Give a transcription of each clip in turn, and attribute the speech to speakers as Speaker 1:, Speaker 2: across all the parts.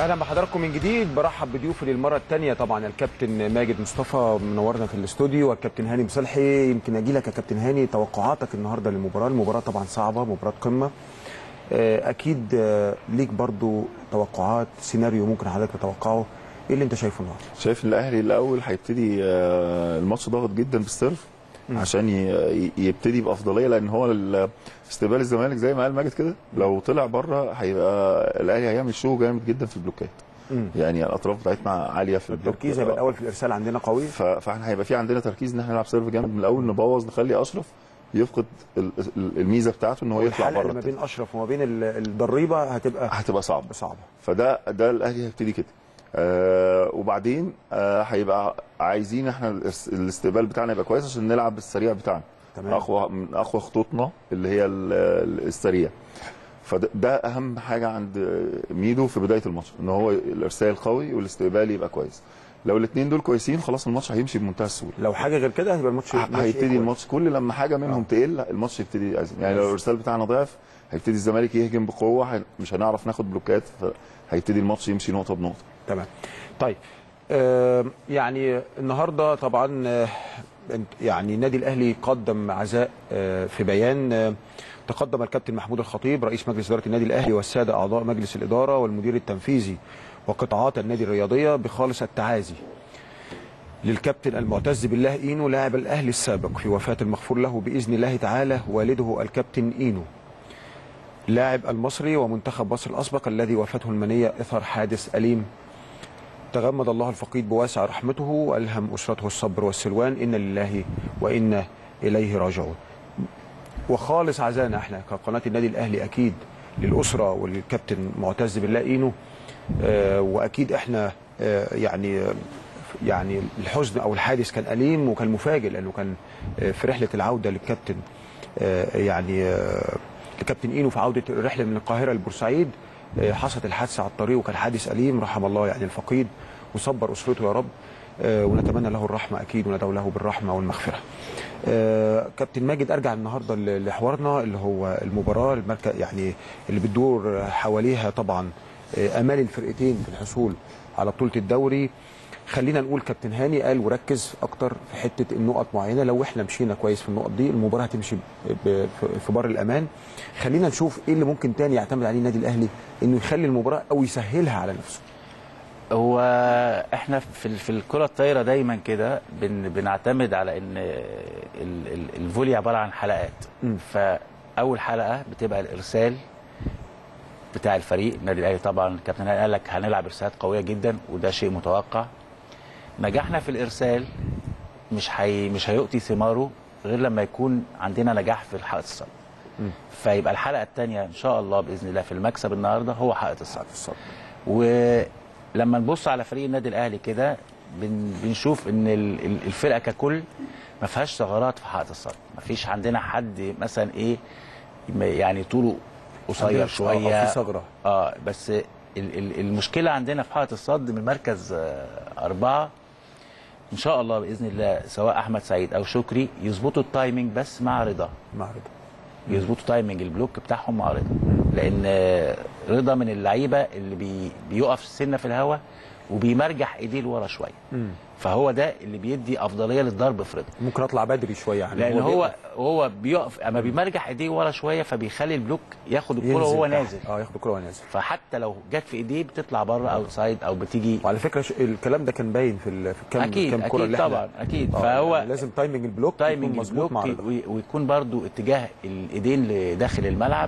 Speaker 1: اهلا بحضراتكم من جديد برحب بضيوفي للمره الثانيه طبعا الكابتن ماجد مصطفى منورنا في الاستوديو والكابتن هاني مصلحي يمكن اجي لك يا كابتن هاني توقعاتك النهارده للمباراه المباراه طبعا صعبه مباراه قمه آه، اكيد آه، ليك برضو توقعات سيناريو ممكن حضرتك تتوقعه ايه اللي انت شايفه النهارده
Speaker 2: شايف ان الاهلي الاول هيبتدي آه، الماتش ضاغط جدا بالسيرف عشان ي- يبتدي بافضليه لان هو ال- استقبال الزمالك زي ما قال ماجد كده لو طلع بره هيبقى الاهلي هيعمل شو جامد جدا في البلوكات
Speaker 1: مم.
Speaker 2: يعني الاطراف بتاعتنا عاليه في البلوك
Speaker 1: التركيز هيبقى الاول في الارسال عندنا قوي
Speaker 2: ف- فاحنا هيبقى في عندنا تركيز ان احنا نلعب سيرف جامد من الاول نبوظ نخلي اشرف يفقد ال- ال- الميزه بتاعته ان هو يطلع
Speaker 1: الحلقه اللي
Speaker 2: بره
Speaker 1: ما بين اشرف وما بين ال- الضريبه هتبقى
Speaker 2: هتبقى صعبه
Speaker 1: صعبه
Speaker 2: فده ده الاهلي هيبتدي كده آه وبعدين آه هيبقى عايزين احنا الاس- الاستقبال بتاعنا يبقى كويس عشان نلعب بالسريع بتاعنا
Speaker 1: تمام.
Speaker 2: اقوى من اقوى خطوطنا اللي هي ال- ال- السريع فده ده اهم حاجه عند ميدو في بدايه الماتش ان هو الارسال قوي والاستقبال يبقى كويس لو الاثنين دول كويسين خلاص الماتش هيمشي بمنتهى السهوله
Speaker 1: لو حاجه غير كده هيبقى الماتش ماشي إيه
Speaker 2: هيبتدي
Speaker 1: كويس.
Speaker 2: الماتش كل لما حاجه منهم تقل الماتش يبتدي يأزم يعني لو الارسال بتاعنا ضعف هيبتدي الزمالك يهجم بقوه هي- مش هنعرف ناخد بلوكات فهيبتدي الماتش يمشي نقطه بنقطه
Speaker 1: تمام طيب آه يعني النهارده طبعا آه انت- يعني النادي الاهلي قدم عزاء آه في بيان آه تقدم الكابتن محمود الخطيب رئيس مجلس اداره النادي الاهلي والساده اعضاء مجلس الاداره والمدير التنفيذي وقطاعات النادي الرياضيه بخالص التعازي للكابتن المعتز بالله اينو لاعب الاهلي السابق في وفاه المغفور له باذن الله تعالى والده الكابتن اينو لاعب المصري ومنتخب مصر الاسبق الذي وفاته المنيه اثر حادث اليم تغمد الله الفقيد بواسع رحمته والهم اسرته الصبر والسلوان ان لله وانا اليه راجعون. وخالص عزانا احنا كقناه النادي الاهلي اكيد للاسره والكابتن معتز بالله اينو آه واكيد احنا آه يعني آه يعني الحزن او الحادث كان اليم وكان مفاجئ لانه كان آه في رحله العوده للكابتن آه يعني آه لكابتن اينو في عوده الرحله من القاهره لبورسعيد آه، حصلت الحادثه على الطريق وكان حادث اليم رحم الله يعني الفقيد وصبر اسرته يا رب آه، ونتمنى له الرحمه اكيد وندعو له بالرحمه والمغفره. آه، كابتن ماجد ارجع النهارده ل- لحوارنا اللي هو المباراه المركز يعني اللي بتدور حواليها طبعا آه، امال الفرقتين في الحصول على بطوله الدوري خلينا نقول كابتن هاني قال وركز اكتر في حته النقط معينه لو احنا مشينا كويس في النقط دي المباراه هتمشي ب- ب- في- في بر الامان خلينا نشوف ايه اللي ممكن تاني يعتمد عليه النادي الاهلي انه يخلي المباراه او يسهلها على نفسه
Speaker 3: هو احنا في ال- في الكره الطايره دايما كده بن بنعتمد على ان ال- ال- الفولي عباره عن حلقات
Speaker 1: مم.
Speaker 3: فاول حلقه بتبقى الارسال بتاع الفريق النادي الاهلي طبعا الكابتن هاني قال لك هنلعب ارسالات قويه جدا وده شيء متوقع نجاحنا في الارسال مش حي مش هيؤتي ثماره غير لما يكون عندنا نجاح في حائط الصد
Speaker 1: مم.
Speaker 3: فيبقى الحلقه الثانيه ان شاء الله باذن الله في المكسب النهارده هو حائط الصد
Speaker 1: الصد.
Speaker 3: ولما نبص على فريق النادي الاهلي كده بن بنشوف ان ال- ال- الفرقه ككل ما فيهاش ثغرات في حائط الصد ما فيش عندنا حد مثلا ايه م- يعني طوله قصير
Speaker 1: عندنا-
Speaker 3: شويه
Speaker 1: آه، في ثغرة.
Speaker 3: اه بس ال- ال- المشكله عندنا في حائط الصد من مركز آه، اربعه ان شاء الله باذن الله سواء احمد سعيد او شكري يظبطوا التايمنج بس مع رضا
Speaker 1: مع رضا
Speaker 3: يظبطوا تايمنج البلوك بتاعهم مع رضا لان آه، رضا من اللعيبه اللي بي بيقف سنه في الهواء وبيمرجح ايديه لورا شويه
Speaker 1: مم.
Speaker 3: فهو ده اللي بيدي افضليه للضرب في رضا
Speaker 1: ممكن اطلع بدري شويه يعني
Speaker 3: لان هو
Speaker 1: بيقف
Speaker 3: هو بيقف اما بيمرجح ايديه ورا شويه فبيخلي البلوك ياخد الكره
Speaker 1: ينزل
Speaker 3: وهو
Speaker 1: تحت.
Speaker 3: نازل
Speaker 1: اه ياخد الكره وهو نازل
Speaker 3: فحتى لو جت في ايديه بتطلع بره اوت سايد او بتيجي
Speaker 1: وعلى فكره ش- الكلام ده كان باين في ال- في الكام
Speaker 3: أكيد،
Speaker 1: كام كره
Speaker 3: أكيد
Speaker 1: اللي احنا-
Speaker 3: طبعاً، أكيد.
Speaker 1: آه،
Speaker 3: فهو
Speaker 1: يعني لازم تايمنج البلوك
Speaker 3: تايمنج
Speaker 1: يكون مظبوط
Speaker 3: البلوك
Speaker 1: مع رضا
Speaker 3: وي- ويكون برضو اتجاه الايدين لداخل الملعب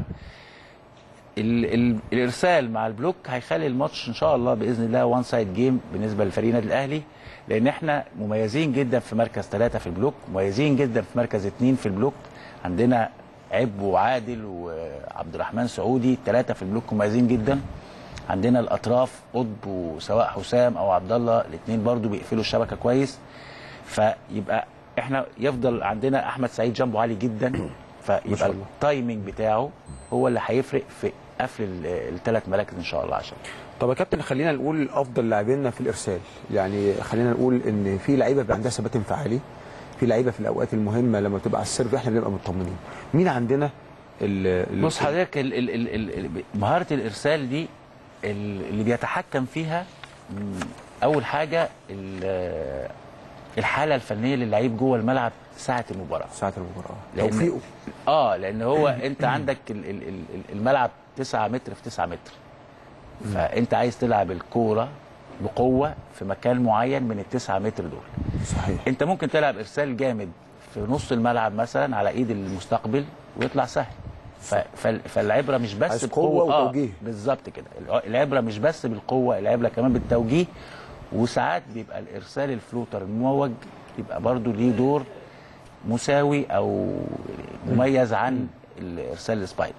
Speaker 3: ال ال الارسال مع البلوك هيخلي الماتش ان شاء الله باذن الله وان سايد جيم بالنسبه لفريق النادي الاهلي لان احنا مميزين جدا في مركز ثلاثه في البلوك مميزين جدا في مركز اثنين في البلوك عندنا عب وعادل وعبد الرحمن سعودي ثلاثه في البلوك مميزين جدا عندنا الاطراف قطب وسواء حسام او عبد الله الاثنين برضو بيقفلوا الشبكه كويس فيبقى احنا يفضل عندنا احمد سعيد جنبه عالي جدا
Speaker 1: شاء
Speaker 3: فيبقى
Speaker 1: الله.
Speaker 3: التايمنج بتاعه هو اللي هيفرق في قفل الثلاث مراكز ان شاء الله عشان
Speaker 1: طب يا كابتن خلينا نقول افضل لاعبينا في الارسال يعني خلينا نقول ان في لعيبه بيبقى عندها ثبات انفعالي في لعيبه في الاوقات المهمه لما تبقى على السيرف احنا بنبقى مطمنين مين عندنا ال ال-
Speaker 3: بص حضرتك ال- ال- ال- ال- ال- مهاره الارسال دي ال- اللي بيتحكم فيها مم، اول حاجه ال- الحاله الفنيه للعيب جوه الملعب ساعه المباراه
Speaker 1: ساعه المباراه
Speaker 3: لأن-
Speaker 1: توفيقه
Speaker 3: اه لان هو انت عندك ال- ال- ال- الملعب 9 متر في 9 متر فانت عايز تلعب الكوره بقوه في مكان معين من التسعة متر دول
Speaker 1: صحيح
Speaker 3: انت ممكن تلعب ارسال جامد في نص الملعب مثلا على ايد المستقبل ويطلع سهل ف... فال- فالعبره مش بس
Speaker 1: عايز
Speaker 3: بقوه
Speaker 1: قوة وتوجيه.
Speaker 3: آه بالظبط كده الع- العبره مش بس بالقوه العبره كمان بالتوجيه وساعات بيبقى الارسال الفلوتر المموج يبقى برضو ليه دور مساوي او مميز عن الارسال السبايك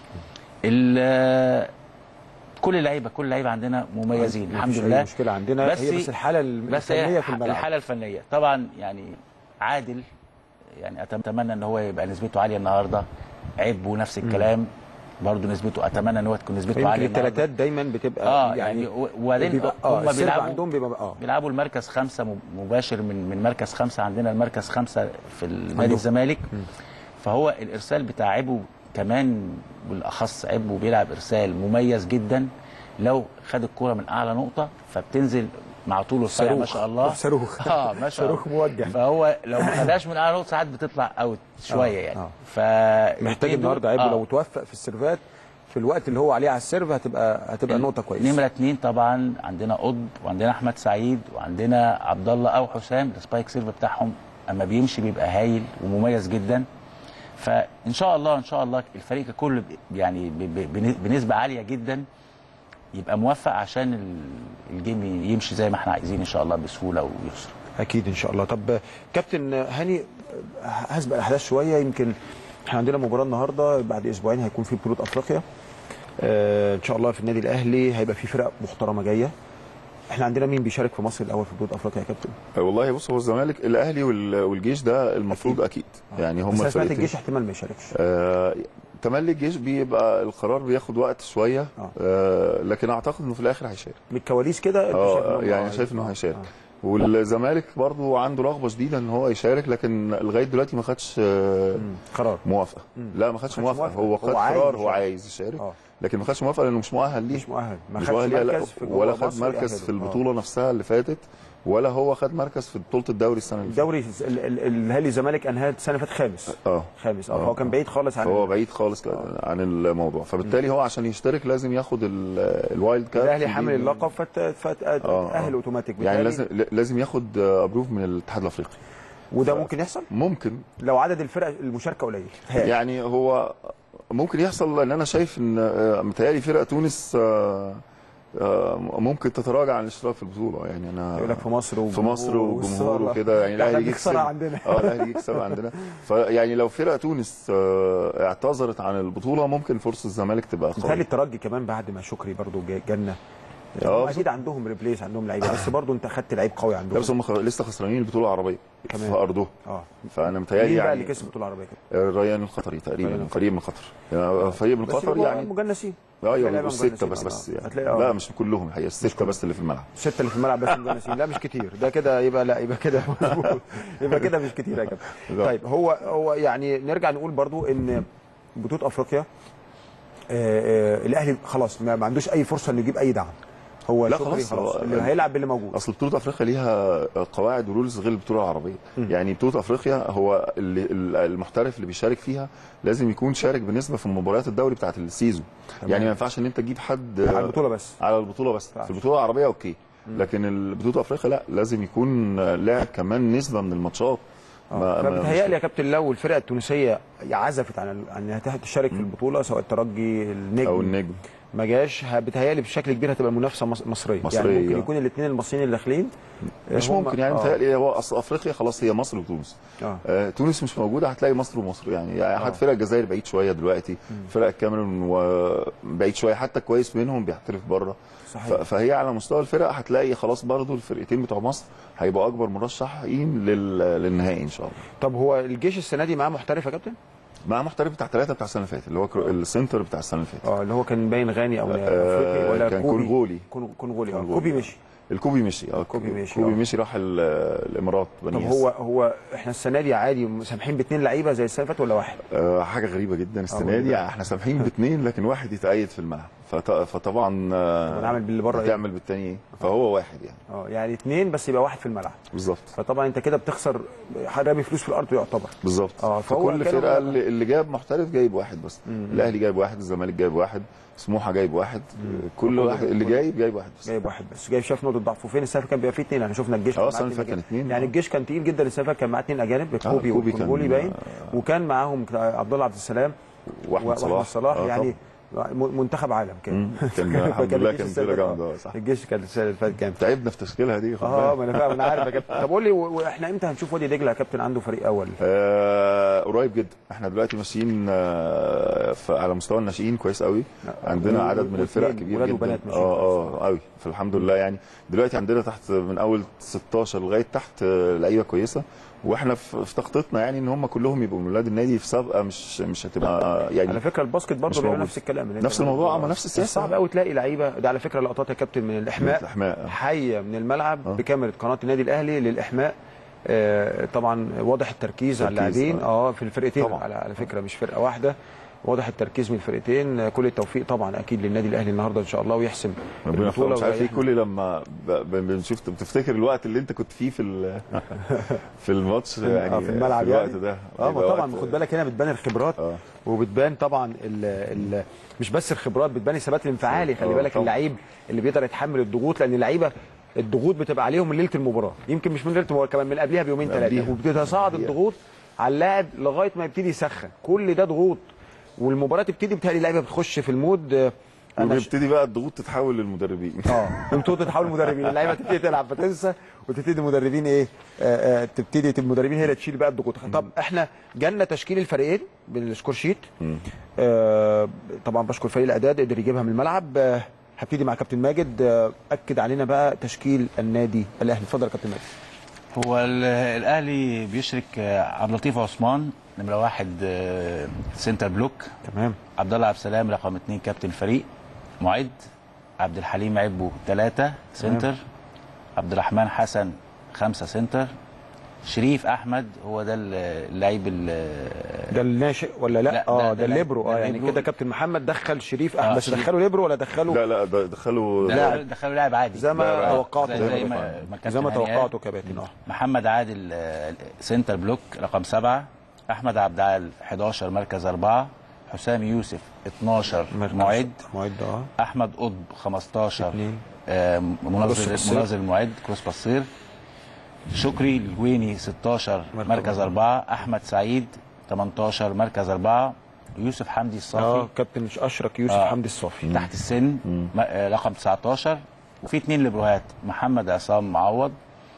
Speaker 3: ال- كل اللعيبه كل اللعيبه عندنا مميزين الحمد
Speaker 1: مفيش أي
Speaker 3: لله
Speaker 1: مشكله عندنا
Speaker 3: بس
Speaker 1: هي بس الحاله
Speaker 3: بس
Speaker 1: الفنيه
Speaker 3: هي
Speaker 1: في الملعب
Speaker 3: الحاله الفنيه طبعا يعني عادل يعني اتمنى ان هو يبقى نسبته عاليه النهارده عيب نفس الكلام برضه نسبته اتمنى ان هو تكون نسبته
Speaker 1: يمكن
Speaker 3: عاليه النهاردة.
Speaker 1: الثلاثات دايما بتبقى
Speaker 3: اه يعني و- وبعدين
Speaker 1: بيبقى اه
Speaker 3: هم
Speaker 1: السيرف
Speaker 3: بيلعبوا
Speaker 1: عندهم بيبقى اه
Speaker 3: بيلعبوا المركز خمسة م- مباشر من من مركز خمسة عندنا المركز خمسة في نادي
Speaker 1: عندهم.
Speaker 3: الزمالك فهو الإرسال بتاع عبو كمان بالأخص عبو بيلعب إرسال مميز جدا لو خد الكرة من أعلى نقطة فبتنزل مع طوله السريع ما
Speaker 1: صاروخ.
Speaker 3: شاء الله
Speaker 1: صاروخ.
Speaker 3: اه ما شاء الله
Speaker 1: صاروخ موجه.
Speaker 3: فهو لو ما خدهاش من أعلى نقطة ساعات بتطلع أوت شوية يعني
Speaker 1: آه.
Speaker 3: ف
Speaker 1: محتاج النهارده عيب لو توفق في السيرفات في الوقت اللي هو عليه على السيرف هتبقى هتبقى نقطه كويسه
Speaker 3: نمرة اتنين طبعا عندنا قطب وعندنا احمد سعيد وعندنا عبد الله او حسام السبايك سيرف بتاعهم اما بيمشي بيبقى هايل ومميز جدا فان شاء الله ان شاء الله الفريق كله يعني ب- ب- بن- بنسبه عاليه جدا يبقى موفق عشان ال- الجيم يمشي زي ما احنا عايزين ان شاء الله بسهوله ويسر
Speaker 1: اكيد ان شاء الله طب كابتن هاني هسبق الاحداث شويه يمكن احنا عندنا مباراه النهارده بعد اسبوعين هيكون في بطوله افريقيا آه ان شاء الله في النادي الاهلي هيبقى في فرق محترمه جايه احنا عندنا مين بيشارك في مصر الاول في بطوله افريقيا يا كابتن
Speaker 2: والله بص هو الزمالك الاهلي وال- والجيش ده المفروض اكيد يعني هم
Speaker 1: بس انا سمعت
Speaker 2: الفرقتين.
Speaker 1: الجيش احتمال ما يشاركش
Speaker 2: آه تملي الجيش بيبقى القرار بياخد وقت شويه
Speaker 1: آه.
Speaker 2: آه لكن اعتقد انه في الاخر هيشارك
Speaker 1: من الكواليس كده أنت شايف
Speaker 2: اه
Speaker 1: إنهم
Speaker 2: يعني
Speaker 1: آه،
Speaker 2: شايف انه
Speaker 1: آه،
Speaker 2: هيشارك
Speaker 1: آه.
Speaker 2: والزمالك برضو عنده رغبه شديده ان هو يشارك لكن لغايه دلوقتي ما خدش آه،
Speaker 1: مم. قرار
Speaker 2: موافقه لا ما خدش
Speaker 1: خدش
Speaker 2: موافقه
Speaker 1: موافقة.
Speaker 2: هو خد
Speaker 1: هو عايز
Speaker 2: قرار هو
Speaker 1: يشارك.
Speaker 2: عايز يشارك
Speaker 1: اه
Speaker 2: لكن ما خدش موافقه لانه مش مؤهل ليه
Speaker 1: مش مؤهل ما
Speaker 2: مش
Speaker 1: خدش
Speaker 2: مؤهل ليه لا
Speaker 1: مركز في جوه
Speaker 2: ولا خد
Speaker 1: مصر
Speaker 2: مركز
Speaker 1: يأهله.
Speaker 2: في البطوله نفسها اللي فاتت ولا هو خد مركز في بطوله الدوري السنه اللي فاتت
Speaker 1: الدوري ال- ال- الاهلي الزمالك انهى السنه اللي فاتت خامس
Speaker 2: اه
Speaker 1: خامس اه
Speaker 2: آه.
Speaker 1: فهو كان بعيد خالص عن
Speaker 2: فهو بعيد خالص عن الموضوع فبالتالي هو عشان يشترك لازم ياخد ال- الوايلد كارد
Speaker 1: الاهلي
Speaker 2: دي-
Speaker 1: حامل اللقب فت-
Speaker 2: آه،
Speaker 1: فتاهل
Speaker 2: آه.
Speaker 1: اوتوماتيك
Speaker 2: يعني
Speaker 1: بالتالي.
Speaker 2: لازم لازم ياخد ابروف من الاتحاد الافريقي
Speaker 1: وده ممكن يحصل
Speaker 2: ممكن
Speaker 1: لو عدد الفرق المشاركه قليل تهيألي.
Speaker 2: يعني هو ممكن يحصل لان انا شايف ان آه، متهيألي فرق تونس آه، آه، ممكن تتراجع عن الاشتراك في البطوله يعني انا
Speaker 1: يقول لك في مصر وجمهور
Speaker 2: في مصر وجمهور
Speaker 1: والصالة.
Speaker 2: وكده يعني
Speaker 1: ده احنا
Speaker 2: الاهلي
Speaker 1: بنكسرها
Speaker 2: يكسب
Speaker 1: عندنا
Speaker 2: اه الاهلي يكسب عندنا فيعني لو فرق تونس آه، اعتذرت عن البطوله ممكن فرصه الزمالك تبقى
Speaker 1: متهيألي
Speaker 2: قويه
Speaker 1: الترجي كمان بعد ما شكري برضو جا- جالنا
Speaker 2: آه،
Speaker 1: هم اكيد عندهم ريبليس عندهم لعيبه بس برضو انت خدت لعيب قوي
Speaker 2: لا
Speaker 1: عندهم
Speaker 2: بس هم خ- لسه خسرانين البطوله العربيه
Speaker 1: كمان.
Speaker 2: في ارضهم
Speaker 1: اه
Speaker 2: فانا متهيألي
Speaker 1: مين بقى
Speaker 2: يعني
Speaker 1: اللي كسب البطوله العربيه كده؟
Speaker 2: الريان القطري
Speaker 1: ريان
Speaker 2: تقريبا
Speaker 1: القطري.
Speaker 2: فريق من قطر يعني فريق من
Speaker 1: بس
Speaker 2: قطر
Speaker 1: يبقوا
Speaker 2: يعني
Speaker 1: مجنسين
Speaker 2: ايوه
Speaker 1: لعيبة
Speaker 2: يبقوا سته
Speaker 1: مجنسين،
Speaker 2: بس
Speaker 1: آه.
Speaker 2: بس يعني
Speaker 1: هتلاقي- آه.
Speaker 2: لا مش كلهم الحقيقه السته بس اللي في الملعب
Speaker 1: السته اللي في الملعب بس مجنسين لا مش كتير ده كده يبقى لا يبقى كده مظبوط يبقى كده مش كتير يا كابتن
Speaker 2: لا.
Speaker 1: طيب هو هو يعني نرجع نقول برضو ان بطوله افريقيا آه، آه، الاهلي خلاص ما ما عندوش اي فرصه انه يجيب اي دعم هو
Speaker 2: لا
Speaker 1: شكري
Speaker 2: خلاص،
Speaker 1: خلاص
Speaker 2: هو-
Speaker 1: اللي هيلعب باللي موجود
Speaker 2: اصل بطوله افريقيا ليها قواعد ورولز غير البطوله العربيه يعني بطوله افريقيا هو اللي المحترف اللي بيشارك فيها لازم يكون شارك بنسبه في مباريات الدوري بتاعه السيزون يعني ما ينفعش ان انت تجيب حد
Speaker 1: على البطوله بس
Speaker 2: على البطوله بس
Speaker 1: ينفعش.
Speaker 2: في البطوله العربيه اوكي لكن بطوله افريقيا لا لازم يكون لاعب كمان نسبه من الماتشات ما- ما-
Speaker 1: فبتهيألي يا كابتن لو الفرقه التونسيه عزفت عن عن انها تشارك في البطوله سواء الترجي النجم
Speaker 2: او النجم
Speaker 1: ما جاش ه- بتهيألي بشكل كبير هتبقى منافسه مص- مصريه
Speaker 2: مصرية،
Speaker 1: يعني ممكن
Speaker 2: آه.
Speaker 1: يكون الاثنين المصريين اللي داخلين
Speaker 2: مش
Speaker 1: هم-
Speaker 2: ممكن يعني
Speaker 1: آه.
Speaker 2: متهيألي هو اصل افريقيا خلاص هي مصر وتونس
Speaker 1: آه.
Speaker 2: آه تونس مش موجوده هتلاقي مصر ومصر يعني, يعني حتى فرق الجزائر بعيد شويه دلوقتي فرق الكاميرون وبعيد شويه حتى كويس منهم بيحترف بره
Speaker 1: صحيح.
Speaker 2: ف- فهي على مستوى الفرق هتلاقي خلاص برضو الفرقتين بتوع مصر هيبقوا اكبر مرشحين لل... للنهائي ان شاء الله
Speaker 1: طب هو الجيش السنه دي معاه محترف يا كابتن؟
Speaker 2: مع محترف بتاع ثلاثه بتاع السنه اللي فاتت اللي هو كرو- السنتر بتاع السنه اللي فاتت
Speaker 1: اه اللي هو كان باين غاني او
Speaker 2: آه،
Speaker 1: افريقي ولا
Speaker 2: كان
Speaker 1: كوبي
Speaker 2: كونغولي.
Speaker 1: كون- كونغولي اه
Speaker 2: كونغولي.
Speaker 1: كوبي مشي
Speaker 2: الكوبي مشي اه
Speaker 1: كوبي مشي،
Speaker 2: كوبي
Speaker 1: آه.
Speaker 2: مشي راح ال- الامارات
Speaker 1: طب
Speaker 2: بنياس.
Speaker 1: هو هو احنا السنه دي عادي مسامحين باثنين لعيبه زي السنه اللي فاتت ولا واحد؟
Speaker 2: آه، حاجه غريبه جدا السنه
Speaker 1: غريبة.
Speaker 2: دي احنا سامحين باثنين لكن واحد يتأيد في الملعب فط- فطبعا آه،
Speaker 1: طب هنعمل باللي بره إيه؟
Speaker 2: هتعمل بالتاني ايه فهو واحد يعني
Speaker 1: اه يعني اثنين بس يبقى واحد في الملعب
Speaker 2: بالظبط
Speaker 1: فطبعا انت كده بتخسر رامي فلوس في الارض يعتبر
Speaker 2: بالظبط
Speaker 1: اه، فهو
Speaker 2: فكل
Speaker 1: كانوا-
Speaker 2: فرقه اللي اللي جاب محترف جايب واحد بس الاهلي جايب واحد الزمالك جايب واحد سموحه جايب واحد كل
Speaker 1: كل-
Speaker 2: واحد اللي
Speaker 1: كل-
Speaker 2: جايب جايب واحد بس
Speaker 1: جايب واحد بس جايب شاف نقطه ضعفه فين السنه اللي كان بيبقى فيه اثنين احنا شفنا الجيش
Speaker 2: اه،
Speaker 1: كان
Speaker 2: السنة
Speaker 1: معاه
Speaker 2: اللي فاتت كان
Speaker 1: أجانب.
Speaker 2: اتنين.
Speaker 1: يعني
Speaker 2: اه.
Speaker 1: الجيش كان تقيل جدا السنه اللي فاتت كان معاه اثنين اجانب كوبي
Speaker 2: كوبي كان-
Speaker 1: وكونجولي باين وكان معاهم عبد الله عبد السلام
Speaker 2: واحمد صلاح
Speaker 1: صلاح
Speaker 2: اه،
Speaker 1: يعني م- منتخب عالم كان
Speaker 2: مم. كان الحمد
Speaker 1: فكان
Speaker 2: لله
Speaker 1: الجيش
Speaker 2: كان
Speaker 1: السنة
Speaker 2: فرقه
Speaker 1: اللي فاتت-
Speaker 2: جامده اه، صح
Speaker 1: الجيش كان السنه اللي فاتت جامد
Speaker 2: تعبنا في تشكيلها دي خد
Speaker 1: اه
Speaker 2: بالك.
Speaker 1: ما انا فاهم انا عارف يا كابتن طب قول لي و- واحنا امتى هنشوف وادي دجله يا كابتن عنده فريق اول
Speaker 2: آه قريب جدا احنا دلوقتي ماشيين آه ف- على مستوى الناشئين كويس قوي عندنا
Speaker 1: و-
Speaker 2: عدد من الفرق
Speaker 1: واثنين
Speaker 2: كبير
Speaker 1: ولاد
Speaker 2: جدا
Speaker 1: وبنات ماشيين
Speaker 2: اه اه قوي فالحمد لله يعني دلوقتي عندنا تحت من اول 16 لغايه تحت آه، لعيبه كويسه واحنا في في تخطيطنا يعني ان هم كلهم يبقوا من ولاد النادي في سابقه مش مش هتبقى آه، يعني
Speaker 1: على فكره الباسكت برضه
Speaker 2: مش
Speaker 1: بيعمل
Speaker 2: موجود.
Speaker 1: نفس الكلام اللي
Speaker 2: نفس
Speaker 1: انت
Speaker 2: الموضوع،
Speaker 1: بتقوله.
Speaker 2: اما نفس السياسة.
Speaker 1: صعب قوي تلاقي لعيبه ده على فكره لقطات يا كابتن من الاحماء
Speaker 2: الاحماء
Speaker 1: حيه من الملعب
Speaker 2: اه.
Speaker 1: بكاميرا قناه النادي الاهلي للاحماء آه، طبعا واضح التركيز على
Speaker 2: تركيز،
Speaker 1: اللاعبين اه في الفرقتين
Speaker 2: طبعا.
Speaker 1: على على فكره مش فرقه واحده واضح التركيز من الفرقتين آه، كل التوفيق طبعا اكيد للنادي الاهلي النهارده ان شاء الله ويحسم
Speaker 2: ربنا يوفقك
Speaker 1: البطوله
Speaker 2: مش عارف ايه
Speaker 1: ويريحنا.
Speaker 2: كل لما ب- ب- بنشوف بتفتكر الوقت اللي انت كنت فيه في ال- في الماتش
Speaker 1: في-
Speaker 2: يعني
Speaker 1: آه، في الملعب
Speaker 2: في الوقت
Speaker 1: يعني.
Speaker 2: ده
Speaker 1: اه ما
Speaker 2: بيبقى
Speaker 1: طبعا
Speaker 2: وقت-
Speaker 1: خد بالك هنا بتبان الخبرات
Speaker 2: اه
Speaker 1: وبتبان طبعا ال ال مش بس الخبرات بتبان الثبات الانفعالي خلي
Speaker 2: اه
Speaker 1: بالك
Speaker 2: طبعا.
Speaker 1: اللعيب اللي بيقدر يتحمل الضغوط لان اللعيبه الضغوط بتبقى عليهم من ليله المباراه يمكن مش من ليله المباراه كمان من قبلها بيومين
Speaker 2: من
Speaker 1: ثلاثه
Speaker 2: قبليها.
Speaker 1: وبتتصاعد
Speaker 2: قبليها.
Speaker 1: الضغوط على اللاعب لغايه ما يبتدي يسخن كل ده ضغوط والمباراه تبتدي بتهيألي اللعيبه بتخش في المود آه، انا ش...
Speaker 2: وبيبتدي بقى الضغوط تتحول للمدربين
Speaker 1: اه انتوا تتحولوا مدربين اللعيبه تبتدي تلعب فتنسى وتبتدي المدربين ايه آه آه تبتدي المدربين هي اللي تشيل بقى الضغوط طب احنا جالنا تشكيل الفريقين بالسكور شيت
Speaker 2: مم.
Speaker 1: آه طبعا بشكر فريق الاعداد قدر يجيبها من الملعب آه هبتدي مع كابتن ماجد آه اكد علينا بقى تشكيل النادي الاهلي اتفضل يا كابتن ماجد
Speaker 3: هو ال- الاهلي بيشرك آه، عبد اللطيف عثمان نمره واحد آه، سنتر بلوك
Speaker 1: تمام
Speaker 3: عبد الله عبد السلام رقم اثنين كابتن الفريق معد عبد الحليم عبو ثلاثة سنتر عبد الرحمن حسن خمسة سنتر شريف احمد هو ده ال- اللعيب ال-
Speaker 1: ده الناشئ ولا لا,
Speaker 3: لا،
Speaker 1: اه
Speaker 3: ده-
Speaker 1: ده,
Speaker 3: ده
Speaker 1: الليبرو
Speaker 3: ده
Speaker 1: اه يعني
Speaker 3: الليبرو.
Speaker 1: كده كابتن محمد دخل شريف
Speaker 3: آه،
Speaker 1: احمد بس
Speaker 3: شريف.
Speaker 1: دخله ليبرو ولا دخله
Speaker 2: لا لا ده دخلوا
Speaker 3: دخلوا دخلوا لاعب عادي
Speaker 1: زي ما
Speaker 2: لا، لا،
Speaker 1: توقعت
Speaker 3: زي, زي ما ما كابتن
Speaker 1: زي ما
Speaker 3: هاني قال.
Speaker 1: توقعته كباتن اه
Speaker 3: محمد عادل آه، سنتر بلوك رقم سبعة أحمد عبد العال 11 مركز أربعة حسام يوسف 12 معد
Speaker 1: معد اه
Speaker 3: أحمد قطب 15
Speaker 1: اتنين.
Speaker 3: آه،
Speaker 1: كروس
Speaker 3: منظر
Speaker 1: بصير.
Speaker 3: منظر المعد كروس بصير شكري الجويني 16
Speaker 1: مركز
Speaker 3: مركز
Speaker 1: أربعة.
Speaker 3: أربعة أحمد سعيد 18 مركز أربعة يوسف حمدي الصافي
Speaker 1: اه كابتن اشرك يوسف
Speaker 3: آه.
Speaker 1: حمدي الصافي
Speaker 3: تحت السن م- آه، رقم 19 وفي اثنين ليبروهات محمد عصام معوض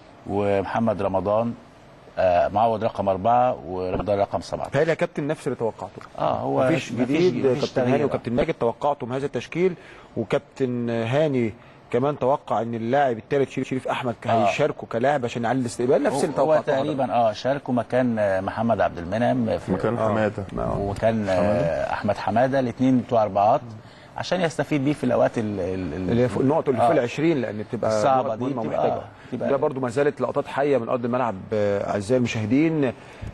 Speaker 3: ومحمد رمضان آه، معوض رقم أربعة ورمضان رقم سبعة
Speaker 1: بيتهيألي يا كابتن نفس اللي توقعته
Speaker 3: اه هو
Speaker 1: مفيش
Speaker 3: مفيش-
Speaker 1: جديد
Speaker 3: مفيش
Speaker 1: كابتن
Speaker 3: تغيير.
Speaker 1: هاني وكابتن ماجد توقعتم هذا التشكيل وكابتن هاني كمان توقع ان اللاعب الثالث شريف شريف احمد
Speaker 3: آه.
Speaker 1: هيشاركوا كلاعب عشان يعلي الاستقبال نفس اللي
Speaker 3: هو
Speaker 1: توقعته
Speaker 3: تقريبا اه شاركوا مكان آه، محمد عبد المنعم في
Speaker 2: مكان حماده
Speaker 3: وكان آه، احمد حماده الاثنين بتوع اربعات عشان يستفيد بيه في الاوقات ال- ال- ال-
Speaker 1: اللي هي فوق النقط اللي فوق
Speaker 3: آه.
Speaker 1: ال 20 لان بتبقى
Speaker 3: الصعبة
Speaker 1: نقط
Speaker 3: دي
Speaker 1: مهمة
Speaker 3: بتبقى-
Speaker 1: ومحتاجة.
Speaker 3: بتبقى-
Speaker 1: ده برضو ما زالت لقطات حيه من ارض الملعب آه، اعزائي المشاهدين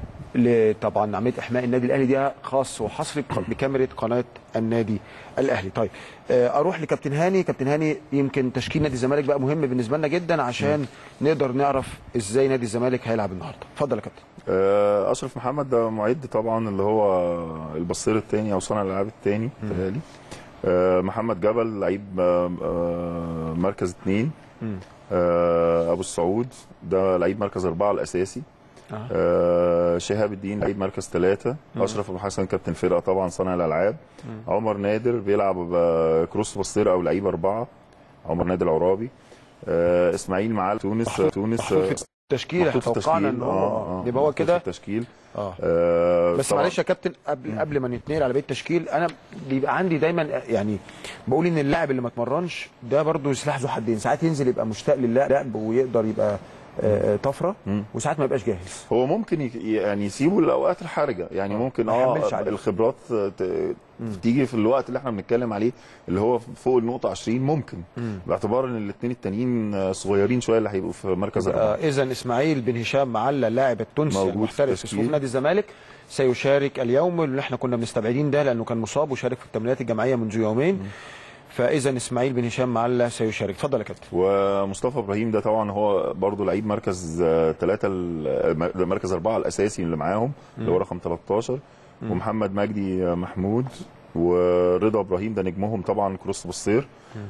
Speaker 1: ل- طبعا عمليه احماء النادي الاهلي دي خاص وحصري بق- بكاميرا قناه النادي الاهلي طيب آه، اروح لكابتن هاني كابتن هاني يمكن تشكيل نادي الزمالك بقى مهم بالنسبه لنا جدا عشان نقدر نعرف ازاي نادي الزمالك هيلعب النهارده اتفضل يا كابتن
Speaker 2: آه، اشرف محمد ده معد طبعا اللي هو البصير الثاني او صانع الالعاب الثاني بتهيألي آه، محمد جبل لعيب آه، آه، مركز اثنين
Speaker 1: مم.
Speaker 2: آه، ابو السعود ده لعيب مركز اربعه الاساسي
Speaker 1: آه.
Speaker 2: آه، شهاب الدين لعيب مركز ثلاثة أشرف أبو حسن كابتن فرقة طبعا صانع الألعاب عمر نادر بيلعب آه، كروس بصير أو لعيب أربعة عمر نادر العرابي آه، إسماعيل معال تونس تونس
Speaker 1: محطوط في التشكيل
Speaker 2: محطوط في
Speaker 1: توقعنا ان
Speaker 2: التشكيل.
Speaker 1: هو
Speaker 2: آه، آه،
Speaker 1: يبقى هو
Speaker 2: محطوط في
Speaker 1: كده
Speaker 2: التشكيل
Speaker 1: اه
Speaker 2: آه،
Speaker 1: بس
Speaker 2: طبعاً.
Speaker 1: معلش يا كابتن قبل قبل ما نتنقل على بقيه التشكيل انا بيبقى عندي دايما يعني بقول ان اللاعب اللي ما اتمرنش ده برضه سلاح ذو حدين ساعات ينزل يبقى مشتاق للعب ويقدر يبقى آه، آه، طفره
Speaker 2: مم.
Speaker 1: وساعات ما يبقاش جاهز
Speaker 2: هو ممكن ي- يعني يسيبوا الاوقات الحرجه يعني ممكن
Speaker 1: ما
Speaker 2: اه
Speaker 1: يحملش عليه.
Speaker 2: الخبرات ت- تيجي في الوقت اللي احنا بنتكلم عليه اللي هو فوق النقطه 20 ممكن باعتبار ان الاثنين التانيين آه، صغيرين شويه اللي هيبقوا في مركز اربعه
Speaker 1: آه اذا اسماعيل بن هشام معلى اللاعب التونسي
Speaker 2: موجود في
Speaker 1: المحترف في
Speaker 2: التشكيل.
Speaker 1: صفوف نادي الزمالك سيشارك اليوم اللي احنا كنا مستبعدين ده لانه كان مصاب وشارك في التمرينات الجماعيه منذ يومين فاذا اسماعيل بن هشام معلة سيشارك اتفضل يا كابتن
Speaker 2: ومصطفى ابراهيم ده طبعا هو برضه لعيب مركز ثلاثة مركز أربعة الأساسي اللي معاهم اللي هو رقم 13 ومحمد مجدي آه، محمود ورضا ابراهيم ده نجمهم طبعا كروس بصير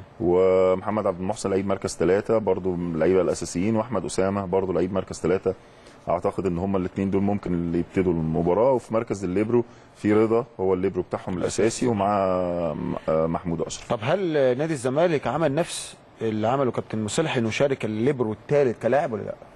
Speaker 2: ومحمد عبد المحسن لعيب مركز ثلاثة برضه من اللعيبه الاساسيين واحمد اسامه برضه لعيب مركز ثلاثة اعتقد ان هم الاثنين دول ممكن اللي يبتدوا المباراه وفي مركز الليبرو في رضا هو الليبرو بتاعهم الاساسي ومع آه، محمود اشرف
Speaker 1: طب هل نادي الزمالك عمل نفس اللي عمله كابتن مصلح انه شارك الليبرو الثالث كلاعب ولا لا؟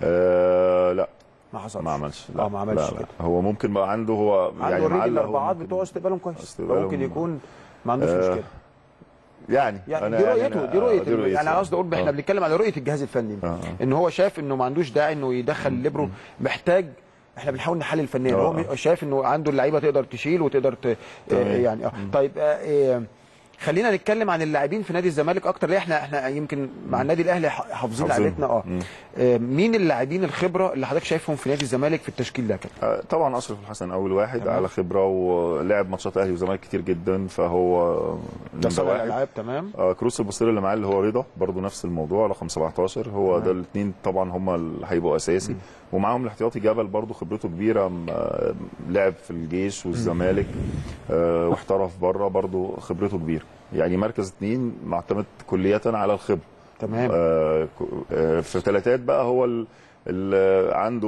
Speaker 2: آه لا
Speaker 1: ما حصلش
Speaker 2: ما عملش
Speaker 1: اه ما عملش
Speaker 2: لا لا.
Speaker 1: كده
Speaker 2: هو ممكن بقى عنده هو
Speaker 1: عنده
Speaker 2: يعني
Speaker 1: اوريدي
Speaker 2: معلق هو
Speaker 1: الاربعات
Speaker 2: ممكن-
Speaker 1: بتوع استقبالهم كويس
Speaker 2: استقبالهم-
Speaker 1: ممكن يكون ما عندوش
Speaker 2: آه،
Speaker 1: مشكله
Speaker 2: يعني
Speaker 1: يعني
Speaker 2: أنا
Speaker 1: دي رؤيته
Speaker 2: أنا-
Speaker 1: دي رؤيه
Speaker 2: آه، دي رؤيتي.
Speaker 1: يعني انا قصدي اقول احنا
Speaker 2: آه.
Speaker 1: بنتكلم على رؤيه الجهاز الفني
Speaker 2: آه.
Speaker 1: ان هو شايف انه ما عندوش داعي انه يدخل الليبرو محتاج احنا بنحاول نحلل فنيا
Speaker 2: آه.
Speaker 1: هو م- شايف انه عنده اللعيبه تقدر تشيل وتقدر ت... آه،
Speaker 2: تمام.
Speaker 1: يعني اه طيب آه، آه، خلينا نتكلم عن اللاعبين في نادي الزمالك اكتر ليه احنا احنا يمكن مع النادي الاهلي ح- حافظين
Speaker 2: حافظين.
Speaker 1: لعبتنا اه
Speaker 2: مم.
Speaker 1: آه، مين اللاعبين الخبره اللي حضرتك شايفهم في نادي الزمالك في التشكيل ده كده
Speaker 2: آه، طبعا اشرف الحسن اول واحد
Speaker 1: تمام.
Speaker 2: على خبره ولعب ماتشات اهلي وزمالك كتير جدا فهو
Speaker 1: ده
Speaker 2: نمبر
Speaker 1: صانع
Speaker 2: واحد
Speaker 1: الالعاب تمام
Speaker 2: آه كروس البصير اللي معاه اللي هو رضا برضه نفس الموضوع رقم 17 هو ده الاثنين طبعا هم اللي هيبقوا اساسي ومعاهم الاحتياطي جبل برضه خبرته كبيره م- آه، لعب في الجيش والزمالك آه واحترف بره برضه خبرته كبيره يعني مركز اثنين معتمد كلية على الخبره
Speaker 1: تمام
Speaker 2: آه ك- آه في ثلاثات بقى هو ال ال عنده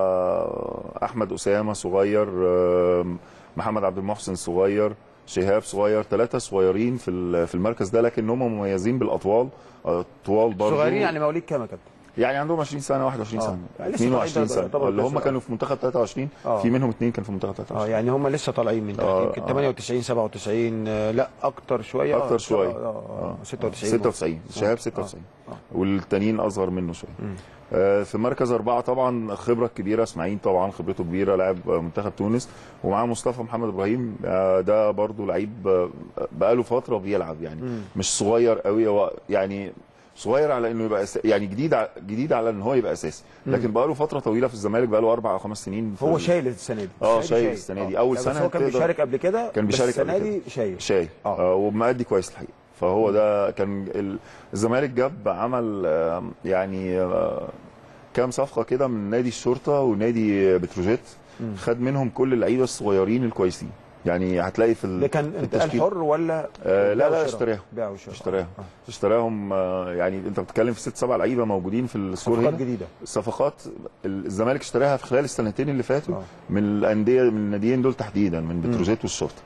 Speaker 2: بقى احمد اسامه صغير آه محمد عبد المحسن صغير شهاب صغير ثلاثه صغيرين في ال- في المركز ده لكن هم مميزين بالاطوال آه، طوال برضه
Speaker 1: صغيرين يعني مواليد كام يا كابتن
Speaker 2: يعني عندهم 20 سنه 21
Speaker 1: آه.
Speaker 2: سنه
Speaker 1: يعني لسه
Speaker 2: 22
Speaker 1: طالعين
Speaker 2: سنه
Speaker 1: طبعاً
Speaker 2: اللي هم
Speaker 1: لسه-
Speaker 2: كانوا في منتخب 23
Speaker 1: آه.
Speaker 2: في منهم اثنين كانوا في منتخب
Speaker 1: اه
Speaker 2: 23
Speaker 1: يعني هم لسه طالعين من تحت
Speaker 2: آه،
Speaker 1: يمكن
Speaker 2: آه.
Speaker 1: 98 97 آه، لا اكتر شويه آه،
Speaker 2: اكتر شويه
Speaker 1: اه اه 96
Speaker 2: 96 شهاب 96 والتانيين اصغر منه شويه آه، في مركز أربعة طبعا خبرة كبيرة اسماعيل طبعا خبرته كبيرة لاعب آه، منتخب تونس ومعاه مصطفى محمد إبراهيم آه، ده برضو لعيب آه، بقاله فترة بيلعب يعني مش صغير قوي هو يعني صغير على انه يبقى أس... يعني جديد ع... جديد على ان هو يبقى اساسي لكن بقاله فتره طويله في الزمالك بقاله اربع او خمس سنين في
Speaker 1: هو
Speaker 2: ال-
Speaker 1: شايل السنه دي
Speaker 2: آه،
Speaker 1: السنة
Speaker 2: شايل السنة دي. أول
Speaker 1: لا،
Speaker 2: سنة
Speaker 1: بس هو كان
Speaker 2: تقدر-
Speaker 1: بيشارك قبل كده
Speaker 2: كان
Speaker 1: بس
Speaker 2: بيشارك
Speaker 1: السنه
Speaker 2: قبل
Speaker 1: دي شايل
Speaker 2: شاي
Speaker 1: آه.
Speaker 2: آه. ومأدي كويس الحقيقه فهو ده كان ال- الزمالك جاب عمل آه، يعني آه، كام صفقه كده من نادي الشرطه ونادي بتروجيت خد منهم كل اللعيبه الصغيرين الكويسين يعني هتلاقي في ال-
Speaker 1: ده كان
Speaker 2: في
Speaker 1: انتقال
Speaker 2: التشكيل-
Speaker 1: حر ولا
Speaker 2: آه لا
Speaker 1: بيع
Speaker 2: لا
Speaker 1: وشراء؟
Speaker 2: اشتراهم
Speaker 1: بيع وشراء
Speaker 2: اشتراهم
Speaker 1: آه.
Speaker 2: اشتراهم آه، يعني انت بتتكلم في ست سبع لعيبه موجودين في السور
Speaker 1: صفقات
Speaker 2: هنا
Speaker 1: جديده
Speaker 2: الصفقات الزمالك اشتراها في خلال السنتين اللي فاتوا
Speaker 1: آه.
Speaker 2: من الانديه من الناديين دول تحديدا من بتروجيت والشرطه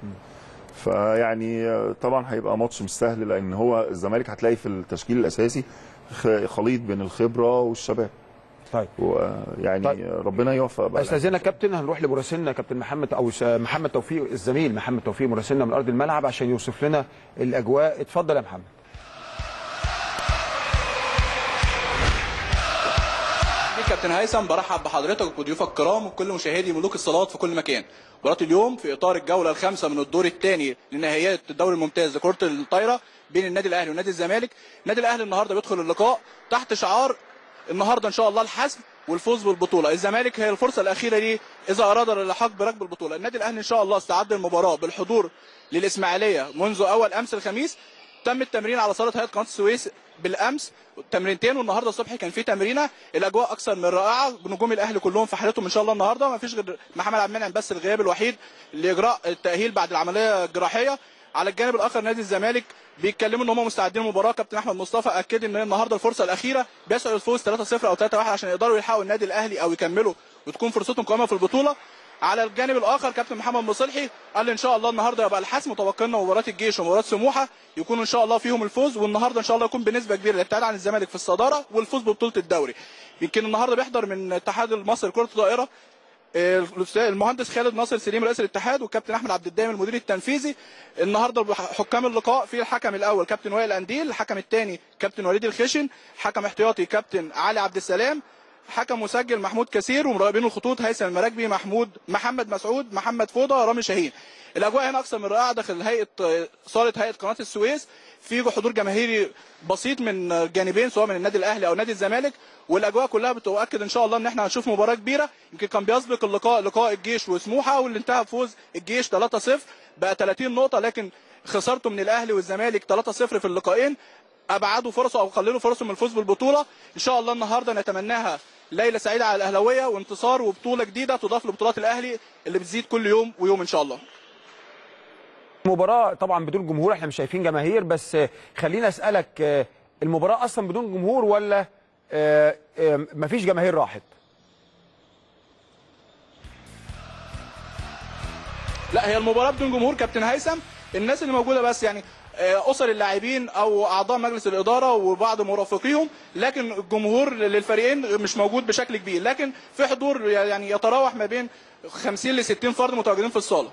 Speaker 2: فيعني آه، طبعا هيبقى ماتش مش سهل لان هو الزمالك هتلاقي في التشكيل الاساسي خ- خليط بين الخبره والشباب
Speaker 1: طيب
Speaker 2: ويعني
Speaker 1: طيب.
Speaker 2: ربنا يوفق بقى
Speaker 1: استاذنا كابتن هنروح لمراسلنا كابتن محمد او س- محمد توفيق الزميل محمد توفيق مراسلنا من ارض الملعب عشان يوصف لنا الاجواء اتفضل يا محمد
Speaker 4: كابتن هيثم برحب بحضرتك وبضيوفك الكرام وبكل مشاهدي ملوك الصالات في كل مكان مباراة اليوم في اطار الجوله الخامسه من الدور الثاني لنهائيات الدوري الممتاز لكره الطايره بين النادي الاهلي ونادي الزمالك النادي الاهلي النهارده بيدخل اللقاء تحت شعار النهارده ان شاء الله الحسم والفوز بالبطوله الزمالك هي الفرصه الاخيره ليه اذا اراد الالحاق بركب البطوله النادي الاهلي ان شاء الله استعد المباراه بالحضور للاسماعيليه منذ اول امس الخميس تم التمرين على صاله هيئه قناه السويس بالامس تمرينتين والنهارده الصبح كان في تمرينه الاجواء اكثر من رائعه نجوم الاهلي كلهم في حالتهم ان شاء الله النهارده ما فيش غير محمد عبد المنعم بس الغياب الوحيد لاجراء التاهيل بعد العمليه الجراحيه على الجانب الاخر نادي الزمالك بيتكلموا ان هم مستعدين للمباراه كابتن احمد مصطفى اكد ان النهارده الفرصه الاخيره بيسعوا الفوز 3-0 او 3-1 عشان يقدروا يلحقوا النادي الاهلي او يكملوا وتكون فرصتهم قائمه في البطوله على الجانب الاخر كابتن محمد مصلحي قال ان شاء الله النهارده يبقى الحسم متوقعنا مباراه الجيش ومباراه سموحه يكون ان شاء الله فيهم الفوز والنهارده ان شاء الله يكون بنسبه كبيره الابتعاد عن الزمالك في الصداره والفوز ببطوله الدوري يمكن النهارده بيحضر من الاتحاد المصري لكره الطائره الأستاذ- المهندس خالد ناصر سليم رئيس الاتحاد والكابتن احمد عبد الدايم المدير التنفيذي النهارده حكام اللقاء في الحكم الاول كابتن وائل انديل الحكم الثاني كابتن وليد الخشن حكم احتياطي كابتن علي عبد السلام حكم مسجل محمود كثير ومراقبين الخطوط هيثم المراكبي محمود محمد مسعود محمد فوضى رامي شاهين الاجواء هنا اكثر من رائعه داخل هيئه صاله هيئه قناه السويس في حضور جماهيري بسيط من جانبين سواء من النادي الاهلي او نادي الزمالك والاجواء كلها بتؤكد ان شاء الله ان احنا هنشوف مباراه كبيره يمكن كان بيسبق اللقاء لقاء الجيش وسموحه واللي انتهى بفوز الجيش 3-0 بقى 30 نقطه لكن خسارته من الاهلي والزمالك 3-0 في اللقاءين ابعدوا فرصه او قللوا فرصه من الفوز بالبطوله ان شاء الله النهارده نتمناها ليله سعيده على الاهلاويه وانتصار وبطوله جديده تضاف لبطولات الاهلي اللي بتزيد كل يوم ويوم ان شاء الله
Speaker 1: المباراة طبعا بدون جمهور احنا مش شايفين جماهير بس آه، خليني اسألك آه، المباراة اصلا بدون جمهور ولا آه، آه، مفيش جماهير راحت؟
Speaker 4: لا هي المباراه بدون جمهور كابتن هيثم الناس اللي موجوده بس يعني آه، اسر اللاعبين او اعضاء مجلس الاداره وبعض مرافقيهم لكن الجمهور للفريقين مش موجود بشكل كبير لكن في حضور يعني يتراوح ما بين 50 ل 60 فرد متواجدين في الصاله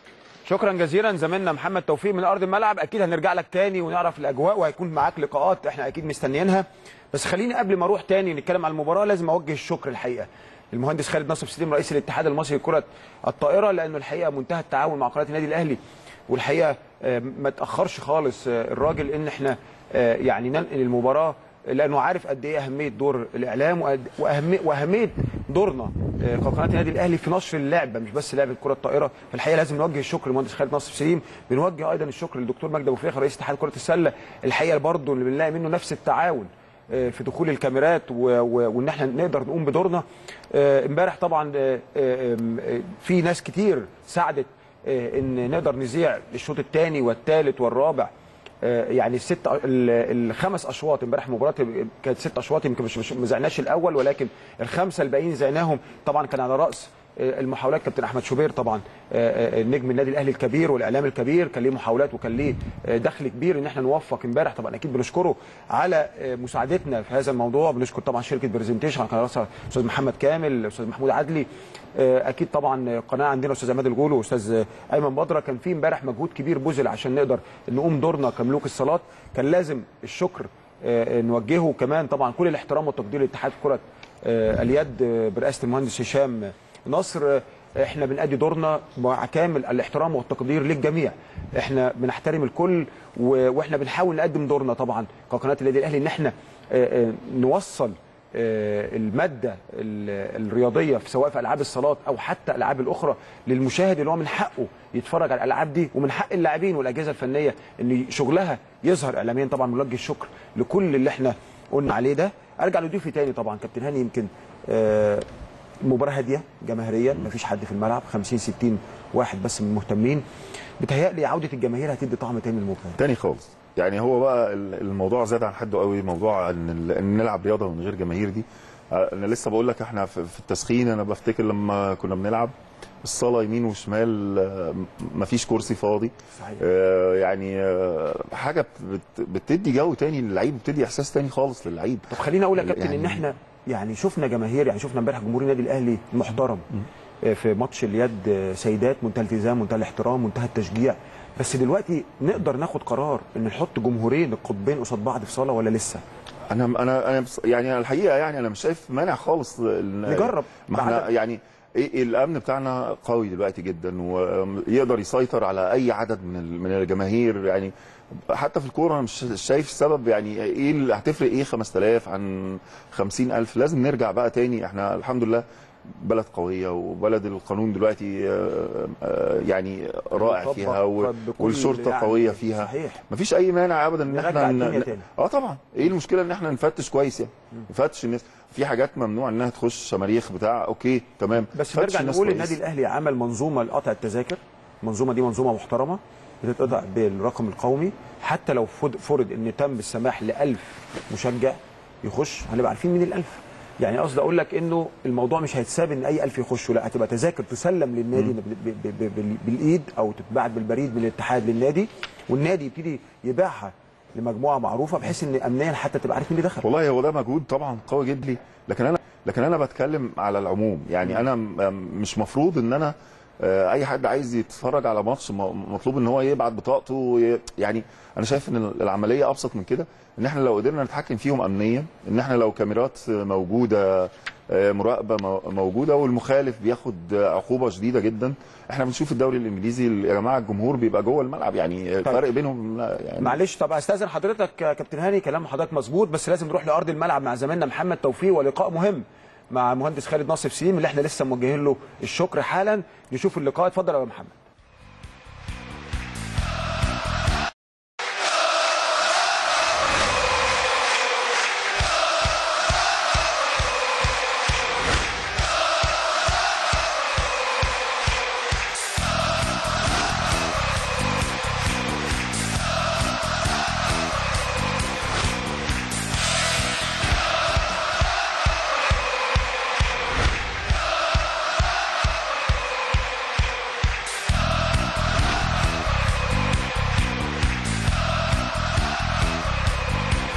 Speaker 1: شكرا جزيلا زميلنا محمد توفيق من ارض الملعب اكيد هنرجع لك تاني ونعرف الاجواء وهيكون معاك لقاءات احنا اكيد مستنيينها بس خليني قبل ما اروح تاني نتكلم عن المباراه لازم اوجه الشكر الحقيقه المهندس خالد ناصر سليم رئيس الاتحاد المصري لكره الطائره لانه الحقيقه منتهى التعاون مع قناه النادي الاهلي والحقيقه آه، ما تاخرش خالص آه، الراجل ان احنا آه، يعني ننقل المباراه لانه عارف قد ايه اهميه دور الاعلام وقد- واهميه واهميه دورنا آه، كقناه النادي الاهلي في نشر اللعبه مش بس لعبه كره الطائره فالحقيقه لازم نوجه الشكر للمهندس خالد ناصر سليم بنوجه ايضا الشكر للدكتور مجدي ابو فيخ رئيس اتحاد كره السله الحقيقه برضه اللي بنلاقي منه نفس التعاون آه، في دخول الكاميرات و- و- وان احنا نقدر نقوم بدورنا آه، امبارح طبعا آه، آه، آه، في ناس كتير ساعدت آه، ان نقدر نذيع الشوط الثاني والثالث والرابع آه، يعني الست ال- الخمس اشواط امبارح مباراه كانت ست اشواط يمكن مش مش- ما زعناش الاول ولكن الخمسه الباقيين زعناهم طبعا كان على راس آه، المحاولات كابتن احمد شوبير طبعا آه، آه، النجم النادي الاهلي الكبير والاعلام الكبير كان ليه محاولات وكان ليه آه، دخل كبير ان احنا نوفق امبارح طبعا اكيد بنشكره على آه، مساعدتنا في هذا الموضوع بنشكر طبعا شركه برزنتيشن كان راسها استاذ محمد كامل الاستاذ محمود عدلي آه، اكيد طبعا قناه عندنا استاذ عماد الجول واستاذ ايمن بدره كان في امبارح مجهود كبير بذل عشان نقدر نقوم دورنا كملوك الصلاه كان لازم الشكر آه، نوجهه كمان طبعا كل الاحترام والتقدير لاتحاد كره آه، اليد آه، برئاسه المهندس هشام نصر آه، احنا بنأدي دورنا مع كامل الاحترام والتقدير للجميع احنا بنحترم الكل و- واحنا بنحاول نقدم دورنا طبعا كقناه النادي الاهلي ان احنا آه، آه، نوصل آه، الماده ال- الرياضيه في سواء في العاب الصالات او حتى الالعاب الاخرى للمشاهد اللي هو من حقه يتفرج على الالعاب دي ومن حق اللاعبين والاجهزه الفنيه ان شغلها يظهر اعلاميا طبعا بنوجه الشكر لكل اللي احنا قلنا عليه ده ارجع لضيوفي تاني طبعا كابتن هاني يمكن آه، مباراه هاديه جماهيريا مفيش حد في الملعب 50 60 واحد بس من المهتمين بتهيألي عوده الجماهير هتدي طعم تاني للمباراه
Speaker 2: تاني خالص يعني هو بقى ال- الموضوع زاد عن حده قوي موضوع ان ال- ان نلعب رياضه من غير جماهير دي آه، انا لسه بقول لك احنا في في التسخين انا بفتكر لما كنا بنلعب الصاله يمين وشمال آه، مفيش كرسي فاضي
Speaker 1: صحيح.
Speaker 2: آه، يعني آه، حاجه بت- بتدي جو تاني للعيب بتدي احساس تاني خالص للعيب
Speaker 1: طب خليني اقول يا كابتن
Speaker 2: يعني-
Speaker 1: ان احنا يعني شفنا جماهير يعني شفنا امبارح جمهور النادي الاهلي محترم آه، في ماتش اليد آه، سيدات منتهى الالتزام منتهى الاحترام منتهى التشجيع بس دلوقتي نقدر ناخد قرار ان نحط جمهورين القطبين قصاد بعض في صاله ولا لسه
Speaker 2: انا انا انا بص- يعني الحقيقه يعني انا مش شايف مانع خالص ال-
Speaker 1: نجرب.
Speaker 2: ما احنا
Speaker 1: بعد-
Speaker 2: يعني إيه الامن بتاعنا قوي دلوقتي جدا ويقدر يسيطر على اي عدد من ال- من الجماهير يعني حتى في الكوره انا مش شايف السبب يعني ايه اللي هتفرق ايه 5000 عن 50000 لازم نرجع بقى تاني احنا الحمد لله بلد قويه وبلد القانون دلوقتي آه، آه، يعني رائع
Speaker 1: مطبق
Speaker 2: فيها و-
Speaker 1: بكل
Speaker 2: والشرطه
Speaker 1: يعني
Speaker 2: قويه فيها
Speaker 1: صحيح.
Speaker 2: مفيش اي مانع ابدا ان
Speaker 1: نرجع
Speaker 2: احنا
Speaker 1: الدنيا
Speaker 2: ن-
Speaker 1: تاني.
Speaker 2: اه طبعا ايه المشكله ان احنا نفتش كويس يعني نفتش الناس في حاجات ممنوع انها تخش شماريخ بتاع اوكي تمام
Speaker 1: بس
Speaker 2: فتش
Speaker 1: نرجع
Speaker 2: الناس
Speaker 1: نقول
Speaker 2: كويس.
Speaker 1: النادي الاهلي عمل منظومه لقطع التذاكر المنظومه دي منظومه محترمه بتتقطع بالرقم القومي حتى لو فد- فرض ان تم السماح ل 1000 مشجع يخش هنبقى عارفين مين ال1000 يعني قصدي اقول لك انه الموضوع مش هيتساب ان اي 1000 يخشوا لا هتبقى تذاكر تسلم للنادي ب- ب- ب- ب- بالايد او تتبعت بالبريد من الاتحاد للنادي والنادي يبتدي يبيعها لمجموعه معروفه بحيث ان امنيا حتى تبقى عارف مين اللي دخل
Speaker 2: والله هو ده مجهود طبعا قوي جدا لي لكن انا لكن انا بتكلم على العموم يعني انا م- مش مفروض ان انا آه، اي حد عايز يتفرج على ماتش م- مطلوب ان هو يبعت بطاقته وي- يعني انا شايف ان العمليه ابسط من كده ان احنا لو قدرنا نتحكم فيهم امنيا ان احنا لو كاميرات موجوده آه، مراقبه مو- موجوده والمخالف بياخد عقوبه شديده جدا احنا بنشوف الدوري الانجليزي يا جماعه الجمهور بيبقى جوه الملعب يعني الفرق بينهم لا، يعني
Speaker 1: معلش طب استاذن حضرتك يا كابتن هاني كلام حضرتك مظبوط بس لازم نروح لارض الملعب مع زميلنا محمد توفيق ولقاء مهم مع مهندس خالد ناصر سليم اللي احنا لسه موجهين له الشكر حالا نشوف اللقاء اتفضل يا محمد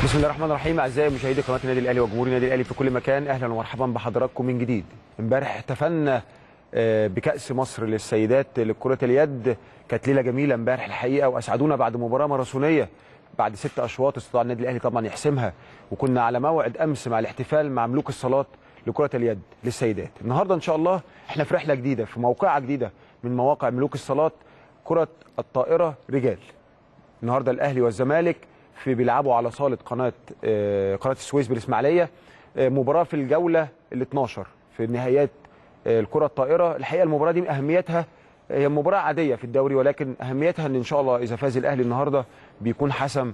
Speaker 1: بسم الله الرحمن الرحيم اعزائي مشاهدي قناه النادي الاهلي وجمهور النادي الاهلي في كل مكان اهلا ومرحبا بحضراتكم من جديد امبارح احتفلنا آه، بكاس مصر للسيدات لكره اليد كانت ليله جميله امبارح الحقيقه واسعدونا بعد مباراه ماراثونيه بعد ست اشواط استطاع النادي الاهلي طبعا يحسمها وكنا على موعد امس مع الاحتفال مع ملوك الصالات لكره اليد للسيدات النهارده ان شاء الله احنا في رحله جديده في موقعه جديده من مواقع ملوك الصالات كره الطائره رجال النهارده الاهلي والزمالك في بيلعبوا على صاله قناه آه، قناه السويس بالاسماعيليه آه، مباراه في الجوله ال 12 في نهايات آه، الكره الطائره الحقيقه المباراه دي اهميتها هي مباراه عاديه في الدوري ولكن اهميتها ان ان شاء الله اذا فاز الاهلي النهارده بيكون حسم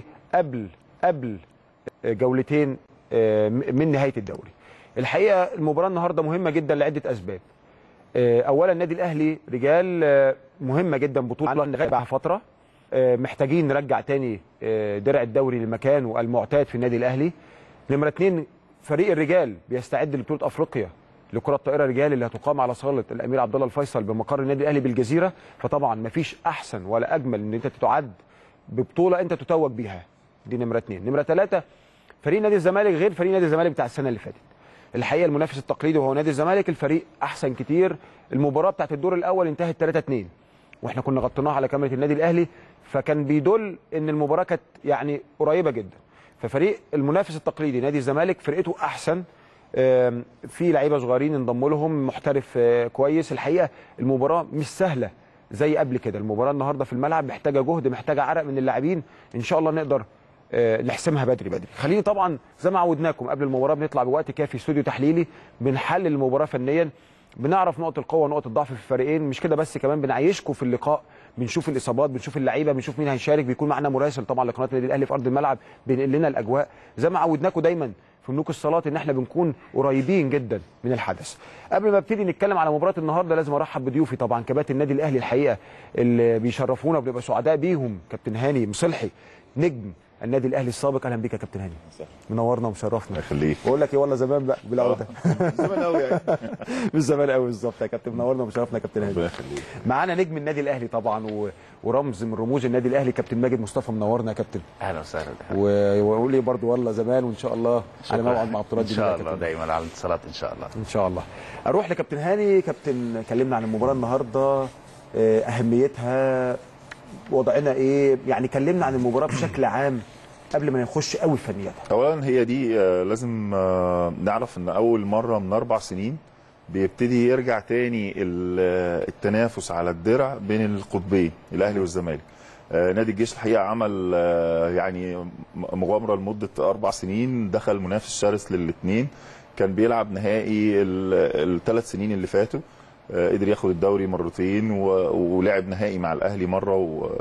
Speaker 1: قبل قبل آه، جولتين آه، من نهايه الدوري الحقيقه المباراه النهارده مهمه جدا لعده اسباب آه، اولا النادي الاهلي رجال آه، مهمه جدا بطوله نغيبها فتره آه، محتاجين نرجع تاني آه، درع الدوري لمكانه المعتاد في النادي الاهلي نمره اتنين فريق الرجال بيستعد لبطوله افريقيا لكره الطائره رجال اللي هتقام على صاله الامير عبد الله الفيصل بمقر النادي الاهلي بالجزيره فطبعا مفيش احسن ولا اجمل ان انت تتعد ببطوله انت تتوج بيها دي نمره اتنين نمره ثلاثه فريق نادي الزمالك غير فريق نادي الزمالك بتاع السنه اللي فاتت الحقيقه المنافس التقليدي وهو نادي الزمالك الفريق احسن كتير المباراه بتاعت الدور الاول انتهت 3 2 واحنا كنا غطيناها على كاميرا النادي الاهلي فكان بيدل ان المباراه كانت يعني قريبه جدا ففريق المنافس التقليدي نادي الزمالك فرقته احسن آم، في لعيبه صغيرين انضموا لهم محترف آه، كويس الحقيقه المباراه مش سهله زي قبل كده المباراه النهارده في الملعب محتاجه جهد محتاجه عرق من اللاعبين ان شاء الله نقدر آه، نحسمها بدري بدري خليني طبعا زي ما عودناكم قبل المباراه بنطلع بوقت كافي استوديو تحليلي بنحلل المباراه فنيا بنعرف نقط القوه ونقط الضعف في الفريقين مش كده بس كمان بنعيشكم في اللقاء بنشوف الاصابات بنشوف اللعيبه بنشوف مين هيشارك بيكون معانا مراسل طبعا لقناه النادي الاهلي في ارض الملعب بينقل لنا الاجواء زي ما عودناكم دايما في ملوك الصالات ان احنا بنكون قريبين جدا من الحدث قبل ما ابتدي نتكلم على مباراه النهارده لازم ارحب بضيوفي طبعا كباتن النادي الاهلي الحقيقه اللي بيشرفونا وبنبقى سعداء بيهم كابتن هاني مصلحي نجم النادي الاهلي السابق اهلا بيك يا كابتن هاني منورنا ومشرفنا
Speaker 2: يخليك
Speaker 1: بقول لك ايه والله زمان بقى بالعوده
Speaker 2: زمان قوي يعني
Speaker 1: مش زمان قوي بالظبط يا كابتن منورنا ومشرفنا يا كابتن
Speaker 2: ربنا
Speaker 1: هاني
Speaker 2: يخليك
Speaker 1: معانا نجم النادي الاهلي طبعا و... ورمز من رموز النادي الاهلي كابتن ماجد مصطفى منورنا يا كابتن
Speaker 3: اهلا وسهلا
Speaker 1: و... وقول لي برضو والله زمان وان شاء الله على موعد مع بطولات
Speaker 3: ان
Speaker 1: دي
Speaker 3: شاء
Speaker 1: يا
Speaker 3: الله
Speaker 1: كابتن.
Speaker 3: دايما على الاتصالات ان شاء الله
Speaker 1: ان شاء الله اروح لكابتن هاني كابتن كلمنا عن المباراه النهارده آه، اهميتها وضعنا ايه يعني كلمنا عن المباراه بشكل عام قبل ما نخش قوي في فنياتها
Speaker 2: اولا هي دي آه، لازم آه، نعرف ان اول مره من اربع سنين بيبتدي يرجع تاني ال- آه، التنافس على الدرع بين القطبين الاهلي والزمالك آه، نادي الجيش الحقيقه عمل آه، يعني م- مغامره لمده اربع سنين دخل منافس شرس للاثنين كان بيلعب نهائي الثلاث سنين اللي فاتوا آه، قدر ياخد الدوري مرتين و- ولعب نهائي مع الاهلي مره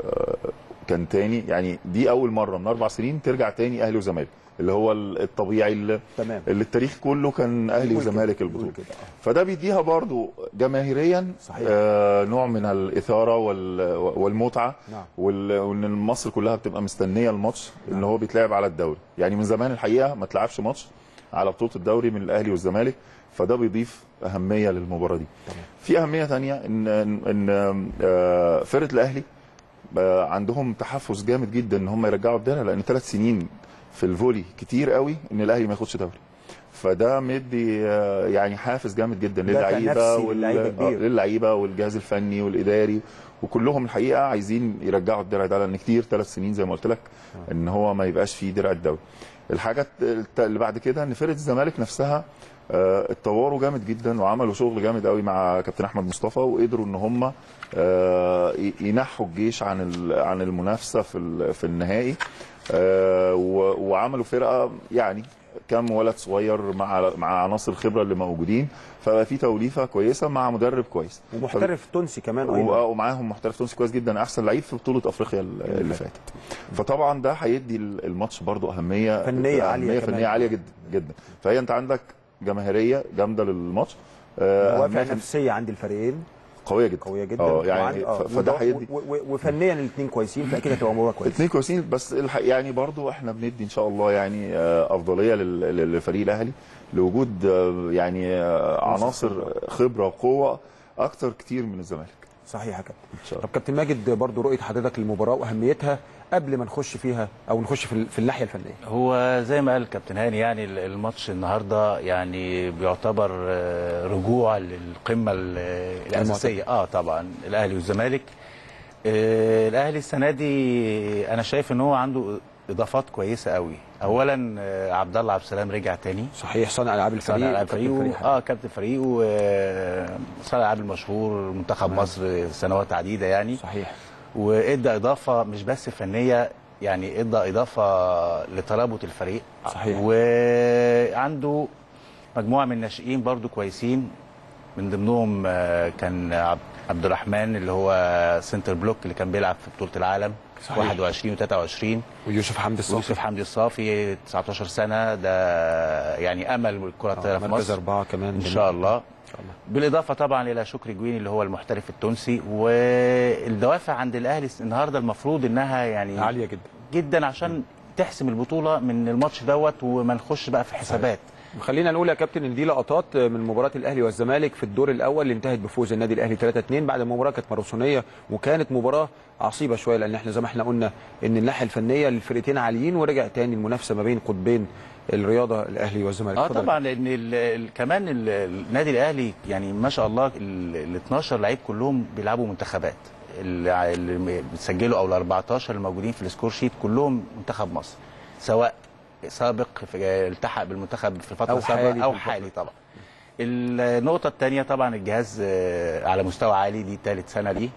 Speaker 2: وكان تاني يعني دي اول مره من اربع سنين ترجع تاني اهلي وزمالك اللي هو الطبيعي اللي,
Speaker 1: تمام
Speaker 2: اللي التاريخ كله كان اهلي
Speaker 1: بيقول كده،
Speaker 2: وزمالك
Speaker 1: بيقول
Speaker 2: البطوله
Speaker 1: كده، آه.
Speaker 2: فده بيديها برضو جماهيريا
Speaker 1: صحيح.
Speaker 2: آه نوع من الاثاره وال- والمتعه
Speaker 1: نعم.
Speaker 2: وال- وان مصر كلها بتبقى مستنيه الماتش ان هو بيتلعب على الدوري يعني من زمان الحقيقه ما تلعبش ماتش على بطوله الدوري من الاهلي والزمالك فده بيضيف اهميه للمباراه دي
Speaker 1: تمام.
Speaker 2: في اهميه ثانيه ان ان آه، فرقه الاهلي آه، عندهم تحفز جامد جدا ان هم يرجعوا الدرع لان ثلاث سنين في الفولي كتير قوي ان الاهلي ما ياخدش دوري فده مدي آه، يعني حافز جامد جدا
Speaker 1: دافع
Speaker 2: للعيبه
Speaker 1: نفسي للعيبة كبير.
Speaker 2: آه، للعيبه والجهاز الفني والاداري وكلهم الحقيقه عايزين يرجعوا الدرع ده لان كتير ثلاث سنين زي ما قلت لك ان هو ما يبقاش فيه درع الدوري الحاجه الت- اللي بعد كده ان فرقه الزمالك نفسها آه، اتطوروا جامد جدا وعملوا شغل جامد قوي مع كابتن احمد مصطفى وقدروا ان هم آه، ي- ينحوا الجيش عن ال- عن المنافسه في ال- في النهائي آه، و- وعملوا فرقه يعني كم ولد صغير مع مع عناصر الخبره اللي موجودين فبقى في توليفه كويسه مع مدرب كويس
Speaker 1: ومحترف تونسي كمان
Speaker 2: و-
Speaker 1: ايضا
Speaker 2: ومعاهم محترف تونسي كويس جدا احسن لعيب في بطوله افريقيا ال- اللي فاتت فطبعا ده هيدي ال- الماتش برضو اهميه
Speaker 1: فنية عالية
Speaker 2: أهمية
Speaker 1: كمان.
Speaker 2: فنيه عاليه جدا جدا فهي انت عندك جماهيريه جامده للماتش آه،
Speaker 1: دوافع
Speaker 2: أهمية
Speaker 1: نفسيه عند الفريقين
Speaker 2: قويه جدا
Speaker 1: قويه جدا
Speaker 2: اه يعني
Speaker 1: وعند- آه،
Speaker 2: ف- فده
Speaker 1: ودو-
Speaker 2: هيدي
Speaker 1: و- و- وفنيا الاثنين كويسين فاكيد هتبقى مباراه كويسه
Speaker 2: اثنين كويسين بس الح... يعني برضو احنا بندي ان شاء الله يعني آه، افضليه لل- لل- للفريق الاهلي لوجود آه، يعني آه، عناصر خبره وقوه اكتر كتير من الزمالك
Speaker 1: صحيح يا كابتن
Speaker 2: ان شاء
Speaker 1: طب
Speaker 2: الله
Speaker 1: كابتن ماجد برضو رؤيه حضرتك للمباراه واهميتها قبل ما نخش فيها او نخش في, ال- في الناحيه الفنيه
Speaker 3: هو زي ما قال كابتن هاني يعني ال- الماتش النهارده يعني بيعتبر آه، رجوع للقمه ال- الاساسيه اه طبعا الاهلي والزمالك آه، الاهلي السنه دي انا شايف ان هو عنده اضافات كويسه قوي اولا آه، عبد الله عبد السلام رجع تاني
Speaker 1: صحيح صانع العاب الفريق
Speaker 3: صانع العاب
Speaker 1: كابتن
Speaker 3: فريقه
Speaker 1: فريق
Speaker 3: اه كابتن فريقه وصانع العاب المشهور منتخب مصر سنوات عديده يعني
Speaker 1: صحيح
Speaker 3: وادى اضافه مش بس فنيه يعني ادى اضافه لترابط الفريق
Speaker 1: صحيح.
Speaker 3: وعنده مجموعه من الناشئين برضو كويسين من ضمنهم آه، كان عب- عبد الرحمن اللي هو سنتر بلوك اللي كان بيلعب في بطوله العالم
Speaker 1: صحيح.
Speaker 3: 21 و23
Speaker 1: ويوسف حمدي الصافي
Speaker 3: ويوسف حمدي الصافي 19 سنه ده يعني امل الكره الطايره في
Speaker 1: مركز
Speaker 3: مصر
Speaker 1: اربعه كمان
Speaker 3: ان شاء الله
Speaker 1: ان شاء الله
Speaker 3: بالاضافه طبعا الى شكري جويني اللي هو المحترف التونسي والدوافع عند الاهلي النهارده المفروض انها يعني
Speaker 1: عاليه جدا
Speaker 3: جدا عشان تحسم البطوله من الماتش دوت وما نخش بقى في حسابات
Speaker 1: خلينا نقول يا كابتن ان دي لقطات من مباراه الاهلي والزمالك في الدور الاول اللي انتهت بفوز النادي الاهلي 3-2 بعد المباراه كانت ماراثونيه وكانت مباراه عصيبه شويه لان احنا زي ما احنا قلنا ان الناحيه الفنيه الفرقتين عاليين ورجع تاني المنافسه ما بين قطبين الرياضه الاهلي والزمالك
Speaker 3: اه
Speaker 1: اتفضل.
Speaker 3: طبعا لان ال ال كمان ال- النادي الاهلي يعني ما شاء الله ال ال 12 لعيب كلهم بيلعبوا منتخبات ال- اللي بتسجلوا او ال 14 الموجودين في السكور شيت كلهم منتخب مصر سواء سابق في التحق بالمنتخب في فتره
Speaker 1: أو حالي
Speaker 3: سابقه
Speaker 1: في
Speaker 3: او
Speaker 1: الفترة.
Speaker 3: حالي طبعا النقطه الثانيه طبعا الجهاز آه، على مستوى عالي دي ثالث سنه ليه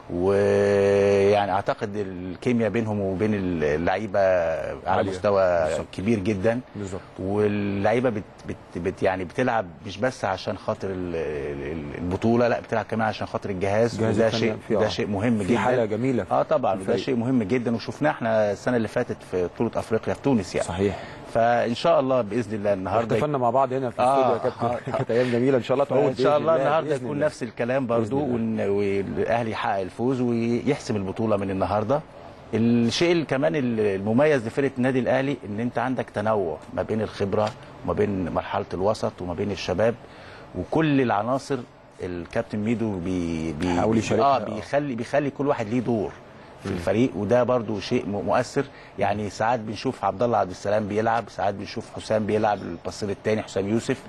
Speaker 3: ويعني اعتقد الكيمياء بينهم وبين اللعيبه على
Speaker 1: عالية.
Speaker 3: مستوى
Speaker 1: بالظبط.
Speaker 3: كبير جدا
Speaker 1: بالظبط
Speaker 3: واللعيبه بت بت بت يعني بتلعب مش بس عشان خاطر ال- ال- البطوله لا بتلعب كمان عشان خاطر الجهاز
Speaker 1: الجهاز
Speaker 3: وده
Speaker 1: الفني
Speaker 3: شيء
Speaker 1: في-
Speaker 3: ده
Speaker 1: آه.
Speaker 3: شيء مهم
Speaker 1: في
Speaker 3: جدا
Speaker 1: حاله جميله
Speaker 3: اه طبعا وده
Speaker 1: الفريق.
Speaker 3: شيء مهم جدا وشفناه احنا السنه اللي فاتت في بطوله افريقيا في تونس يعني
Speaker 1: صحيح
Speaker 3: فان شاء الله باذن الله النهارده
Speaker 1: احتفلنا مع بعض هنا في
Speaker 3: آه،
Speaker 1: الاستوديو يا كابتن
Speaker 3: آه.
Speaker 1: كانت ايام جميله ان شاء الله تعود
Speaker 3: ان شاء
Speaker 1: بإذن
Speaker 3: الله النهارده
Speaker 1: بإذن
Speaker 3: يكون
Speaker 1: الله.
Speaker 3: نفس الكلام برضو
Speaker 1: بإذن الله.
Speaker 3: وإن- والاهلي يحقق الفوز ويحسم البطوله من النهارده الشيء اللي كمان المميز لفرقه النادي الاهلي ان انت عندك تنوع ما بين الخبره وما بين مرحله الوسط وما بين الشباب وكل العناصر الكابتن ميدو بي بي
Speaker 1: بيحاول يشاركها.
Speaker 3: اه بيخلي بيخلي كل واحد ليه دور في الفريق وده برضو شيء م- مؤثر يعني ساعات بنشوف عبد الله عبد السلام بيلعب ساعات بنشوف حسام بيلعب البصير الثاني حسام يوسف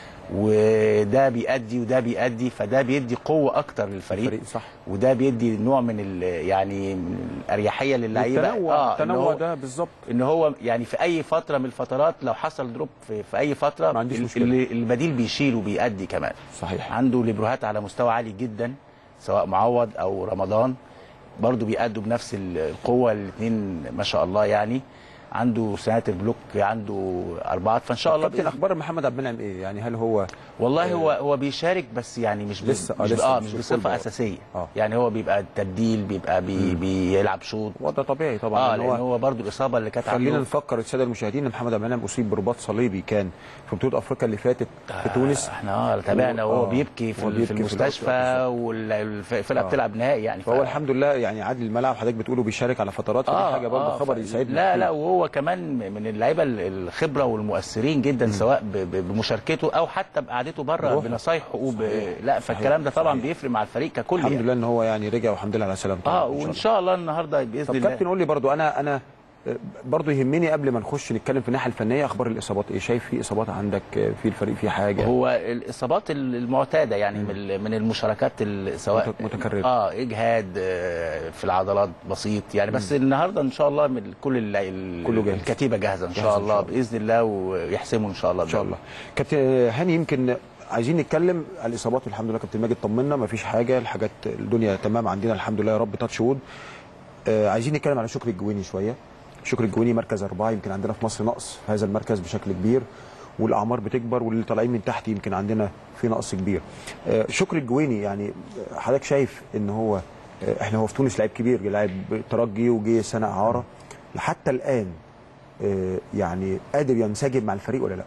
Speaker 3: وده بيأدي وده بيأدي فده بيدي قوة أكتر للفريق
Speaker 1: الفريق صح
Speaker 3: وده بيدي نوع من ال يعني من الأريحية للعيبة
Speaker 1: التنوع
Speaker 3: إن
Speaker 1: التنوع
Speaker 3: هو-
Speaker 1: ده بالظبط
Speaker 3: ان هو يعني في اي فتره من الفترات لو حصل دروب في, في اي فتره
Speaker 1: ما عنديش
Speaker 3: ال-
Speaker 1: مشكلة.
Speaker 3: ال- البديل بيشيل وبيأدي كمان
Speaker 1: صحيح
Speaker 3: عنده ليبروهات على مستوى عالي جدا سواء معوض او رمضان برضو بيأدوا بنفس ال- القوه الاثنين ما شاء الله يعني عنده سناتر بلوك عنده اربعات فان شاء الله
Speaker 1: كابتن
Speaker 3: بإذن
Speaker 1: اخبار محمد عبد المنعم ايه يعني هل هو
Speaker 3: والله هو هو بيشارك بس يعني مش ب-
Speaker 1: لسه- آه،
Speaker 3: مش
Speaker 1: لسه
Speaker 3: اه
Speaker 1: مش
Speaker 3: مش
Speaker 1: بالفول
Speaker 3: بصفه
Speaker 1: باور.
Speaker 3: اساسيه
Speaker 1: آه.
Speaker 3: يعني هو بيبقى تبديل بيبقى بي بيلعب شوط
Speaker 1: وضع طبيعي طبعا
Speaker 3: اه
Speaker 1: لأن
Speaker 3: لان هو برضو الاصابه اللي كانت
Speaker 1: خلينا
Speaker 3: عنده
Speaker 1: نفكر الساده المشاهدين ان محمد عبد المنعم اصيب برباط صليبي كان في بطوله افريقيا اللي فاتت في تونس
Speaker 3: احنا اه تابعنا وهو
Speaker 1: آه،
Speaker 3: بيبكي في,
Speaker 1: وهو
Speaker 3: ال-
Speaker 1: بيبكي
Speaker 3: في
Speaker 1: في
Speaker 3: المستشفى
Speaker 1: الأوضة
Speaker 3: والفرقه
Speaker 1: آه.
Speaker 3: بتلعب نهائي يعني
Speaker 1: فهو الحمد لله يعني عاد الملعب حضرتك بتقوله بيشارك على فترات فدي حاجه برضه خبر
Speaker 3: ف-
Speaker 1: يسعدنا
Speaker 3: لا
Speaker 1: كتير.
Speaker 3: لا وهو كمان من اللعيبه ال- الخبره والمؤثرين جدا سواء ب- ب- بمشاركته او حتى بقعدته بره
Speaker 1: روح.
Speaker 3: بنصايحه وب...
Speaker 1: صحيح.
Speaker 3: لا فالكلام ده
Speaker 1: صحيح.
Speaker 3: طبعا بيفرق مع الفريق ككل
Speaker 1: الحمد
Speaker 3: يعني.
Speaker 1: لله ان هو يعني رجع والحمد لله على سلامته
Speaker 3: اه
Speaker 1: إن شاء
Speaker 3: وان
Speaker 1: الله.
Speaker 3: شاء الله النهارده باذن
Speaker 1: طب
Speaker 3: الله
Speaker 1: كابتن قول لي برضو انا انا برضو يهمني قبل ما نخش نتكلم في الناحيه الفنيه اخبار الاصابات ايه شايف في اصابات عندك في الفريق في حاجه
Speaker 3: هو الاصابات المعتاده يعني من من المشاركات ال- سواء
Speaker 1: مت- متكررة.
Speaker 3: اه اجهاد آه، في العضلات بسيط يعني بس النهارده ان شاء الله من كل ال- ال-
Speaker 1: كله جاهز.
Speaker 3: الكتيبه جاهزه ان
Speaker 1: جاهزة
Speaker 3: شاء
Speaker 1: إن
Speaker 3: الله
Speaker 1: شاء الله.
Speaker 3: باذن الله ويحسموا ان شاء الله
Speaker 1: ان شاء الله كابتن هاني يمكن عايزين نتكلم على الاصابات والحمد لله كابتن ماجد طمنا ما فيش حاجه الحاجات الدنيا تمام عندنا الحمد لله يا رب تاتش وود آه عايزين نتكلم على شكري الجويني شويه شكري الجويني مركز اربعه يمكن عندنا في مصر نقص في هذا المركز بشكل كبير والاعمار بتكبر واللي طالعين من تحت يمكن عندنا في نقص كبير آه شكري الجويني يعني آه، حضرتك شايف ان هو آه احنا هو في تونس لعيب كبير لاعب ترجي وجه سنه اعاره حتى الان آه يعني قادر ينسجم مع الفريق ولا لا؟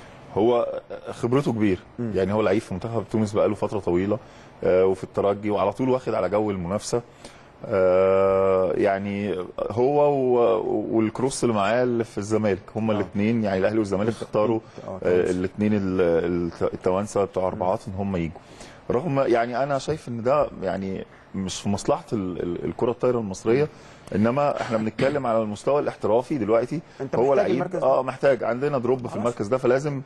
Speaker 2: هو خبرته كبير يعني هو لعيب في منتخب تونس بقاله فتره طويله آه، وفي الترجي وعلى طول واخد على جو المنافسه آه، يعني هو و- والكروس اللي معاه اللي في الزمالك هما الاثنين يعني الاهلي والزمالك اختاروا
Speaker 1: آه،
Speaker 2: الاثنين التوانسه بتوع اربعات ان هم يجوا رغم يعني انا شايف ان ده يعني مش في مصلحه ال- ال- الكره الطايره المصريه انما احنا بنتكلم على المستوى الاحترافي دلوقتي
Speaker 1: أنت
Speaker 2: هو
Speaker 1: محتاج
Speaker 2: لعيب
Speaker 1: المركز ده.
Speaker 2: اه محتاج عندنا دروب في المركز ده فلازم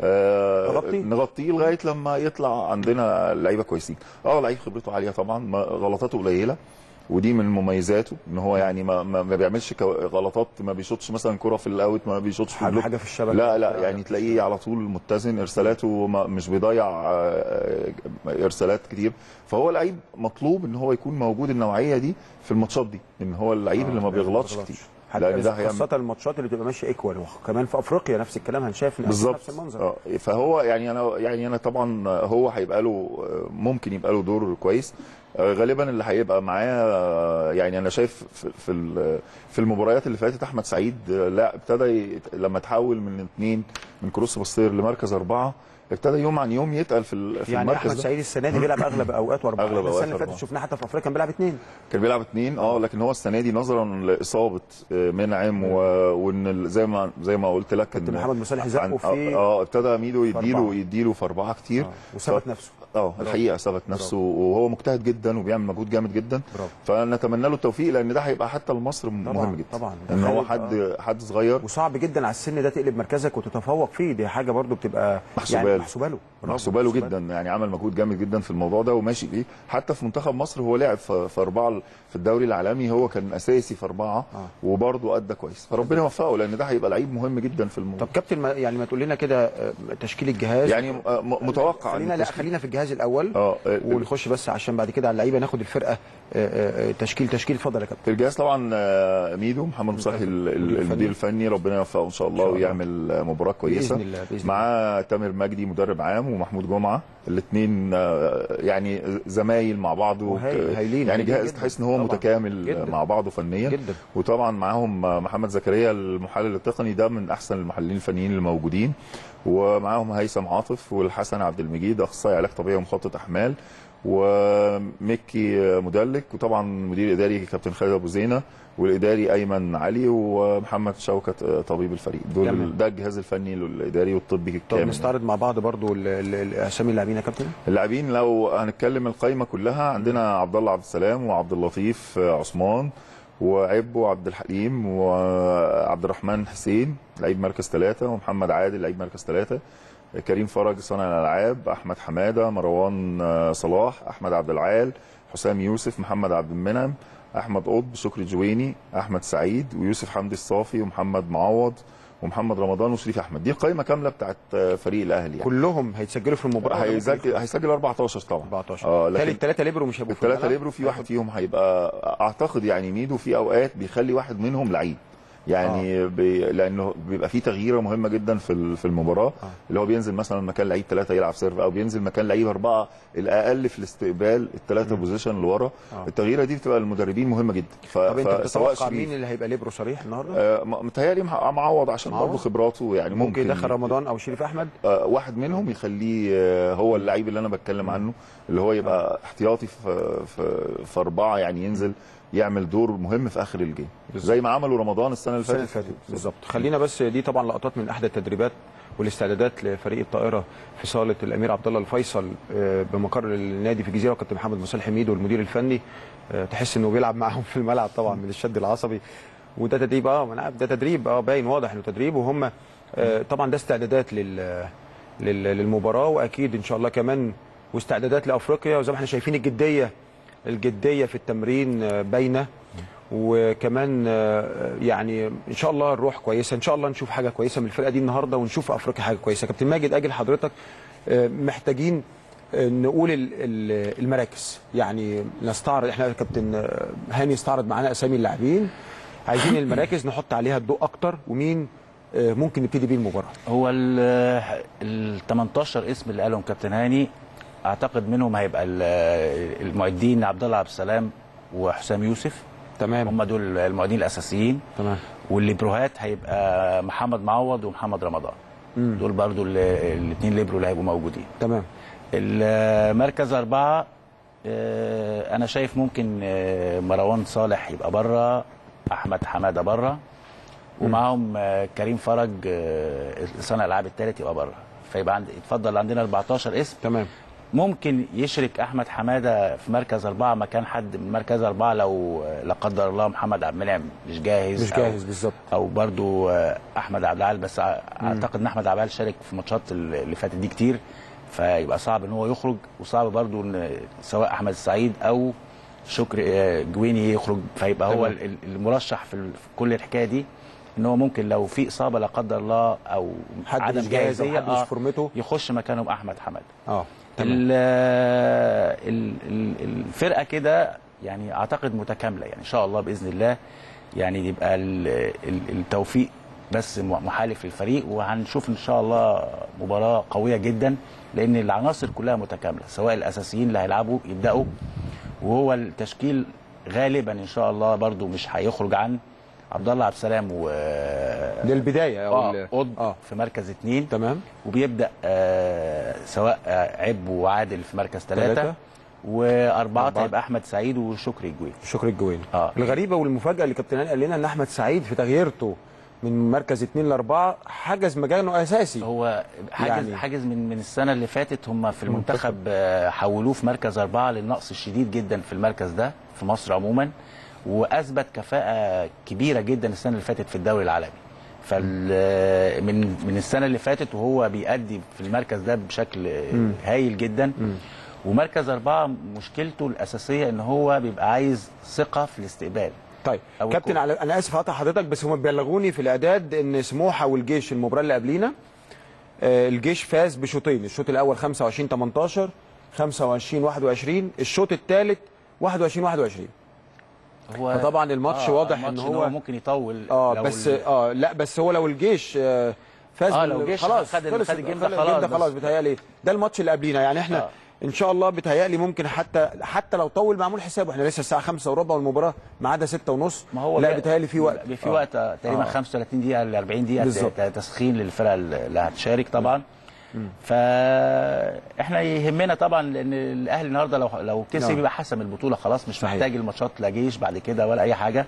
Speaker 2: آه
Speaker 1: نغطيه.
Speaker 2: نغطيه لغايه لما يطلع عندنا لعيبه كويسين اه لعيب خبرته عاليه طبعا ما غلطاته قليله ودي من مميزاته ان هو يعني ما, ما, ما بيعملش كو- غلطات ما بيشوطش مثلا كره في الاوت ما بيشوطش في
Speaker 1: حاجه
Speaker 2: البلوك
Speaker 1: حاجه في الشبكه
Speaker 2: لا لا يعني تلاقيه على طول متزن ارسالاته ما مش بيضيع آه، ارسالات كتير فهو لعيب مطلوب ان هو يكون موجود النوعيه دي في الماتشات دي ان هو اللعيب اللي ما بيغلطش كتير لان ده هيعمل
Speaker 1: خاصه الماتشات اللي بتبقى ماشيه ايكوال وكمان في افريقيا نفس الكلام هنشاف
Speaker 2: بالظبط
Speaker 1: نفس المنظر
Speaker 2: اه فهو يعني انا يعني انا طبعا هو هيبقى له ممكن يبقى له دور كويس آه، غالبا اللي هيبقى معاه آه، يعني انا شايف في في ال- في المباريات اللي فاتت احمد سعيد آه، لا ابتدى ي- لما تحول من اثنين من كروس بصير لمركز اربعه ابتدى يوم عن يوم يتقل في ال- في
Speaker 1: يعني
Speaker 2: المركز
Speaker 1: احمد
Speaker 2: ده.
Speaker 1: سعيد السنه دي بيلعب اغلب اوقات واربعه
Speaker 2: أغلب
Speaker 1: السنه
Speaker 2: أوقات
Speaker 1: اللي فاتت
Speaker 2: أربعة.
Speaker 1: شفناه حتى في افريقيا كان بيلعب اثنين
Speaker 2: كان بيلعب اثنين اه لكن هو السنه دي نظرا لاصابه آه، منعم و- وان ال- زي ما زي ما قلت لك
Speaker 1: كابتن
Speaker 2: إن
Speaker 1: محمد مصالح زقه
Speaker 2: عن-
Speaker 1: في
Speaker 2: اه ابتدى ميدو
Speaker 1: في
Speaker 2: يديله
Speaker 1: أربعة.
Speaker 2: يديله في اربعه كتير
Speaker 1: آه، وثبت
Speaker 2: ف-
Speaker 1: نفسه
Speaker 2: اه الحقيقه ثبت نفسه وهو مجتهد جدا وبيعمل مجهود جامد جدا
Speaker 1: برافو.
Speaker 2: فنتمنى له التوفيق لان ده هيبقى حتى لمصر مهم جدا
Speaker 1: طبعا.
Speaker 2: ان هو
Speaker 1: تخيل،
Speaker 2: حد حد صغير
Speaker 1: وصعب جدا على السن ده تقلب مركزك وتتفوق فيه دي حاجه برضو بتبقى
Speaker 2: محسوبة
Speaker 1: يعني
Speaker 2: له.
Speaker 1: محسوبه له برافو،
Speaker 2: محسوبه له جدا يعني عمل مجهود جامد جدا في الموضوع ده وماشي بيه حتى في منتخب مصر هو لعب في في اربعه في الدوري العالمي هو كان اساسي في اربعه
Speaker 1: آه.
Speaker 2: وبرضه ادى كويس فربنا يوفقه لان ده هيبقى لعيب مهم جدا في الموضوع
Speaker 1: طب كابتن ما يعني ما تقول لنا كده آه، تشكيل الجهاز
Speaker 2: يعني آه، م- متوقع
Speaker 1: خلينا
Speaker 2: إن
Speaker 1: لا
Speaker 2: التشكيل-
Speaker 1: خلينا في الجهاز الاول
Speaker 2: اه آه،
Speaker 1: ونخش بس عشان بعد كده على اللعيبه ناخد الفرقه آه، آه، آه، تشكيل تشكيل اتفضل يا كابتن
Speaker 2: الجهاز طبعا آه، ميدو محمد مصالح ال- ال-
Speaker 1: المدير
Speaker 2: المدير الفني ربنا يوفقه ان شاء الله
Speaker 1: شاء الله.
Speaker 2: ويعمل آه، مباراه كويسه
Speaker 1: باذن الله باذن الله
Speaker 2: معاه تامر مجدي مدرب عام ومحمود جمعه الاثنين يعني زمايل مع بعض وك-
Speaker 1: وهاي- هايلين-
Speaker 2: يعني
Speaker 1: هايلين
Speaker 2: جهاز
Speaker 1: جداً.
Speaker 2: تحس ان هو
Speaker 1: طبعاً.
Speaker 2: متكامل
Speaker 1: جداً.
Speaker 2: مع بعضه فنيا
Speaker 1: جدا
Speaker 2: وطبعا معاهم محمد زكريا المحلل التقني ده من احسن المحللين الفنيين الموجودين ومعاهم هيثم عاطف والحسن عبد المجيد اخصائي علاج طبيعي ومخطط احمال وميكي مدلك وطبعا مدير اداري كابتن خالد ابو زينه والاداري ايمن علي ومحمد شوكت طبيب الفريق دول
Speaker 1: تمام.
Speaker 2: ده الجهاز الفني الاداري والطبي
Speaker 1: طب
Speaker 2: الكامل
Speaker 1: نستعرض مع بعض برضو ال- ال- ال- اسامي اللاعبين يا كابتن
Speaker 2: اللاعبين لو هنتكلم القايمه كلها عندنا عبد الله عبد السلام وعبد اللطيف عثمان وعبو عبد الحليم وعبد الرحمن حسين لعيب مركز ثلاثة ومحمد عادل لعيب مركز ثلاثة كريم فرج صانع الالعاب احمد حماده مروان آه، صلاح احمد عبد العال حسام يوسف محمد عبد المنعم احمد قطب شكري جويني احمد سعيد ويوسف حمدي الصافي ومحمد معوض ومحمد رمضان وشريف احمد دي قائمه كامله بتاعت آه، فريق الاهلي يعني.
Speaker 1: كلهم هيتسجلوا في المباراه ولا ممكن
Speaker 2: هيسجل هيسجل 14 طبعا
Speaker 1: 14
Speaker 2: اه
Speaker 1: بالتالي
Speaker 2: لكن
Speaker 1: الثلاثه ليبرو مش هيبقوا في
Speaker 2: الثلاثه
Speaker 1: الملعب؟
Speaker 2: ليبرو في واحد فيهم هيبقى اعتقد يعني ميدو في اوقات بيخلي واحد منهم لعيب يعني آه. بي لانه بيبقى في تغييره مهمه جدا في ال- في المباراه
Speaker 1: آه.
Speaker 2: آه. اللي هو بينزل مثلا مكان لعيب ثلاثه يلعب سيرف او بينزل مكان لعيب اربعه الاقل في الاستقبال الثلاثه بوزيشن اللي ورا
Speaker 1: آه.
Speaker 2: آه. التغييره دي بتبقى المدربين مهمه جدا ف...
Speaker 1: طب انت
Speaker 2: فسواء
Speaker 1: بتتوقع
Speaker 2: شريف
Speaker 1: مين اللي هيبقى ليبرو صريح النهارده؟
Speaker 2: آه م- متهيألي مع- معوض عشان
Speaker 1: معوض؟
Speaker 2: برضه خبراته يعني ممكن,
Speaker 1: ممكن يدخل رمضان او شريف احمد
Speaker 2: آه، واحد منهم يخليه آه، هو اللعيب اللي انا بتكلم عنه اللي هو يبقى احتياطي في في, في اربعه يعني ينزل يعمل دور مهم في اخر الجيم زي ما عملوا رمضان السنه اللي
Speaker 1: السنه اللي
Speaker 2: فاتت
Speaker 1: فاتت بالظبط خلينا بس دي طبعا لقطات من احدى التدريبات والاستعدادات لفريق الطائره في صاله الامير عبد الله الفيصل آه، بمقر النادي في الجزيره وكابتن محمد مصالح حميد والمدير الفني آه، تحس انه بيلعب معاهم في الملعب طبعا من الشد العصبي وده تدريب اه ما انا عارف ده تدريب اه باين واضح انه تدريب وهم آه، طبعا ده استعدادات لل لل- للمباراه واكيد ان شاء الله كمان واستعدادات لافريقيا وزي ما احنا شايفين الجديه الجديه في التمرين آه، باينه وكمان آه، يعني ان شاء الله الروح كويسه ان شاء الله نشوف حاجه كويسه من الفرقه دي النهارده ونشوف في افريقيا حاجه كويسه كابتن ماجد اجل حضرتك آه، محتاجين آه، نقول ال- ال- المراكز يعني نستعرض احنا كابتن آه، هاني استعرض معانا اسامي اللاعبين عايزين المراكز نحط عليها الضوء اكتر ومين آه، ممكن نبتدي بيه المباراه
Speaker 3: هو ال ال 18 اسم اللي قالهم كابتن هاني اعتقد منهم هيبقى ال- المعدين عبد الله عبد السلام وحسام يوسف
Speaker 1: تمام
Speaker 3: هم دول المعدين الاساسيين
Speaker 1: تمام
Speaker 3: والليبروهات هيبقى محمد معوض ومحمد رمضان
Speaker 1: مم.
Speaker 3: دول برضو الاثنين ليبرو اللي هيبقوا موجودين
Speaker 1: تمام
Speaker 3: المركز أربعة آه، أنا شايف ممكن آه، مروان صالح يبقى بره أحمد حمادة بره ومعاهم آه، كريم فرج آه، صانع الألعاب الثالث يبقى بره فيبقى عند يتفضل عندنا 14 اسم
Speaker 1: تمام
Speaker 3: ممكن يشرك احمد حماده في مركز اربعه مكان حد من مركز اربعه لو لا قدر الله محمد عبد المنعم مش جاهز
Speaker 1: مش
Speaker 3: أو-
Speaker 1: جاهز بالظبط
Speaker 3: او برضو آه، احمد عبد العال بس ع- اعتقد ان احمد عبد العال شارك في ماتشات ال- اللي فاتت دي كتير فيبقى صعب ان هو يخرج وصعب برضو ان سواء احمد السعيد او شكري آه، جويني يخرج فيبقى هو
Speaker 1: تمام.
Speaker 3: ال- ال- المرشح في ال- في كل الحكايه دي ان هو ممكن لو في اصابه لا قدر الله او
Speaker 1: حد
Speaker 3: عدم
Speaker 1: مش جاهز أو
Speaker 3: جاهزيه
Speaker 1: حد مش فورمته.
Speaker 3: يخش مكانهم احمد حماده
Speaker 1: اه تمام
Speaker 3: ال- ال- ال- الفرقه كده يعني اعتقد متكامله يعني ان شاء الله باذن الله يعني يبقى ال- ال- التوفيق بس م- محالف للفريق وهنشوف ان شاء الله مباراه قويه جدا لان العناصر كلها متكامله سواء الاساسيين اللي هيلعبوا يبداوا وهو التشكيل غالبا ان شاء الله برضو مش هيخرج عن عبد الله عبد السلام و
Speaker 1: للبدايه او
Speaker 3: اه
Speaker 1: ال-
Speaker 3: قطب
Speaker 1: اه
Speaker 3: في مركز اثنين
Speaker 1: تمام
Speaker 3: وبيبدا آه سواء آه عب وعادل في مركز
Speaker 1: تلاتة.
Speaker 3: ثلاثه واربعه
Speaker 1: أربعة.
Speaker 3: هيبقى احمد سعيد وشكري الجوي
Speaker 1: شكري الجويني
Speaker 3: آه.
Speaker 1: الغريبه والمفاجاه اللي كابتن هاني قال لنا ان احمد سعيد في تغييرته من مركز اثنين لاربعه حجز مكانه اساسي
Speaker 3: هو حاجز
Speaker 1: يعني-
Speaker 3: يعني حاجز من من السنه اللي فاتت هم في المنتخب آه، حولوه في مركز اربعه للنقص الشديد جدا في المركز ده في مصر عموما واثبت كفاءه كبيره جدا السنه اللي فاتت في الدوري العالمي فال من من السنه اللي فاتت وهو بيأدي في المركز ده بشكل هايل جدا ومركز أربعة مشكلته الأساسية إن هو بيبقى عايز ثقة في الاستقبال
Speaker 1: طيب
Speaker 3: أو
Speaker 1: كابتن
Speaker 3: الكورة.
Speaker 1: على انا اسف هقطع حضرتك بس هم بلغوني في الاعداد ان سموحه والجيش المباراه اللي قبلينا آه، الجيش فاز بشوطين الشوط الاول 25 18 25 21 الشوط الثالث 21 21
Speaker 3: هو
Speaker 1: فطبعا الماتش واضح
Speaker 3: الماتش
Speaker 1: إن هو-
Speaker 3: ممكن يطول
Speaker 1: اه
Speaker 3: لو
Speaker 1: بس
Speaker 3: ال-
Speaker 1: اه لا بس هو لو الجيش آه، فاز
Speaker 3: آه،
Speaker 1: بال-
Speaker 3: لو الجيش
Speaker 1: خلاص
Speaker 3: خد ال-
Speaker 1: خلص
Speaker 3: خد الجيم ده
Speaker 1: خلص
Speaker 3: خلاص
Speaker 1: ده خلاص
Speaker 3: بس.
Speaker 1: بيتهيألي ده الماتش اللي قبلينا يعني احنا
Speaker 3: آه.
Speaker 1: ان شاء الله بيتهيألي ممكن حتى حتى لو طول معمول حسابه احنا لسه الساعه 5 وربع والمباراه ميعادها 6 ونص
Speaker 3: ما هو
Speaker 1: لا
Speaker 3: بقى-
Speaker 1: بيتهيألي في وقت
Speaker 3: في
Speaker 1: آه.
Speaker 3: وقت آه، تقريبا
Speaker 1: آه.
Speaker 3: 35 دقيقه ل 40 دقيقه
Speaker 1: بالظبط.
Speaker 3: ت- تسخين للفرقه اللي هتشارك طبعا فاحنا يهمنا طبعا لان الاهلي النهارده لو لو كسب
Speaker 1: نعم.
Speaker 3: يبقى حسم البطوله خلاص مش
Speaker 1: صحيح.
Speaker 3: محتاج الماتشات لا جيش بعد كده ولا اي حاجه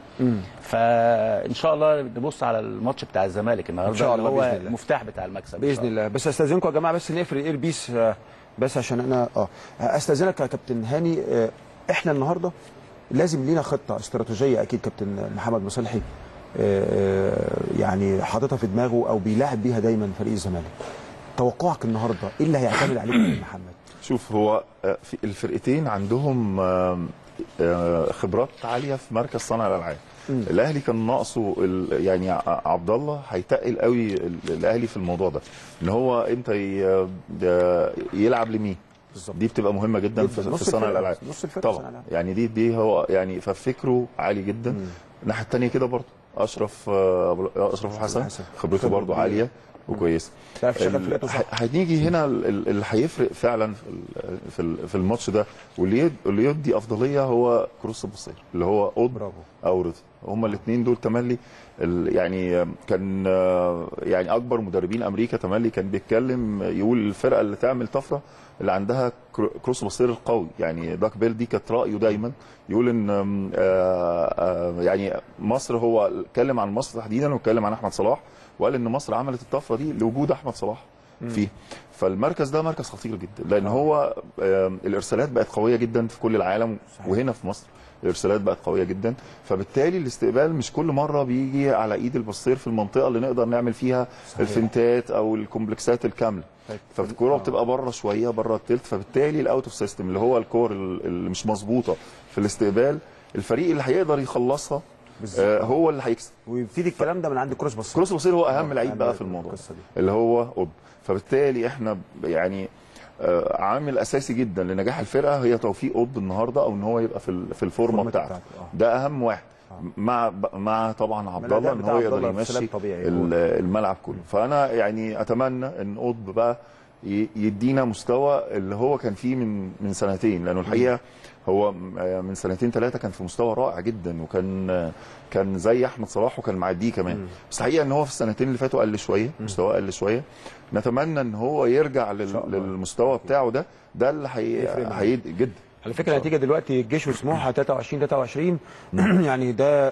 Speaker 3: فان شاء الله نبص على الماتش بتاع الزمالك النهارده
Speaker 1: إن شاء الله
Speaker 3: اللي هو
Speaker 1: بإذن الله.
Speaker 3: المفتاح بتاع المكسب إن
Speaker 1: باذن
Speaker 3: شاء
Speaker 1: الله بس استاذنكم يا جماعه بس نقفل الاير بيس آه، بس عشان انا اه استاذنك يا كابتن هاني آه، احنا النهارده لازم لينا خطه استراتيجيه اكيد كابتن محمد مصلحي آه، آه، يعني حاططها في دماغه او بيلاعب بيها دايما فريق الزمالك توقعك النهارده ايه اللي هيعتمد عليه كابتن محمد
Speaker 2: شوف هو آه، في الفرقتين عندهم آم، آه، خبرات عاليه في مركز صانع الالعاب الاهلي كان ناقصه ال- يعني ع- عبد الله هيتقل قوي ال- الاهلي في الموضوع ده ان هو امتى ي- ده يلعب لمين
Speaker 1: بالظبط.
Speaker 2: دي بتبقى مهمه جدا,
Speaker 1: جداً.
Speaker 2: في, في
Speaker 1: نص
Speaker 2: صانع
Speaker 1: الفرقة.
Speaker 2: الالعاب
Speaker 1: نص الفرقة صانع
Speaker 2: طبعا
Speaker 1: الألعاب.
Speaker 2: يعني دي دي هو يعني ففكره عالي جدا الناحيه الثانيه كده برضه اشرف آه، أبو- اشرف حسن
Speaker 1: حسن.
Speaker 2: خبرته
Speaker 1: خبرة
Speaker 2: برضه
Speaker 1: كبيرة.
Speaker 2: عاليه وكويسه
Speaker 1: لا في شغل
Speaker 2: ال-
Speaker 1: فرقته صح
Speaker 2: ه- هنيجي هنا ال- ال- اللي هيفرق فعلا في ال- في ال- في الماتش ده واللي يد- اللي يدي افضليه هو كروس البصير اللي هو قطب
Speaker 1: برافو.
Speaker 2: او رضا هما الاثنين دول تملي ال- يعني كان آه، يعني اكبر مدربين امريكا تملي كان بيتكلم يقول الفرقه اللي تعمل طفره اللي عندها كرو- كروس بصير القوي يعني داك بيل دي كانت رايه دايما يقول ان آم، آه، آه، يعني مصر هو اتكلم عن مصر تحديدا واتكلم عن احمد صلاح وقال ان مصر عملت الطفره دي لوجود احمد صلاح فيه فالمركز ده مركز خطير جدا لان هو آم، الارسالات بقت قويه جدا في كل العالم
Speaker 1: صحيح.
Speaker 2: وهنا في مصر الارسالات بقت قويه جدا فبالتالي الاستقبال مش كل مره بيجي على ايد البصير في المنطقه اللي نقدر نعمل فيها
Speaker 1: صحيح.
Speaker 2: الفنتات او الكومبلكسات الكامله
Speaker 1: طيب.
Speaker 2: فالكوره
Speaker 1: آه.
Speaker 2: بتبقى بره شويه بره التلت فبالتالي الاوت اوف سيستم اللي هو الكور اللي مش مظبوطه في الاستقبال الفريق اللي هيقدر يخلصها
Speaker 1: بالظبط.
Speaker 2: آه هو اللي هيكسب
Speaker 1: ويبتدي الكلام ده من عند كروس بصير
Speaker 2: كروس بصير هو اهم
Speaker 1: آه،
Speaker 2: لعيب
Speaker 1: أهم
Speaker 2: بقى
Speaker 1: لعيب
Speaker 2: في الموضوع
Speaker 1: القصة دي.
Speaker 2: اللي هو قطب فبالتالي احنا ب- يعني آه، عامل اساسي جدا لنجاح الفرقه هي توفيق قطب النهارده او ان هو يبقى في ال- في الفورمه
Speaker 1: الفورمة
Speaker 2: بتاعته
Speaker 1: بتاعته، آه.
Speaker 2: ده اهم واحد مع ب- مع طبعا عبد
Speaker 1: الأداء
Speaker 2: الله ان
Speaker 1: بتاع
Speaker 2: هو
Speaker 1: عبد
Speaker 2: يقدر
Speaker 1: الله في
Speaker 2: يمشي
Speaker 1: سلام طبيعي.
Speaker 2: ال- الملعب كله فانا يعني اتمنى ان قطب بقى ي- يدينا مستوى اللي هو كان فيه من من سنتين لانه الحقيقه هو م- آه، من سنتين ثلاثه كان في مستوى رائع جدا وكان آه، كان زي احمد صلاح وكان معديه كمان بس الحقيقه ان هو في السنتين اللي فاتوا قل شويه مستواه قل شويه نتمنى ان هو يرجع لل-
Speaker 1: شاء الله.
Speaker 2: للمستوى بتاعه ده ده اللي هي
Speaker 1: يفرق معاه.
Speaker 2: هيد جدا
Speaker 1: على فكره النتيجه دلوقتي الجيش وسموحه 23 23 يعني ده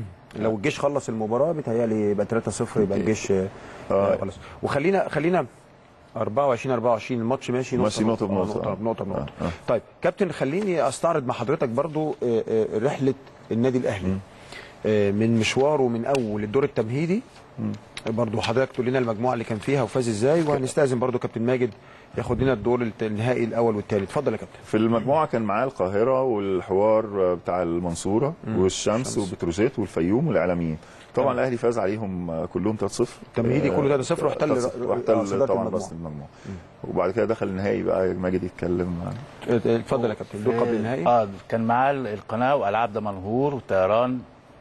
Speaker 1: لو الجيش خلص المباراه بيتهيألي يبقى 3 0 يبقى الجيش آه، خلاص وخلينا خلينا 24 24 الماتش ماشي نقطه
Speaker 2: ماشي نقطة بنقطة.
Speaker 1: نقطه بنقطه, بنقطة.
Speaker 2: آه، آه.
Speaker 1: طيب كابتن خليني استعرض مع حضرتك برضو آه، آه، رحله النادي الاهلي آه، من مشواره من اول الدور التمهيدي برضو حضرتك تقول لنا المجموعه اللي كان فيها وفاز ازاي وهنستاذن برضو كابتن ماجد ياخد لنا الدور الت- النهائي الاول والثالث اتفضل يا كابتن
Speaker 2: في المجموعه كان معاه القاهره والحوار بتاع المنصوره والشمس وبتروجيت والفيوم والاعلاميين طبعا الاهلي فاز عليهم كلهم 3-0
Speaker 1: التمهيدي كله 3-0 واحتل-
Speaker 2: 3-0
Speaker 1: آه،
Speaker 2: واحتل
Speaker 1: صدارة
Speaker 2: طبعا
Speaker 1: المجموعة.
Speaker 2: رأس المجموعه وبعد كده دخل النهائي بقى ماجد يتكلم
Speaker 1: آه، اتفضل يا كابتن الدور قبل النهائي
Speaker 3: اه كان معاه القناه والعاب دمنهور وطيران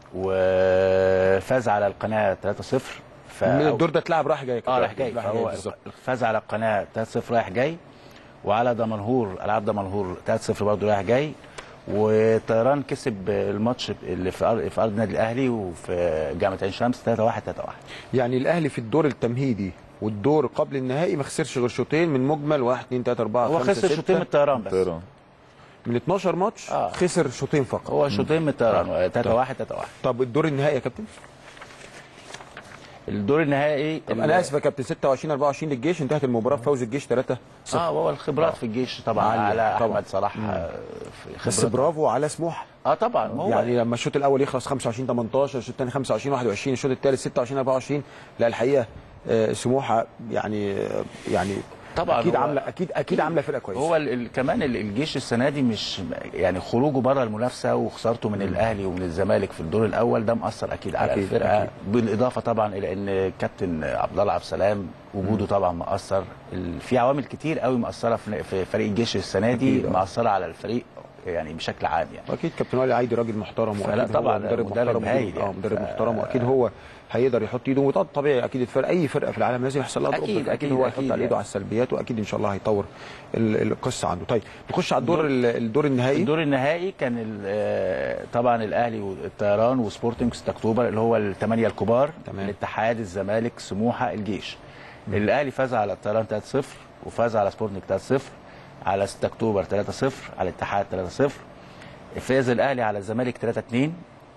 Speaker 3: وفاز على القناه 3-0 ف
Speaker 1: من الدور ده اتلعب راح جاي يا
Speaker 3: اه
Speaker 1: كابتن.
Speaker 3: رايح جاي فهو
Speaker 1: بالظبط.
Speaker 3: فاز على القناه 3-0 رايح جاي وعلى دمنهور العاب دمنهور 3-0 برضه رايح جاي وطيران كسب الماتش اللي في ارض في ارض النادي الاهلي وفي جامعه عين شمس 3-1 3-1
Speaker 1: يعني الاهلي في الدور التمهيدي والدور قبل النهائي ما خسرش غير شوطين من مجمل 1 2 3 4
Speaker 3: هو
Speaker 1: 5
Speaker 3: خسر
Speaker 1: 6
Speaker 3: شوطين من الطيران بس
Speaker 2: طيران
Speaker 1: من 12 ماتش
Speaker 3: آه.
Speaker 1: خسر شوطين فقط
Speaker 3: هو شوطين من الطيران 3-1 3-1
Speaker 1: طب الدور النهائي يا كابتن
Speaker 3: الدور النهائي
Speaker 1: طب انا اسف يا كابتن 26 24 للجيش انتهت المباراه بفوز الجيش 3 0
Speaker 3: اه وهو الخبرات في الجيش طبعا
Speaker 1: عالية،
Speaker 3: على
Speaker 1: طبعاً.
Speaker 3: احمد صلاح آه، في
Speaker 1: بس
Speaker 3: خبرات.
Speaker 1: برافو على سموحه
Speaker 3: اه طبعا ما هو
Speaker 1: يعني لما الشوط الاول يخلص 25 18 الشوط الثاني 25 21 الشوط الثالث 26 24 لا الحقيقه آه، سموحه يعني آه، يعني
Speaker 3: طبعاً
Speaker 1: اكيد
Speaker 3: هو-
Speaker 1: عامله اكيد اكيد عامله فرقه كويسه
Speaker 3: هو ال- ال- كمان ال- الجيش السنه دي مش يعني خروجه بره المنافسه وخسارته من الاهلي ومن الزمالك في الدور الاول ده مأثر اكيد على
Speaker 1: أكيد،
Speaker 3: الفرقه
Speaker 1: أكيد.
Speaker 3: بالاضافه طبعا الى ان كابتن عبد الله عبد السلام وجوده طبعا مأثر ال- في عوامل كتير قوي مأثره في في فريق الجيش السنه دي
Speaker 1: أكيد، آه.
Speaker 3: مأثره على الفريق يعني بشكل عام يعني
Speaker 1: واكيد كابتن ولي عايدي راجل محترم
Speaker 3: فلا
Speaker 1: واكيد هو
Speaker 3: طبعاً
Speaker 1: مدرب
Speaker 3: مدرب
Speaker 1: محترم
Speaker 3: هايل
Speaker 1: اه
Speaker 3: يعني.
Speaker 1: مدرب
Speaker 3: ف-
Speaker 1: محترم واكيد هو هيقدر يحط ايده وطبعا طبيعي اكيد الفرق اي فرقه في العالم لازم يحصل لها
Speaker 3: أكيد،
Speaker 1: ضرب. اكيد
Speaker 3: أكيد،
Speaker 1: هو
Speaker 3: أكيد
Speaker 1: هيحط على ايده
Speaker 3: يعني.
Speaker 1: على السلبيات واكيد ان شاء الله هيطور ال- القصه عنده طيب نخش على الدور ال- الدور النهائي
Speaker 3: الدور النهائي كان ال- آه، طبعا الاهلي والطيران وسبورتنج 6 اكتوبر اللي هو الثمانيه الكبار
Speaker 1: تمام.
Speaker 3: الاتحاد الزمالك سموحه الجيش الاهلي فاز على الطيران 3-0 وفاز على سبورتنج 3-0 على 6 اكتوبر 3-0 على الاتحاد 3-0 فاز الاهلي على الزمالك 3-2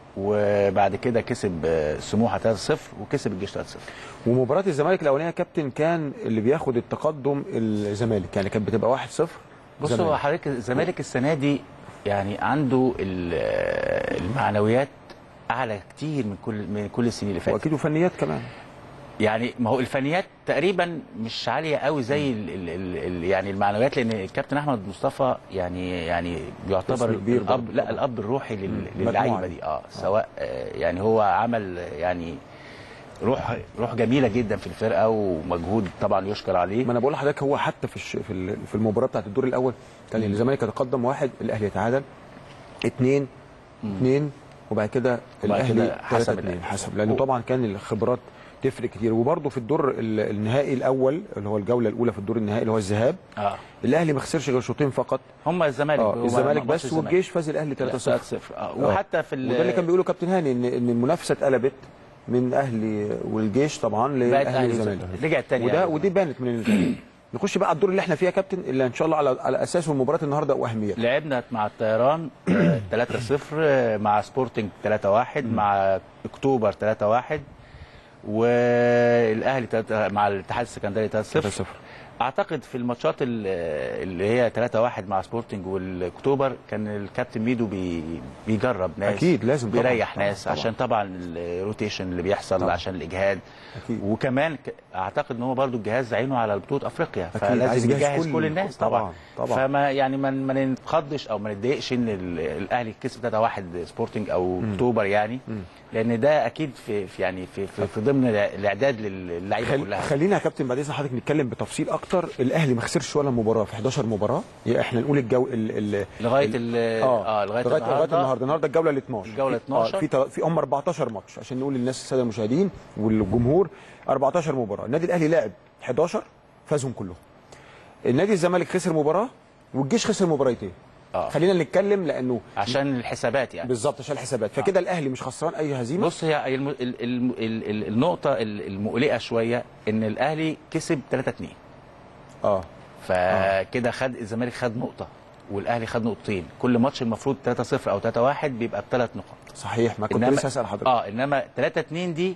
Speaker 3: وبعد كده كسب آه، سموحه 3-0 وكسب الجيش 3-0
Speaker 1: ومباراه الزمالك الاولانيه يا كابتن كان اللي بياخد التقدم الزمالك يعني كانت بتبقى 1-0
Speaker 3: بص هو
Speaker 1: زمالك.
Speaker 3: حضرتك الزمالك السنه دي يعني عنده ال- المعنويات اعلى كتير من كل من كل السنين اللي فاتت
Speaker 1: واكيد وفنيات كمان
Speaker 3: يعني ما هو الفنيات تقريبا مش عاليه قوي زي ال ال ال ال يعني المعنويات لان الكابتن احمد مصطفى يعني يعني بيعتبر
Speaker 1: اسم كبير
Speaker 3: الاب
Speaker 1: برضه
Speaker 3: لا
Speaker 1: طبعاً.
Speaker 3: الاب الروحي لل-
Speaker 1: مجموعة
Speaker 3: للعيبه
Speaker 1: دي.
Speaker 3: دي اه سواء آه، يعني هو عمل يعني روح روح جميله جدا في الفرقه ومجهود طبعا يشكر عليه
Speaker 1: ما انا بقول لحضرتك هو حتى في الش... في ال- في المباراه بتاعت الدور الاول كان الزمالك يتقدم واحد الاهلي يتعادل اثنين اثنين وبعد كده
Speaker 3: وبعد
Speaker 1: الاهلي
Speaker 3: كده حسب
Speaker 1: 3 2
Speaker 3: الأهلي.
Speaker 1: حسب لانه طبعا كان الخبرات تفرق كتير وبرده في الدور ال- النهائي الاول اللي هو الجوله الاولى في الدور النهائي اللي هو الذهاب
Speaker 3: اه
Speaker 1: الاهلي ما خسرش غير شوطين فقط
Speaker 3: هم الزمالك
Speaker 1: اه
Speaker 3: هو
Speaker 1: الزمالك
Speaker 3: ماتش
Speaker 1: بس
Speaker 3: الزمالك.
Speaker 1: والجيش فاز الاهلي 3 0
Speaker 3: 3-0 آه. وحتى في ال-
Speaker 1: وده اللي كان بيقوله كابتن هاني ان ان المنافسه اتقلبت من اهلي والجيش طبعا
Speaker 3: بقت
Speaker 1: لاهلي
Speaker 3: أهلي
Speaker 1: والزمالك
Speaker 3: والزمالك. رجعت تاني
Speaker 1: وده
Speaker 3: أهلي
Speaker 1: ودي بانت من الفريق نخش بقى على الدور اللي احنا فيه يا كابتن اللي ان شاء الله على على اساسه مباراه النهارده واهميتها
Speaker 3: لعبنا مع الطيران آه، 3-0 آه، مع سبورتنج 3-1 مع اكتوبر 3-1 والاهلي تلاتة- مع الاتحاد السكندري 3-0
Speaker 1: 3-0.
Speaker 3: اعتقد في الماتشات ال- اللي هي 3-1 مع سبورتنج والاكتوبر كان الكابتن ميدو بي بيجرب ناس
Speaker 1: أكيد، لازم طبعاً،
Speaker 3: بيريح
Speaker 1: طبعاً،
Speaker 3: ناس
Speaker 1: طبعاً.
Speaker 3: عشان طبعا الروتيشن اللي بيحصل
Speaker 1: طبعاً.
Speaker 3: عشان الاجهاد
Speaker 1: أكيد.
Speaker 3: وكمان ك- اعتقد ان هو برضو الجهاز عينه على بطوله افريقيا
Speaker 1: أكيد، عايز
Speaker 3: فلازم
Speaker 1: يجهز
Speaker 3: يجهز
Speaker 1: كل-
Speaker 3: كل الناس طبعا
Speaker 1: طبعاً، طبعاً.
Speaker 3: فما يعني ما ما نتخضش او ما نتضايقش ان ال- الاهلي كسب 3-1 سبورتنج او اكتوبر يعني لان ده اكيد في في يعني في في, في ضمن الاعداد للعيبه
Speaker 1: خل...
Speaker 3: كلها
Speaker 1: خلينا يا كابتن بعد اذن حضرتك نتكلم بتفصيل اكتر الاهلي ما خسرش ولا مباراه في 11 مباراه يا احنا نقول الجو ال... ال...
Speaker 3: لغايه ال اه لغايه
Speaker 1: لغايه لغايه النهارده النهارده الجوله ال 12
Speaker 3: الجولة
Speaker 1: في- آه،
Speaker 3: 12.
Speaker 1: في تل- في هم 14 ماتش عشان نقول للناس الساده المشاهدين والجمهور 14 مباراه النادي الاهلي لعب 11 فازهم كلهم النادي الزمالك خسر مباراه والجيش خسر مباراتين
Speaker 3: آه.
Speaker 1: خلينا نتكلم لانه
Speaker 3: عشان الحسابات يعني
Speaker 1: بالظبط عشان الحسابات فكده الاهلي مش خسران اي هزيمه
Speaker 3: بص هي الم... ال... ال... ال... ال... النقطه ال- المقلقه شويه ان الاهلي كسب 3-2
Speaker 1: اه
Speaker 3: فكده خد الزمالك خد نقطه والاهلي خد نقطتين كل ماتش المفروض 3-0 او 3-1 بيبقى بثلاث نقط
Speaker 1: صحيح ما كنت
Speaker 3: إنما-
Speaker 1: لسه هسال حضرتك
Speaker 3: اه انما 3 2 دي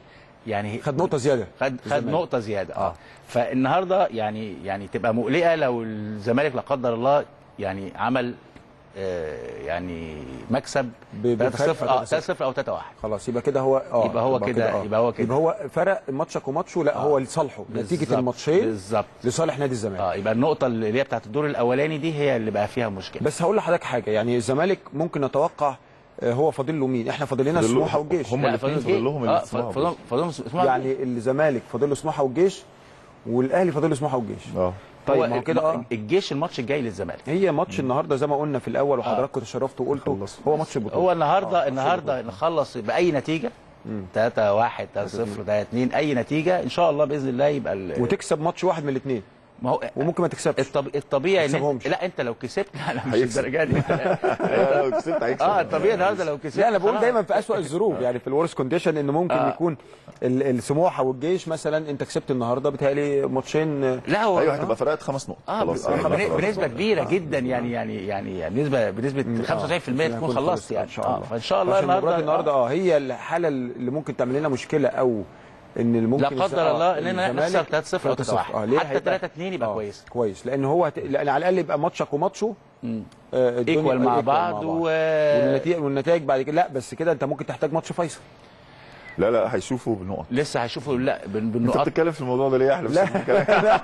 Speaker 3: يعني
Speaker 1: خد نقطه زياده
Speaker 3: خد خد
Speaker 1: الزمالك.
Speaker 3: نقطه زياده
Speaker 1: آه.
Speaker 3: اه فالنهارده يعني يعني تبقى مقلقه لو الزمالك لا قدر الله يعني عمل آه يعني مكسب
Speaker 1: ب-
Speaker 3: 3
Speaker 1: بفرق
Speaker 3: 0 اه
Speaker 1: 3-0.
Speaker 3: 3 0 او 3 1
Speaker 1: خلاص يبقى كده هو اه
Speaker 3: يبقى هو كده-
Speaker 1: آه.
Speaker 3: يبقى هو كده.
Speaker 1: يبقى هو فرق ماتشك وماتشه لا هو لصالحه نتيجه
Speaker 3: بالظبط.
Speaker 1: الماتشين
Speaker 3: بالظبط
Speaker 1: لصالح نادي الزمالك
Speaker 3: اه يبقى النقطه اللي هي بتاعت الدور الاولاني دي هي اللي بقى فيها مشكله
Speaker 1: بس هقول لحضرتك حاجه يعني الزمالك ممكن نتوقع آه، هو فاضل له مين احنا فاضل لنا
Speaker 2: فاضل له-
Speaker 1: سموحه والجيش
Speaker 2: هم
Speaker 3: لا،
Speaker 2: الاثنين
Speaker 3: فاضل-
Speaker 2: فاضل لهم
Speaker 3: اه
Speaker 2: الاسماء
Speaker 3: فاضل فاضل اسمها
Speaker 1: يعني الزمالك فاضل له سموحه والجيش والاهلي فاضل له سموحه والجيش
Speaker 2: اه
Speaker 1: طيب
Speaker 3: هو
Speaker 1: ما هو كده اه
Speaker 3: الجيش الماتش الجاي للزمالك
Speaker 1: هي ماتش النهارده زي ما قلنا في الاول وحضراتكم تشرفتوا وقلتوا
Speaker 2: خلص.
Speaker 1: هو ماتش البطوله
Speaker 3: هو النهارده
Speaker 1: آه،
Speaker 3: النهارده نخلص باي نتيجه 3 1 3 0 3 2 اي نتيجه ان شاء الله باذن الله يبقى ال-
Speaker 1: وتكسب ماتش واحد من الاثنين
Speaker 3: ما هو
Speaker 1: وممكن ما تكسبش
Speaker 3: الطب... الطبيعي ان
Speaker 1: تكسبهمش.
Speaker 3: انت... لا انت لو كسبت لا لا مش
Speaker 2: هيكسب.
Speaker 3: الدرجه دي
Speaker 2: أيوة، لو كسبت هيكسب
Speaker 3: اه الطبيعي النهارده لو كسبت
Speaker 1: لا انا بقول
Speaker 3: خلاص.
Speaker 1: دايما في اسوأ الظروف يعني في الورست كونديشن ان ممكن
Speaker 3: آه.
Speaker 1: يكون ال- السموحه والجيش مثلا انت كسبت النهارده بيتهيألي ماتشين آه،
Speaker 3: لا هو
Speaker 2: ايوه هتبقى فرقت خمس نقط
Speaker 3: اه
Speaker 2: خلاص
Speaker 3: بن-
Speaker 2: يعني خلاص.
Speaker 3: بنسبه كبيره جدا يعني يعني يعني يعني بنسبه بنسبه 95% تكون خلصت يعني
Speaker 1: ان شاء الله
Speaker 3: اه فان شاء الله
Speaker 1: عشان مباراة
Speaker 3: النهارده
Speaker 1: النهارده اه هي الحاله اللي ممكن تعمل لنا مشكله او ان اللي ممكن
Speaker 3: لا قدر الله اننا
Speaker 1: الزمالك
Speaker 3: نخسر 3-0 او
Speaker 1: 3-0.
Speaker 3: 3-1
Speaker 1: اه ليه
Speaker 3: حتى
Speaker 1: هيبقى-
Speaker 3: 3-2 يبقى
Speaker 1: آه،
Speaker 3: كويس
Speaker 1: كويس لان هو هت... لان على الاقل يبقى ماتشك وماتشه آه، الدنيا-
Speaker 3: ايكوال مع
Speaker 1: equal
Speaker 3: بعض و
Speaker 1: والنتيجه والنتائج بعد كده لا بس كده انت ممكن تحتاج ماتش فيصل
Speaker 2: لا لا هيشوفوا بالنقط
Speaker 3: لسه هيشوفوا لا بال-
Speaker 2: انت
Speaker 3: بالنقاط
Speaker 2: بتتكلم في الموضوع ده ليه احنا
Speaker 1: لا.
Speaker 2: مش بنتكلم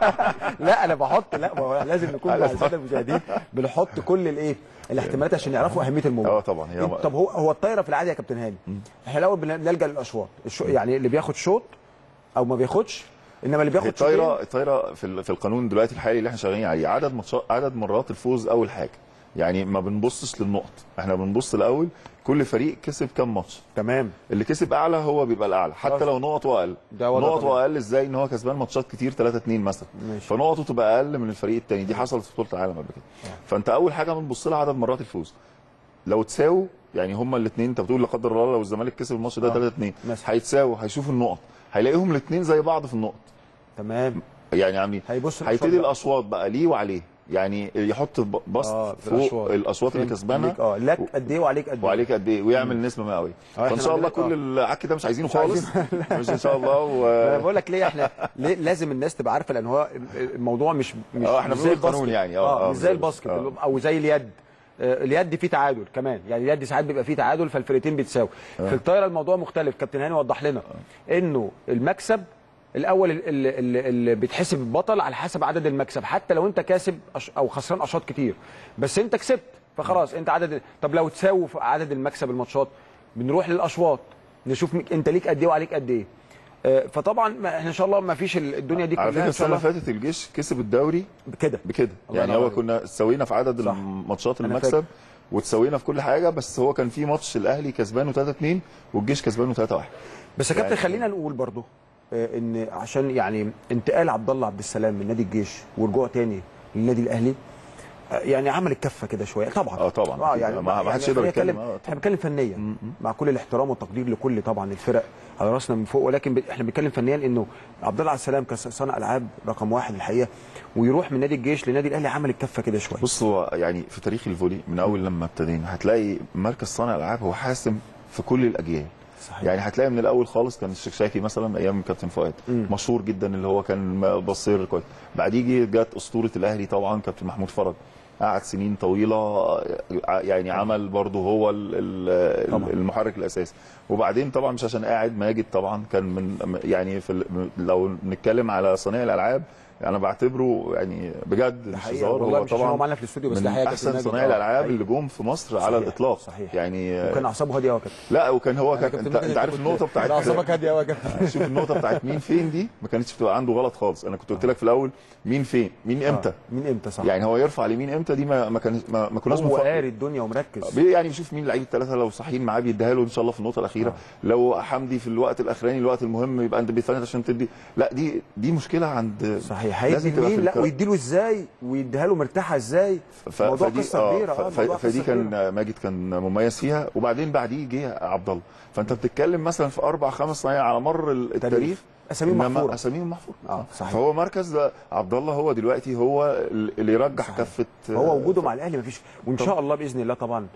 Speaker 1: لا انا بحط لا ما هو لازم نكون مع الساده المشاهدين بنحط كل الايه الاحتمالات عشان يعرفوا اهميه الموضوع
Speaker 2: اه طبعا هي
Speaker 1: انت- طب هو هو الطايره في العادي يا كابتن هاني احنا الاول بنلجا للاشواط الشو- يعني اللي بياخد شوط او ما بياخدش انما اللي
Speaker 2: هي
Speaker 1: بياخد شوطين
Speaker 2: الطايره الطايره في ال- في القانون دلوقتي الحالي اللي احنا شغالين عليه عدد ماتشات عدد مرات الفوز اول حاجه يعني ما بنبصش للنقط احنا بنبص الاول كل فريق كسب كام ماتش
Speaker 1: تمام
Speaker 2: اللي كسب اعلى هو بيبقى الاعلى حتى
Speaker 1: خلاص.
Speaker 2: لو نقطه اقل
Speaker 1: ده وضع
Speaker 2: نقطه
Speaker 1: طبيعي.
Speaker 2: اقل ازاي ان هو كسبان ماتشات كتير 3 2 مثلا
Speaker 1: ماشي.
Speaker 2: فنقطه تبقى اقل من الفريق الثاني دي حصلت في بطوله العالم قبل كده فانت اول حاجه بنبص لها عدد مرات الفوز لو تساووا يعني هما الاثنين انت بتقول لا قدر الله لو الزمالك كسب الماتش ده
Speaker 1: آه.
Speaker 2: 3 2
Speaker 1: مثلا.
Speaker 2: هيتساووا هيشوفوا النقط هيلاقيهم الاثنين زي بعض في النقط
Speaker 1: تمام
Speaker 2: يعني عاملين
Speaker 1: هيبص
Speaker 2: هيبتدي
Speaker 1: الأشواط
Speaker 2: الاشواط بقى ليه وعليه يعني يحط ب- بسط
Speaker 1: اه في
Speaker 2: فوق
Speaker 1: الأشواط.
Speaker 2: الاشواط اللي
Speaker 1: فهمت.
Speaker 2: كسبانه
Speaker 1: ليك- اه لك قد ايه وعليك قد ايه
Speaker 2: وعليك قد ايه ويعمل نسبه مئويه
Speaker 1: اه،
Speaker 2: فان
Speaker 1: احنا
Speaker 2: شاء الله
Speaker 1: عندنا-
Speaker 2: كل العك ده مش عايزينه
Speaker 1: مش
Speaker 2: خالص مش ان شاء الله
Speaker 1: انا
Speaker 2: و...
Speaker 1: بقول لك ليه احنا ليه لازم الناس تبقى عارفه لان هو الموضوع مش مش
Speaker 2: اه، احنا
Speaker 1: مش
Speaker 2: بنقول
Speaker 1: زي
Speaker 2: القانون
Speaker 1: الباسكت.
Speaker 2: يعني، اه،
Speaker 1: اه
Speaker 2: اه،
Speaker 1: مش زي
Speaker 2: بالظبط.
Speaker 1: الباسكت
Speaker 2: اه.
Speaker 1: او زي اليد آه، اليد فيه تعادل كمان يعني اليد ساعات بيبقى فيه تعادل فالفرقتين بيتساووا في الطايره الموضوع مختلف كابتن هاني وضح لنا انه المكسب الاول اللي, اللي, اللي بيتحسب البطل على حسب عدد المكسب حتى لو انت كاسب أش- او خسران اشواط كتير بس انت كسبت فخلاص انت عدد طب لو تساووا في عدد المكسب الماتشات بنروح للاشواط نشوف مين- انت ليك قد ايه وعليك قد ايه آه، فطبعا ما- احنا ان شاء الله ما فيش ال- الدنيا دي
Speaker 2: على
Speaker 1: كلها
Speaker 2: فكره
Speaker 1: ان شاء
Speaker 2: السنه اللي
Speaker 1: الله
Speaker 2: فاتت الجيش كسب الدوري
Speaker 1: كده
Speaker 2: بكده
Speaker 1: الله
Speaker 2: يعني
Speaker 1: ينور
Speaker 2: هو
Speaker 1: عليك.
Speaker 2: كنا سوينا في عدد
Speaker 1: صح.
Speaker 2: الماتشات
Speaker 1: أنا
Speaker 2: المكسب
Speaker 1: فاكر.
Speaker 2: وتسوينا في كل حاجه بس هو كان في ماتش الاهلي كسبانه 3 2 والجيش كسبانه 3 1
Speaker 1: بس يا كابتن
Speaker 2: يعني-
Speaker 1: خلينا نقول برضو آه، ان عشان يعني انتقال عبد الله عبد السلام من نادي الجيش ورجوع تاني للنادي الاهلي آه، يعني عمل الكفه كده شويه طبعا
Speaker 2: اه طبعا.
Speaker 1: اه يعني
Speaker 2: ما- ما حدش يقدر
Speaker 1: خلينا
Speaker 2: يتكلم.
Speaker 1: نتكلم-
Speaker 2: اه طبعا.
Speaker 1: احنا بنتكلم فنيا مع كل الاحترام والتقدير لكل طبعا الفرق على راسنا من فوق ولكن ب- احنا بنتكلم فنيا انه عبد الله عبد السلام كصانع العاب رقم واحد الحقيقه ويروح من نادي الجيش لنادي الاهلي عمل الكفه كده شويه
Speaker 2: بص هو يعني في تاريخ الفولي من اول لما ابتدينا هتلاقي مركز صانع الالعاب هو حاسم في كل الاجيال
Speaker 1: صحيح.
Speaker 2: يعني هتلاقي من الاول خالص كان الشكشاكي مثلا ايام كابتن فؤاد مشهور جدا اللي هو كان بصير كويس بعديه جت اسطوره الاهلي طبعا كابتن محمود فرج قعد سنين طويله ع- يعني عمل برضه هو ال- ال-
Speaker 1: طبعا.
Speaker 2: المحرك الاساسي وبعدين طبعا مش عشان قاعد ماجد طبعا كان من يعني في ال- لو نتكلم على صنايع الالعاب انا بعتبره يعني بجد مش
Speaker 1: حقيقة
Speaker 2: هزار
Speaker 1: والله
Speaker 2: هو
Speaker 1: مش عشان هو
Speaker 2: طبعا
Speaker 1: معانا في الاستوديو بس
Speaker 2: من
Speaker 1: ده حقيقة كابتن
Speaker 2: احسن
Speaker 1: ماجد.
Speaker 2: صنايع
Speaker 1: آه،
Speaker 2: الالعاب
Speaker 1: حقيقي.
Speaker 2: اللي جم في مصر على
Speaker 1: صحيح،
Speaker 2: الاطلاق
Speaker 1: صحيح.
Speaker 2: يعني
Speaker 1: وكان اعصابه هاديه قوي يا كابتن
Speaker 2: لا وكان هو كان
Speaker 1: كابتن
Speaker 2: انت,
Speaker 1: ماجد
Speaker 2: انت عارف
Speaker 1: كنت-
Speaker 2: النقطه بتاعت
Speaker 1: كان اعصابك هاديه قوي يا كابتن
Speaker 2: شوف النقطه بتاعت مين فين دي ما كانتش بتبقى عنده غلط خالص انا كنت قلت لك في الاول مين فين مين امتى
Speaker 1: آه، مين امتى صح
Speaker 2: يعني هو يرفع لمين امتى دي ما ما كان ما, ما كناش
Speaker 1: هو
Speaker 2: بنفكر.
Speaker 1: قاري الدنيا ومركز
Speaker 2: بي- يعني بيشوف مين لعيب الثلاثه لو صاحيين معاه بيديها له ان شاء الله في النقطه الاخيره
Speaker 1: آه.
Speaker 2: لو حمدي في الوقت الاخراني الوقت المهم يبقى انت بيتفنت عشان تدي لا دي دي مشكله عند
Speaker 1: صحيح
Speaker 2: لازم
Speaker 1: هيدي
Speaker 2: تبقى في
Speaker 1: مين لا
Speaker 2: الكرة.
Speaker 1: ويديله ازاي ويديها له مرتاحه ازاي
Speaker 2: ف-
Speaker 1: موضوع
Speaker 2: فدي
Speaker 1: قصه
Speaker 2: آه،
Speaker 1: كبيره
Speaker 2: ف-
Speaker 1: اه
Speaker 2: ف-
Speaker 1: موضوع
Speaker 2: فدي
Speaker 1: قصة كبيرة.
Speaker 2: كان ماجد كان مميز فيها وبعدين بعديه جه عبد الله فانت بتتكلم مثلا في اربع خمس صنايع على مر التاريخ
Speaker 1: أساميهم
Speaker 2: إنما
Speaker 1: محفورة.
Speaker 2: اساميهم محفوره
Speaker 1: اه صحيح
Speaker 2: فهو مركز ده عبد الله هو دلوقتي هو اللي يرجح
Speaker 1: صحيح.
Speaker 2: كفه
Speaker 1: هو وجوده مع الاهلي مفيش وان شاء الله باذن الله طبعا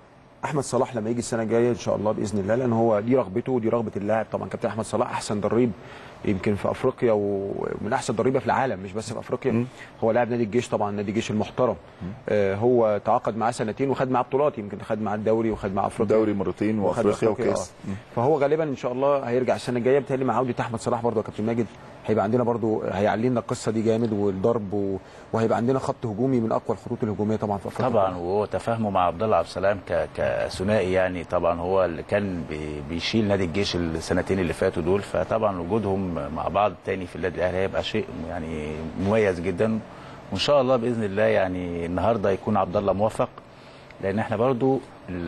Speaker 1: احمد صلاح لما يجي السنه الجايه ان شاء الله باذن الله لان هو دي رغبته ودي رغبه اللاعب طبعا كابتن احمد صلاح احسن دريب يمكن في افريقيا ومن احسن ضريبه في العالم مش بس في افريقيا هو لاعب نادي الجيش طبعا نادي الجيش المحترم آه هو تعاقد معاه سنتين وخد معاه بطولات يمكن خد معاه الدوري وخد معاه افريقيا
Speaker 2: دوري مرتين
Speaker 1: وخد
Speaker 2: وافريقيا
Speaker 1: أفريقيا،
Speaker 2: وكاس
Speaker 1: آه. فهو غالبا ان شاء الله هيرجع السنه الجايه بالتالي مع عوده احمد صلاح برضه يا كابتن ماجد هيبقى عندنا برضه هيعلي لنا القصه دي جامد والضرب و... وهيبقى عندنا خط هجومي من اقوى الخطوط الهجوميه طبعا في افريقيا
Speaker 3: طبعا وهو تفاهمه مع عبد الله عبد السلام ك- كثنائي يعني طبعا هو اللي كان بي- بيشيل نادي الجيش السنتين اللي فاتوا دول فطبعا وجودهم مع بعض تاني في النادي الاهلي هيبقى شيء يعني مميز جدا وان شاء الله باذن الله يعني النهارده يكون عبد الله موفق لان احنا برضو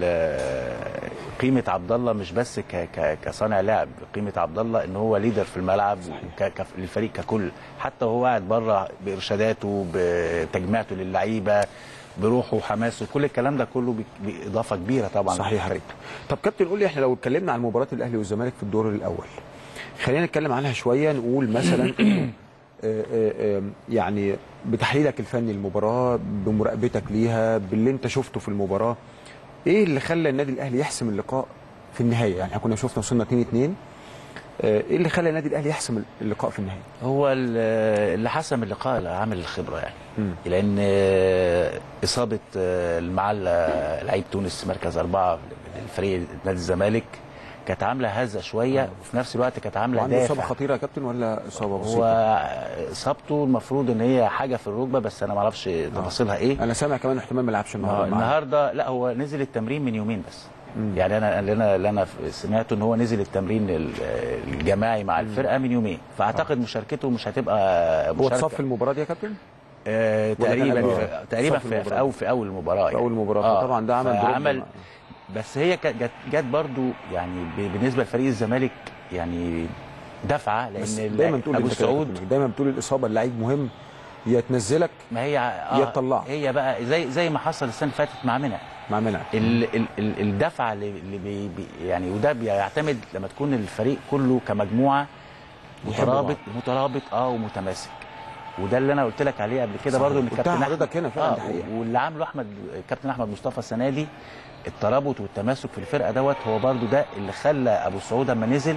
Speaker 3: ال- قيمه عبد الله مش بس ك- ك- كصانع لعب قيمه عبد الله ان هو ليدر في الملعب ك- ك- للفريق ككل حتى وهو قاعد بره بارشاداته بتجميعته للعيبه بروحه وحماسه كل الكلام ده كله ب- باضافه كبيره طبعا
Speaker 1: صحيح يا ريت. طب كابتن قول لي احنا لو اتكلمنا عن مباراه الاهلي والزمالك في الدور الاول خلينا نتكلم عنها شويه نقول مثلا إنه، آه، آه، آه، يعني بتحليلك الفني للمباراه بمراقبتك ليها باللي انت شفته في المباراه ايه اللي خلى النادي الاهلي يحسم اللقاء في النهايه يعني احنا كنا شفنا وصلنا 2 2 ايه اللي خلى النادي الاهلي يحسم اللقاء في النهايه
Speaker 3: هو ال- اللي حسم اللقاء عامل الخبره يعني
Speaker 1: مم.
Speaker 3: لان آه، اصابه آه، المعلة لعيب تونس مركز اربعه للفريق نادي الزمالك كانت عامله هزه شويه وفي نفس الوقت كانت عامله
Speaker 1: وعنده اصابه
Speaker 3: دافع
Speaker 1: خطيره يا كابتن ولا اصابه
Speaker 3: هو
Speaker 1: بسيطه
Speaker 3: اصابته المفروض ان هي حاجه في الركبه بس انا ما اعرفش تفاصيلها ايه
Speaker 1: انا سامع كمان احتمال ما يلعبش
Speaker 3: آه،
Speaker 1: النهارده معانا.
Speaker 3: النهارده لا هو نزل التمرين من يومين بس يعني انا اللي انا اللي انا سمعته ان هو نزل التمرين ال- الجماعي مع الفرقه من يومين فاعتقد مشاركته مش هتبقى
Speaker 1: هو
Speaker 3: مشاركه
Speaker 1: اتصف المباراه دي يا كابتن
Speaker 3: آه
Speaker 1: ولا كان
Speaker 3: تقريبا
Speaker 1: قبل-
Speaker 3: في تقريبا
Speaker 1: صف
Speaker 3: في, في
Speaker 1: المباراة.
Speaker 3: اول في اول المباراه
Speaker 1: في اول مباراه طبعا ده عمل دروب
Speaker 3: عمل
Speaker 1: مع-
Speaker 3: بس هي كانت جت, جت برضو يعني ب- بالنسبه لفريق الزمالك يعني دفعه
Speaker 1: بس
Speaker 3: لان
Speaker 1: دايما تقول
Speaker 3: ابو
Speaker 1: أنت كده يا
Speaker 3: السعود
Speaker 1: كابتن، دايما بتقول الاصابه اللعيب مهم يا تنزلك
Speaker 3: ما هي
Speaker 1: يا تطلعه.
Speaker 3: هي بقى زي زي ما حصل السنه اللي فاتت مع منى
Speaker 1: مع منع
Speaker 3: ال ال ال الدفعه اللي, اللي بي بي يعني وده بيعتمد لما تكون الفريق كله كمجموعه
Speaker 1: بيحبوا
Speaker 3: مترابط مترابط اه ومتماسك وده اللي انا قلت لك عليه قبل كده
Speaker 1: صحيح.
Speaker 3: برضو ان
Speaker 1: قلتها
Speaker 3: الكابتن
Speaker 1: حضرتك هنا فعلا، دي
Speaker 3: آه
Speaker 1: حقيقة.
Speaker 3: واللي عامله احمد الكابتن احمد مصطفى السنه دي الترابط والتماسك في الفرقه دوت هو برضو ده اللي خلى ابو سعود لما نزل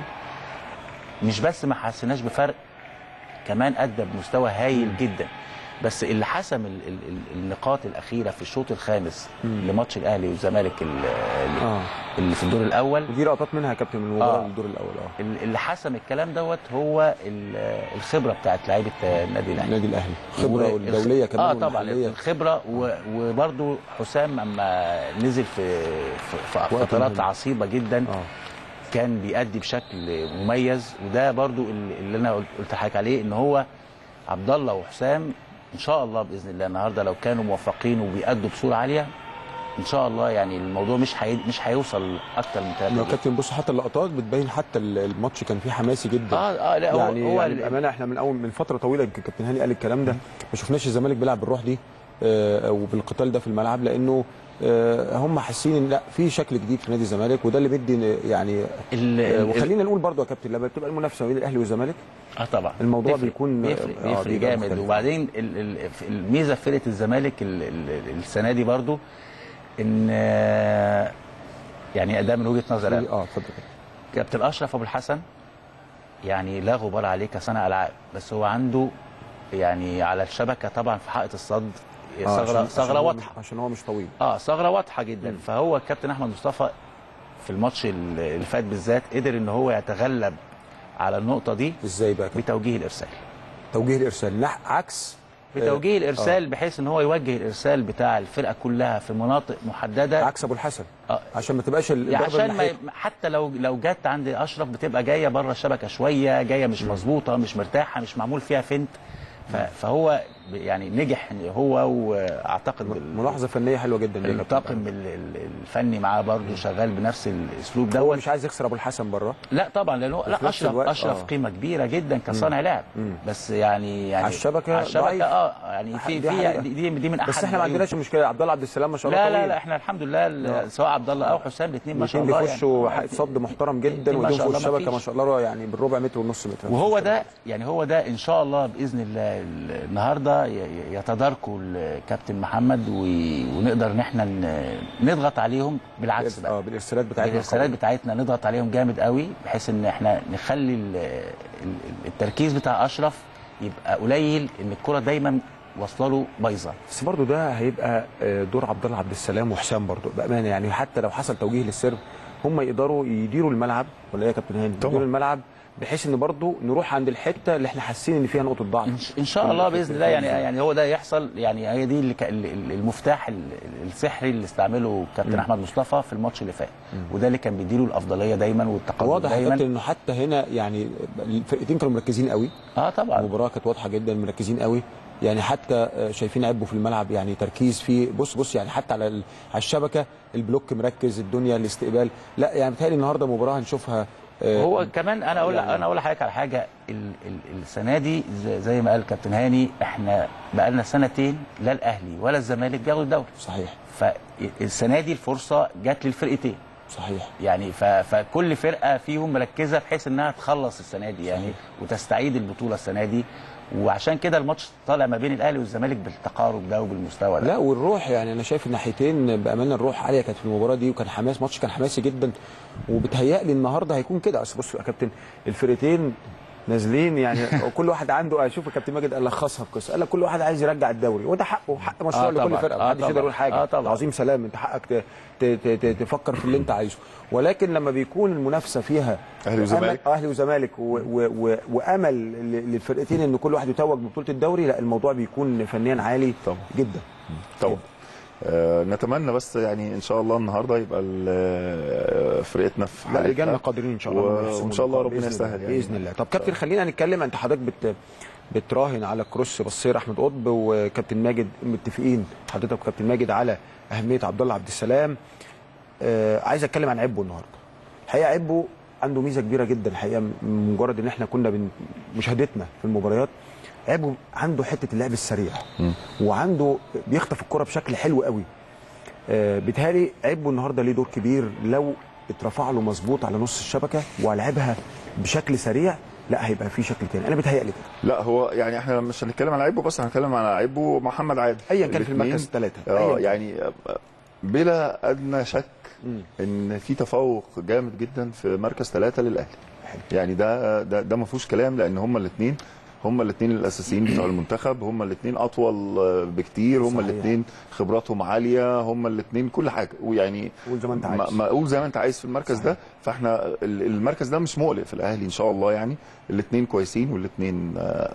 Speaker 3: مش بس ما حسناش بفرق كمان ادى بمستوى هايل جدا بس اللي حسم ال ال ال النقاط الاخيره في الشوط الخامس لماتش الاهلي والزمالك ال- ال-
Speaker 1: اه
Speaker 3: اللي في الدور الاول
Speaker 1: ودي لقطات منها يا كابتن من المباراه
Speaker 3: آه.
Speaker 1: الدور الاول اه
Speaker 3: ال- اللي حسم الكلام دوت هو ال- الخبره بتاعت لعيبه النادي الاهلي
Speaker 1: النادي الاهلي خبره
Speaker 3: والخ-
Speaker 1: والدوليه كمان
Speaker 3: اه طبعا
Speaker 1: والمحلية.
Speaker 3: الخبره و- وبرده حسام اما نزل في في, في
Speaker 1: وقت
Speaker 3: فترات
Speaker 1: مهم.
Speaker 3: عصيبه جدا
Speaker 1: اه
Speaker 3: كان بيأدي بشكل مميز وده برضو اللي اللي انا قلت قلت لحضرتك عليه ان هو عبد الله وحسام ان شاء الله باذن الله النهارده لو كانوا موفقين وبيأدوا بصوره عاليه ان شاء الله يعني الموضوع مش حي... مش هيوصل اكتر من ثلاثة
Speaker 1: لو كابتن بص حتى اللقطات بتبين حتى ال- الماتش كان فيه حماسي جدا
Speaker 3: اه اه لا هو
Speaker 1: يعني,
Speaker 3: هو
Speaker 1: يعني
Speaker 3: ال-
Speaker 1: بامانه احنا من اول من فتره طويله يمكن كابتن هاني قال الكلام ده ما شفناش الزمالك بيلعب بالروح دي آه، وبالقتال ده في الملعب لانه آه، هم حاسين ان لا في شكل جديد في نادي الزمالك وده اللي بيدي يعني
Speaker 3: ال...
Speaker 1: آه،
Speaker 3: ال...
Speaker 1: وخلينا نقول برضو يا كابتن لما بتبقى المنافسه بين الاهلي والزمالك
Speaker 3: اه طبعا
Speaker 1: الموضوع
Speaker 3: بيفرق-
Speaker 1: بيكون-
Speaker 3: بيفرق,
Speaker 1: آه،
Speaker 3: بيفرق
Speaker 1: بيبقى
Speaker 3: جامد
Speaker 1: مختلف.
Speaker 3: وبعدين ال... ال... في الميزه في فرقه الزمالك ال... ال... السنه دي برضو ان آه، يعني ده من وجهه نظري أنا.
Speaker 1: اه اتفضل
Speaker 3: كابتن اشرف ابو الحسن يعني لا غبار عليه كصانع العاب بس هو عنده يعني على الشبكه طبعا في حائط الصد
Speaker 1: آه،
Speaker 3: ثغره
Speaker 1: عشان-
Speaker 3: ثغره
Speaker 1: عشان هو
Speaker 3: واضحه
Speaker 1: مش- عشان هو مش طويل
Speaker 3: اه ثغره واضحه جدا فهو الكابتن احمد مصطفى في الماتش اللي فات بالذات قدر ان هو يتغلب على النقطه دي
Speaker 1: ازاي بقى كابتن؟
Speaker 3: بتوجيه الارسال
Speaker 1: توجيه الارسال نح عكس
Speaker 3: بتوجيه
Speaker 1: آه،
Speaker 3: الارسال بحيث ان هو يوجه الارسال بتاع الفرقه كلها في مناطق محدده
Speaker 1: عكس ابو الحسن
Speaker 3: آه.
Speaker 1: عشان ما تبقاش ال-
Speaker 3: يعني
Speaker 1: الضربه
Speaker 3: عشان
Speaker 1: من
Speaker 3: ما
Speaker 1: ناحيته.
Speaker 3: حتى لو لو جت عند اشرف بتبقى جايه بره الشبكه شويه جايه مش مظبوطه مش مرتاحه مش معمول فيها فنت ف- فهو ب- يعني نجح هو واعتقد بال-
Speaker 1: ملاحظه فنيه حلوه جدا دي يا كابتن.
Speaker 3: الطاقم ال- ال- الفني معاه برضه شغال بنفس الاسلوب
Speaker 1: هو
Speaker 3: دوت
Speaker 1: مش عايز يخسر ابو الحسن بره
Speaker 3: لا طبعا لانه
Speaker 1: وفي
Speaker 3: لا
Speaker 1: نفس
Speaker 3: اشرف
Speaker 1: الوقت-
Speaker 3: اشرف
Speaker 1: آه.
Speaker 3: قيمه كبيره جدا كصانع لعب بس يعني يعني
Speaker 1: على الشبكة
Speaker 3: على الشبكه
Speaker 1: ضعيف.
Speaker 3: اه يعني في
Speaker 1: دي
Speaker 3: في
Speaker 1: حقيقة.
Speaker 3: دي, دي, دي من احد
Speaker 1: بس احنا ما
Speaker 3: العيوب.
Speaker 1: عندناش مشكله عبد الله عبد السلام ما شاء الله
Speaker 3: لا لا
Speaker 1: طويل.
Speaker 3: لا احنا الحمد لله ال- سواء عبد الله او حسام الاثنين ما شاء
Speaker 1: الاثنين
Speaker 3: الله
Speaker 1: بيخشوا
Speaker 3: يعني.
Speaker 1: حائط صد محترم جدا
Speaker 3: الاتنين ما
Speaker 1: وايديهم
Speaker 3: شاء
Speaker 1: فوق
Speaker 3: الله ما
Speaker 1: الشبكه ما
Speaker 3: فيش.
Speaker 1: شاء الله يعني بالربع متر ونص متر
Speaker 3: وهو ده يعني هو ده ان شاء الله باذن الله ال- النهارده النهارده ي- ي- يتداركوا الكابتن محمد و- ونقدر ان احنا ن- نضغط عليهم بالعكس بقى
Speaker 1: اه بالارسالات بتاعتنا
Speaker 3: الارسالات
Speaker 1: القوية.
Speaker 3: بتاعتنا نضغط عليهم جامد قوي بحيث ان احنا نخلي ال- ال- التركيز بتاع اشرف يبقى قليل ان الكره دايما واصله له بايظه
Speaker 1: بس برضه ده هيبقى آه، دور عبد الله عبد السلام وحسام برضه بامانه يعني حتى لو حصل توجيه للسيرف هم يقدروا يديروا الملعب ولا ايه يا كابتن هاني؟
Speaker 2: طبعا.
Speaker 1: يديروا الملعب بحيث ان برضه نروح عند الحته اللي احنا حاسين ان فيها نقطه ضعف
Speaker 3: إن ش- ان شاء الله باذن الله يعني يعني هو ده يحصل يعني هي دي اللي ك- ال- ال- المفتاح ال- ال- السحري اللي استعمله كابتن احمد مصطفى في الماتش اللي فات وده اللي كان بيديله الافضليه دايما والتقدم
Speaker 1: واضح يا كابتن
Speaker 3: دايما
Speaker 1: انه حتى هنا يعني الفرقتين كانوا مركزين قوي
Speaker 3: اه طبعا
Speaker 1: المباراه كانت واضحه جدا مركزين قوي يعني حتى آه، شايفين عبوا في الملعب يعني تركيز فيه بص بص يعني حتى على ال- على الشبكه البلوك مركز الدنيا الاستقبال لا يعني بتهيألي النهارده مباراه هنشوفها آه،
Speaker 3: هو كمان انا اقول
Speaker 1: يعني-
Speaker 3: انا اقول لحضرتك على حاجه ال ال السنه دي زي- زي ما قال كابتن هاني احنا بقى لنا سنتين لا الاهلي ولا الزمالك بياخدوا الدوري
Speaker 1: صحيح
Speaker 3: فالسنه دي الفرصه جت للفرقتين
Speaker 1: صحيح
Speaker 3: يعني ف... فكل فرقه فيهم مركزه بحيث انها تخلص السنه دي يعني وتستعيد البطوله السنه دي وعشان كده الماتش طالع ما بين الاهلي والزمالك بالتقارب ده وبالمستوى ده
Speaker 1: لا والروح يعني انا شايف الناحيتين بامانه الروح عاليه كانت في المباراه دي وكان حماس ماتش كان حماسي جدا وبتهيألي النهارده هيكون كده اصل بصوا يا كابتن الفرقتين نازلين يعني كل واحد عنده اشوف الكابتن ماجد قال لخصها بقصه قال لك كل واحد عايز يرجع الدوري وده حقه حق مشروع
Speaker 3: آه
Speaker 1: لكل
Speaker 3: طبعاً.
Speaker 1: فرقه
Speaker 3: آه
Speaker 1: محدش يقدر
Speaker 3: طبعاً.
Speaker 1: يقول حاجه
Speaker 3: آه طبعاً.
Speaker 1: عظيم سلام انت حقك ت- ت- ت- ت- تفكر في اللي انت عايزه ولكن لما بيكون المنافسه فيها
Speaker 2: أهلي وزمالك.
Speaker 1: أمل- اهلي وزمالك و- و- و- وامل ل- للفرقتين ان كل واحد يتوج ببطوله الدوري لا الموضوع بيكون فنيا عالي
Speaker 2: طبعاً.
Speaker 1: جدا
Speaker 2: طبعا آه نتمنى بس يعني ان شاء الله النهارده يبقى ال- آه، فرقتنا في
Speaker 1: لا
Speaker 2: حالتها.
Speaker 1: رجالنا قادرين ان شاء الله
Speaker 2: و-
Speaker 1: إنهم يحسموا
Speaker 2: وان شاء الله
Speaker 1: اللقاء
Speaker 2: ربنا
Speaker 1: بإذن
Speaker 2: يسهل
Speaker 1: الله.
Speaker 2: يعني
Speaker 1: باذن الله طب كابتن خلينا نتكلم انت حضرتك بت بتراهن على كروس بصير احمد قطب وكابتن ماجد متفقين حضرتك وكابتن ماجد على اهميه عبد الله عبد السلام آه عايز اتكلم عن عبو النهارده الحقيقه عبو عنده ميزه كبيره جدا الحقيقه من مجرد ان احنا كنا بن مشاهدتنا في المباريات عبو عنده حته اللعب السريع وعنده بيخطف الكره بشكل حلو قوي آه، بيتهيألي عيبه النهارده ليه دور كبير لو اترفع له مظبوط على نص الشبكه ولعبها بشكل سريع لا هيبقى في شكل تاني انا بيتهيألي كده
Speaker 2: لا هو يعني احنا مش هنتكلم على عيبه بس هنتكلم على عيبه ومحمد عادل
Speaker 1: ايا كان في
Speaker 2: الاتنين،
Speaker 1: المركز الثلاثه
Speaker 2: اه يعني بلا ادنى شك ان في تفوق جامد جدا في مركز ثلاثه للاهلي يعني ده ده ده ما فيهوش كلام لان هما الاثنين هما الاثنين الاساسيين بتوع المنتخب هما الاثنين اطول آه، بكتير هما
Speaker 1: صحيح.
Speaker 2: الاثنين خبراتهم عاليه هما الاثنين كل حاجه ويعني
Speaker 1: قول زي ما انت
Speaker 2: ما-
Speaker 1: عايز.
Speaker 2: ما قول زي ما انت عايز في المركز ده فاحنا ال- المركز ده مش مقلق في الاهلي ان شاء الله يعني الاثنين كويسين والاثنين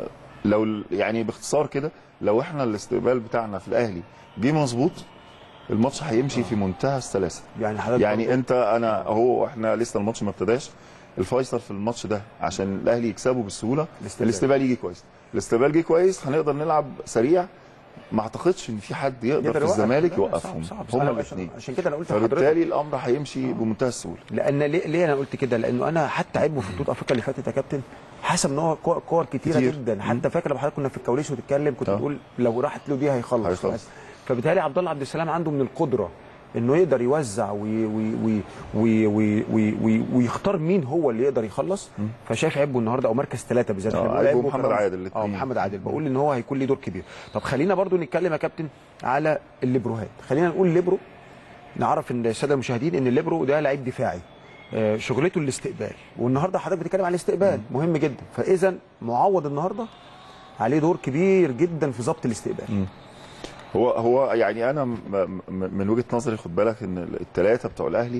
Speaker 2: لو ال- يعني باختصار كده لو احنا الاستقبال بتاعنا في الاهلي جه مظبوط الماتش هيمشي في منتهى السلاسه
Speaker 1: يعني حضرتك
Speaker 2: يعني
Speaker 1: برضو-
Speaker 2: انت انا هو احنا لسه الماتش ما ابتداش الفيصل في الماتش ده عشان الاهلي يكسبه بالسهوله
Speaker 1: الاستقبال.
Speaker 2: الاستقبال يجي كويس الاستقبال جه كويس هنقدر نلعب سريع ما اعتقدش ان في حد يقدر في
Speaker 1: يقدر يوقف.
Speaker 2: الزمالك
Speaker 1: لا، لا،
Speaker 2: يوقفهم
Speaker 1: صعب- صعب.
Speaker 2: هما
Speaker 1: أنا
Speaker 2: الاثنين
Speaker 1: عشان كده انا قلت لحضرتك
Speaker 2: فبالتالي الامر هيمشي بمنتهى السهوله
Speaker 1: لان ليه, ليه انا قلت كده لانه انا حتى عيبه في بطوله افريقيا اللي فاتت يا كابتن حاسس ان هو كور, كور كتيره
Speaker 2: كتير.
Speaker 1: جدا حتى فاكر لما حضرتك كنا في الكواليس وتتكلم كنت
Speaker 2: اه.
Speaker 1: بتقول لو راحت له دي هيخلص
Speaker 2: هيخلص.
Speaker 1: فبالتالي عبد الله عبد السلام عنده من القدره انه يقدر يوزع وي وي وي وي وي وي وي ويختار مين هو اللي يقدر يخلص فشايف عيبه النهارده او مركز ثلاثه بالذات
Speaker 2: اه،
Speaker 1: احنا بنقول
Speaker 2: عيبه
Speaker 1: عيبه
Speaker 2: محمد
Speaker 1: كرم.
Speaker 2: عادل
Speaker 1: اه
Speaker 2: الاتنين.
Speaker 1: محمد عادل بقول ان هو هيكون ليه دور كبير طب خلينا برضو نتكلم يا كابتن على الليبروهات خلينا نقول ليبرو نعرف ان الساده المشاهدين ان الليبرو ده لعيب دفاعي آه، شغلته الاستقبال والنهارده حضرتك بتتكلم عن الاستقبال مهم جدا فاذا معوض النهارده عليه دور كبير جدا في ضبط الاستقبال
Speaker 2: هو هو يعني انا م- م- من وجهه نظري خد بالك ان الثلاثه بتوع الاهلي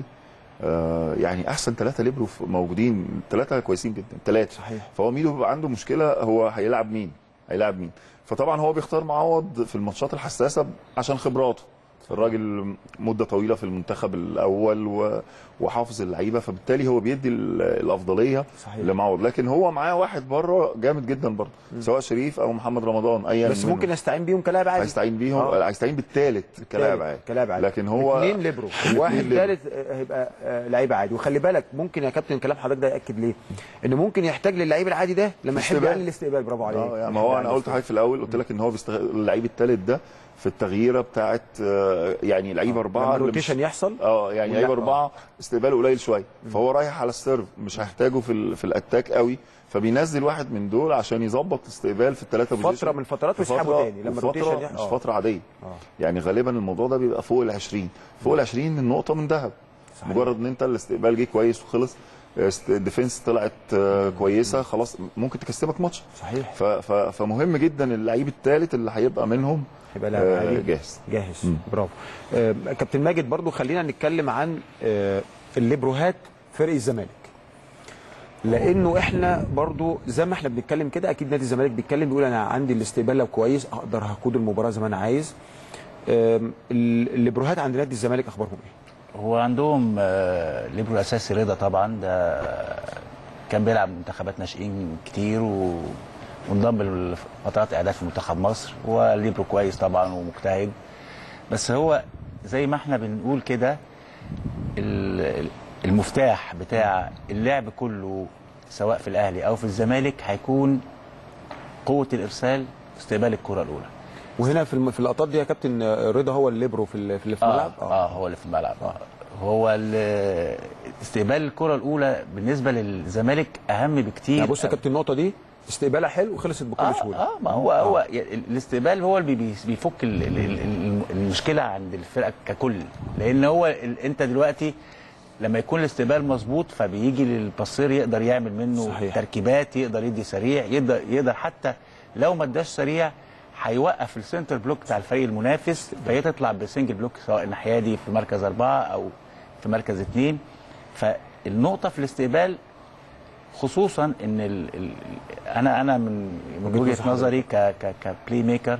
Speaker 2: آه، يعني احسن ثلاثه ليبرو في- موجودين ثلاثه كويسين جدا ثلاثه
Speaker 1: صحيح.
Speaker 2: فهو ميدو بيبقى عنده مشكله هو هيلعب مين هيلعب مين فطبعا هو بيختار معوض في الماتشات الحساسه عشان خبراته الراجل مده طويله في المنتخب الاول و- وحافظ اللعيبه فبالتالي هو بيدي ال- الافضليه
Speaker 1: صحيح.
Speaker 2: لمعوض لكن هو معاه واحد بره جامد جدا برضه سواء شريف او محمد رمضان ايا
Speaker 1: بس
Speaker 2: منهم.
Speaker 1: ممكن استعين بيهم كلاعب عادي
Speaker 2: هيستعين بيهم
Speaker 1: آه.
Speaker 2: هيستعين بالثالث كلاعب عادي
Speaker 1: كلاعب عادي
Speaker 2: لكن هو
Speaker 1: اثنين ليبرو
Speaker 2: اتنين
Speaker 1: واحد
Speaker 2: ليبرو.
Speaker 1: ثالث هيبقى آه، لعيب عادي وخلي بالك ممكن يا كابتن كلام حضرتك ده ياكد ليه ان ممكن يحتاج للعيب العادي ده لما يحب
Speaker 2: الاستقبال.
Speaker 1: يعمل الاستقبال برافو عليك
Speaker 2: اه يعني ما هو انا قلت حضرتك في الاول قلت لك ان هو بيستغل اللعيب الثالث ده في التغييره بتاعت آه، يعني لعيبه اربعه
Speaker 1: لما
Speaker 2: اللي مش-
Speaker 1: الروتيشن يحصل
Speaker 2: اه يعني
Speaker 1: ولا-
Speaker 2: لعيبه
Speaker 1: آه.
Speaker 2: اربعه استقباله قليل شويه فهو رايح على السيرف مش هيحتاجه في ال- في الاتاك قوي فبينزل واحد من دول عشان يظبط استقبال في الثلاثه
Speaker 1: فتره من الفترات ويسحبه تاني لما
Speaker 2: لما
Speaker 1: الروتيشن
Speaker 2: فتره
Speaker 1: يحصل
Speaker 2: مش
Speaker 1: آه.
Speaker 2: فتره عاديه
Speaker 1: آه.
Speaker 2: يعني غالبا الموضوع ده بيبقى فوق ال 20 فوق ال 20 النقطه من ذهب
Speaker 1: صحيح.
Speaker 2: مجرد ان انت الاستقبال جه كويس وخلص است- الديفنس طلعت آه، كويسه خلاص ممكن تكسبك ماتش
Speaker 1: صحيح
Speaker 2: ف- ف- فمهم جدا اللعيب الثالث اللي هيبقى منهم
Speaker 1: هيبقى لاعب
Speaker 2: آه،
Speaker 1: عادي.
Speaker 2: جاهز
Speaker 1: جاهز
Speaker 2: مم.
Speaker 1: برافو آه كابتن ماجد برضو خلينا نتكلم عن آه الليبروهات فريق الزمالك لانه احنا برضو زي ما احنا بنتكلم كده اكيد نادي الزمالك بيتكلم بيقول انا عندي الاستقبال لو كويس اقدر هقود المباراه زي ما انا عايز آم، الليبروهات عند نادي الزمالك اخبارهم ايه؟
Speaker 3: هو عندهم آه، ليبرو الاساسي رضا طبعا ده كان بيلعب منتخبات ناشئين كتير و... وانضم لفترات اعداد في منتخب مصر هو ليبرو كويس طبعا ومجتهد بس هو زي ما احنا بنقول كده ال- المفتاح بتاع اللعب كله سواء في الاهلي او في الزمالك هيكون قوه الارسال استقبال الكره الاولى
Speaker 1: وهنا في الم- في اللقطات دي يا كابتن آه، رضا هو الليبرو في ال- في اللي في
Speaker 3: آه,
Speaker 1: الملعب
Speaker 3: اه هو اللي في الملعب آه. هو ال- استقبال الكره الاولى بالنسبه للزمالك اهم بكتير
Speaker 1: يعني بص يا كابتن النقطه دي استقبالها حلو وخلصت بكل
Speaker 3: اه,
Speaker 1: سهوله
Speaker 3: آه ما هو هو ي- الاستقبال هو اللي بي- بيفك ال- ال- ال- ال- المشكله عند الفرقه ككل لان هو ال- انت دلوقتي لما يكون الاستقبال مظبوط فبيجي للبصير يقدر يعمل منه
Speaker 1: صحيح.
Speaker 3: تركيبات يقدر يدي سريع يقدر يقدر حتى لو ما اداش سريع هيوقف السنتر بلوك بتاع الفريق المنافس فهي تطلع بسنجل بلوك سواء الناحيه دي في مركز اربعه او في مركز اثنين فالنقطه في الاستقبال خصوصا ان ال ال انا انا من من
Speaker 1: وجهة
Speaker 3: وجهه
Speaker 1: نظر
Speaker 3: نظري ك ك كبلاي ميكر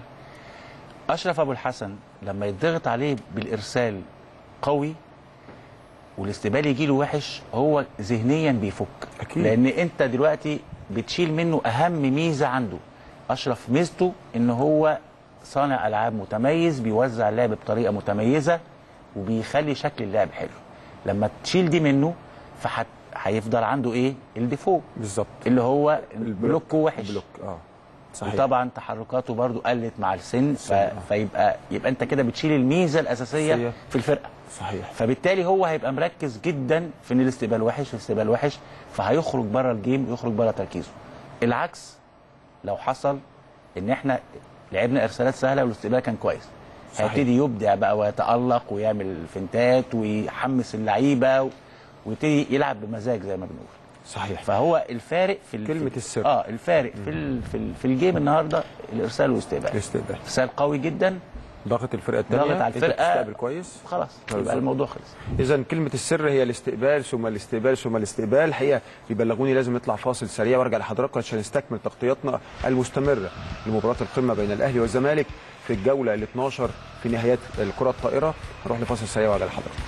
Speaker 3: اشرف ابو الحسن لما يضغط عليه بالارسال قوي والاستقبال يجي له وحش هو ذهنيا بيفك
Speaker 1: أكيد.
Speaker 3: لان انت دلوقتي بتشيل منه اهم ميزه عنده اشرف ميزته ان هو صانع العاب متميز بيوزع اللعب بطريقه متميزه وبيخلي شكل اللعب حلو لما تشيل دي منه فحت هيفضل عنده ايه الديفو
Speaker 1: بالظبط
Speaker 3: اللي هو بلوكه وحش
Speaker 1: البلوك اه صحيح
Speaker 3: وطبعا تحركاته برضو قلت مع السن ف...
Speaker 1: آه.
Speaker 3: فيبقى يبقى انت كده بتشيل الميزه الاساسيه
Speaker 1: أساسية.
Speaker 3: في الفرقه
Speaker 1: صحيح
Speaker 3: فبالتالي هو هيبقى مركز جدا في ان الاستقبال وحش الاستقبال وحش فهيخرج بره الجيم ويخرج بره تركيزه العكس لو حصل ان احنا لعبنا ارسالات سهله والاستقبال كان كويس
Speaker 1: صحيح.
Speaker 3: هيبتدي يبدع بقى ويتالق ويعمل فنتات ويحمس اللعيبه و- ويبتدي يلعب بمزاج زي ما بنقول
Speaker 1: صحيح
Speaker 3: فهو الفارق في ال-
Speaker 1: كلمة
Speaker 3: في-
Speaker 1: السر.
Speaker 3: اه الفارق في ال في, ال في الجيم النهارده الارسال والاستقبال
Speaker 1: الاستقبال
Speaker 3: ارسال قوي جدا
Speaker 1: ضغط الفرقه الثانيه
Speaker 3: ضغط على الفرقة.
Speaker 1: تستقبل كويس
Speaker 3: خلاص
Speaker 1: بالظبط.
Speaker 3: يبقى الموضوع خلص
Speaker 1: اذا كلمه السر هي الاستقبال ثم الاستقبال ثم الاستقبال الحقيقه بيبلغوني لازم نطلع فاصل سريع وارجع لحضراتكم عشان نستكمل تغطياتنا المستمره لمباراه القمه بين الاهلي والزمالك في الجوله ال 12 في نهايات الكره الطائره هروح لفاصل سريع وارجع لحضراتكم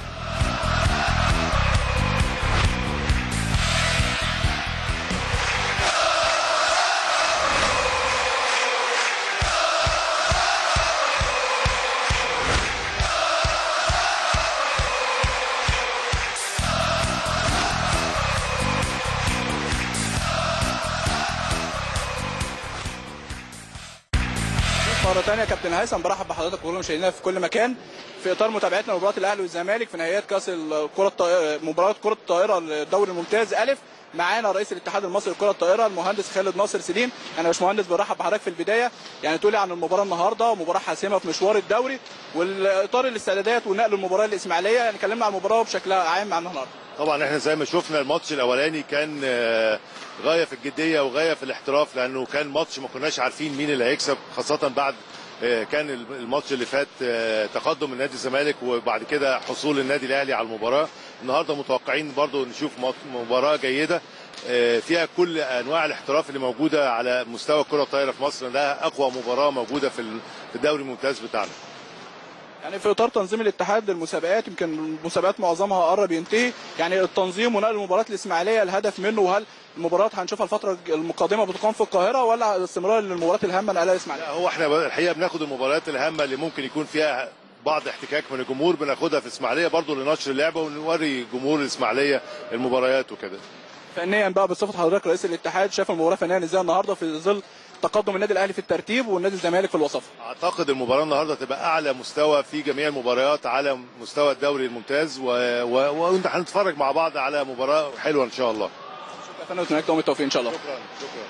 Speaker 4: مرة تانية كابتن هيثم برحب بحضرتك وكل مشاهدينا في كل مكان في اطار متابعتنا لمباراة الاهلي والزمالك في نهايات كاس الكرة الطائرة مباراة كرة الطائرة الدوري الممتاز الف معانا رئيس الاتحاد المصري لكرة الطائرة المهندس خالد ناصر سليم انا يا باشمهندس برحب بحضرتك في البداية يعني تقولي عن المباراة النهارده مباراة حاسمة في مشوار الدوري والاطار الاستعدادات ونقل المباراة الاسماعيلية يعني كلمنا عن المباراة بشكل عام عنها النهارده
Speaker 5: طبعا احنا زي ما شفنا الماتش الاولاني كان آه، غايه في الجديه وغايه في الاحتراف لانه كان ماتش ما كناش عارفين مين اللي هيكسب خاصه بعد آه، كان الماتش اللي فات آه، تقدم النادي الزمالك وبعد كده حصول النادي الاهلي على المباراه النهارده متوقعين برضو نشوف مات- مباراه جيده آه، فيها كل انواع الاحتراف اللي موجوده على مستوى الكره الطايره في مصر ده اقوى مباراه موجوده في ال- في الدوري الممتاز بتاعنا
Speaker 4: يعني في اطار تنظيم الاتحاد المسابقات يمكن المسابقات معظمها قرب ينتهي يعني التنظيم ونقل مباراه الاسماعيليه الهدف منه وهل المباراه هنشوفها الفتره القادمه بتقام في القاهره ولا استمرار للمباريات الهامه نقلها الاسماعيليه
Speaker 5: لا هو احنا ب- الحقيقه بناخد المباريات الهامه اللي ممكن يكون فيها بعض احتكاك من الجمهور بناخدها في اسماعيليه برضو لنشر اللعبه ونوري جمهور الاسماعيليه المباريات وكده
Speaker 4: فنيا بقى بصفه حضرتك رئيس الاتحاد شاف المباراه فنيا ازاي النهارده في ظل تقدم النادي الاهلي في الترتيب والنادي الزمالك في الوصف
Speaker 5: اعتقد المباراه النهارده تبقى اعلى مستوى في جميع المباريات على مستوى الدوري الممتاز و... و... وانت هنتفرج مع بعض على مباراه حلوه ان شاء الله
Speaker 4: شكرا يا فندم ونتمنى لكم التوفيق ان شاء الله
Speaker 5: شكرا شكرا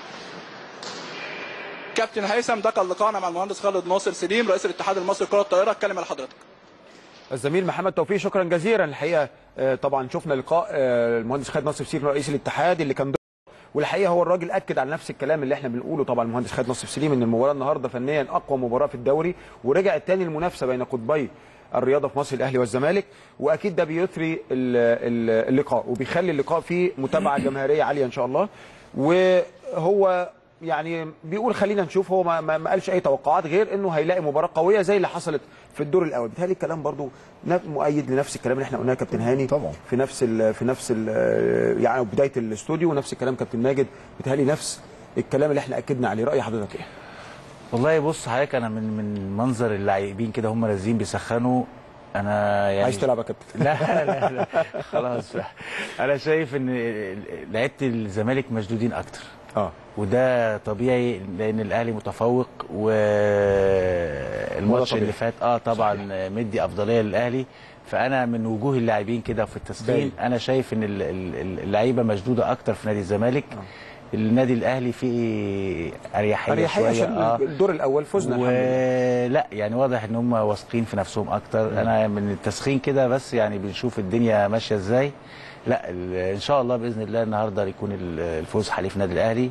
Speaker 4: كابتن هيثم ده كان لقاءنا مع المهندس خالد ناصر سليم رئيس الاتحاد المصري لكره الطائره اتكلم على حضرتك
Speaker 1: الزميل محمد توفيق شكرا جزيلا الحقيقه آه، طبعا شفنا لقاء آه، المهندس خالد ناصر سليم رئيس الاتحاد اللي كان والحقيقه هو الراجل اكد على نفس الكلام اللي احنا بنقوله طبعا المهندس خالد نصر سليم ان المباراه النهارده فنيا اقوى مباراه في الدوري ورجعت تاني المنافسه بين قطبي الرياضه في مصر الاهلي والزمالك واكيد ده بيثري ال- ال- اللقاء وبيخلي اللقاء فيه متابعه جماهيريه عاليه ان شاء الله وهو يعني بيقول خلينا نشوف هو ما, ما ما قالش اي توقعات غير انه هيلاقي مباراه قويه زي اللي حصلت في الدور الاول بالتالي الكلام برضو ن- مؤيد لنفس الكلام اللي احنا قلناه يا كابتن هاني
Speaker 2: طبعا.
Speaker 1: في نفس ال في نفس ال يعني بدايه الاستوديو ونفس الكلام كابتن ماجد بيتهيألي نفس الكلام اللي احنا اكدنا عليه راي حضرتك ايه؟
Speaker 3: والله بص حضرتك انا من من منظر اللاعبين كده هم نازلين بيسخنوا انا يعني
Speaker 1: عايز تلعب يا كابتن
Speaker 3: لا لا لا خلاص انا شايف ان لعيبه الزمالك مشدودين اكتر
Speaker 1: اه
Speaker 3: وده طبيعي لان الاهلي متفوق والماتش
Speaker 1: طبيعي.
Speaker 3: اللي فات اه طبعا مدي افضليه للاهلي فانا من وجوه اللاعبين كده في التسخين
Speaker 1: باين.
Speaker 3: انا شايف ان ال- ال- اللعيبه مشدوده اكتر في نادي الزمالك النادي الاهلي فيه اريحيه
Speaker 1: اريحيه
Speaker 3: شويه
Speaker 1: عشان
Speaker 3: اه
Speaker 1: الدور الاول فزنا الحمد لله
Speaker 3: ولا يعني واضح ان هم واثقين في نفسهم اكتر انا من التسخين كده بس يعني بنشوف الدنيا ماشيه ازاي لا ال- ان شاء الله باذن الله النهارده يكون ال- الفوز حليف نادي الاهلي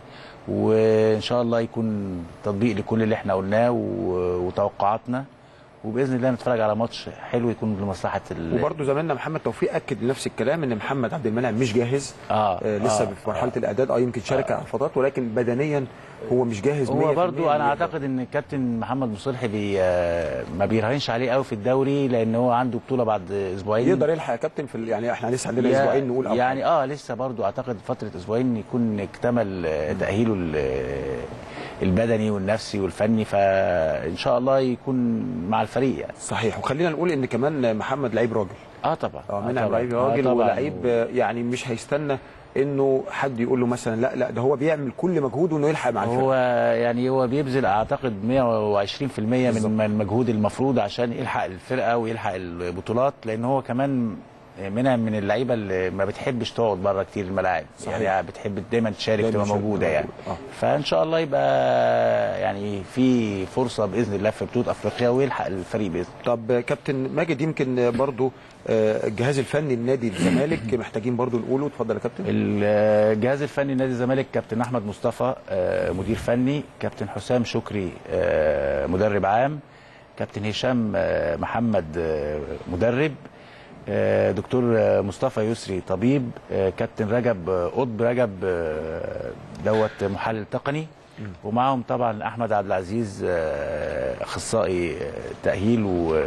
Speaker 3: وان شاء الله يكون تطبيق لكل اللي احنا قلناه و- وتوقعاتنا وباذن الله نتفرج على ماتش حلو يكون لمصلحه ال-
Speaker 1: وبرضه زميلنا محمد توفيق اكد لنفس الكلام ان محمد عبد المنعم مش جاهز
Speaker 3: آه،
Speaker 1: آه لسه
Speaker 3: آه،
Speaker 1: في مرحله الاعداد اه يمكن شارك على فترات ولكن بدنيا هو مش جاهز 100%
Speaker 3: هو برضو انا
Speaker 1: إنه يقدر.
Speaker 3: اعتقد ان الكابتن محمد مصلحي بي آه، ما بيراهنش عليه قوي في الدوري لان هو عنده بطوله بعد اسبوعين
Speaker 1: يقدر يلحق يا كابتن في ال- يعني احنا لسه عندنا
Speaker 3: يا-
Speaker 1: اسبوعين نقول أو
Speaker 3: يعني اه لسه برضو اعتقد فتره اسبوعين يكون اكتمل آه، تاهيله ال- آه، البدني والنفسي والفني فان شاء الله يكون مع الفريق يعني
Speaker 1: صحيح وخلينا نقول ان كمان محمد لعيب راجل
Speaker 3: اه طبعا
Speaker 1: اه
Speaker 3: آه
Speaker 1: منعم
Speaker 3: طبعاً.
Speaker 1: لعيب
Speaker 3: آه
Speaker 1: راجل
Speaker 3: طبعاً.
Speaker 1: ولعيب آه، يعني مش هيستنى انه حد يقول له مثلا لا لا ده هو بيعمل كل مجهوده انه يلحق مع الفريق
Speaker 3: هو يعني هو بيبذل اعتقد 120% من من المجهود المفروض عشان يلحق الفرقه ويلحق البطولات لان هو كمان منعم من اللعيبه اللي ما بتحبش تقعد بره كتير الملاعب
Speaker 1: صحيح.
Speaker 3: يعني بتحب دايما تشارك
Speaker 1: دايماً
Speaker 3: تبقى
Speaker 1: تشارك،
Speaker 3: موجوده
Speaker 1: تبقى
Speaker 3: يعني
Speaker 1: موجودة.
Speaker 3: فان شاء الله يبقى يعني في فرصه باذن الله في بطوله افريقيا ويلحق الفريق باذن
Speaker 1: طب آه، كابتن ماجد يمكن برضو آه، الجهاز الفني لنادي الزمالك محتاجين برضو نقوله اتفضل يا كابتن
Speaker 3: الجهاز الفني نادي الزمالك كابتن احمد مصطفى آه، مدير فني كابتن حسام شكري آه، مدرب عام كابتن هشام آه، محمد آه، مدرب آه، دكتور آه، مصطفى يسري طبيب آه، كابتن رجب آه، قطب رجب آه، دوت محلل تقني ومعهم طبعا احمد عبد العزيز آه، اخصائي آه، تاهيل و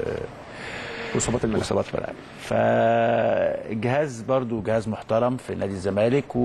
Speaker 1: اصابات الملعب
Speaker 3: اصابات ملاعب فالجهاز برضو جهاز محترم في نادي الزمالك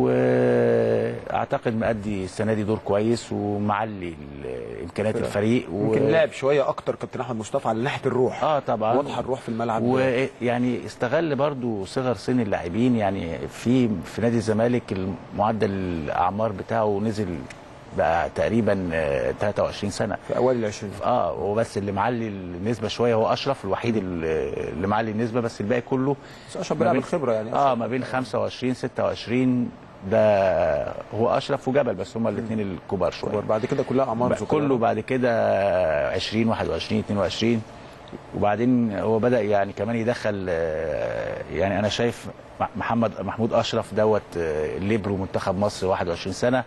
Speaker 3: واعتقد مأدي السنه دي دور كويس ومعلي ال- امكانيات الفريق و...
Speaker 1: يمكن لعب شويه اكتر كابتن احمد مصطفى على ناحيه الروح
Speaker 3: اه طبعا
Speaker 1: واضحه الروح في الملعب
Speaker 3: ويعني استغل برضو صغر سن اللاعبين يعني في في نادي الزمالك المعدل الاعمار بتاعه نزل بقى تقريبا آه، 23 سنه
Speaker 1: في اوائل العشرين
Speaker 3: اه هو بس اللي معلي النسبه شويه هو اشرف الوحيد اللي اللي معلي النسبه بس الباقي كله
Speaker 1: بس اشرف
Speaker 3: ما
Speaker 1: بيلعب
Speaker 3: بين-
Speaker 1: الخبره يعني
Speaker 3: اه ما بين 25 26 ده هو اشرف وجبل بس هما الاثنين الكبار شويه
Speaker 1: بعد كده كلها اعمار
Speaker 3: بقى
Speaker 1: صغيرة.
Speaker 3: كله بعد كده 20 21 22 وبعدين هو بدا يعني كمان يدخل آه، يعني انا شايف محمد محمود اشرف دوت آه، ليبرو منتخب مصر 21 سنه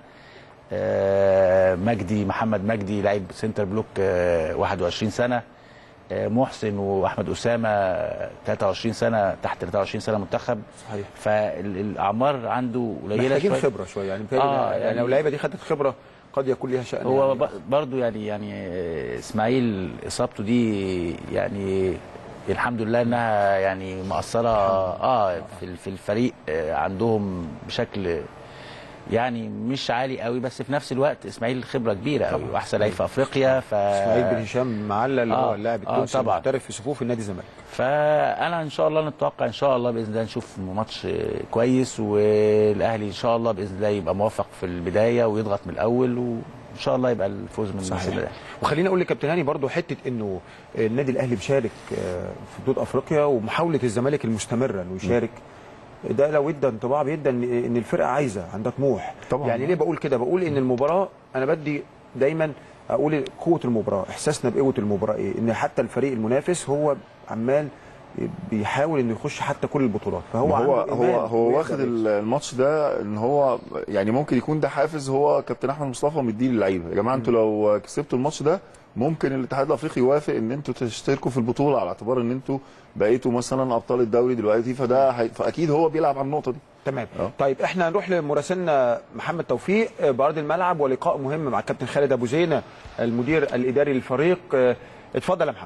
Speaker 3: آه، مجدي محمد مجدي لعيب سنتر بلوك آه، 21 سنه آه، محسن واحمد اسامه آه، 23 سنه تحت 23 سنه منتخب
Speaker 1: صحيح
Speaker 3: فالاعمار عنده قليله
Speaker 1: محتاجين
Speaker 3: شويه
Speaker 1: خبره شويه يعني,
Speaker 3: آه،
Speaker 1: آه يعني,
Speaker 3: يعني-
Speaker 1: لو اللعيبه دي خدت خبره قد يكون ليها شأن
Speaker 3: هو
Speaker 1: يعني
Speaker 3: ب- برضو يعني يعني آه، اسماعيل اصابته دي يعني الحمد لله انها يعني مأثره اه في في الفريق آه، عندهم بشكل يعني مش عالي قوي بس في نفس الوقت اسماعيل خبره كبيره قوي واحسن لعيب في افريقيا ف
Speaker 1: اسماعيل بن هشام معلى اللي هو
Speaker 3: آه،
Speaker 1: اللاعب
Speaker 3: آه،
Speaker 1: التونسي
Speaker 3: طبعاً.
Speaker 1: المحترف في صفوف النادي الزمالك
Speaker 3: فانا ان شاء الله نتوقع ان شاء الله باذن الله نشوف ماتش كويس والاهلي ان شاء الله باذن الله يبقى موفق في البدايه ويضغط من الاول و... ان شاء الله يبقى الفوز من النادي
Speaker 1: صحيح
Speaker 3: الاهلي
Speaker 1: وخليني اقول لكابتن هاني برضو حته انه النادي الاهلي مشارك آه، في بطوله افريقيا ومحاوله الزمالك المستمره انه يشارك ده لو ادى انطباع بيدى ان ان الفرقه عايزه عندها طموح
Speaker 2: طبعاً.
Speaker 1: يعني ليه بقول كده بقول ان المباراه انا بدي دايما اقول قوه المباراه احساسنا بقوه المباراه ايه ان حتى الفريق المنافس هو عمال بيحاول انه يخش حتى كل البطولات فهو
Speaker 2: هو
Speaker 1: عنده
Speaker 2: هو
Speaker 1: إيمان
Speaker 2: هو
Speaker 1: ويقدر
Speaker 2: واخد
Speaker 1: يكسب.
Speaker 2: الماتش ده ان هو يعني ممكن يكون ده حافز هو كابتن احمد مصطفى مديه للعيبه يا جماعه انتوا لو كسبتوا الماتش ده ممكن الاتحاد الافريقي يوافق ان انتوا تشتركوا في البطوله على اعتبار ان انتوا بقيتوا مثلا ابطال الدوري دلوقتي فده هي- فاكيد هو بيلعب على النقطه دي
Speaker 1: تمام
Speaker 2: آه.
Speaker 1: طيب احنا هنروح لمراسلنا محمد توفيق آه، بارض الملعب ولقاء مهم مع الكابتن خالد ابو زينه المدير الاداري للفريق آه، اتفضل يا محمد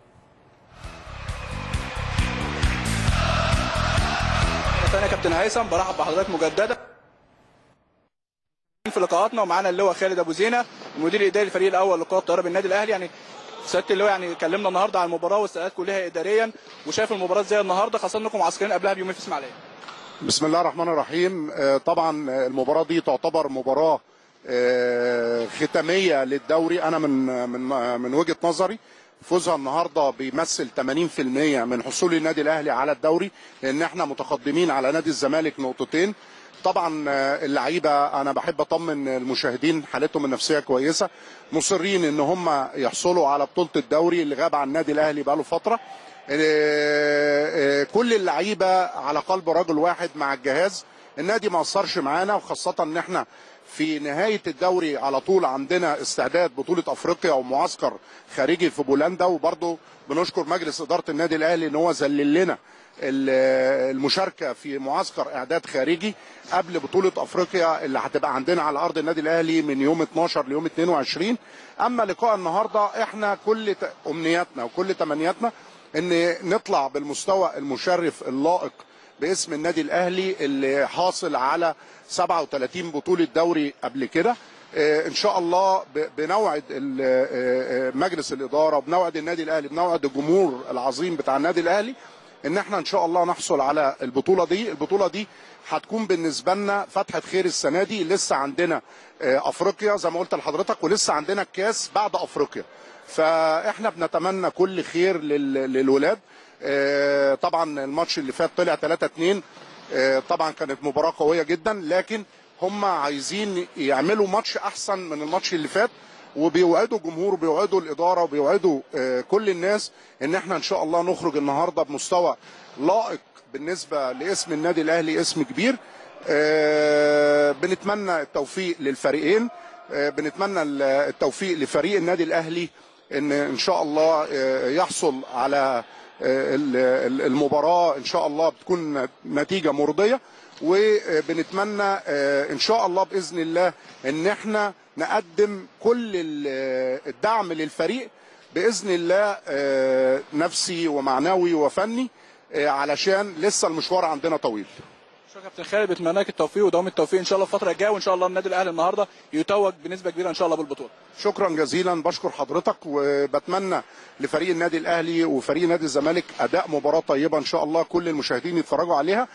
Speaker 4: مرة ثانية يا كابتن هيثم برحب بحضرتك مجددا في لقاءاتنا ومعانا اللواء خالد ابو زينه المدير الاداري الفريق الاول لقاء الطياره بالنادي الاهلي يعني سياده اللواء يعني اتكلمنا النهارده عن المباراه والاستعدادات كلها اداريا وشايف المباراه ازاي النهارده خاصه انكم معسكرين قبلها بيومين في اسماعيليه
Speaker 6: بسم الله الرحمن الرحيم آه، طبعا آه، المباراة دي تعتبر مباراة آه، ختامية للدوري أنا من من آه، من وجهة نظري فوزها النهارده بيمثل 80% من حصول النادي الأهلي على الدوري لأن احنا متقدمين على نادي الزمالك نقطتين طبعا آه، اللعيبه انا بحب اطمن المشاهدين حالتهم النفسيه كويسه مصرين ان هم يحصلوا على بطوله الدوري اللي غاب عن النادي الاهلي بقاله فتره آه، آه، كل اللعيبه على قلب رجل واحد مع الجهاز النادي ما قصرش معانا وخاصه ان احنا في نهايه الدوري على طول عندنا استعداد بطوله افريقيا ومعسكر خارجي في بولندا وبرضه بنشكر مجلس اداره النادي الاهلي ان هو ذلل لنا ال- المشاركه في معسكر اعداد خارجي قبل بطوله افريقيا اللي هتبقى عندنا على ارض النادي الاهلي من يوم 12 ليوم 22 اما لقاء النهارده احنا كل ت- امنياتنا وكل تمنياتنا ان نطلع بالمستوى المشرف اللائق باسم النادي الاهلي اللي حاصل على 37 بطوله دوري قبل كده آه، ان شاء الله ب- بنوعد ال- آه، آه، مجلس الاداره بنوعد النادي الاهلي بنوعد الجمهور العظيم بتاع النادي الاهلي ان احنا ان شاء الله نحصل على البطوله دي البطوله دي هتكون بالنسبه لنا فتحه خير السنه دي لسه عندنا آه، افريقيا زي ما قلت لحضرتك ولسه عندنا الكاس بعد افريقيا فاحنا بنتمنى كل خير لل- للولاد آه، طبعا الماتش اللي فات طلع 3 2 طبعا كانت مباراه قويه جدا لكن هم عايزين يعملوا ماتش احسن من الماتش اللي فات وبيوعدوا الجمهور وبيوعدوا الاداره وبيوعدوا آه، كل الناس ان احنا ان شاء الله نخرج النهارده بمستوى لائق بالنسبه لاسم النادي الاهلي اسم كبير آه، بنتمنى التوفيق للفريقين آه، بنتمنى ال- التوفيق لفريق النادي الاهلي ان ان شاء الله آه، يحصل على آه، ال- ال- المباراه ان شاء الله بتكون نتيجه مرضيه وبنتمنى آه، ان شاء الله باذن الله ان احنا نقدم كل ال- الدعم للفريق باذن الله آه، نفسي ومعنوي وفني آه، علشان لسه المشوار عندنا طويل
Speaker 4: شكرا كابتن خالد بتمنى لك التوفيق ودوام التوفيق ان شاء الله الفتره الجايه وان شاء الله النادي الاهلي النهارده يتوج بنسبه كبيره ان شاء الله بالبطوله
Speaker 6: شكرا جزيلا بشكر حضرتك وبتمنى لفريق النادي الاهلي وفريق نادي الزمالك اداء مباراه طيبه ان شاء الله كل المشاهدين يتفرجوا عليها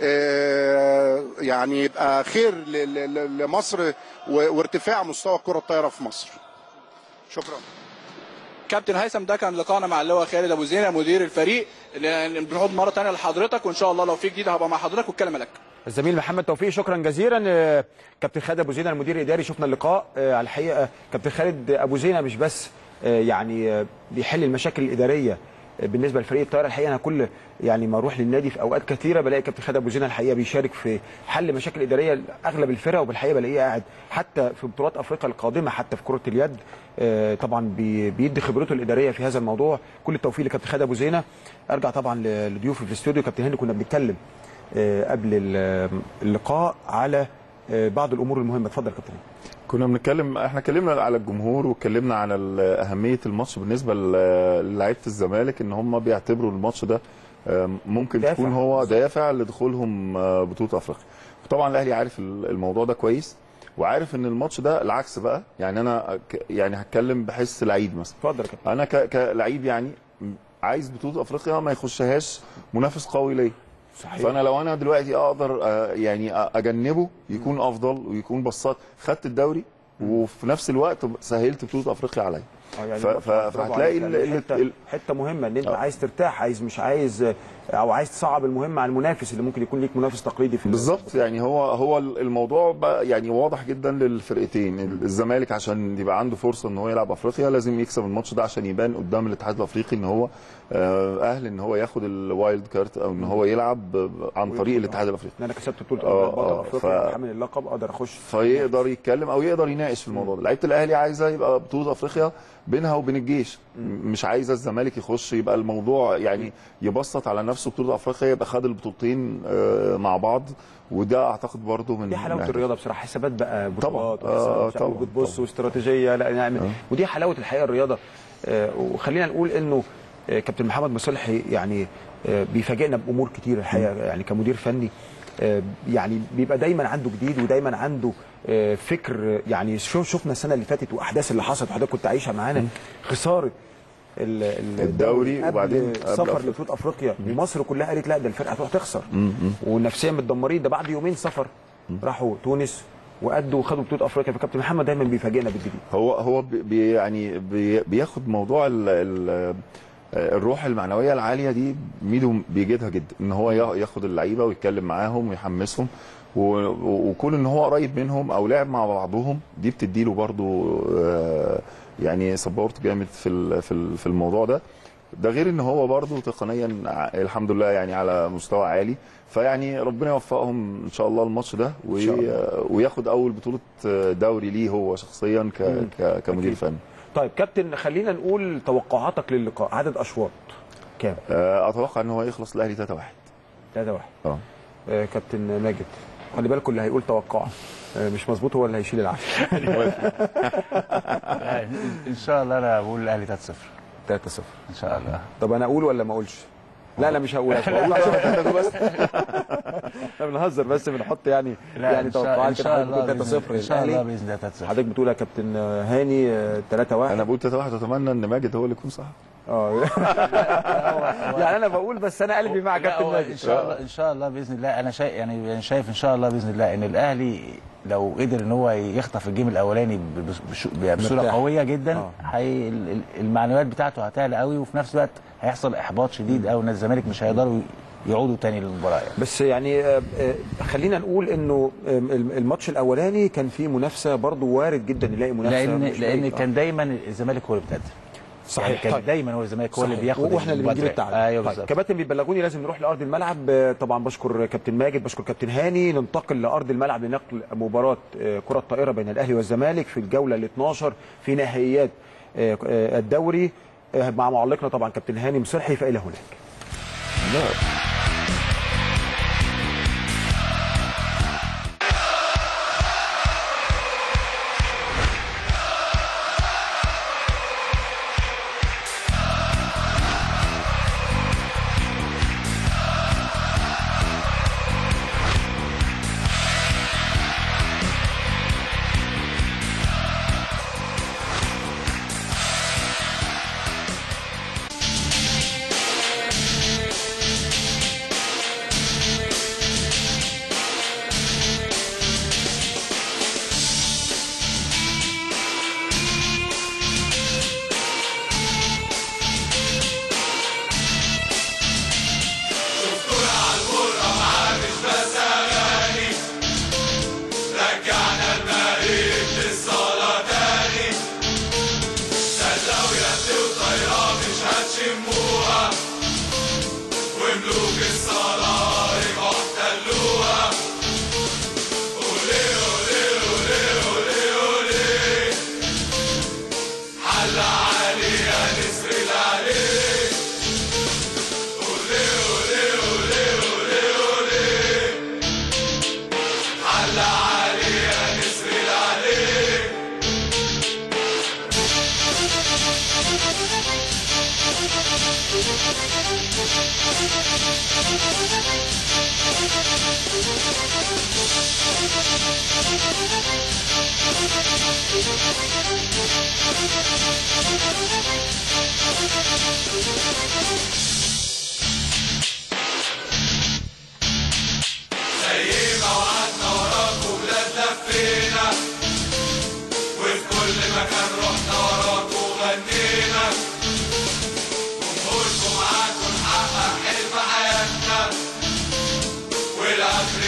Speaker 6: آه، يعني يبقى خير ل- ل- ل- لمصر و- وارتفاع مستوى الكره الطايره في مصر شكرا
Speaker 4: كابتن هيثم ده كان لقاءنا مع اللواء خالد ابو زينه مدير الفريق اللي بنعود مره ثانيه لحضرتك وان شاء الله لو في جديد هبقى مع حضرتك والكلمه لك
Speaker 1: الزميل محمد توفيق شكرا جزيلا آه، كابتن خالد ابو زينه المدير الاداري شفنا اللقاء آه، على الحقيقه كابتن خالد ابو زينه مش بس آه، يعني آه، بيحل المشاكل الاداريه آه، بالنسبه لفريق الطائره الحقيقه انا كل يعني ما اروح للنادي في اوقات كثيره بلاقي كابتن خالد ابو زينه الحقيقه بيشارك في حل مشاكل اداريه اغلب الفرق وبالحقيقه بلاقيه قاعد حتى في بطولات افريقيا القادمه حتى في كره اليد آه، طبعا بي- بيدي خبرته الاداريه في هذا الموضوع كل التوفيق لكابتن خالد ابو زينه ارجع طبعا ل- لضيوفي في الاستوديو كابتن هاني كنا بنتكلم آه، قبل ال- اللقاء على آه، بعض الامور المهمه اتفضل يا كابتن
Speaker 2: كنا بنتكلم احنا اتكلمنا على الجمهور واتكلمنا على ال- اهميه الماتش بالنسبه ل- للاعيبه الزمالك ان هم بيعتبروا الماتش ده آم، ممكن
Speaker 1: دافع.
Speaker 2: تكون هو دافع لدخولهم آه، بطوله افريقيا وطبعا الاهلي عارف ال- الموضوع ده كويس وعارف ان الماتش ده العكس بقى يعني انا ك- يعني هتكلم بحس لعيب مثلا
Speaker 1: اتفضل يا كابتن
Speaker 2: انا ك- كلعيب يعني عايز بطوله افريقيا ما يخشهاش منافس قوي ليا
Speaker 1: صحيح
Speaker 2: فانا لو انا دلوقتي اقدر آه، يعني أ- اجنبه يكون افضل ويكون بساط خدت الدوري وفي نفس الوقت سهلت بطوله افريقيا عليا
Speaker 1: آه، يعني
Speaker 2: ف- ف-
Speaker 1: برافو
Speaker 2: فهتلاقي
Speaker 1: عليك.
Speaker 2: ال-
Speaker 1: يعني
Speaker 2: ال-
Speaker 1: حته,
Speaker 2: ال-
Speaker 1: حتة مهمه ان انت
Speaker 2: آه.
Speaker 1: عايز ترتاح عايز مش عايز او عايز تصعب المهمه على المنافس اللي ممكن يكون ليك منافس تقليدي في
Speaker 2: بالظبط يعني هو هو الموضوع بقى يعني واضح جدا للفرقتين الزمالك عشان يبقى عنده فرصه ان هو يلعب افريقيا لازم يكسب الماتش ده عشان يبان قدام الاتحاد الافريقي ان هو آه، اهل ان هو ياخد الوايلد كارت او ان هو يلعب عن طريق الاتحاد الافريقي
Speaker 1: ان انا كسبت بطوله
Speaker 2: آه،
Speaker 1: بطل
Speaker 2: آه،
Speaker 1: افريقيا
Speaker 2: ف-
Speaker 1: حامل اللقب اقدر اخش
Speaker 2: فيقدر يتكلم او يقدر يناقش في الموضوع ده لعيبه الاهلي عايزه يبقى بطوله افريقيا بينها وبين الجيش مش عايزه الزمالك يخش يبقى الموضوع يعني يبسط على نفسه بطوله افريقيا يبقى خد البطولتين آه، مع بعض وده اعتقد برضو من
Speaker 1: دي حلاوه
Speaker 2: من
Speaker 1: الرياضه بصراحه حسابات بقى بطولات
Speaker 2: طبعاً.
Speaker 1: وحسابات
Speaker 2: آه،
Speaker 1: مش عارف
Speaker 2: طبعاً.
Speaker 1: بتبص
Speaker 2: طبعاً.
Speaker 1: واستراتيجيه لا نعمل ودي حلاوه الحقيقه الرياضه آه، وخلينا نقول انه آه، كابتن محمد مصلحي يعني آه، بيفاجئنا بامور كتير الحقيقه يعني كمدير فني آه، يعني بيبقى دايما عنده جديد ودايما عنده آه، فكر آه، يعني شو شفنا السنه اللي فاتت واحداث اللي حصلت وحضرتك كنت عايشها معانا خساره ال- ال-
Speaker 2: الدوري
Speaker 1: قبل
Speaker 2: وبعدين قبل
Speaker 1: سفر
Speaker 2: أفريقيا.
Speaker 1: لبطوله افريقيا ومصر كلها قالت لا ده الفرقه هتروح تخسر ونفسيا متدمرين ده بعد يومين سفر راحوا تونس وادوا وخدوا بطوله افريقيا فكابتن محمد دايما بيفاجئنا بالجديد
Speaker 2: هو هو بي- بي يعني بي بياخد موضوع ال ال الروح المعنويه العاليه دي ميدو بيجدها جدا ان هو يا- ياخد اللعيبه ويتكلم معاهم ويحمسهم و- و- وكون ان هو قريب منهم او لعب مع بعضهم دي بتديله برضو آه، يعني سبورت جامد في ال- في ال- في الموضوع ده ده غير ان هو برضو تقنيا ع- الحمد لله يعني على مستوى عالي فيعني ربنا يوفقهم ان شاء الله الماتش ده وي-
Speaker 1: شاء الله.
Speaker 2: وياخد اول بطوله دوري ليه هو شخصيا ك ك كمدير
Speaker 1: أكيد.
Speaker 2: فني
Speaker 1: طيب كابتن خلينا نقول توقعاتك للقاء عدد اشواط كام
Speaker 2: آه، اتوقع ان هو يخلص الاهلي 3 1
Speaker 1: 3 1
Speaker 2: اه
Speaker 1: آه كابتن ماجد خلي بالكم اللي هيقول توقع آه مش مظبوط هو اللي هيشيل العافيه
Speaker 3: لا، ان شاء الله انا بقول الاهلي 3-0
Speaker 1: 3 0
Speaker 3: ان شاء الله
Speaker 1: طب انا اقول ولا ما اقولش لا لا مش هقول هقول عشان تاخدوا بس احنا بنهزر بس بنحط يعني
Speaker 3: لا
Speaker 1: يعني
Speaker 3: ان شاء,
Speaker 1: توقعات
Speaker 3: إن
Speaker 1: كده
Speaker 3: شاء
Speaker 1: حضرتك
Speaker 3: الله
Speaker 1: بتقول 3
Speaker 3: بإذن-
Speaker 1: 0
Speaker 3: ان شاء الله
Speaker 1: الاهلي
Speaker 3: باذن الله 3-0
Speaker 1: حضرتك بتقول يا كابتن هاني 3 1
Speaker 2: انا بقول 3 1 اتمنى ان ماجد هو اللي يكون صح
Speaker 1: اه يعني انا بقول بس انا قلبي مع
Speaker 3: لا،
Speaker 1: كابتن
Speaker 3: هو
Speaker 1: ماجد
Speaker 3: ان شاء الله ان شاء الله باذن الله انا شايف يعني أنا شايف ان شاء الله باذن الله ان الاهلي لو قدر ان هو يخطف الجيم الاولاني بس- بش- بصوره
Speaker 1: مرتاح.
Speaker 3: قويه جدا
Speaker 1: آه.
Speaker 3: هي ال- ال- المعنويات بتاعته هتعلى قوي وفي نفس الوقت هيحصل احباط شديد قوي نادي الزمالك مش هيقدروا يعودوا تاني للمباراه يعني.
Speaker 1: بس يعني آه، آه، خلينا نقول انه آه، الماتش الاولاني كان فيه منافسه برضو وارد جدا نلاقي منافسه
Speaker 3: لان
Speaker 1: مش
Speaker 3: لان
Speaker 1: بعيد. آه.
Speaker 3: كان دايما الزمالك هو اللي بيتقدم
Speaker 1: صحيح.
Speaker 3: يعني كان
Speaker 1: طيب.
Speaker 3: دايما هو الزمالك هو اللي
Speaker 1: صحيح.
Speaker 3: بياخد
Speaker 1: واحنا اللي بنجيب
Speaker 3: المبادرة.
Speaker 1: التعادل
Speaker 3: ايوه
Speaker 1: طيب.
Speaker 3: بالظبط
Speaker 1: كباتن بيبلغوني لازم نروح لارض الملعب آه، طبعا بشكر كابتن ماجد بشكر كابتن هاني ننتقل لارض الملعب لنقل مباراه آه، كره الطائره بين الاهلي والزمالك في الجوله ال 12 في نهائيات آه، آه، الدوري آه، مع معلقنا طبعا كابتن هاني مصلحي فالى هناك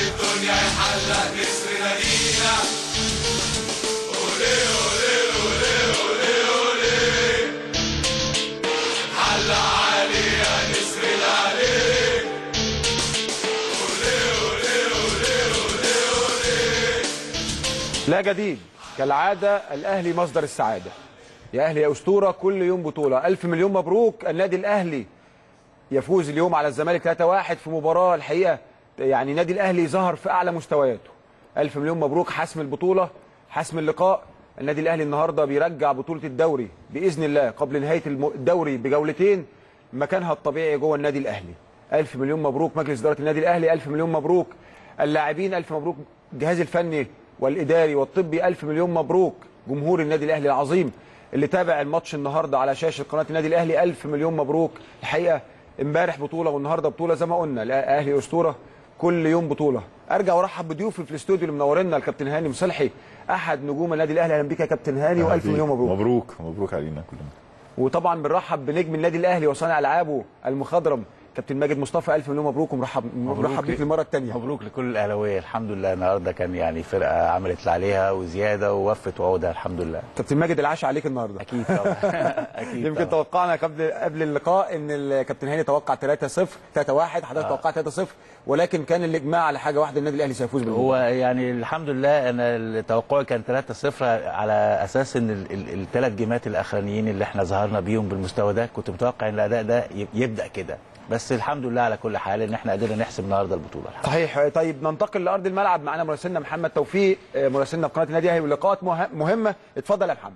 Speaker 1: لا جديد كالعادة الأهلي مصدر السعادة يا أهلي يا أسطورة كل يوم بطولة ألف مليون مبروك النادي الأهلي يفوز اليوم على الزمالك 3-1 في مباراة الحقيقة يعني نادي الأهلي ظهر في أعلى مستوياته ألف مليون مبروك حسم البطولة حسم اللقاء النادي الأهلي النهاردة بيرجع بطولة الدوري بإذن الله قبل نهاية الم- الدوري بجولتين مكانها الطبيعي جوه النادي الأهلي ألف مليون مبروك مجلس إدارة النادي الأهلي ألف مليون مبروك اللاعبين ألف مبروك الجهاز الفني والإداري والطبي ألف مليون مبروك جمهور النادي الأهلي العظيم اللي تابع الماتش النهارده على شاشه قناه النادي الاهلي الف مليون مبروك الحقيقه امبارح بطوله والنهارده بطوله زي ما قلنا الاهلي اسطوره كل يوم بطوله ارجع وارحب بضيوفي في الاستوديو اللي منورنا الكابتن هاني مصلحي احد نجوم النادي الاهلي اهلا بيك يا كابتن هاني والف مليون مبروك
Speaker 2: مبروك مبروك علينا كلنا
Speaker 1: وطبعا بنرحب بنجم النادي الاهلي وصانع العابه المخضرم كابتن ماجد مصطفى الف مليون مبروك ومرحب مرحب بيك للمره الثانيه
Speaker 3: مبروك لكل الاهلاويه الحمد لله النهارده كان يعني فرقه عملت اللي عليها وزياده ووفت وعودها الحمد لله
Speaker 1: كابتن ماجد العشاء عليك النهارده
Speaker 3: اكيد طبعا اكيد
Speaker 1: يمكن
Speaker 3: طبعا.
Speaker 1: توقعنا قبل قبل اللقاء ان الكابتن هاني توقع 3-0 3-1 حضرتك توقعت 3-0 ولكن كان الاجماع على حاجه واحده النادي الاهلي سيفوز
Speaker 3: هو
Speaker 1: بالبطوله
Speaker 3: يعني الحمد لله انا توقعي كان 3-0 على اساس ان الثلاث جيمات الاخرانيين اللي احنا ظهرنا بيهم بالمستوى ده كنت متوقع ان الاداء ده ي- يبدا كده بس الحمد لله على كل حال ان احنا قدرنا نحسم النهارده البطوله الحمد
Speaker 1: صحيح طيب ننتقل لارض الملعب معانا مراسلنا محمد توفيق آه، مراسلنا في قناه النادي الاهلي ولقاءات مه- مهمه اتفضل يا محمد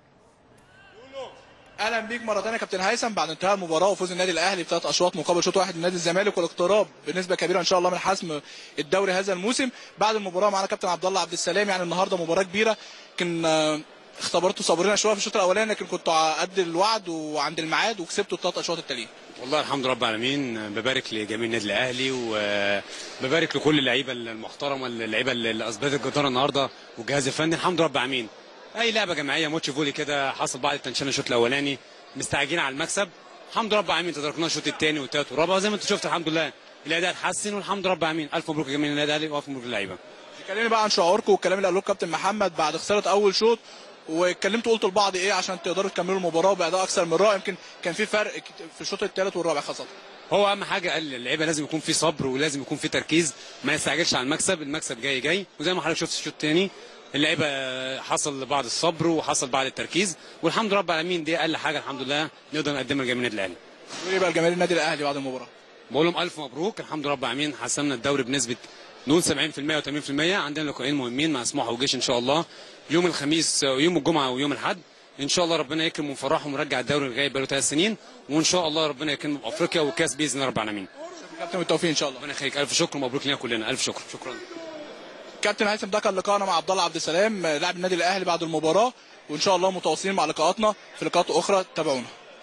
Speaker 4: اهلا بيك مره ثانيه يا كابتن هيثم بعد انتهاء المباراه وفوز النادي الاهلي بثلاث اشواط مقابل شوط واحد من نادي الزمالك والاقتراب بنسبه كبيره ان شاء الله من حسم الدوري هذا الموسم بعد المباراه معنا كابتن عبد الله عبد السلام يعني النهارده مباراه كبيره يمكن آه، اختبرتوا صبرنا شويه في الشوط الاولاني لكن كنتوا قد الوعد وعند الميعاد وكسبتوا الثلاث اشواط التاليين
Speaker 7: والله الحمد رب العالمين ببارك لجميع النادي الاهلي وببارك لكل اللعيبه المحترمه اللعيبه اللي اثبتت جدارة النهارده والجهاز الفني الحمد رب العالمين اي لعبه جماعيه ماتش فولي كده حصل بعد التنشن الشوط الاولاني مستعجلين على المكسب الحمد رب العالمين تداركنا الشوط الثاني والثالث والرابع زي ما انت شفت الحمد لله الاداء اتحسن والحمد رب العالمين الف مبروك لجميع النادي الاهلي والف مبروك للعيبه
Speaker 4: كلمني بقى عن شعوركم والكلام اللي قالوه كابتن محمد بعد خساره اول شوط واتكلمتوا قلتوا لبعض ايه عشان تقدروا تكملوا المباراه باداء اكثر من رائع يمكن كان في فرق كت- في الشوط الثالث والرابع خاصه
Speaker 7: هو اهم حاجه قال اللعيبه لازم يكون في صبر ولازم يكون في تركيز ما يستعجلش على المكسب المكسب جاي جاي وزي ما حضرتك شفت الشوط الثاني اللعيبه حصل بعض الصبر وحصل بعض التركيز والحمد لله رب العالمين دي اقل حاجه الحمد لله نقدر نقدمها لجميع النادي الاهلي
Speaker 4: قولوا لي بقى الجماهير النادي الاهلي بعد المباراه
Speaker 7: بقول لهم الف مبروك الحمد لله رب العالمين حسمنا الدوري بنسبه نقول 70% و80% عندنا لقاءين مهمين مع سموحه وجيش ان شاء الله يوم الخميس ويوم الجمعه ويوم الاحد ان شاء الله ربنا يكرم ونفرحهم ونرجع الدوري الغايب بقاله ثلاث سنين وان شاء الله ربنا يكرم بافريقيا وكاس باذن الله رب العالمين
Speaker 4: كابتن بالتوفيق ان شاء الله
Speaker 7: ربنا يخليك الف شكر ومبروك لنا كلنا الف شكر شكرا
Speaker 4: كابتن هيثم ده كان لقائنا مع عبد الله عبد السلام لاعب النادي الاهلي بعد المباراه وان شاء الله متواصلين مع لقاءاتنا في لقاءات اخرى تابعونا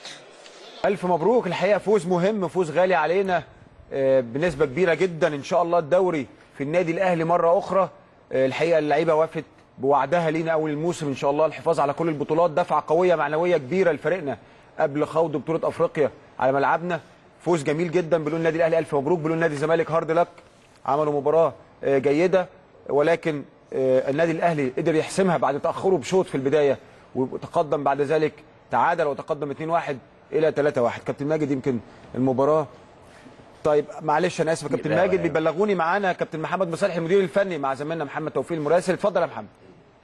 Speaker 1: الف مبروك الحقيقه فوز مهم فوز غالي علينا آه، بنسبه كبيره جدا ان شاء الله الدوري في النادي الاهلي مره اخرى آه، الحقيقه اللعيبه وافت بوعدها لينا اول الموسم ان شاء الله الحفاظ على كل البطولات دفعه قويه معنويه كبيره لفريقنا قبل خوض بطوله افريقيا على ملعبنا فوز جميل جدا بلون النادي الاهلي الف مبروك بلون نادي الزمالك هارد لك عملوا مباراه آه، جيده ولكن آه، النادي الاهلي قدر يحسمها بعد تاخره بشوط في البدايه وتقدم بعد ذلك تعادل وتقدم 2-1 الى 3-1 كابتن ماجد يمكن المباراه طيب معلش انا اسف يا كابتن
Speaker 3: لا،
Speaker 1: ماجد
Speaker 3: لا.
Speaker 1: بيبلغوني معانا كابتن محمد مصالح المدير الفني مع زميلنا محمد توفيق المراسل اتفضل يا محمد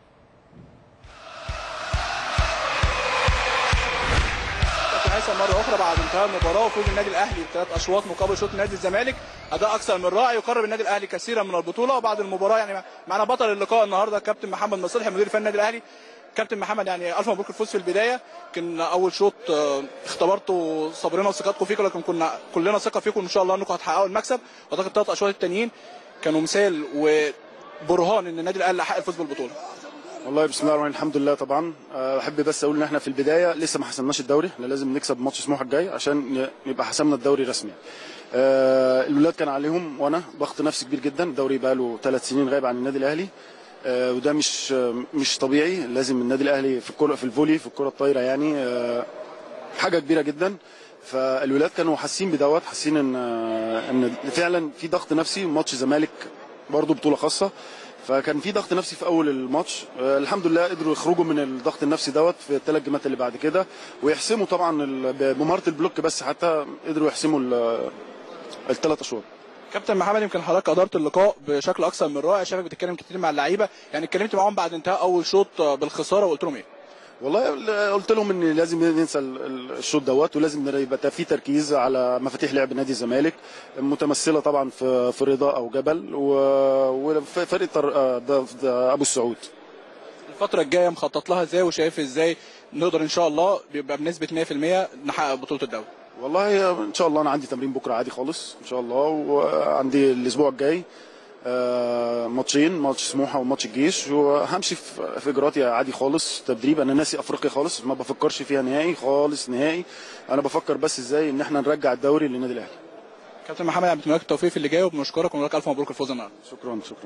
Speaker 4: كابتن هيثم مره اخرى بعد انتهاء المباراه وفوز النادي الاهلي بثلاث اشواط مقابل شوط نادي الزمالك اداء اكثر من رائع يقرب النادي الاهلي كثيرا من البطوله وبعد المباراه يعني معنا بطل اللقاء النهارده كابتن محمد مصلحي مدير فني النادي الاهلي كابتن محمد يعني الف مبروك الفوز في البدايه يمكن اول شوط آه، اختبرتوا صبرنا وثقتكم فيكم لكن كنا كلنا ثقه فيكم ان شاء الله انكم هتحققوا المكسب واعتقد الثلاث اشواط التانيين كانوا مثال وبرهان ان النادي الاهلي حقق الفوز بالبطوله
Speaker 8: والله بسم الله الرحمن الرحيم الحمد لله طبعا أه، بحب بس اقول ان احنا في البدايه لسه ما حسمناش الدوري احنا لازم نكسب ماتش سموحه الجاي عشان ن- نبقى حسمنا الدوري رسمي أه، الولاد كان عليهم وانا ضغط نفسي كبير جدا الدوري بقى له ثلاث سنين غايب عن النادي الاهلي أه، وده مش مش طبيعي لازم النادي الاهلي في الكره في الفولي في الكره الطايره يعني أه، حاجه كبيره جدا فالولاد كانوا حاسين بدوت حاسين ان ان فعلا في ضغط نفسي ماتش زمالك برضه بطوله خاصه فكان في ضغط نفسي في اول الماتش آه، الحمد لله قدروا يخرجوا من الضغط النفسي دوت في الثلاث جيمات اللي بعد كده ويحسموا طبعا ال- بمهاره البلوك بس حتى قدروا يحسموا الثلاث اشواط
Speaker 4: كابتن محمد يمكن حضرتك ادرت اللقاء بشكل اكثر من رائع شايفك بتتكلم كتير مع اللعيبه يعني اتكلمت معاهم بعد انتهاء اول شوط بالخساره وقلت لهم ايه
Speaker 8: والله قلت لهم ان لازم ننسى ال- ال- الشوط دوت ولازم يبقى في تركيز على مفاتيح لعب نادي الزمالك متمثله طبعا في في رضا او جبل و- وفريق طر- آه، ده- ده ابو السعود
Speaker 4: الفتره الجايه مخطط لها ازاي وشايف ازاي نقدر ان شاء الله بيبقى بنسبه 100% نحقق بطوله الدوري
Speaker 8: والله ان شاء الله انا عندي تمرين بكره عادي خالص ان شاء الله وعندي الاسبوع الجاي آه، ماتشين ماتش سموحه وماتش الجيش وهمشي في في اجراءاتي عادي خالص تدريب انا ناسي افريقيا خالص ما بفكرش فيها نهائي خالص نهائي انا بفكر بس ازاي ان احنا نرجع الدوري للنادي الاهلي
Speaker 4: كابتن محمد عبد الملك التوفيق في اللي جاي وبنشكرك ونقول لك الف مبروك الفوز النهارده
Speaker 8: شكرا شكرا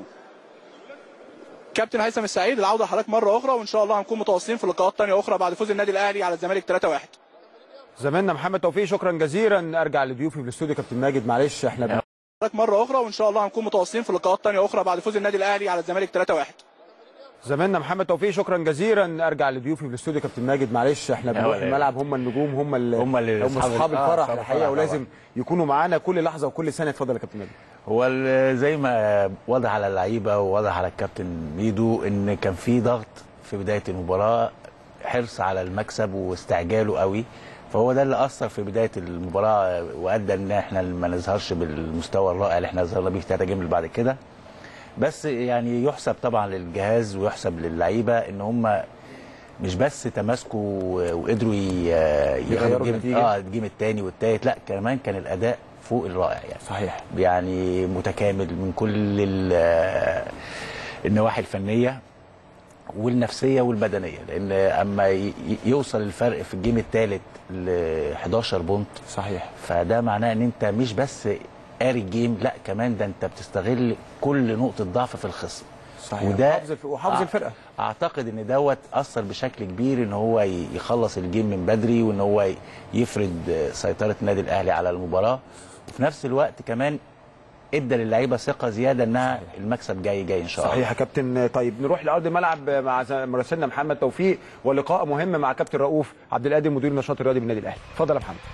Speaker 4: كابتن هيثم السعيد العوده لحضرتك مره اخرى وان شاء الله هنكون متواصلين في لقاءات ثانيه اخرى بعد فوز النادي الاهلي على الزمالك 3-1
Speaker 1: زميلنا محمد توفيق شكرا جزيلا ارجع لضيوفي في الاستوديو كابتن ماجد معلش احنا بن...
Speaker 4: حضرتك مره اخرى وان شاء الله هنكون متواصلين في لقاءات ثانيه اخرى بعد فوز النادي الاهلي على الزمالك 3-1
Speaker 1: زميلنا محمد توفيق شكرا جزيلا ارجع لضيوفي في الاستوديو كابتن ماجد معلش احنا بنروح
Speaker 3: ولا
Speaker 1: الملعب هم النجوم هم اللي
Speaker 3: هم اللي
Speaker 1: هم
Speaker 3: أصحاب
Speaker 1: اصحاب
Speaker 3: ال- آه،
Speaker 1: الفرح
Speaker 3: أصحاب
Speaker 1: الحقيقه
Speaker 3: الفرح
Speaker 1: ولازم يكونوا معانا كل لحظه وكل ثانيه اتفضل يا كابتن ماجد
Speaker 3: هو ال- زي ما واضح على اللعيبه وواضح على الكابتن ميدو ان كان في ضغط في بدايه المباراه حرص على المكسب واستعجاله قوي فهو ده اللي اثر في بدايه المباراه وادى ان احنا ما نظهرش بالمستوى الرائع اللي احنا ظهرنا بيه في ثلاثه جيم اللي بعد كده بس يعني يحسب طبعا للجهاز ويحسب للعيبه ان هم مش بس تماسكوا وقدروا ي- ياخدوا
Speaker 1: يغيروا
Speaker 3: الجيم
Speaker 1: النتيجة.
Speaker 3: اه الجيم الثاني والثالث لا كمان كان الاداء فوق الرائع يعني
Speaker 1: صحيح
Speaker 3: يعني متكامل من كل ال- النواحي الفنيه والنفسيه والبدنيه لان اما ي- يوصل الفرق في الجيم الثالث ل 11 بونت
Speaker 1: صحيح
Speaker 3: فده معناه ان انت مش بس قاري الجيم لا كمان ده انت بتستغل كل نقطه ضعف في الخصم
Speaker 1: صحيح
Speaker 3: وده
Speaker 1: وحافظ الف- وحافظ
Speaker 3: آه،
Speaker 1: الفرقه
Speaker 3: اعتقد ان دوت اثر بشكل كبير ان هو ي- يخلص الجيم من بدري وان هو ي- يفرض سيطره النادي الاهلي على المباراه وفي نفس الوقت كمان ادى للعيبه ثقه زياده انها المكسب جاي جاي ان شاء الله
Speaker 1: صحيح يا كابتن طيب نروح لارض الملعب مع ز- مراسلنا محمد توفيق ولقاء مهم مع كابتن رؤوف عبد القادر مدير النشاط الرياضي بالنادي الاهلي اتفضل يا محمد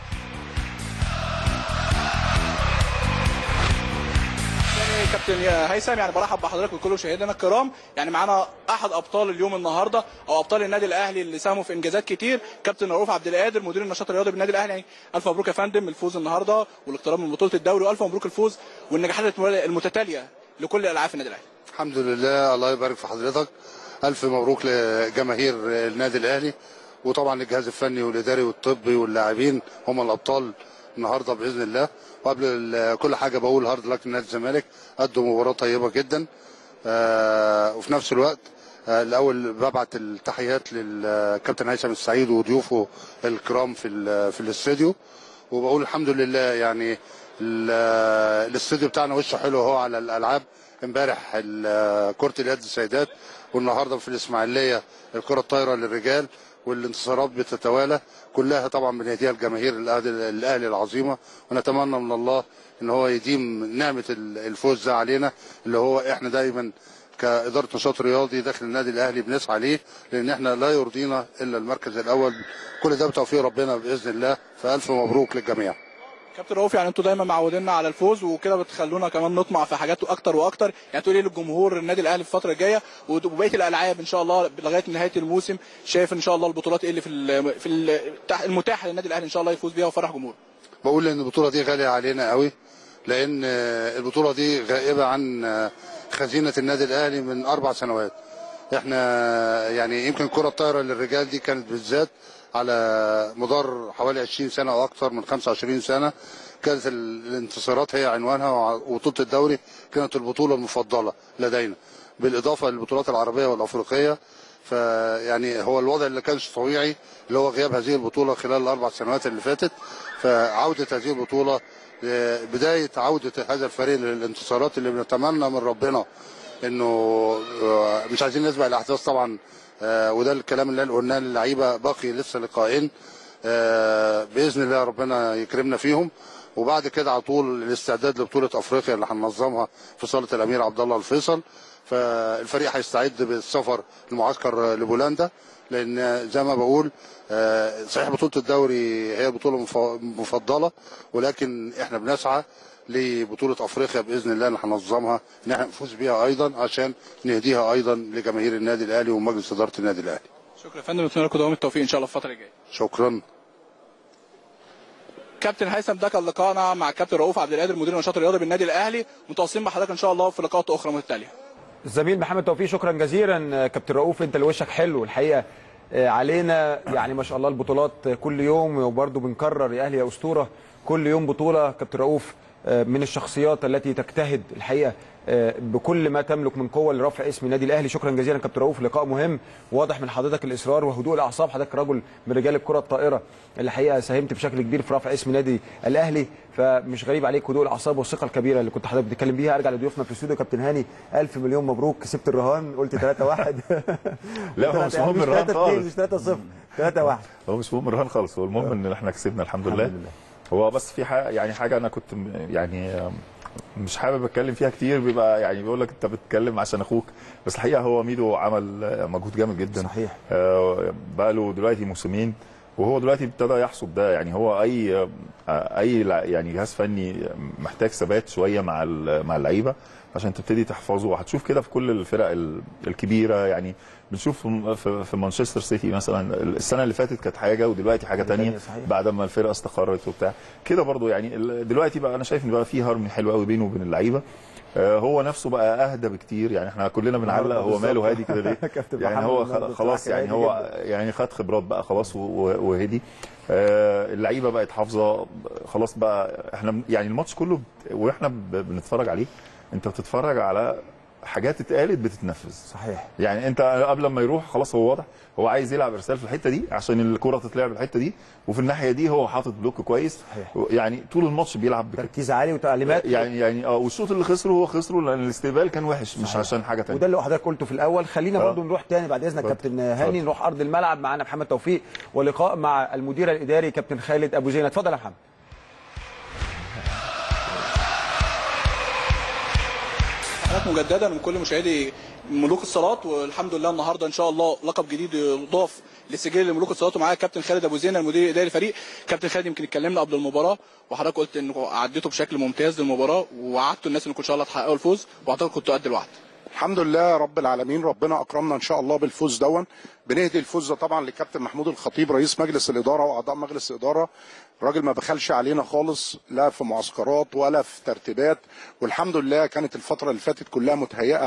Speaker 4: يعني كابتن يا هيثم يعني برحب بحضرتك وكل مشاهدينا الكرام يعني معانا احد ابطال اليوم النهارده او ابطال النادي الاهلي اللي ساهموا في انجازات كتير كابتن رؤوف عبد القادر مدير النشاط الرياضي بالنادي الاهلي يعني الف مبروك يا فندم الفوز النهارده والاقتراب من بطوله الدوري والف مبروك الفوز والنجاحات المتتاليه لكل الالعاب في النادي الاهلي
Speaker 9: الحمد لله الله يبارك في حضرتك الف مبروك لجماهير النادي الاهلي وطبعا الجهاز الفني والاداري والطبي واللاعبين هم الابطال النهارده باذن الله وقبل ال- كل حاجه بقول هارد لك لنادي الزمالك قدوا مباراه طيبه جدا آه، وفي نفس الوقت آه، الاول ببعت التحيات للكابتن هيثم السعيد وضيوفه الكرام في ال- في الاستوديو وبقول الحمد لله يعني ال- الاستوديو بتاعنا وشه حلو اهو على الالعاب امبارح ال- كره اليد السيدات والنهارده في الاسماعيليه الكره الطايره للرجال والانتصارات بتتوالى كلها طبعا بنهديها لجماهير الاهلي الاهلي العظيمه ونتمنى من الله ان هو يديم نعمه ال- الفوز ده علينا اللي هو احنا دايما كاداره نشاط رياضي داخل النادي الاهلي بنسعى ليه لان احنا لا يرضينا الا المركز الاول كل ده بتوفيق ربنا باذن الله فالف مبروك للجميع
Speaker 4: كابتن رؤوف يعني انتوا دايما معودينا على الفوز وكده بتخلونا كمان نطمع في حاجات اكتر واكتر يعني تقول ايه للجمهور النادي الاهلي في الفتره الجايه وبقيه الالعاب ان شاء الله لغايه نهايه الموسم شايف ان شاء الله البطولات ايه اللي في ال في ال المتاحه للنادي الاهلي ان شاء الله يفوز بيها ويفرح جمهور
Speaker 9: بقول ان البطوله دي غاليه علينا قوي لان آه، البطوله دي غائبه عن آه، خزينه النادي الاهلي من اربع سنوات احنا آه، يعني يمكن الكره الطايره للرجال دي كانت بالذات على مدار حوالي 20 سنه او اكثر من 25 سنه كانت ال- الانتصارات هي عنوانها وع- وبطوله الدوري كانت البطوله المفضله لدينا بالاضافه للبطولات العربيه والافريقيه فيعني هو الوضع اللي كانش طبيعي اللي هو غياب هذه البطوله خلال الاربع سنوات اللي فاتت فعوده هذه البطوله آه، بدايه عوده هذا الفريق للانتصارات اللي بنتمنى من ربنا انه آه، مش عايزين نسبق الاحداث طبعا آه، وده الكلام اللي قلناه للعيبه باقي لسه لقاءين آه، باذن الله ربنا يكرمنا فيهم وبعد كده على طول الاستعداد لبطوله افريقيا اللي هننظمها في صاله الامير عبد الله الفيصل فالفريق هيستعد بالسفر المعسكر لبولندا لان زي ما بقول آه، صحيح بطوله الدوري هي بطوله مف- مفضله ولكن احنا بنسعى لبطوله افريقيا باذن الله اللي هننظمها ان احنا نفوز بيها ايضا عشان نهديها ايضا لجماهير النادي الاهلي ومجلس اداره النادي الاهلي
Speaker 4: شكرا يا فندم نتمنى لكم دوام التوفيق ان شاء الله في الفتره الجايه
Speaker 9: شكرا
Speaker 4: كابتن هيثم ده كان لقاءنا مع الكابتن رؤوف عبد القادر مدير النشاط الرياضي بالنادي الاهلي متواصلين مع حضرتك ان شاء الله في لقاءات اخرى متتاليه
Speaker 1: الزميل محمد توفيق شكرا جزيلا كابتن رؤوف انت اللي وشك حلو الحقيقه آه، علينا يعني ما شاء الله البطولات كل يوم وبرضه بنكرر يا اهلي يا اسطوره كل يوم بطوله كابتن رؤوف آه، من الشخصيات التي تجتهد الحقيقه آه، بكل ما تملك من قوه لرفع اسم النادي الاهلي شكرا جزيلا كابتن رؤوف لقاء مهم واضح من حضرتك الاصرار وهدوء الاعصاب حضرتك رجل من رجال الكره الطائره اللي الحقيقه ساهمت بشكل كبير في رفع اسم نادي الاهلي فمش غريب عليك هدوء الاعصاب والثقه الكبيره اللي كنت حضرتك بتتكلم بيها ارجع لضيوفنا في الاستوديو كابتن هاني الف مليون مبروك كسبت الرهان قلت 3 1
Speaker 2: لا هو مش مهم الرهان خالص
Speaker 1: مش 3 0 3 1
Speaker 2: هو مش مهم الرهان خالص هو المهم ان احنا كسبنا الحمد لله,
Speaker 1: الحمد لله.
Speaker 2: هو بس في حاجه يعني حاجه انا كنت م- يعني آم، مش حابب اتكلم فيها كتير بيبقى يعني بيقول لك انت بتتكلم عشان اخوك بس الحقيقه هو ميدو عمل آه، مجهود جامد جدا
Speaker 1: صحيح.
Speaker 2: آه، بقى له دلوقتي موسمين وهو دلوقتي ابتدى يحصد ده يعني هو اي آه، اي لع- يعني جهاز فني محتاج ثبات شويه مع ال- مع اللعيبه عشان تبتدي تحفظه وهتشوف كده في كل الفرق ال- الكبيره يعني بنشوف في- في في مانشستر سيتي مثلا السنه اللي فاتت كانت حاجه ودلوقتي حاجه
Speaker 1: حاجة
Speaker 2: تانية
Speaker 1: تانية، صحيح.
Speaker 2: بعد ما الفرقه استقرت وبتاع كده برضو يعني ال- دلوقتي بقى انا شايف ان بقى في هارموني حلو قوي بينه وبين اللعيبه آه، هو نفسه بقى اهدى بكتير يعني احنا كلنا بنعلق هو
Speaker 1: بالظبط.
Speaker 2: ماله هادي كده ليه
Speaker 1: كابتن
Speaker 2: يعني
Speaker 1: محمد
Speaker 2: هو
Speaker 1: النهارده
Speaker 2: خ- خلاص
Speaker 1: بصراحة
Speaker 2: يعني
Speaker 1: هادي
Speaker 2: هو يعني خد خبرات بقى خلاص و- و- وهدي آه، اللعيبه بقت حافظه خلاص بقى احنا يعني الماتش كله بت- واحنا ب- بنتفرج عليه انت بتتفرج على حاجات اتقالت بتتنفذ
Speaker 1: صحيح
Speaker 2: يعني انت قبل ما يروح خلاص هو واضح هو عايز يلعب ارسال في الحته دي عشان الكره تتلعب الحته دي وفي الناحيه دي هو حاطط بلوك كويس
Speaker 1: صحيح.
Speaker 2: يعني طول الماتش بيلعب بكده
Speaker 1: تركيز عالي وتعليمات
Speaker 2: يعني يعني اه والشوط اللي خسره هو خسره لان الاستقبال كان وحش مش
Speaker 1: صحيح.
Speaker 2: عشان حاجه ثانيه
Speaker 1: وده اللي حضرتك قلته في الاول خلينا
Speaker 2: آه.
Speaker 1: برضو نروح تاني بعد اذنك
Speaker 2: اتفضل.
Speaker 1: كابتن هاني
Speaker 2: اتفضل.
Speaker 1: نروح ارض الملعب معانا محمد توفيق ولقاء مع المدير الاداري كابتن خالد ابو زينه اتفضل يا محمد
Speaker 4: حضرتك مجددا من كل مشاهدي ملوك الصالات والحمد لله النهارده ان شاء الله لقب جديد يضاف لسجل ملوك الصالات ومعايا كابتن خالد ابو زينه المدير الاداري للفريق كابتن خالد يمكن اتكلمنا قبل المباراه وحضرتك قلت انكم عديتوا بشكل ممتاز للمباراه ووعدتوا الناس انكم ان شاء الله تحققوا الفوز واعتقد كنتوا قد الوعد
Speaker 6: الحمد لله رب العالمين ربنا اكرمنا ان شاء الله بالفوز دون بنهدي الفوز ده طبعا لكابتن محمود الخطيب رئيس مجلس الاداره واعضاء مجلس الاداره راجل ما بخلش علينا خالص لا في معسكرات ولا في ترتيبات والحمد لله كانت الفتره اللي فاتت كلها متهيئه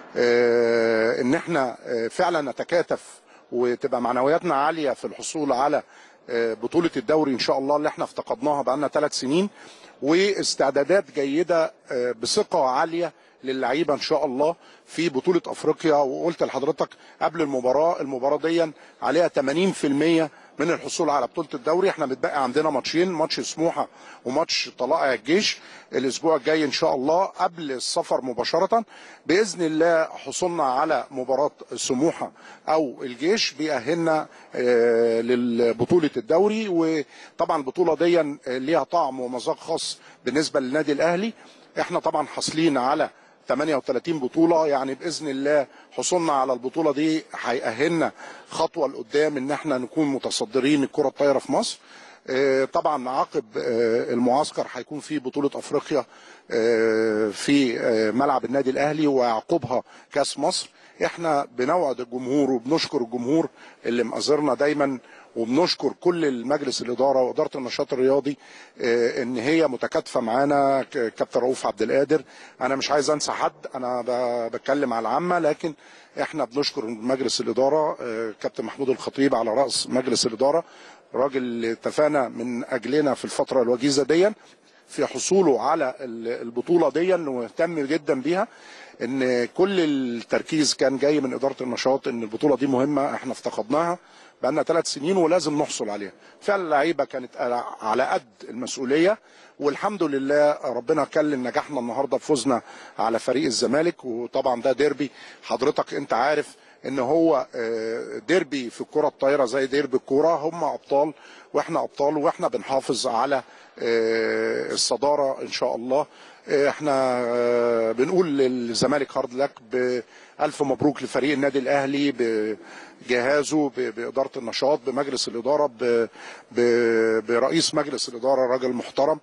Speaker 6: آه، ان احنا آه، فعلا نتكاتف وتبقى معنوياتنا عاليه في الحصول على آه، بطوله الدوري ان شاء الله اللي احنا افتقدناها بقالنا ثلاث سنين واستعدادات جيده آه، بثقه عاليه للعيبه ان شاء الله في بطوله افريقيا وقلت لحضرتك قبل المباراه المباراه دي عليها 80% من الحصول على بطوله الدوري احنا متبقي عندنا ماتشين ماتش سموحه وماتش طلائع الجيش الاسبوع الجاي ان شاء الله قبل السفر مباشره باذن الله حصولنا على مباراه سموحه او الجيش بيأهلنا آه، لبطوله الدوري وطبعا البطوله دي ليها طعم ومذاق خاص بالنسبه للنادي الاهلي احنا طبعا حاصلين على 38 بطولة يعني بإذن الله حصولنا على البطولة دي هيأهلنا خطوة لقدام إن احنا نكون متصدرين الكرة الطايرة في مصر آه، طبعا عقب آه، المعسكر هيكون في بطولة أفريقيا آه، في آه، ملعب النادي الأهلي ويعقبها كأس مصر احنا بنوعد الجمهور وبنشكر الجمهور اللي مأزرنا دايما وبنشكر كل المجلس الاداره واداره النشاط الرياضي آه، ان هي متكاتفه معانا ك- كابتن رؤوف عبد القادر انا مش عايز انسى حد انا ب- بتكلم على العامه لكن احنا بنشكر مجلس الاداره آه، كابتن محمود الخطيب على راس مجلس الاداره راجل اللي اتفقنا من اجلنا في الفتره الوجيزه دي في حصوله على ال- البطوله دي واهتم جدا بيها ان كل التركيز كان جاي من اداره النشاط ان البطوله دي مهمه احنا افتقدناها بقالنا ثلاث سنين ولازم نحصل عليها فعلا اللعيبه كانت على- على قد المسؤوليه والحمد لله ربنا كلم نجاحنا النهارده بفوزنا على فريق الزمالك وطبعا ده ديربي حضرتك انت عارف ان هو آه، ديربي في الكره الطايره زي ديربي الكوره هم ابطال واحنا ابطال واحنا بنحافظ على آه، الصداره ان شاء الله آه، احنا آه، بنقول للزمالك هارد لك بألف مبروك لفريق النادي الاهلي بجهازه ب- باداره النشاط بمجلس الاداره ب- ب- برئيس مجلس الاداره راجل محترم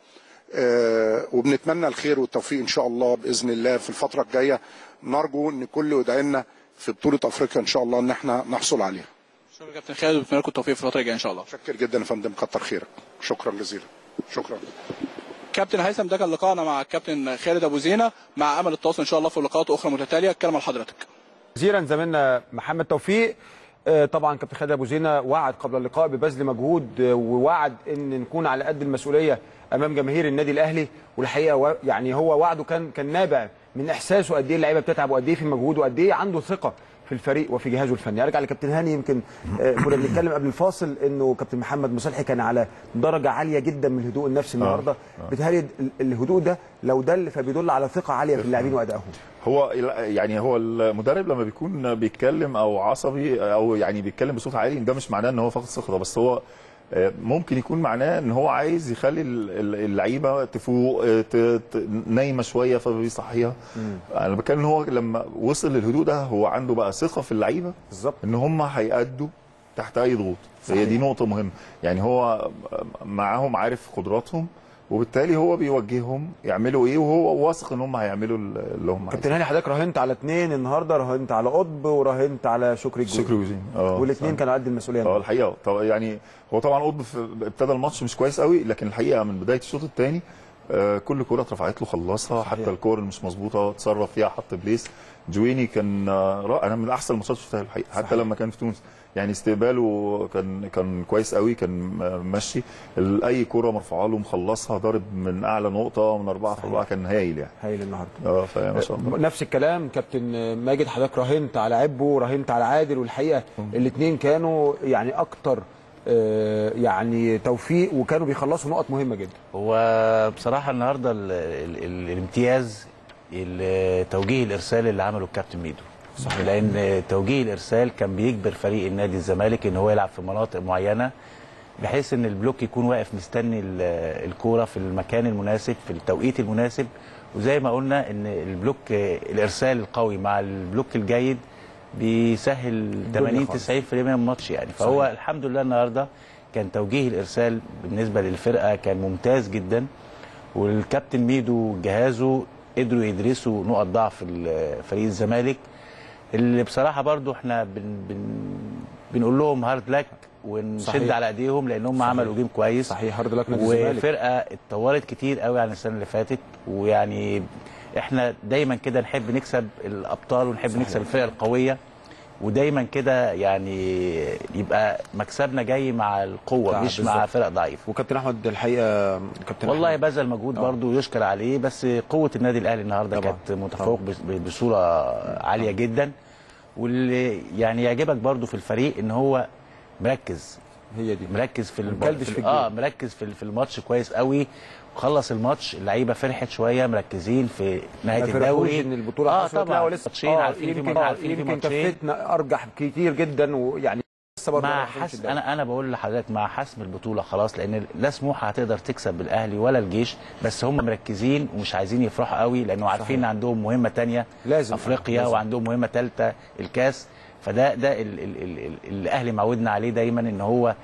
Speaker 6: آه، وبنتمنى الخير والتوفيق ان شاء الله باذن الله في الفتره الجايه نرجو ان كل وداعنا في بطوله افريقيا ان شاء الله ان احنا نحصل عليها
Speaker 4: شكرا كابتن خالد وبتمنى لكم التوفيق في الفتره الجايه ان شاء الله
Speaker 6: شكر جدا يا فندم كتر خيرك شكرا جزيلا شكرا
Speaker 4: كابتن هيثم ده كان لقائنا مع الكابتن خالد ابو زينه مع امل التواصل ان شاء الله في لقاءات اخرى متتاليه الكلمه لحضرتك
Speaker 1: جزيلا زميلنا محمد توفيق آه، طبعا كابتن خالد ابو زينه وعد قبل اللقاء ببذل مجهود آه، ووعد ان نكون على قد المسؤوليه امام جماهير النادي الاهلي والحقيقه و- يعني هو وعده كان كان نابع من احساسه قد ايه اللعيبه بتتعب وقد ايه في مجهود وقد ايه عنده ثقه في الفريق وفي جهازه الفني ارجع لكابتن هاني يمكن آه، كنا بنتكلم قبل الفاصل انه كابتن محمد مصلحي كان على درجه عاليه جدا من الهدوء النفسي النهارده بيتهيألي ال- الهدوء ده لو دل فبيدل على ثقه عاليه في اللاعبين وادائهم
Speaker 2: هو يعني هو المدرب لما بيكون بيتكلم او عصبي او يعني بيتكلم بصوت عالي ده مش معناه ان هو فاقد ثقه بس هو آه، ممكن يكون معناه ان هو عايز يخلي ال- ال- اللعيبه تفوق آه، ت- ت- نايمه شويه فبيصحيها انا بتكلم ان هو لما وصل للهدوء ده هو عنده بقى ثقه في اللعيبه
Speaker 1: بالظبط
Speaker 2: ان هم هيأدوا تحت اي ضغوط هي دي نقطه مهمه يعني هو معاهم عارف قدراتهم وبالتالي هو بيوجههم يعملوا ايه وهو واثق ان هم هيعملوا اللي هم
Speaker 1: كابتن هاني حضرتك راهنت على اثنين النهارده راهنت على قطب وراهنت على شكري الجوزي
Speaker 2: شكري وزين اه
Speaker 1: والاثنين
Speaker 2: صح.
Speaker 1: كانوا قد المسؤوليه
Speaker 2: اه الحقيقه طب يعني هو طبعا قطب في- ابتدى الماتش مش كويس قوي لكن الحقيقه من بدايه الشوط الثاني آه كل كوره اترفعت له خلصها
Speaker 1: صحيح.
Speaker 2: حتى الكور اللي مش مظبوطه اتصرف فيها حط بليس جويني كان آه رائع انا من احسن الماتشات اللي شفتها الحقيقه حتى
Speaker 1: صحيح.
Speaker 2: لما كان في تونس يعني استقباله كان كان كويس قوي كان آه، ماشي ال- اي كوره مرفوعه له مخلصها ضارب من اعلى نقطه من اربعه في اربعه كان هايل يعني
Speaker 1: هايل النهارده
Speaker 2: اه فما شاء الله
Speaker 1: نفس الكلام كابتن ماجد حضرتك راهنت على عبو وراهنت على عادل والحقيقه الاثنين كانوا يعني اكتر آه، يعني توفيق وكانوا بيخلصوا نقط مهمه جدا
Speaker 3: هو بصراحه النهارده ال ال ال الامتياز ال- توجيه الارسال اللي عمله الكابتن ميدو صحيح لان توجيه الارسال كان بيجبر فريق النادي الزمالك ان هو يلعب في مناطق معينه بحيث ان البلوك يكون واقف مستني ال- الكوره في المكان المناسب في التوقيت المناسب وزي ما قلنا ان البلوك الارسال القوي مع البلوك الجيد بيسهل 80
Speaker 1: خالص.
Speaker 3: 90% من الماتش يعني فهو
Speaker 1: صحيح.
Speaker 3: الحمد لله النهارده كان توجيه الارسال بالنسبه للفرقه كان ممتاز جدا والكابتن ميدو وجهازه قدروا يدرسوا نقط ضعف ال- فريق الزمالك اللي بصراحه برضو احنا بن بن بنقول لهم هارد لك ونشد
Speaker 1: صحيح.
Speaker 3: على ايديهم لان هم
Speaker 1: صحيح.
Speaker 3: عملوا جيم كويس
Speaker 1: صحيح هارد لك نادي الزمالك
Speaker 3: وفرقه اتطورت كتير قوي عن السنه اللي فاتت ويعني احنا دايما كده نحب نكسب الابطال ونحب
Speaker 1: صحيح.
Speaker 3: نكسب الفرق القويه ودايما كده يعني يبقى مكسبنا جاي مع القوه
Speaker 1: صح،
Speaker 3: مش مع
Speaker 1: بالظبط.
Speaker 3: فرق ضعيفه
Speaker 1: وكابتن احمد الحقيقه كابتن
Speaker 3: والله
Speaker 1: أحمد
Speaker 3: بذل مجهود
Speaker 1: آه.
Speaker 3: برضه يشكر عليه بس قوه النادي الاهلي النهارده
Speaker 1: طبعاً.
Speaker 3: كانت متفوق بس- بصوره عاليه جدا واللي يعني يعجبك برضه في الفريق ان هو مركز
Speaker 1: هي دي
Speaker 3: مركز في الب...
Speaker 1: مكلبش
Speaker 3: في
Speaker 1: في
Speaker 3: ال- اه
Speaker 1: الجيم.
Speaker 3: مركز في ال- في الماتش كويس قوي خلص الماتش اللعيبه فرحت شويه مركزين في نهايه
Speaker 1: ما فرحوش
Speaker 3: الدوري
Speaker 1: ان البطوله
Speaker 3: اه
Speaker 1: حصلت لا
Speaker 3: طبعا
Speaker 1: ولسه
Speaker 3: ماتشين
Speaker 1: آه،
Speaker 3: عارفين في
Speaker 1: يمكن
Speaker 3: ماتش عارفين في
Speaker 1: يمكن
Speaker 3: ماتشين
Speaker 1: كفتنا ارجح كتير جدا ويعني لسه برضه
Speaker 3: مع
Speaker 1: ما حسمش
Speaker 3: حسم
Speaker 1: الدوري.
Speaker 3: انا انا بقول لحضرتك مع حسم البطوله خلاص لان لا سموحه هتقدر تكسب بالاهلي ولا الجيش بس هم مركزين ومش عايزين يفرحوا قوي لانه عارفين ان عندهم مهمه تانية
Speaker 1: لازم
Speaker 3: افريقيا
Speaker 1: لازم.
Speaker 3: وعندهم مهمه ثالثه الكاس فده ده ال- ال- ال- ال- الاهلي معودنا عليه دايما ان هو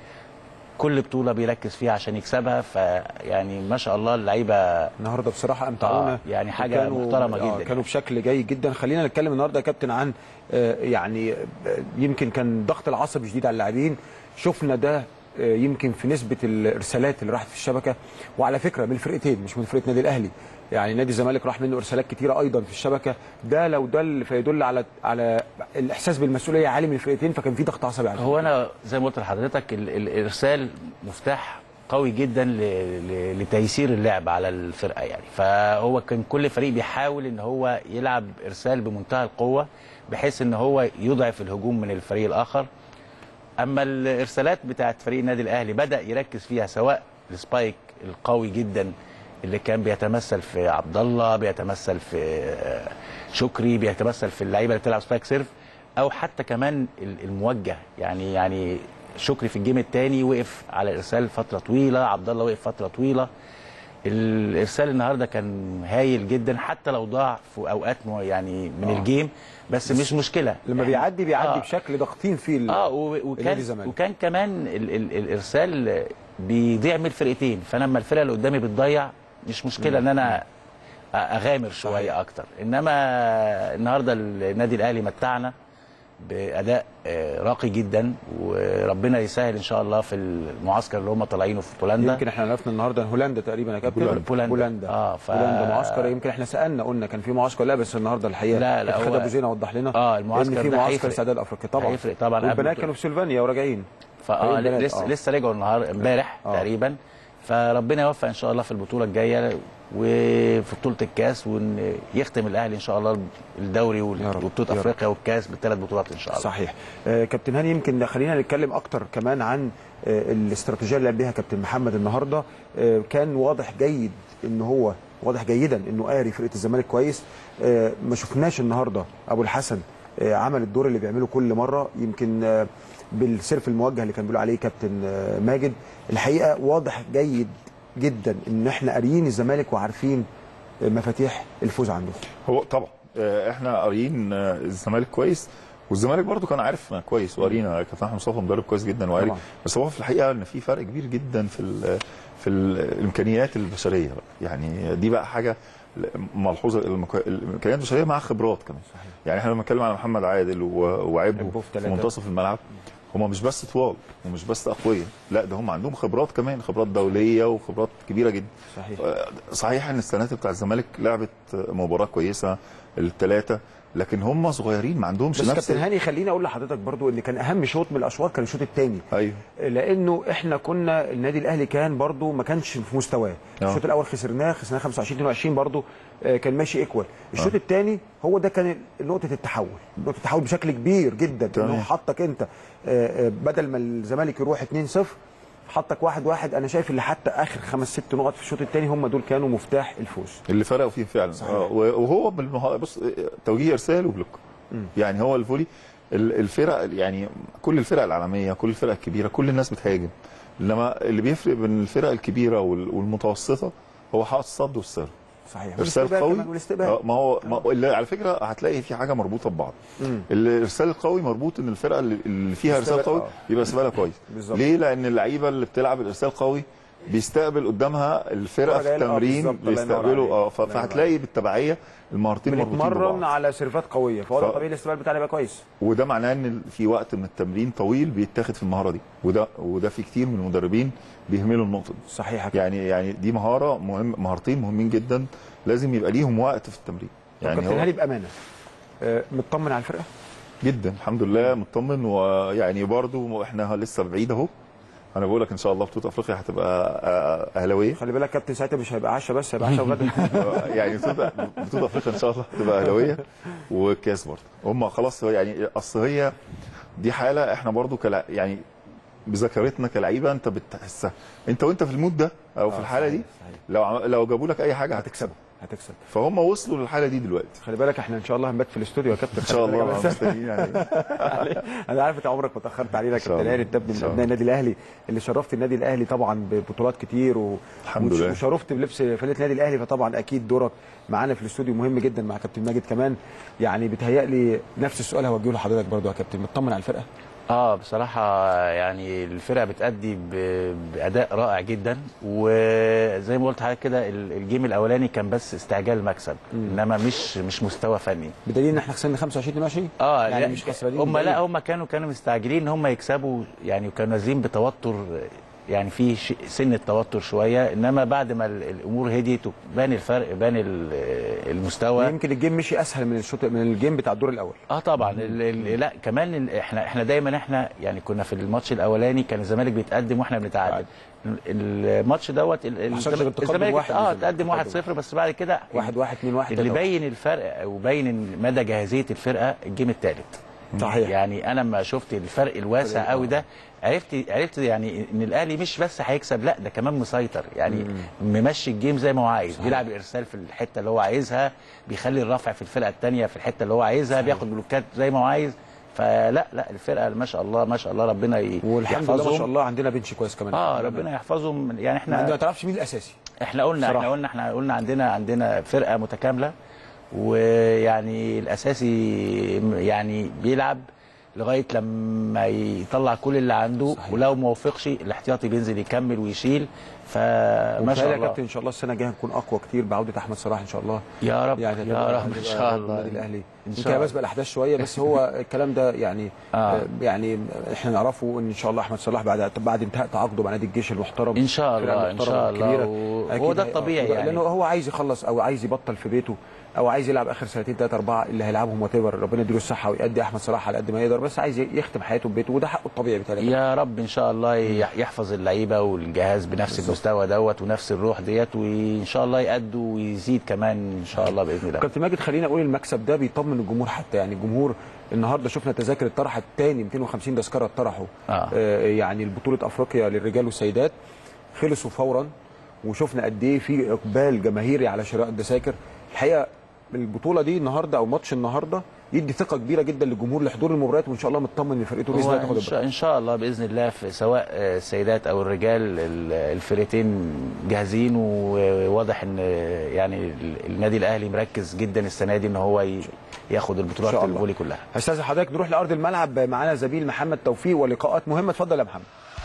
Speaker 3: كل بطوله بيركز فيها عشان يكسبها فيعني ما شاء الله اللعيبه
Speaker 1: النهارده بصراحه امتعونا
Speaker 3: آه، يعني حاجة
Speaker 1: وكانوا-
Speaker 3: محترمة
Speaker 1: آه،
Speaker 3: جدا.
Speaker 1: كانوا بشكل جيد جدا خلينا نتكلم النهارده يا كابتن عن آه، يعني آه، يمكن كان ضغط العصب شديد على اللاعبين شفنا ده آه، يمكن في نسبه الارسالات اللي راحت في الشبكه وعلى فكره من الفرقتين مش من فرقه النادي الاهلي يعني نادي الزمالك راح منه ارسالات كتيره ايضا في الشبكه ده لو دل فيدل على على الاحساس بالمسؤوليه عالي من الفرقتين فكان في ضغط عصبي عليهم
Speaker 3: هو انا زي ما قلت لحضرتك ال- الارسال مفتاح قوي جدا ل- ل- لتيسير اللعب على الفرقه يعني فهو كان كل فريق بيحاول ان هو يلعب ارسال بمنتهى القوه بحيث ان هو يضعف الهجوم من الفريق الاخر اما الارسالات بتاعت فريق النادي الاهلي بدا يركز فيها سواء السبايك القوي جدا اللي كان بيتمثل في عبد الله بيتمثل في آه، شكري بيتمثل في اللعيبه اللي بتلعب سبايك سيرف او حتى كمان ال- الموجه يعني يعني شكري في الجيم الثاني وقف على الارسال فتره طويله عبد الله وقف فتره طويله الارسال النهارده كان هايل جدا حتى لو ضاع في اوقات مو- يعني من
Speaker 1: آه.
Speaker 3: الجيم بس, مش مشكله
Speaker 1: لما
Speaker 3: إحنا-
Speaker 1: بيعدي بيعدي
Speaker 3: آه.
Speaker 1: بشكل ضاغطين فيه ال-
Speaker 3: اه و-
Speaker 1: النادي
Speaker 3: وكان
Speaker 1: الزمالك.
Speaker 3: وكان كمان ال ال الارسال بيضيع من الفرقتين فانا لما الفرقه اللي قدامي بتضيع مش مشكله ان انا اغامر شويه اكتر انما النهارده النادي الاهلي متعنا باداء آه، راقي جدا وربنا يسهل ان شاء الله في المعسكر اللي هم طالعينه في بولندا
Speaker 1: يمكن احنا عرفنا النهارده هولندا تقريبا يا كابتن
Speaker 3: بولندا. بولندا.
Speaker 1: بولندا
Speaker 3: آه، ف-
Speaker 1: بولندا معسكر يمكن احنا سالنا قلنا كان في معسكر لا بس النهارده الحقيقه
Speaker 3: لا، لا،
Speaker 1: خالد
Speaker 3: هو-
Speaker 1: ابو زينه وضح لنا
Speaker 3: آه، المعسكر
Speaker 1: ان في
Speaker 3: ده
Speaker 1: معسكر
Speaker 3: هيفرق.
Speaker 1: استعداد افريقيا طبعا
Speaker 3: هيفرق طبعا قبل
Speaker 1: والبنات
Speaker 3: البطولة.
Speaker 1: كانوا في سلفانيا وراجعين
Speaker 3: فاه
Speaker 1: فريق البنات،
Speaker 3: لسه
Speaker 1: آه.
Speaker 3: لسه رجعوا النهار امبارح
Speaker 1: آه.
Speaker 3: تقريبا فربنا يوفق ان شاء الله في البطوله الجايه وفي بطوله الكاس وان يختم الاهلي ان شاء الله الدوري
Speaker 1: يا
Speaker 3: وال-
Speaker 1: رب،
Speaker 3: وبطوله
Speaker 1: يا رب.
Speaker 3: افريقيا والكاس بالثلاث بطولات ان شاء الله
Speaker 1: صحيح آه كابتن هاني يمكن خلينا نتكلم اكتر كمان عن آه الاستراتيجيه اللي لعب بيها كابتن محمد النهارده آه كان واضح جيد ان هو واضح جيدا انه قاري فرقه الزمالك كويس آه ما شفناش النهارده ابو الحسن آه عمل الدور اللي بيعمله كل مره يمكن آه بالسيرف الموجه اللي كان بيقول عليه كابتن آه ماجد الحقيقه واضح جيد جدا ان احنا قاريين الزمالك وعارفين آه، مفاتيح الفوز عندهم
Speaker 2: هو طبعا آه، احنا قاريين آه، الزمالك كويس والزمالك برضو كان عارفنا كويس وقارينا كابتن احمد مصطفى مدرب كويس جدا وقاري
Speaker 1: طبعا.
Speaker 2: بس هو في الحقيقه ان في فرق كبير جدا في ال في ال الامكانيات البشريه بقى. يعني دي بقى حاجه ملحوظه المك- الامكانيات البشريه مع خبرات كمان
Speaker 1: صحيح.
Speaker 2: يعني احنا لما نتكلم على محمد عادل و- وعبه
Speaker 1: عبه في
Speaker 2: في
Speaker 1: تلاتة.
Speaker 2: منتصف الملعب هم مش بس طوال ومش بس اقوياء لا ده هم عندهم خبرات كمان خبرات دوليه وخبرات كبيره جدا
Speaker 1: صحيح
Speaker 2: صحيح ان السنوات بتاع الزمالك لعبت مباراه كويسه الثلاثه لكن هم صغيرين ما عندهمش
Speaker 1: بس
Speaker 2: نفس
Speaker 1: كابتن هاني خليني اقول لحضرتك برضو ان كان اهم شوط من الاشواط كان الشوط الثاني
Speaker 2: ايوه
Speaker 1: لانه احنا كنا النادي الاهلي كان برضو ما كانش في مستواه
Speaker 2: آه.
Speaker 1: الشوط الاول خسرناه خسرناه 25 22 برضو آه، كان ماشي ايكوال الشوط الثاني هو ده كان نقطه التحول نقطه التحول بشكل كبير جدا
Speaker 2: تمام.
Speaker 1: انه حطك انت آه، آه، بدل ما الزمالك يروح 2-0 حطك واحد واحد انا شايف اللي حتى اخر خمس ست نقط في الشوط الثاني هم دول كانوا مفتاح الفوز
Speaker 2: اللي فرقوا فيه فعلا
Speaker 1: صحيح.
Speaker 2: آه، وهو بالمها... بص توجيه ارسال وبلوك يعني هو الفولي ال- الفرق يعني كل الفرق العالميه كل الفرق الكبيره كل الناس بتهاجم انما اللي بيفرق بين الفرق الكبيره وال- والمتوسطه هو حق الصد والسيرف
Speaker 1: صحيح
Speaker 2: ارسال
Speaker 1: والاستقبال
Speaker 2: قوي
Speaker 1: كمان والاستقبال
Speaker 2: آه، ما هو ما هو- اللي على فكره هتلاقي في حاجه مربوطه ببعض الارسال القوي مربوط ان الفرقه اللي- اللي فيها ارسال
Speaker 1: استقبال-
Speaker 2: قوي
Speaker 1: آه.
Speaker 2: يبقى استقبالها كويس
Speaker 1: بالظبط.
Speaker 2: ليه لان اللعيبه اللي بتلعب الارسال قوي بيستقبل قدامها الفرقه في
Speaker 1: الفرقة جاية- آه،
Speaker 2: التمرين
Speaker 1: بالظبط، الله ينور
Speaker 2: بيستقبلوا
Speaker 1: عليك.
Speaker 2: اه ف-
Speaker 1: الله ينور
Speaker 2: فهتلاقي بالتبعيه المهارتين مربوطين
Speaker 1: بنتمرن
Speaker 2: ببعض
Speaker 1: على سيرفات قويه فهو ده
Speaker 2: ف-
Speaker 1: طبيعي الاستقبال بتاعنا يبقى كويس
Speaker 2: وده معناه ان في وقت من التمرين طويل بيتاخد في المهاره دي وده وده في كتير من المدربين بيهملوا النقطه دي
Speaker 1: صحيح يا كابتن.
Speaker 2: يعني يعني دي مهاره مهم مهارتين مهمين جدا لازم يبقى ليهم وقت في التمرين
Speaker 1: يعني
Speaker 2: يعني
Speaker 1: كابتن
Speaker 2: هو
Speaker 1: هاني بامانه آه، مطمن على الفرقه
Speaker 2: جدا الحمد لله مطمن ويعني برضو احنا لسه بعيد اهو انا بقول لك ان شاء الله بطوله افريقيا هتبقى آه، اهلاويه
Speaker 1: خلي بالك كابتن ساعتها مش هيبقى عشاء بس هيبقى عشاء وغدا
Speaker 2: يعني بطوله بطوله افريقيا ان شاء الله تبقى اهلاويه والكاس برضه هم خلاص يعني اصل هي دي حاله احنا برضو كلا يعني بذاكرتنا كلعيبه انت بتحسها انت وانت في المود ده او في
Speaker 1: آه،
Speaker 2: الحاله دي
Speaker 1: صحيح، صحيح.
Speaker 2: لو عم- لو جابوا لك اي حاجه هتكسبها
Speaker 1: هتكسب
Speaker 2: فهم وصلوا للحاله دي دلوقتي
Speaker 1: خلي بالك احنا ان شاء الله هنبات في الاستوديو يا كابتن
Speaker 2: ان شاء الله مستنيين يعني
Speaker 1: انا عارف انت عمرك ما اتاخرت علينا يا
Speaker 2: إن شاء
Speaker 1: كابتن
Speaker 2: الله.
Speaker 1: هاني انت ابن
Speaker 2: إن
Speaker 1: من
Speaker 2: شاء
Speaker 1: ابناء النادي الاهلي اللي شرفت النادي الاهلي طبعا ببطولات كتير و...
Speaker 2: الحمد
Speaker 1: وش-
Speaker 2: لله.
Speaker 1: وشرفت بلبس فرقه النادي الاهلي فطبعا اكيد دورك معانا في الاستوديو مهم جدا مع كابتن ماجد كمان يعني بيتهيألي نفس السؤال هوجهه لحضرتك برضو يا كابتن مطمن على الفرقه
Speaker 3: اه بصراحة يعني الفرقة بتأدي ب- بأداء رائع جدا وزي ما قلت حضرتك كده ال- الجيم الأولاني كان بس استعجال مكسب إنما مش مش مستوى فني
Speaker 1: بدليل ان احنا خسرنا 25 22
Speaker 3: اه
Speaker 1: يعني
Speaker 3: لا،
Speaker 1: مش خسرانين
Speaker 3: هم لا
Speaker 1: بدليل.
Speaker 3: هم كانوا كانوا مستعجلين ان هم يكسبوا يعني وكانوا نازلين بتوتر يعني في ش- سن التوتر شويه انما بعد ما ال- الامور هديت وبان الفرق بان ال- المستوى
Speaker 1: يمكن الجيم مشي اسهل من الشوط من الجيم بتاع الدور الاول
Speaker 3: اه طبعا ال ال لا كمان ال احنا احنا دايما احنا يعني كنا في الماتش الاولاني كان الزمالك بيتقدم واحنا بنتعادل ال- الماتش دوت ال- ال-
Speaker 1: حصلش غير تقدم
Speaker 3: الزمالك
Speaker 1: واحد
Speaker 3: اه
Speaker 1: للزمالك.
Speaker 3: تقدم 1-0
Speaker 1: تقدم.
Speaker 3: بس بعد كده
Speaker 1: واحد واحد اتنين واحد
Speaker 3: اللي
Speaker 1: تلاتة
Speaker 3: بين الفرق وبين مدى جاهزيه الفرقه الجيم الثالث
Speaker 1: صحيح.
Speaker 3: يعني انا لما شفت الفرق الواسع قوي ده عرفت عرفت يعني ان الاهلي مش بس هيكسب لا ده كمان مسيطر يعني ممشي الجيم زي ما هو عايز بيلعب الارسال في الحته اللي هو عايزها بيخلي الرفع في الفرقه الثانيه في الحته اللي هو عايزها بياخد بلوكات زي ما هو عايز فلا لا الفرقه ما شاء الله ما شاء الله ربنا ي-
Speaker 1: والحمد لله ما
Speaker 3: يحفظهم.
Speaker 1: شاء الله عندنا بنش كويس كمان
Speaker 3: اه ربنا يحفظهم يعني
Speaker 1: ما
Speaker 3: احنا
Speaker 1: تعرفش مين الاساسي
Speaker 3: احنا قلنا
Speaker 1: صراحة.
Speaker 3: احنا قلنا احنا قلنا عندنا عندنا فرقه متكامله ويعني الاساسي يعني بيلعب لغايه لما يطلع كل اللي عنده
Speaker 1: صحيح.
Speaker 3: ولو ما وفقش الاحتياطي بينزل يكمل ويشيل فما
Speaker 1: ما
Speaker 3: شاء
Speaker 1: يا
Speaker 3: الله
Speaker 1: كابتن ان شاء الله السنه الجايه هنكون اقوى كتير بعوده احمد صلاح ان شاء الله
Speaker 3: يا رب
Speaker 1: يعني
Speaker 3: يا رب ان
Speaker 1: هتبقى
Speaker 3: شاء الله
Speaker 1: النادي الاهلي
Speaker 3: ان
Speaker 1: يمكن
Speaker 3: شاء
Speaker 1: هي
Speaker 3: الله
Speaker 1: بس بالاحداث شويه بس هو الكلام ده يعني
Speaker 3: آه.
Speaker 1: آه. يعني احنا نعرفه ان ان شاء الله احمد صلاح بعد بعد انتهاء تعاقده مع نادي الجيش المحترم
Speaker 3: ان شاء
Speaker 1: الفرقة
Speaker 3: الله ان
Speaker 1: المحترمة
Speaker 3: شاء الله
Speaker 1: الكبيرة.
Speaker 3: و-
Speaker 1: أكيد
Speaker 3: هو ده
Speaker 1: هي-
Speaker 3: الطبيعي
Speaker 1: آه،
Speaker 3: يعني
Speaker 1: لانه هو عايز يخلص او عايز يبطل في بيته او عايز يلعب اخر سنتين ثلاثه اربعه اللي هيلعبهم وات ربنا يديله الصحه ويأدي احمد صلاح على قد ما يقدر بس عايز يختم حياته في بيته وده حقه الطبيعي بتاعي
Speaker 3: يا رب ان شاء الله يح- يحفظ اللعيبه والجهاز بنفس المستوى دوت ونفس الروح ديت وان شاء الله يأدوا ويزيد كمان ان شاء الله باذن الله
Speaker 1: كابتن ماجد خليني اقول المكسب ده بيطمن الجمهور حتى يعني الجمهور النهارده شفنا تذاكر اتطرحت تاني 250 تذكره اتطرحوا
Speaker 3: آه.
Speaker 1: آه يعني البطوله افريقيا للرجال والسيدات خلصوا فورا وشفنا قد ايه في اقبال جماهيري على شراء التذاكر الحقيقه البطوله دي النهارده او ماتش النهارده يدي ثقه كبيره جدا للجمهور لحضور المباريات وان شاء الله مطمن ان فرقته باذن
Speaker 3: هو
Speaker 1: الله تاخد
Speaker 3: إن, شاء, ان شاء الله باذن الله في سواء آه، السيدات او الرجال ال- الفرقتين جاهزين وواضح ان آه، يعني ال- النادي الاهلي مركز جدا السنه دي ان هو ي- ياخد البطولات
Speaker 1: إن شاء الله.
Speaker 3: الفولي كلها
Speaker 1: استاذ حضرتك نروح لارض الملعب معانا زميل محمد توفيق ولقاءات مهمه اتفضل يا محمد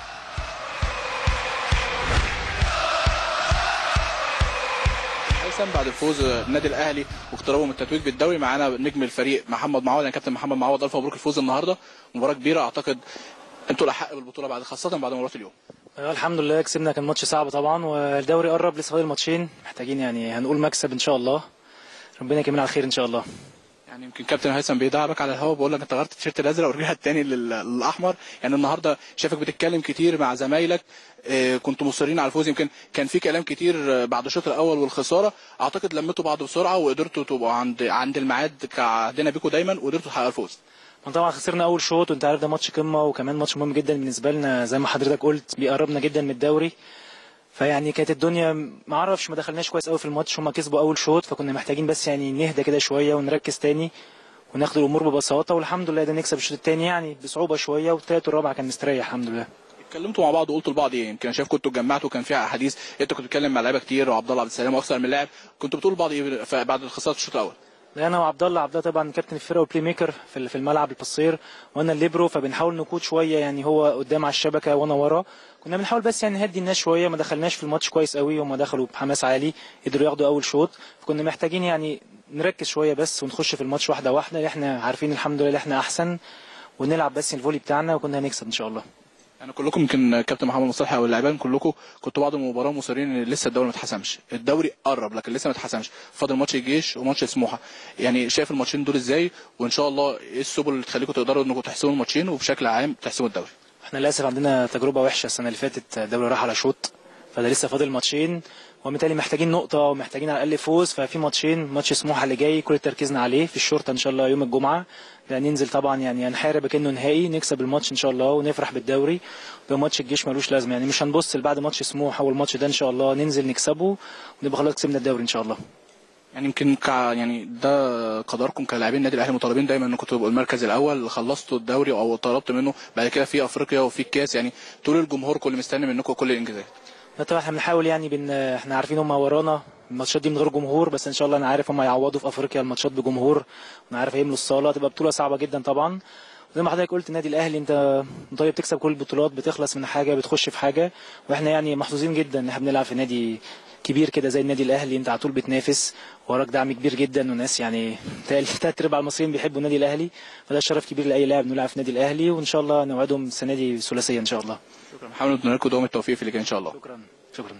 Speaker 4: هيثم بعد فوز النادي الاهلي واقترابه من التتويج بالدوري معانا نجم الفريق محمد معوض يعني كابتن محمد معوض الف مبروك الفوز النهارده مباراه كبيره اعتقد انتوا الاحق بالبطوله بعد خاصه بعد مباراه اليوم
Speaker 10: آه، الحمد لله كسبنا كان ماتش صعب طبعا والدوري قرب لسه فاضل ماتشين محتاجين يعني هنقول مكسب ان شاء الله ربنا يكمل على خير ان شاء الله
Speaker 4: يعني يمكن كابتن هيثم بيدعبك على الهواء بيقول لك انت غيرت التيشيرت الازرق ورجعت تاني لل- للاحمر يعني النهارده شايفك بتتكلم كتير مع زمايلك آه، كنتوا مصرين على الفوز يمكن كان في كلام كتير آه، بعد الشوط الاول والخساره اعتقد لميتوا بعض بسرعه وقدرتوا تبقوا عند عند الميعاد كعهدنا بيكم دايما وقدرتوا تحققوا الفوز
Speaker 10: ما طبعا خسرنا اول شوط وانت عارف ده ماتش قمه وكمان ماتش مهم جدا بالنسبه لنا زي ما حضرتك قلت بيقربنا جدا من الدوري فيعني كانت الدنيا ما اعرفش ما دخلناش كويس قوي في الماتش هما كسبوا اول شوط فكنا محتاجين بس يعني نهدى كده شويه ونركز تاني وناخد الامور ببساطه والحمد لله ده نكسب الشوط التاني يعني بصعوبه شويه والتالت والرابع كان مستريح الحمد لله
Speaker 4: اتكلمتوا مع بعض وقلتوا لبعض ايه يمكن انا شايف كنتوا اتجمعتوا كان في احاديث انت كنت بتتكلم مع لعيبه كتير وعبد الله عبد السلام واكثر من لاعب كنتوا بتقولوا لبعض ايه ف- بعد خساره الشوط الاول
Speaker 10: لا انا وعبد الله عبد الله طبعا كابتن الفرقه والبلاي ميكر في ال- في الملعب البصير وانا الليبرو فبنحاول نقود شويه يعني هو قدام على الشبكه وانا ورا كنا بنحاول بس يعني نهدي الناس شويه ما دخلناش في الماتش كويس قوي هم دخلوا بحماس عالي قدروا ياخدوا اول شوط فكنا محتاجين يعني نركز شويه بس ونخش في الماتش واحده واحده اللي احنا عارفين الحمد لله احنا احسن ونلعب بس الفولي بتاعنا وكنا هنكسب ان شاء الله
Speaker 4: يعني كلكم يمكن كابتن محمد مصطفى او اللاعبين كلكم كنتوا بعد المباراه مصرين ان لسه الدوري ما اتحسمش الدوري قرب لكن لسه ما اتحسمش فاضل ماتش الجيش وماتش سموحه يعني شايف الماتشين دول ازاي وان شاء الله ايه السبل اللي تخليكم تقدروا انكم تحسموا الماتشين وبشكل عام تحسموا الدوري
Speaker 10: احنا للاسف عندنا تجربه وحشه السنه اللي فاتت الدوري راح على شوط فده لسه فاضل ماتشين وبالتالي محتاجين نقطه ومحتاجين على الاقل فوز ففي ماتشين ماتش سموحه اللي جاي كل تركيزنا عليه في الشرطه ان شاء الله يوم الجمعه ده ننزل طبعا يعني هنحارب كانه نهائي نكسب الماتش ان شاء الله ونفرح بالدوري ده ماتش الجيش ملوش لازمه يعني مش هنبص بعد ماتش سموحه والماتش ده ان شاء الله ننزل نكسبه ونبقى خلاص كسبنا الدوري ان شاء الله
Speaker 4: يعني يمكن كع يعني ده قدركم كلاعبين النادي الاهلي مطالبين دايما انكم تبقوا المركز الاول خلصتوا الدوري او طلبت منه بعد كده في افريقيا وفي الكاس يعني طول الجمهور كل مستني منكم كل الانجازات
Speaker 10: لا طبعا احنا بنحاول يعني بن... احنا عارفين هم ورانا الماتشات دي من غير جمهور بس ان شاء الله انا عارف هم يعوضوا في افريقيا الماتشات بجمهور وانا عارف هيملوا الصاله تبقى بطوله صعبه جدا طبعا زي ما حضرتك قلت النادي الاهلي انت طيب تكسب كل البطولات بتخلص من حاجه بتخش في حاجه واحنا يعني محظوظين جدا ان احنا بنلعب في نادي كبير كده زي النادي الاهلي انت على طول بتنافس وراك دعم كبير جدا وناس يعني تلات ارباع المصريين بيحبوا النادي الاهلي فده شرف كبير لاي لاعب انه يلعب في النادي الاهلي وان شاء الله نوعدهم السنه دي ثلاثيه ان شاء الله
Speaker 4: شكرا محمد نتمنى لكم دوام التوفيق في اللي جاي ان شاء الله
Speaker 10: شكرا شكرا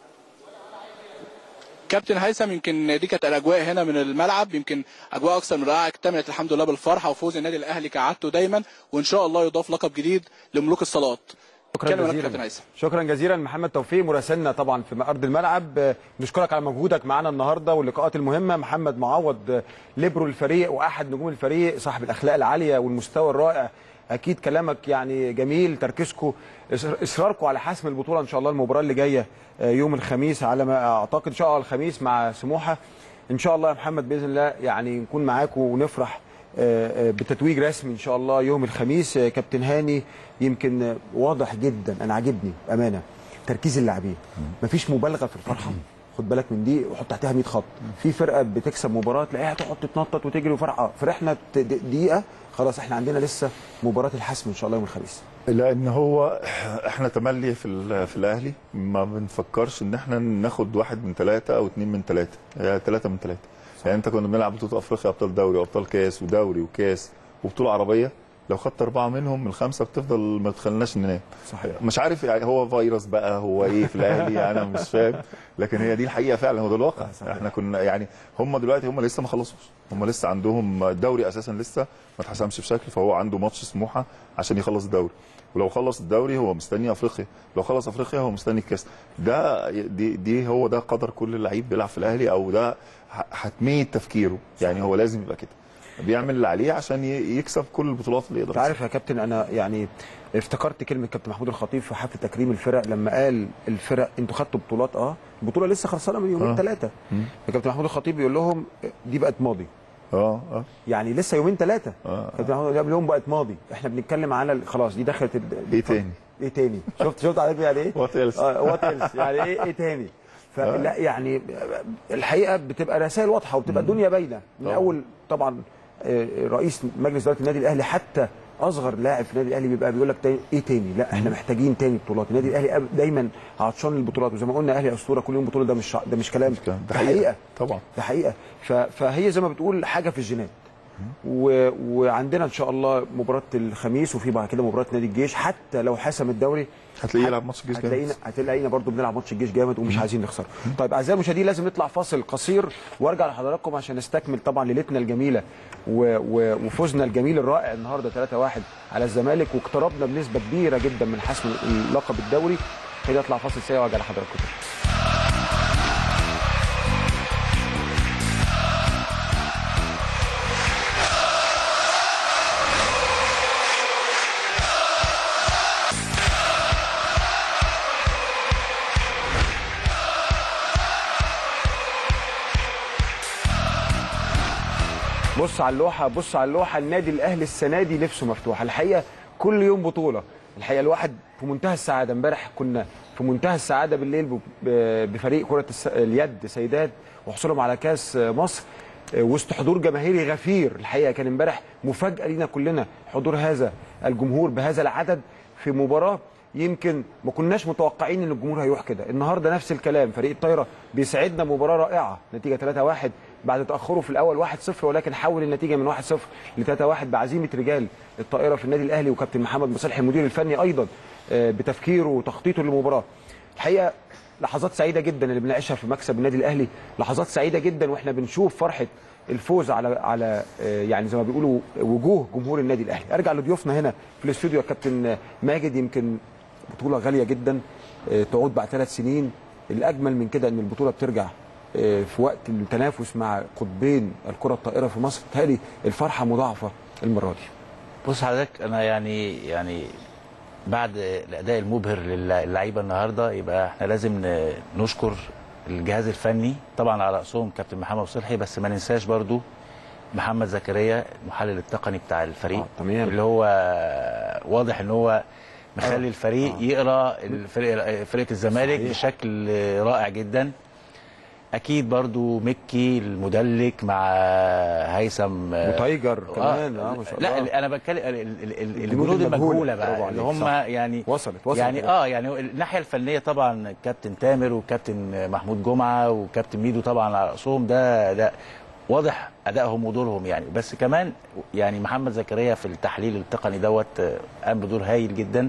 Speaker 4: كابتن هيثم يمكن دي كانت الاجواء هنا من الملعب يمكن اجواء اكثر من رائعه اكتملت الحمد لله بالفرحه وفوز النادي الاهلي كعادته دايما وان شاء الله يضاف لقب جديد لملوك الصالات
Speaker 1: شكرا
Speaker 4: كلمة لك كابتن
Speaker 1: جزيلا
Speaker 4: هيثم
Speaker 1: شكرا جزيلا محمد توفيق مراسلنا طبعا في ارض الملعب آه، نشكرك على مجهودك معانا النهارده واللقاءات المهمه محمد معوض آه، ليبرو الفريق واحد نجوم الفريق صاحب الاخلاق العاليه والمستوى الرائع اكيد كلامك يعني جميل تركيزكم إصر- اصراركم على حسم البطوله ان شاء الله المباراه اللي جايه آه، يوم الخميس على ما اعتقد ان شاء الله الخميس مع سموحه ان شاء الله يا محمد باذن الله يعني نكون معاكم ونفرح آه، آه، بتتويج رسمي ان شاء الله يوم الخميس آه، كابتن هاني يمكن آه، واضح جدا انا عاجبني امانه تركيز اللاعبين مفيش مبالغه في الفرحه خد بالك من دي وحط تحتها 100 خط في فرقه بتكسب مباراه تلاقيها تقعد تتنطط وتجري وفرحه فرحنا ت- دقيقه خلاص احنا عندنا لسه مباراه الحسم ان شاء الله يوم الخميس
Speaker 2: لان هو احنا تملي في ال- في الاهلي ما بنفكرش ان احنا ناخد واحد من ثلاثه او اثنين من ثلاثه هي ثلاثه من ثلاثه يعني انت كنا بنلعب بطوله افريقيا ابطال دوري وابطال كاس ودوري وكاس وبطوله عربيه لو خدت اربعه منهم من الخمسه بتفضل ما تخليناش ننام
Speaker 1: صحيح
Speaker 2: مش عارف يعني هو فيروس بقى هو ايه في الاهلي انا مش فاهم لكن هي دي الحقيقه فعلا هو ده الواقع
Speaker 1: صحيح.
Speaker 2: احنا كنا يعني هم دلوقتي هم لسه ما خلصوش هم لسه عندهم الدوري اساسا لسه ما اتحسمش بشكل فهو عنده ماتش سموحه عشان يخلص الدوري ولو خلص الدوري هو مستني افريقيا لو خلص افريقيا هو مستني الكاس ده دي, دي هو ده قدر كل لعيب بيلعب في الاهلي او ده ح- حتميه تفكيره يعني هو لازم يبقى كده بيعمل اللي عليه عشان ي- يكسب كل البطولات اللي يقدر
Speaker 1: انت عارف يا كابتن انا يعني افتكرت كلمه كابتن محمود الخطيب في حفل تكريم الفرق لما قال الفرق انتوا خدتوا بطولات اه البطوله لسه خلصانه من يومين
Speaker 2: آه.
Speaker 1: ثلاثه فكابتن محمود الخطيب بيقول لهم دي بقت ماضي
Speaker 2: اه اه
Speaker 1: يعني لسه يومين ثلاثه
Speaker 2: آه.
Speaker 1: كابتن محمود قال لهم بقت ماضي احنا بنتكلم على ال- خلاص دي دخلت ال-
Speaker 2: ايه تاني
Speaker 1: ايه تاني شفت شفت عارف يعني ايه
Speaker 2: وات ايلس
Speaker 1: وات ايلس يعني ايه ايه تاني فلا يعني الحقيقه بتبقى رسائل واضحه وبتبقى الدنيا باينه من
Speaker 2: طبعا.
Speaker 1: اول طبعا آه، رئيس مجلس اداره النادي الاهلي حتى اصغر لاعب في النادي الاهلي بيبقى بيقول لك تاني ايه تاني لا احنا محتاجين تاني بطولات النادي الاهلي أب- دايما عطشان للبطولات وزي ما قلنا اهلي اسطوره كل يوم بطوله ده مش ده مش كلام
Speaker 2: كلام.
Speaker 1: ده حقيقه
Speaker 2: طبعا
Speaker 1: ده حقيقه ف- فهي زي ما بتقول حاجه في الجينات و... وعندنا ان شاء الله مباراه الخميس وفي بعد كده مباراه نادي الجيش حتى لو حسم الدوري
Speaker 2: هتلاقيه يلعب ماتش الجيش
Speaker 1: هتلاقينا
Speaker 2: جامد
Speaker 1: هتلاقينا برضو بنلعب ماتش الجيش جامد ومش عايزين نخسر طيب اعزائي المشاهدين لازم نطلع فاصل قصير وارجع لحضراتكم عشان نستكمل طبعا ليلتنا الجميله و... و... وفوزنا الجميل الرائع النهارده 3-1 على الزمالك واقتربنا بنسبه كبيره جدا من حسم اللقب الدوري كده اطلع فاصل سريع وارجع لحضراتكم تاني. بص على اللوحه بص على اللوحه النادي الاهلي السنه دي نفسه مفتوحه الحقيقه كل يوم بطوله الحقيقه الواحد في منتهى السعاده امبارح كنا في منتهى السعاده بالليل ب- ب- بفريق كره الس- اليد سيدات وحصولهم على كاس مصر وسط حضور جماهيري غفير الحقيقه كان امبارح مفاجاه لينا كلنا حضور هذا الجمهور بهذا العدد في مباراه يمكن ما كناش متوقعين ان الجمهور هيروح كده النهارده نفس الكلام فريق الطايره بيساعدنا مباراه رائعه نتيجه 3-1 بعد تاخره في الاول 1-0 ولكن حول النتيجه من 1-0 ل 3-1 بعزيمه رجال الطائره في النادي الاهلي وكابتن محمد مصالح المدير الفني ايضا آه، بتفكيره وتخطيطه للمباراه الحقيقه لحظات سعيده جدا اللي بنعيشها في مكسب النادي الاهلي لحظات سعيده جدا واحنا بنشوف فرحه الفوز على على آه، يعني زي ما بيقولوا وجوه جمهور النادي الاهلي ارجع لضيوفنا هنا في الاستوديو يا كابتن ماجد يمكن بطوله غاليه جدا آه، تعود بعد ثلاث سنين الاجمل من كده ان البطوله بترجع آه، في وقت التنافس مع قطبين الكره الطائره في مصر بالتالي الفرحه مضاعفه المره دي
Speaker 3: بص حضرتك انا يعني يعني بعد الاداء المبهر للعيبه النهارده يبقى احنا لازم ن- نشكر الجهاز الفني طبعا على راسهم كابتن محمد صلحي بس ما ننساش برضو محمد زكريا المحلل التقني بتاع الفريق
Speaker 1: آه، تمام.
Speaker 3: اللي هو واضح ان هو مخلي الفريق يقرا الفريق فرقه الزمالك
Speaker 1: صحيح.
Speaker 3: بشكل رائع جدا اكيد برضو مكي المدلك مع هيثم
Speaker 1: وتايجر كمان اه ما شاء الله
Speaker 3: لا انا بتكلم ال- ال- ال- ال-
Speaker 1: الجنود
Speaker 3: الجنود
Speaker 1: المجهولة.
Speaker 3: المجهوله
Speaker 1: برافو
Speaker 3: بقى اللي
Speaker 1: عليك،
Speaker 3: هم
Speaker 1: صح.
Speaker 3: يعني
Speaker 1: وصلت وصلت
Speaker 3: يعني
Speaker 1: كده.
Speaker 3: اه يعني الناحيه الفنيه طبعا كابتن تامر وكابتن محمود جمعه وكابتن ميدو طبعا على راسهم ده ده واضح ادائهم ودورهم يعني بس كمان يعني محمد زكريا في التحليل التقني دوت آه، قام بدور هايل جدا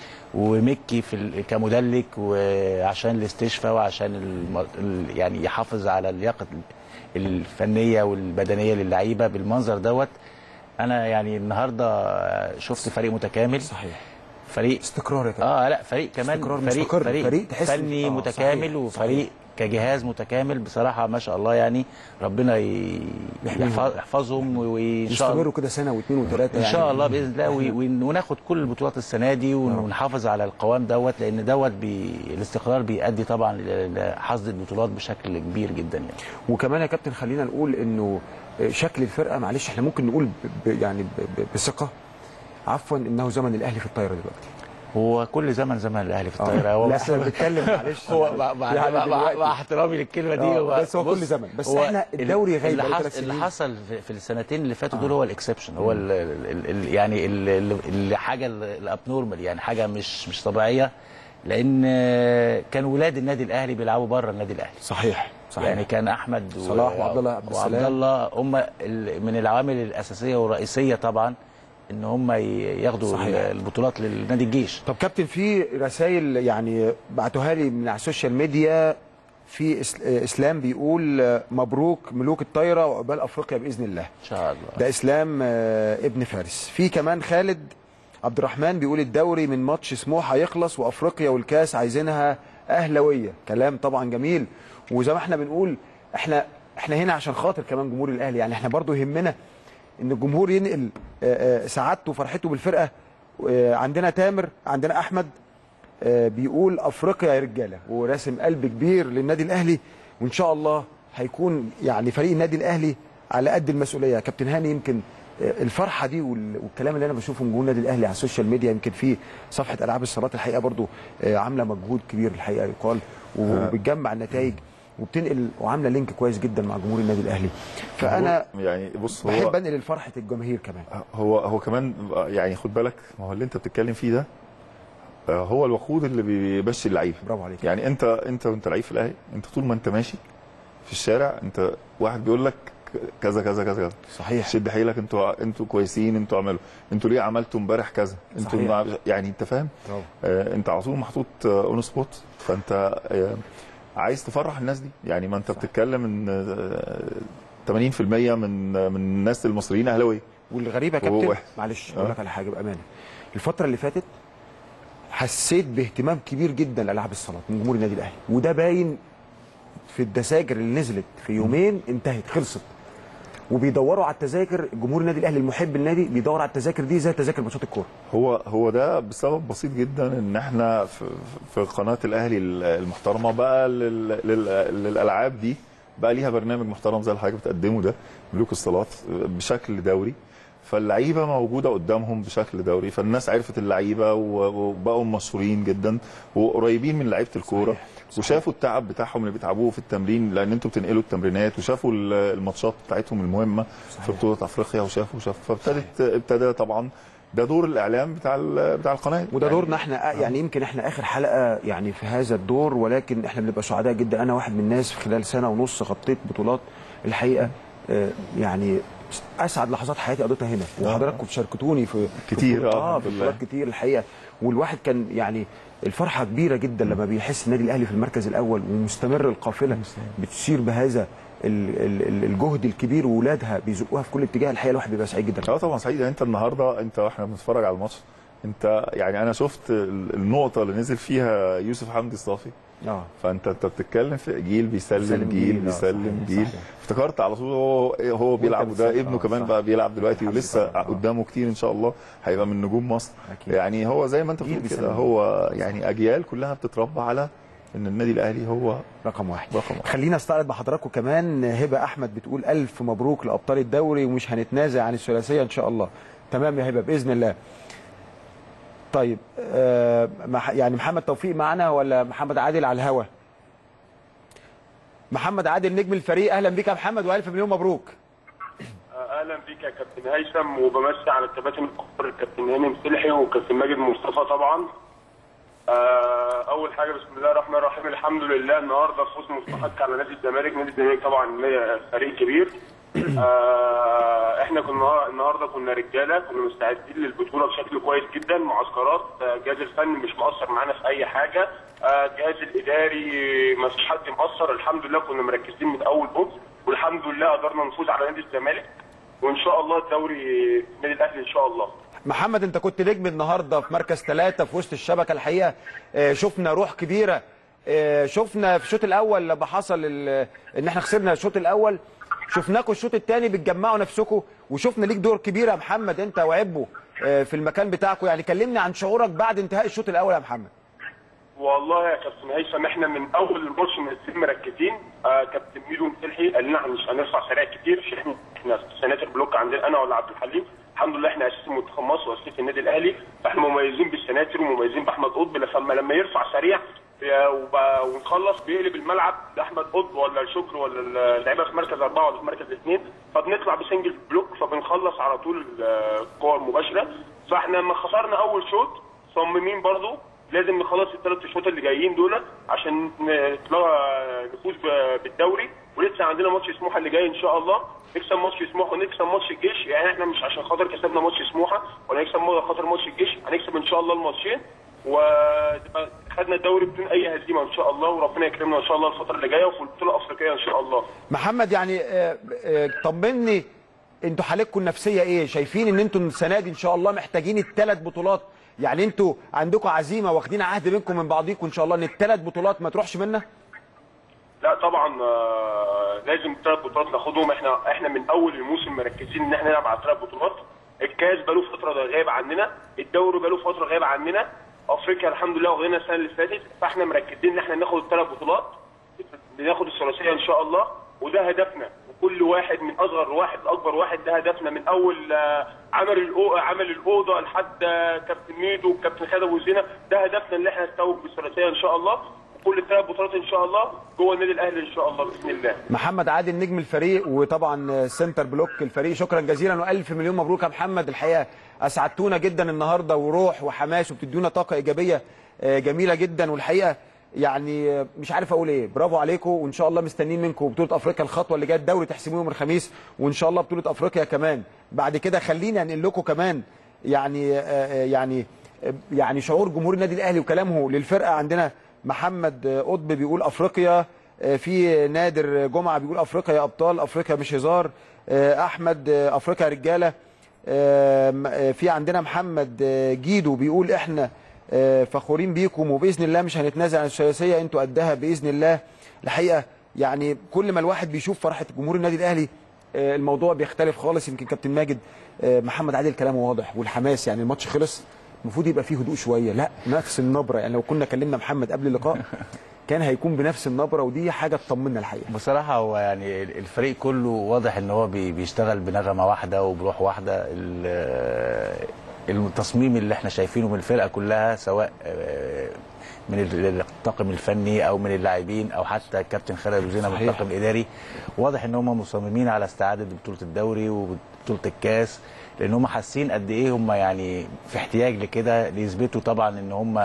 Speaker 3: ومكي في ال- كمدلك وعشان الاستشفاء وعشان الم... ال- يعني يحافظ على اللياقه الفنيه والبدنيه للعيبه بالمنظر دوت انا يعني النهارده شفت فريق متكامل
Speaker 1: صحيح
Speaker 3: فريق
Speaker 1: استقرار يا كابتن
Speaker 3: اه لا فريق كمان
Speaker 1: استقرار
Speaker 3: فريق
Speaker 1: مستقر.
Speaker 3: فريق,
Speaker 1: فريق تحس إن-
Speaker 3: فني
Speaker 1: آه،
Speaker 3: متكامل
Speaker 1: صحيح،
Speaker 3: وفريق
Speaker 1: صحيح.
Speaker 3: كجهاز متكامل بصراحه ما شاء الله يعني ربنا ي-
Speaker 1: يحميهم.
Speaker 3: يحفظ- يحفظهم وان شاء الله
Speaker 1: يستمروا كده سنه واثنين وثلاثه
Speaker 3: ان
Speaker 1: يعني
Speaker 3: شاء الله باذن الله وي- ون- وناخد كل البطولات السنه دي ون- ونحافظ على القوام دوت لان دوت بي الاستقرار بيؤدي طبعا ل- لحصد البطولات بشكل كبير جدا يعني
Speaker 1: وكمان يا كابتن خلينا نقول انه آه، شكل الفرقه معلش احنا ممكن نقول ب- ب- يعني ب- ب- بثقه عفوا انه زمن الاهلي في الطايره دلوقتي
Speaker 3: هو كل زمن زمن الاهلي في الطايره هو
Speaker 1: لا احنا بنتكلم معلش
Speaker 3: هو مع, مع,
Speaker 1: يعني
Speaker 3: مع, مع,
Speaker 1: دلوقتي.
Speaker 3: مع احترامي للكلمه دي
Speaker 1: آه،
Speaker 3: هو
Speaker 1: بس هو كل
Speaker 3: بص،
Speaker 1: زمن. بس
Speaker 3: هو
Speaker 1: إحنا
Speaker 3: ال-
Speaker 1: الدوري غايب
Speaker 3: اللي,
Speaker 1: بقاله
Speaker 3: حص
Speaker 1: ثلاث
Speaker 3: اللي
Speaker 1: سنين.
Speaker 3: حصل في, في السنتين اللي فاتوا دول هو الاكسبشن هو ال ال ال يعني ال- ال- اللي حاجه الابنورمال يعني حاجه مش مش طبيعيه لان كان ولاد النادي الاهلي بيلعبوا بره النادي الاهلي
Speaker 1: صحيح صحيح
Speaker 3: يعني كان احمد و-
Speaker 1: صلاح وعبد الله عبد
Speaker 3: وعبد
Speaker 1: السلام.
Speaker 3: الله هم ال- من العوامل الاساسيه والرئيسيه طبعا ان هم ي- ياخدوا
Speaker 1: صحيح.
Speaker 3: البطولات للنادي الجيش
Speaker 1: طب كابتن في رسائل يعني بعتوها لي من على السوشيال ميديا في إس- اسلام بيقول مبروك ملوك الطايره وعقبال افريقيا باذن الله
Speaker 3: ان شاء الله
Speaker 1: ده اسلام آه، ابن فارس في كمان خالد عبد الرحمن بيقول الدوري من ماتش سموحه هيخلص وافريقيا والكاس عايزينها اهلاويه كلام طبعا جميل وزي ما احنا بنقول احنا احنا هنا عشان خاطر كمان جمهور الاهلي يعني احنا برضو يهمنا ان الجمهور ينقل آه، آه، سعادته وفرحته بالفرقه آه، عندنا تامر عندنا احمد آه، بيقول افريقيا يا رجاله وراسم قلب كبير للنادي الاهلي وان شاء الله هيكون يعني فريق النادي الاهلي على قد المسؤوليه كابتن هاني يمكن آه، الفرحه دي وال- والكلام اللي انا بشوفه من جمهور النادي الاهلي على السوشيال ميديا يمكن في صفحه العاب الصالات الحقيقه برضو آه، عامله مجهود كبير الحقيقه يقال وبتجمع النتائج وبتنقل وعامله لينك كويس جدا مع جمهور النادي الاهلي فانا
Speaker 2: هو- يعني بص هو
Speaker 1: بحب انقل فرحه الجماهير كمان
Speaker 2: هو هو كمان يعني خد بالك ما هو اللي انت بتتكلم فيه ده آه، هو الوقود اللي بيمشي اللعيبه
Speaker 1: برافو عليك
Speaker 2: يعني انت انت وانت لعيب في الاهلي انت طول ما انت ماشي في الشارع انت واحد بيقول لك كذا كذا كذا كذا
Speaker 1: صحيح
Speaker 2: شد حيلك انتوا انتوا كويسين انتوا عملوا انتوا ليه عملتوا امبارح كذا انتوا
Speaker 1: صحيح.
Speaker 2: مع... يعني انت فاهم
Speaker 1: برافو
Speaker 2: آه انت على طول محطوط اون سبوت فانت آه عايز تفرح الناس دي يعني ما انت بتتكلم ان آه 80% من من الناس المصريين اهلاويه
Speaker 1: والغريب يا
Speaker 2: وهو
Speaker 1: كابتن
Speaker 2: واحد.
Speaker 1: معلش
Speaker 2: آه.
Speaker 1: اقول لك على حاجه بامانه الفتره اللي فاتت حسيت باهتمام كبير جدا لالعاب الصالات من جمهور النادي الاهلي وده باين في الدساجر اللي نزلت في يومين انتهت خلصت وبيدوروا على التذاكر جمهور النادي الاهلي المحب للنادي بيدور على التذاكر دي زي تذاكر ماتشات الكوره
Speaker 2: هو هو ده بسبب بسيط جدا ان احنا في, في قناه الاهلي المحترمه بقى لل لل للالعاب دي بقى ليها برنامج محترم زي اللي حضرتك بتقدمه ده ملوك الصالات بشكل دوري فاللعيبه موجوده قدامهم بشكل دوري فالناس عرفت اللعيبه و- وبقوا مشهورين جدا وقريبين من لعيبه الكوره
Speaker 1: صحيح. صحيح.
Speaker 2: وشافوا التعب بتاعهم اللي بيتعبوه في التمرين لان انتوا بتنقلوا التمرينات وشافوا ال- الماتشات بتاعتهم المهمه في
Speaker 1: صحيح.
Speaker 2: بطوله افريقيا وشافوا وشافوا فابتدت ابتدى طبعا ده دور الاعلام بتاع ال- بتاع القناه
Speaker 1: وده
Speaker 2: يعني
Speaker 1: دورنا احنا يعني يمكن احنا اخر حلقه يعني في هذا الدور ولكن احنا بنبقى سعداء جدا انا واحد من الناس في خلال سنه ونص غطيت بطولات الحقيقه آه، يعني اسعد لحظات حياتي قضيتها هنا وحضراتكم شاركتوني في في
Speaker 2: كتير،
Speaker 1: بطولات-
Speaker 2: آه،
Speaker 1: اه
Speaker 2: الحمد
Speaker 1: في
Speaker 2: لله.
Speaker 1: بطولات كتير الحقيقه والواحد كان يعني الفرحه كبيره جدا لما بيحس النادي الاهلي في المركز الاول ومستمر القافله بتسير بهذا ال- ال- ال- الجهد الكبير واولادها بيزقوها في كل اتجاه الحقيقه الواحد بيبقى سعيد جدا
Speaker 2: اه طبعا سعيد انت النهارده انت واحنا بنتفرج على الماتش انت يعني انا شفت ال- النقطه اللي نزل فيها يوسف حمدي الصافي
Speaker 1: اه
Speaker 2: فانت انت بتتكلم في جيل بيسلم
Speaker 1: بيسلم
Speaker 2: جيل,
Speaker 1: جيل، آه،
Speaker 2: بيسلم
Speaker 1: صحيح،
Speaker 2: جيل
Speaker 1: صحيح.
Speaker 2: افتكرت على طول هو هو بيلعب وده
Speaker 1: بتسلم،
Speaker 2: ابنه
Speaker 1: آه،
Speaker 2: كمان
Speaker 1: صح.
Speaker 2: بقى بيلعب دلوقتي
Speaker 1: حمدي
Speaker 2: ولسه
Speaker 1: طبعاً، آه.
Speaker 2: قدامه كتير ان شاء الله هيبقى من نجوم مصر
Speaker 1: أكيد.
Speaker 2: يعني هو زي ما انت
Speaker 1: جيل
Speaker 2: بتقول كده
Speaker 1: بيسلم.
Speaker 2: هو يعني اجيال كلها بتتربى على ان النادي الاهلي هو
Speaker 1: رقم واحد
Speaker 2: رقم واحد.
Speaker 1: خلينا استعرض بحضراتكم كمان هبه احمد بتقول الف مبروك لابطال الدوري ومش هنتنازع عن الثلاثيه ان شاء الله تمام يا هبه باذن الله طيب آه مح- يعني محمد توفيق معنا ولا محمد عادل على الهوا محمد عادل نجم الفريق اهلا بك يا محمد والف مليون مبروك
Speaker 11: اهلا بيك يا كابتن هيثم وبمسي على الكباتن الكبار الكابتن هاني مسلحي وكابتن ماجد مصطفى طبعا آه، اول حاجه بسم الله الرحمن الرحيم الحمد لله النهارده فوز مستحق على نادي الزمالك نادي الزمالك طبعا ليا فريق كبير آه، احنا كنا النهارده كنا رجاله كنا مستعدين للبطوله بشكل كويس جدا معسكرات آه، الجهاز الفني مش مقصر معانا في اي حاجه آه، الجهاز الاداري ما فيش حد مقصر الحمد لله كنا مركزين من اول بوكس والحمد لله قدرنا نفوز على نادي الزمالك وان شاء الله الدوري النادي الاهلي ان شاء الله
Speaker 1: محمد انت كنت نجم النهارده في مركز ثلاثة في وسط الشبكه الحقيقه آه، شفنا روح كبيره آه، شفنا في الشوط الاول لما حصل ال- ان احنا خسرنا الشوط الاول شفناكم الشوط الثاني بتجمعوا نفسكم وشفنا ليك دور كبير يا محمد انت وعبه آه، في المكان بتاعكم يعني كلمني عن شعورك بعد انتهاء الشوط الاول يا محمد
Speaker 11: والله يا كابتن هيثم احنا من اول الماتش منزلين مركزين آه كابتن ميدو مسلحي قال لنا مش هنرفع سريع كتير عشان احنا احنا سناتر بلوك عندنا انا ولا عبد الحليم الحمد لله احنا اساس منتخب مصر واساس النادي الاهلي فاحنا مميزين بالسناتر ومميزين باحمد قطب لما لما يرفع سريع بي- وب- ونخلص بيقلب الملعب لاحمد قطب ولا الشكر ولا اللعيبه في مركز اربعه ولا في مركز اثنين فبنطلع بسنجل بلوك فبنخلص على طول الكور مباشره فاحنا لما خسرنا اول شوط صممين برضو لازم نخلص الثلاث شوط اللي جايين دول عشان نطلع نفوز ب- بالدوري ولسه عندنا ماتش سموحه اللي جاي ان شاء الله نكسب ماتش سموحه ونكسب ماتش الجيش يعني احنا مش عشان خاطر كسبنا ماتش سموحه ولا نكسب خاطر ماتش الجيش هنكسب ان شاء الله الماتشين وتبقى خدنا الدوري بدون اي هزيمه ان شاء الله وربنا يكرمنا ان شاء الله الفتره اللي جايه وفي البطوله الافريقيه ان شاء الله
Speaker 1: محمد يعني آه، آه، طمني انتوا حالتكم النفسيه ايه شايفين ان انتوا السنه دي ان شاء الله محتاجين الثلاث بطولات يعني انتوا عندكم عزيمه واخدين عهد بينكم من بعضيكم ان شاء الله ان الثلاث بطولات ما تروحش منا
Speaker 11: لا طبعا آه، لازم الثلاث بطولات ناخدهم احنا احنا من اول الموسم مركزين ان احنا نلعب على ثلاث بطولات الكاس بقاله فتره غايب عننا الدوري بقاله فتره غايب عننا افريقيا الحمد لله واخدينها السنه اللي فاتت فاحنا مركزين ان احنا ناخد الثلاث بطولات بناخد الثلاثيه ان شاء الله وده هدفنا وكل واحد من اصغر واحد لاكبر واحد ده هدفنا من اول آه، عمل الأو... عمل الاوضه لحد آه، كابتن ميدو وكابتن خالد ابو زينه ده هدفنا ان احنا نستوعب بالثلاثيه ان شاء الله وكل الثلاث بطولات ان شاء الله جوه النادي الاهلي ان شاء الله باذن الله
Speaker 1: محمد عادل نجم الفريق وطبعا سنتر بلوك الفريق شكرا جزيلا والف مليون مبروك يا محمد الحقيقه اسعدتونا جدا النهارده وروح وحماس وبتدونا طاقه ايجابيه آه، جميله جدا والحقيقه يعني آه، مش عارف اقول ايه برافو عليكم وان شاء الله مستنيين منكم بطوله افريقيا الخطوه اللي جايه الدوري تحسموه يوم الخميس وان شاء الله بطوله افريقيا كمان بعد كده خليني انقل لكم كمان يعني آه، آه، يعني آه، يعني شعور جمهور النادي الاهلي وكلامه للفرقه عندنا محمد آه، قطب بيقول افريقيا آه، في نادر جمعه بيقول افريقيا يا ابطال افريقيا مش هزار آه، احمد آه، افريقيا يا رجاله آم، آه، في عندنا محمد آه، جيدو بيقول احنا آه، فخورين بيكم وباذن الله مش هنتنازل عن الثلاثيه انتوا قدها باذن الله الحقيقه يعني كل ما الواحد بيشوف فرحه جمهور النادي الاهلي آه، الموضوع بيختلف خالص يمكن كابتن ماجد آه، محمد عادل كلامه واضح والحماس يعني الماتش خلص المفروض يبقى فيه هدوء شويه لا نفس النبره يعني لو كنا كلمنا محمد قبل اللقاء كان هيكون بنفس النبره ودي حاجه تطمنا الحقيقه
Speaker 3: بصراحة هو يعني الفريق كله واضح ان هو بي- بيشتغل بنغمة واحدة وبروح واحدة ال- التصميم اللي احنا شايفينه من الفرقة كلها سواء آه، من ال- الطاقم الفني او من اللاعبين او حتى الكابتن خالد ابو زينه من
Speaker 1: صحيح.
Speaker 3: الطاقم الاداري واضح ان هم مصممين على استعاده بطوله الدوري وبطوله الكاس لان هم حاسين قد ايه هم يعني في احتياج لكده ليثبتوا طبعا ان هم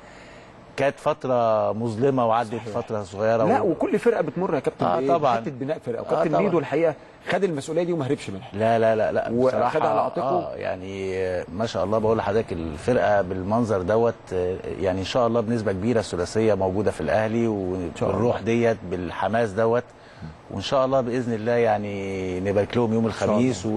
Speaker 3: كانت فتره مظلمه وعدت فتره صغيره
Speaker 1: لا
Speaker 3: و...
Speaker 1: وكل فرقه بتمر يا كابتن
Speaker 3: آه
Speaker 1: بإيه؟
Speaker 3: طبعاً.
Speaker 1: بحته بناء فرقه
Speaker 3: آه
Speaker 1: وكابتن
Speaker 3: طبعاً.
Speaker 1: ميدو الحقيقه خد المسؤوليه دي وما هربش منها
Speaker 3: لا لا لا لا
Speaker 1: وأخدها
Speaker 3: بصراحه
Speaker 1: على عاتقه.
Speaker 3: اه يعني آه، ما شاء الله بقول لحضرتك الفرقه بالمنظر دوت آه، يعني ان شاء الله بنسبه كبيره الثلاثيه موجوده في الاهلي والروح ديت بالحماس دوت وان شاء الله باذن الله يعني نبارك لهم يوم الخميس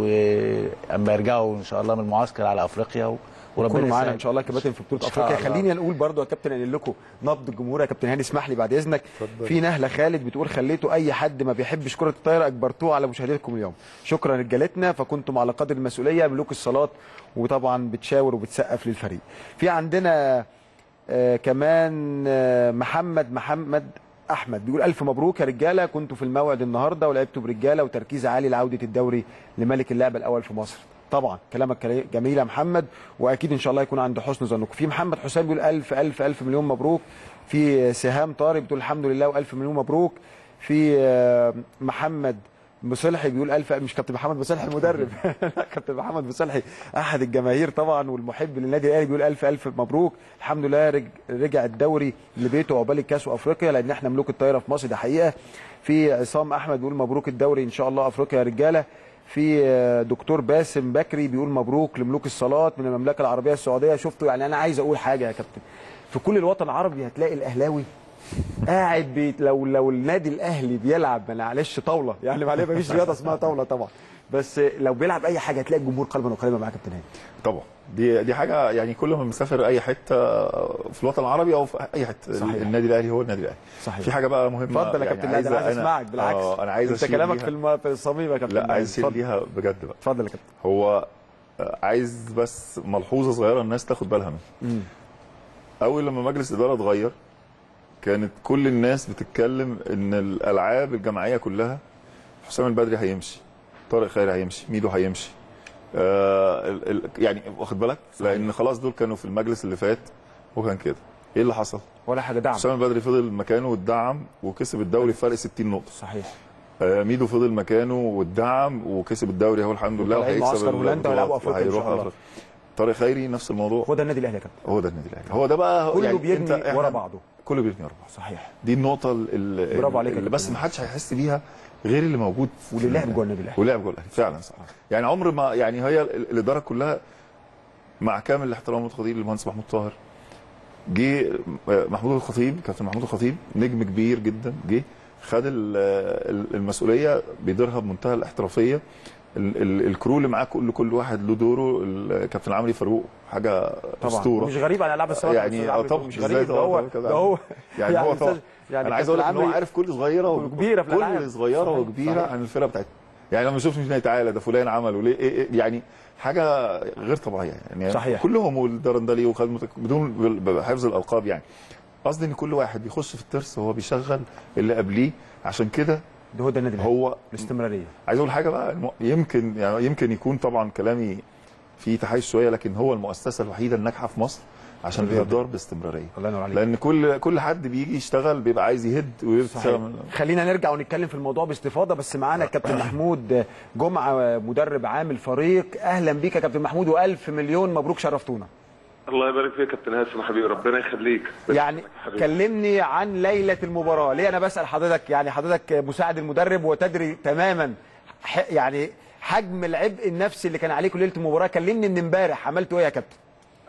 Speaker 3: واما يرجعوا ان شاء الله من المعسكر على افريقيا و-
Speaker 1: وربنا معانا
Speaker 3: يسهل.
Speaker 1: ان شاء الله كباتن في بطوله
Speaker 3: إن شاء
Speaker 1: افريقيا
Speaker 3: الله.
Speaker 1: خليني نقول برضو يا كابتن انقل لكم نبض الجمهور يا كابتن هاني اسمح لي بعد اذنك في نهله خالد بتقول خليتوا اي حد ما بيحبش كره الطايره اجبرتوه على مشاهدتكم اليوم شكرا رجالتنا فكنتم على قدر المسؤوليه ملوك الصلاه وطبعا بتشاور وبتسقف للفريق في عندنا آه كمان آه محمد محمد احمد بيقول الف مبروك يا رجاله كنتوا في الموعد النهارده ولعبتوا برجاله وتركيز عالي لعوده الدوري لملك اللعبه الاول في مصر طبعا كلامك كلا- جميل يا محمد واكيد ان شاء الله يكون عند حسن ظنكم في محمد حسام بيقول الف الف الف مليون مبروك في سهام طارق بتقول الحمد لله والف مليون مبروك في آه، محمد مصلحي بيقول الف مش كابتن محمد مصلحي المدرب لا كابتن محمد مصلحي احد الجماهير طبعا والمحب للنادي الاهلي بيقول الف الف مبروك الحمد لله رج- رجع الدوري لبيته عقبال الكاس وافريقيا لان احنا ملوك الطايره في مصر ده حقيقه في عصام احمد بيقول مبروك الدوري ان شاء الله افريقيا يا رجاله في آه، دكتور باسم بكري بيقول مبروك لملوك الصالات من المملكه العربيه السعوديه شفتوا يعني انا عايز اقول حاجه يا كابتن في كل الوطن العربي هتلاقي الاهلاوي قاعد بيت لو لو النادي الاهلي بيلعب معلش طاوله يعني معلش مفيش رياضه اسمها طاوله طبعا بس لو بيلعب اي حاجه هتلاقي الجمهور قلبا وقالبا معاك يا كابتن هاني
Speaker 2: طبعا دي دي حاجه يعني كل ما بنسافر اي حته في الوطن العربي او في اي حته
Speaker 1: صحيح.
Speaker 2: النادي الاهلي هو النادي الاهلي
Speaker 1: صحيح.
Speaker 2: في حاجه بقى مهمه
Speaker 1: اتفضل يا
Speaker 2: يعني
Speaker 1: كابتن نادر
Speaker 2: عايز
Speaker 1: عايز
Speaker 2: أنا-
Speaker 1: اسمعك بالعكس
Speaker 2: آه، انا عايز
Speaker 1: انت
Speaker 2: أشير
Speaker 1: كلامك
Speaker 2: ليها-
Speaker 1: في الم... في الصميم يا كابتن
Speaker 2: لا
Speaker 1: نادر.
Speaker 2: عايز اشير
Speaker 1: اتفضل.
Speaker 2: ليها بجد بقى
Speaker 1: اتفضل يا كابتن
Speaker 2: هو آه، عايز بس ملحوظه صغيره الناس تاخد بالها منها
Speaker 1: مم.
Speaker 2: اول لما مجلس الاداره اتغير كانت كل الناس بتتكلم ان الالعاب الجماعيه كلها حسام البدري هيمشي طارق خيري هيمشي ميدو هيمشي آه ال ال يعني واخد بالك لان خلاص دول كانوا في المجلس اللي فات وكان كده ايه اللي حصل
Speaker 1: ولا حاجه دعم
Speaker 2: حسام البدري فضل مكانه واتدعم وكسب الدوري بفرق 60 نقطه
Speaker 1: صحيح
Speaker 2: آه ميدو فضل مكانه واتدعم وكسب الدوري اهو الحمد لله
Speaker 1: وطالعين
Speaker 2: وهيكسب
Speaker 1: معسكر هولندا ويلعبوا أفريقيا إن شاء
Speaker 2: وهيروح
Speaker 1: الله.
Speaker 2: أفريقيا. طارق خيري نفس الموضوع
Speaker 1: هو ده النادي الاهلي يا كابتن
Speaker 2: هو ده النادي الاهلي هو ده بقى
Speaker 1: كله
Speaker 2: يعني
Speaker 1: بيبني
Speaker 2: أنت-
Speaker 1: ورا
Speaker 2: إحنا-
Speaker 1: بعضه
Speaker 2: كله بيبني ورا بعض
Speaker 1: صحيح
Speaker 2: دي النقطه ال-
Speaker 1: برافو عليك يا
Speaker 2: اللي
Speaker 1: كابتن.
Speaker 2: بس ما حدش هيحس بيها غير اللي موجود في
Speaker 1: واللي لعب جوه النادي الاهلي
Speaker 2: واللي لعب جوه الاهلي فعلا صح يعني عمر ما يعني هي ال- الاداره كلها مع كامل الاحترام والتقدير للمهندس محمود طاهر جه محمود الخطيب كابتن محمود الخطيب نجم كبير جدا جه خد ال- ال- المسؤوليه بيديرها بمنتهى الاحترافيه ال- ال- الكرو اللي معاه كل كل واحد له دوره الكابتن عمرو فاروق حاجه
Speaker 1: طبعا
Speaker 2: اسطوره
Speaker 1: مش غريب على العاب السباق
Speaker 2: يعني اه طبعا
Speaker 1: مش
Speaker 2: إزاي
Speaker 1: غريب ده
Speaker 2: طبعاً
Speaker 1: هو
Speaker 2: كده.
Speaker 1: ده هو
Speaker 2: يعني, هو
Speaker 1: أستاذ-
Speaker 2: طبعا
Speaker 1: يعني
Speaker 2: انا عايز اقول لك ان هو
Speaker 1: كابتن
Speaker 2: عارف كل صغيره
Speaker 1: وكبيرة في الألعاب.
Speaker 2: كل صغيره
Speaker 1: صحيح،
Speaker 2: وكبيره
Speaker 1: صحيح.
Speaker 2: عن الفرقه بتاعتها يعني لما نشوف مش تعالى ده فلان عمل وليه إيه إيه يعني حاجه غير طبيعيه يعني
Speaker 1: صحيح.
Speaker 2: كلهم والدرندلي وخالد متك... بدون بال- حفظ الالقاب يعني قصدي ان كل واحد بيخش في الترس هو بيشغل اللي قبليه عشان كده
Speaker 1: ده هو ده النادي الاهلي
Speaker 2: هو
Speaker 1: الاستمراريه
Speaker 2: عايز اقول حاجه بقى الم- يمكن يعني يمكن يكون طبعا كلامي فيه تحيز شويه لكن هو المؤسسه الوحيده الناجحه في مصر عشان
Speaker 1: الرياضة.
Speaker 2: بتدار باستمراريه
Speaker 1: الله ينور عليك
Speaker 2: لان كل كل حد بيجي يشتغل بيبقى عايز يهد ويشتغل
Speaker 1: صحيح خلينا نرجع ونتكلم في الموضوع باستفاضه بس معانا كابتن محمود جمعه مدرب عام الفريق اهلا بيك يا كابتن محمود والف مليون مبروك شرفتونا
Speaker 12: الله يبارك فيك يا كابتن هاشم حبيبي ربنا يخليك
Speaker 1: يعني
Speaker 12: حبيبي.
Speaker 1: كلمني عن ليله المباراه ليه انا بسال حضرتك يعني حضرتك مساعد المدرب وتدري تماما ح- يعني حجم العبء النفسي اللي كان عليكم ليله المباراه كلمني من امبارح عملتوا ايه يا كابتن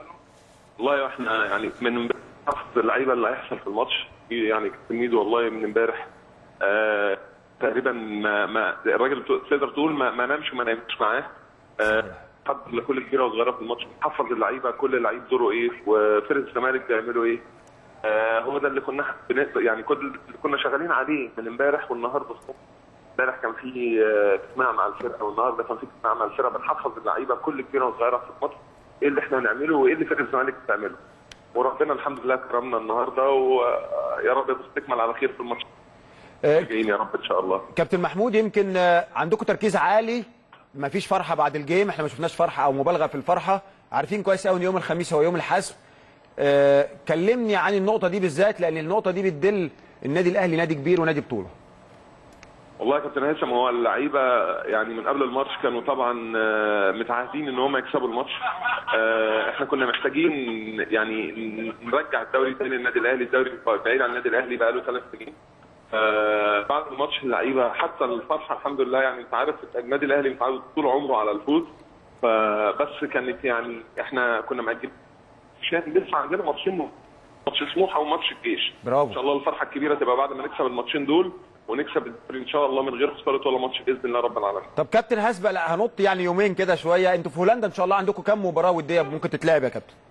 Speaker 12: والله احنا يعني من امبارح حفظ اللعيبه اللي هيحصل في الماتش يعني كابتن ميدو والله من امبارح آه تقريبا ما, ما الراجل تقدر تقول ما, ما نامش وما نامش معاه آه حط لكل كبيره وصغيره في الماتش حفظ اللعيبه كل لعيب دوره ايه وفرقه الزمالك بيعملوا ايه آه هو ده اللي كنا بن- يعني كل اللي كنا شغالين عليه من امبارح والنهارده الصبح امبارح كان في آه، اجتماع مع الفرقه والنهارده كان في اجتماع مع الفرقه بنحفظ اللعيبه كل كبيره وصغيره في الماتش ايه اللي احنا هنعمله وايه اللي فرقه الزمالك بتعمله وربنا الحمد لله كرمنا النهارده ويا رب تستكمل على خير في الماتش
Speaker 1: آه،
Speaker 12: جايين يا رب ان شاء الله
Speaker 1: كابتن محمود يمكن آه، عندكم تركيز عالي ما فيش فرحه بعد الجيم احنا ما شفناش فرحه او مبالغه في الفرحه عارفين كويس قوي ان يوم الخميس هو يوم الحسم آه، كلمني عن النقطه دي بالذات لان النقطه دي بتدل النادي الاهلي نادي كبير ونادي بطوله
Speaker 12: والله يا كابتن هاشم هو اللعيبه يعني من قبل الماتش كانوا طبعا آه، متعهدين ان هم يكسبوا الماتش آه، احنا كنا محتاجين يعني نرجع الدوري تاني للنادي الاهلي الدوري بعيد عن النادي الاهلي بقى له ثلاث سنين آه، بعد الماتش اللعيبه حتى الفرحه الحمد لله يعني انت عارف النادي الاهلي متعود طول عمره على الفوز فبس كانت يعني احنا كنا مأجلين عشان لسه عندنا ماتشين ماتش سموحه وماتش الجيش
Speaker 1: برافو
Speaker 12: ان شاء الله الفرحه الكبيره تبقى بعد ما نكسب الماتشين دول ونكسب الدوري ان شاء الله من غير خساره ولا ماتش باذن الله رب العالمين
Speaker 1: طب كابتن هسبق لا هنط يعني يومين كده شويه انتوا في هولندا ان شاء الله عندكم كام مباراه وديه ممكن تتلعب يا كابتن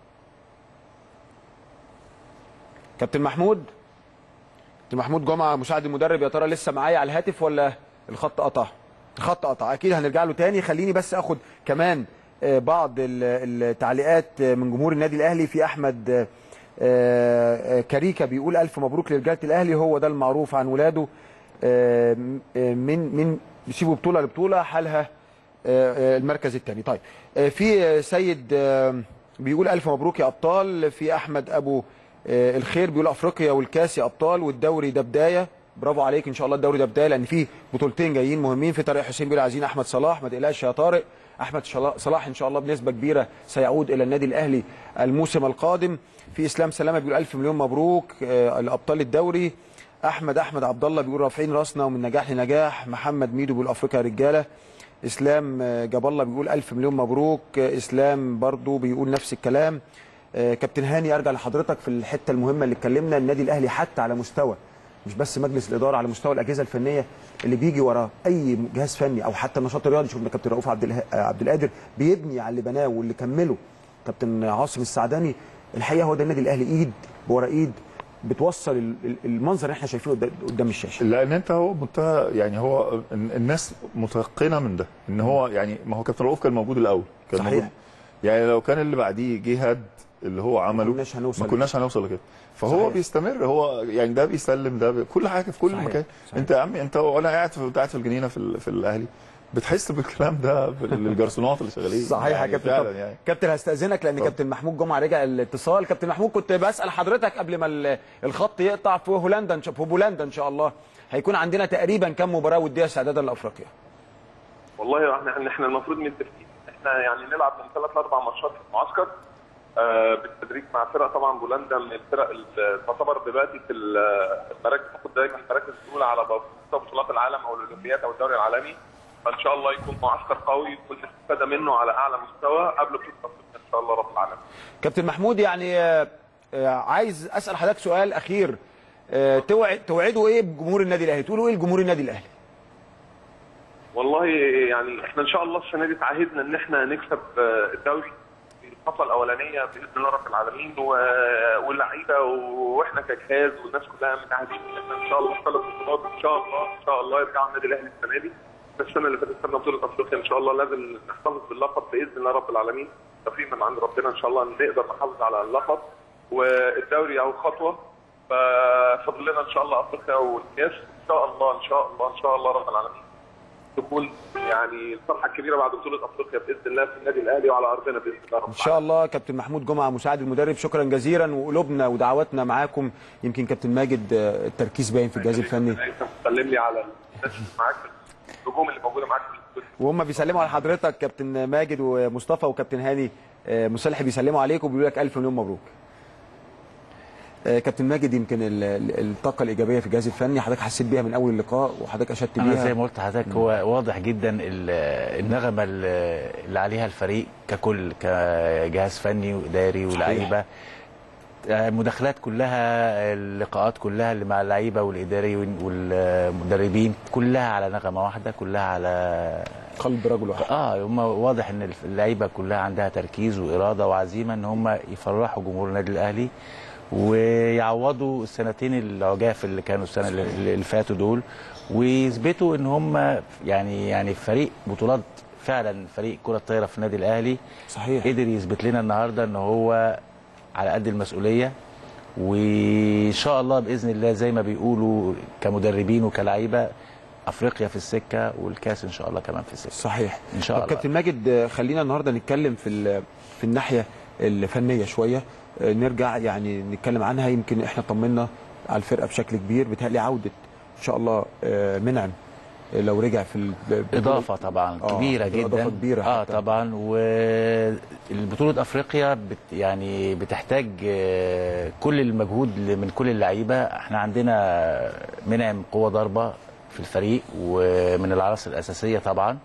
Speaker 1: كابتن محمود كابتن محمود جمعه مساعد المدرب يا ترى لسه معايا على الهاتف ولا الخط قطع الخط قطع اكيد هنرجع له تاني خليني بس اخد كمان آه، بعض ال- التعليقات آه، من جمهور النادي الاهلي في احمد آه، آه، كاريكا بيقول الف مبروك لرجاله الاهلي هو ده المعروف عن ولاده آه، م- آه، من من بيسيبوا بطوله لبطوله حالها آه، آه، المركز الثاني طيب آه، في آه، سيد آه، بيقول الف مبروك يا ابطال في احمد ابو آه، الخير بيقول افريقيا والكاس يا ابطال والدوري ده بدايه برافو عليك ان شاء الله الدوري ده بدايه لان في بطولتين جايين مهمين في طارق حسين بيقول عايزين احمد صلاح ما تقلقش يا طارق احمد شلا- صلاح ان شاء الله بنسبه كبيره سيعود الى النادي الاهلي الموسم القادم في اسلام سلامه بيقول الف مليون مبروك آه، الابطال الدوري احمد احمد عبد الله بيقول رافعين راسنا ومن نجاح لنجاح محمد ميدو بيقول افريقيا رجاله اسلام آه، جاب الله بيقول الف مليون مبروك آه، اسلام برضو بيقول نفس الكلام آه، كابتن هاني ارجع لحضرتك في الحته المهمه اللي اتكلمنا النادي الاهلي حتى على مستوى مش بس مجلس الاداره على مستوى الاجهزه الفنيه اللي بيجي وراه اي جهاز فني او حتى النشاط الرياضي شفنا كابتن رؤوف عبد اله- آه، عبد القادر بيبني على اللي بناه واللي كمله كابتن عاصم السعداني الحقيقه هو ده النادي الاهلي ايد ورا ايد بتوصل ال- ال- المنظر اللي احنا شايفينه قدام- قدام الشاشه
Speaker 2: لان انت هو منتهى يعني هو ال- الناس متيقنه من ده ان هو يعني ما هو كابتن رؤوف كان موجود الاول كان
Speaker 1: صحيح.
Speaker 2: موجود يعني لو كان اللي بعديه جه هد اللي هو عمله
Speaker 1: كناش هنوصل
Speaker 2: ما كناش هنوصل لكده فهو
Speaker 1: صحيح.
Speaker 2: صحيح. بيستمر هو يعني ده بيسلم ده بي... كل حاجه في كل
Speaker 1: صحيح.
Speaker 2: مكان
Speaker 1: صحيح.
Speaker 2: انت يا عم انت وانا قاعد في قاعد في الجنينه في, ال... في الاهلي بتحس بالكلام ده بالجرسونات اللي شغالين
Speaker 1: صحيح يا
Speaker 2: يعني
Speaker 1: كابتن
Speaker 2: فعلا
Speaker 1: طب
Speaker 2: يعني
Speaker 1: كابتن هستأذنك لان كابتن محمود جمعه رجع الاتصال كابتن محمود كنت بسأل حضرتك قبل ما ال- الخط يقطع في هولندا إن شاء- في بولندا ان شاء الله هيكون عندنا تقريبا كم مباراه وديه استعدادا لافريقيا
Speaker 12: والله احنا احنا المفروض متفقين احنا يعني نلعب من ثلاث لاربع ماتشات في المعسكر آه بالتدريج مع فرق طبعا بولندا من الفرق اللي تعتبر دلوقتي في ال- المراكز تاخد دايما المراكز الاولى على مستوى بطولات العالم او الاولمبياد او الدوري العالمي فان شاء الله يكون معسكر قوي يكون الاستفاده منه على اعلى مستوى قبل بطوله افريقيا ان شاء الله رب العالمين.
Speaker 1: كابتن محمود يعني آه، آه، عايز اسال حضرتك سؤال اخير آه، توعد توعدوا ايه بجمهور النادي الاهلي تقولوا ايه لجمهور النادي الاهلي
Speaker 12: والله يعني احنا ان شاء الله السنه دي تعهدنا ان احنا نكسب آه، الدوري في الخطوه الاولانيه باذن الله رب العالمين و- واللعيبه واحنا كجهاز والناس كلها متعهدين ان احنا ان شاء الله ثلاث بطولات ان شاء الله ان شاء الله يرجع النادي الاهلي السنه دي بس السنه اللي فاتت خدنا بطوله افريقيا ان شاء الله لازم نحتفظ باللقب باذن الله رب العالمين توفيق من عند ربنا ان شاء الله نقدر نحافظ على اللقب والدوري او خطوه ففضل لنا ان شاء الله افريقيا والكاس ان شاء الله ان شاء الله ان شاء الله رب العالمين تكون يعني الفرحه الكبيره بعد بطوله افريقيا باذن الله في النادي الاهلي وعلى ارضنا باذن الله رب
Speaker 1: ان شاء الله كابتن محمود جمعه مساعد المدرب شكرا جزيلا وقلوبنا ودعواتنا معاكم يمكن كابتن ماجد آه، التركيز باين في الجهاز الفني
Speaker 12: العالمين سلم لي على الناس اللي معاك النجوم اللي موجوده معاك في الاستوديو
Speaker 1: وهم بيسلموا على حضرتك كابتن ماجد ومصطفى وكابتن هاني آه، مصالح بيسلموا عليك وبيقولوا لك الف مليون مبروك آه، كابتن ماجد يمكن ال- ال- الطاقه الايجابيه في الجهاز الفني حضرتك حسيت بيها من اول اللقاء وحضرتك اشدت
Speaker 3: انا
Speaker 1: بيها
Speaker 3: زي ما قلت لحضرتك هو واضح جدا ال- النغمه اللي اللي عليها الفريق ككل كجهاز فني واداري ولاعيبه المداخلات كلها اللقاءات كلها اللي مع اللعيبه والاداري والمدربين كلها على نغمه واحده كلها على
Speaker 1: قلب رجل واحد
Speaker 3: اه هم واضح ان اللعيبه كلها عندها تركيز واراده وعزيمه ان هم يفرحوا جمهور النادي الاهلي ويعوضوا السنتين العجاف اللي كانوا السنه اللي اللي فاتوا دول ويثبتوا ان هم يعني يعني فريق بطولات فعلا فريق كره طايره في النادي الاهلي
Speaker 1: صحيح
Speaker 3: قدر يثبت لنا النهارده ان هو على قد المسؤوليه وان شاء الله باذن الله زي ما بيقولوا كمدربين وكلاعيبه افريقيا في السكه والكاس ان شاء الله كمان في السكه
Speaker 1: صحيح
Speaker 3: ان شاء
Speaker 1: طب
Speaker 3: الله
Speaker 1: كابتن ماجد آه، خلينا النهارده نتكلم في ال- في الناحيه الفنيه شويه آه، نرجع يعني نتكلم عنها يمكن احنا طمنا على الفرقه بشكل كبير بتهيألي عوده ان شاء الله آه، منعم آه، لو رجع في ال- ب-
Speaker 3: اضافه طبعا
Speaker 1: آه،
Speaker 3: كبيره
Speaker 1: هتبقى
Speaker 3: جدا
Speaker 1: إضافة كبيرة
Speaker 3: اه
Speaker 1: حتى.
Speaker 3: طبعا والبطوله افريقيا بت يعني بتحتاج آه، كل المجهود ل- من كل اللعيبه احنا عندنا منعم قوه ضربه في الفريق ومن العناصر الاساسيه طبعا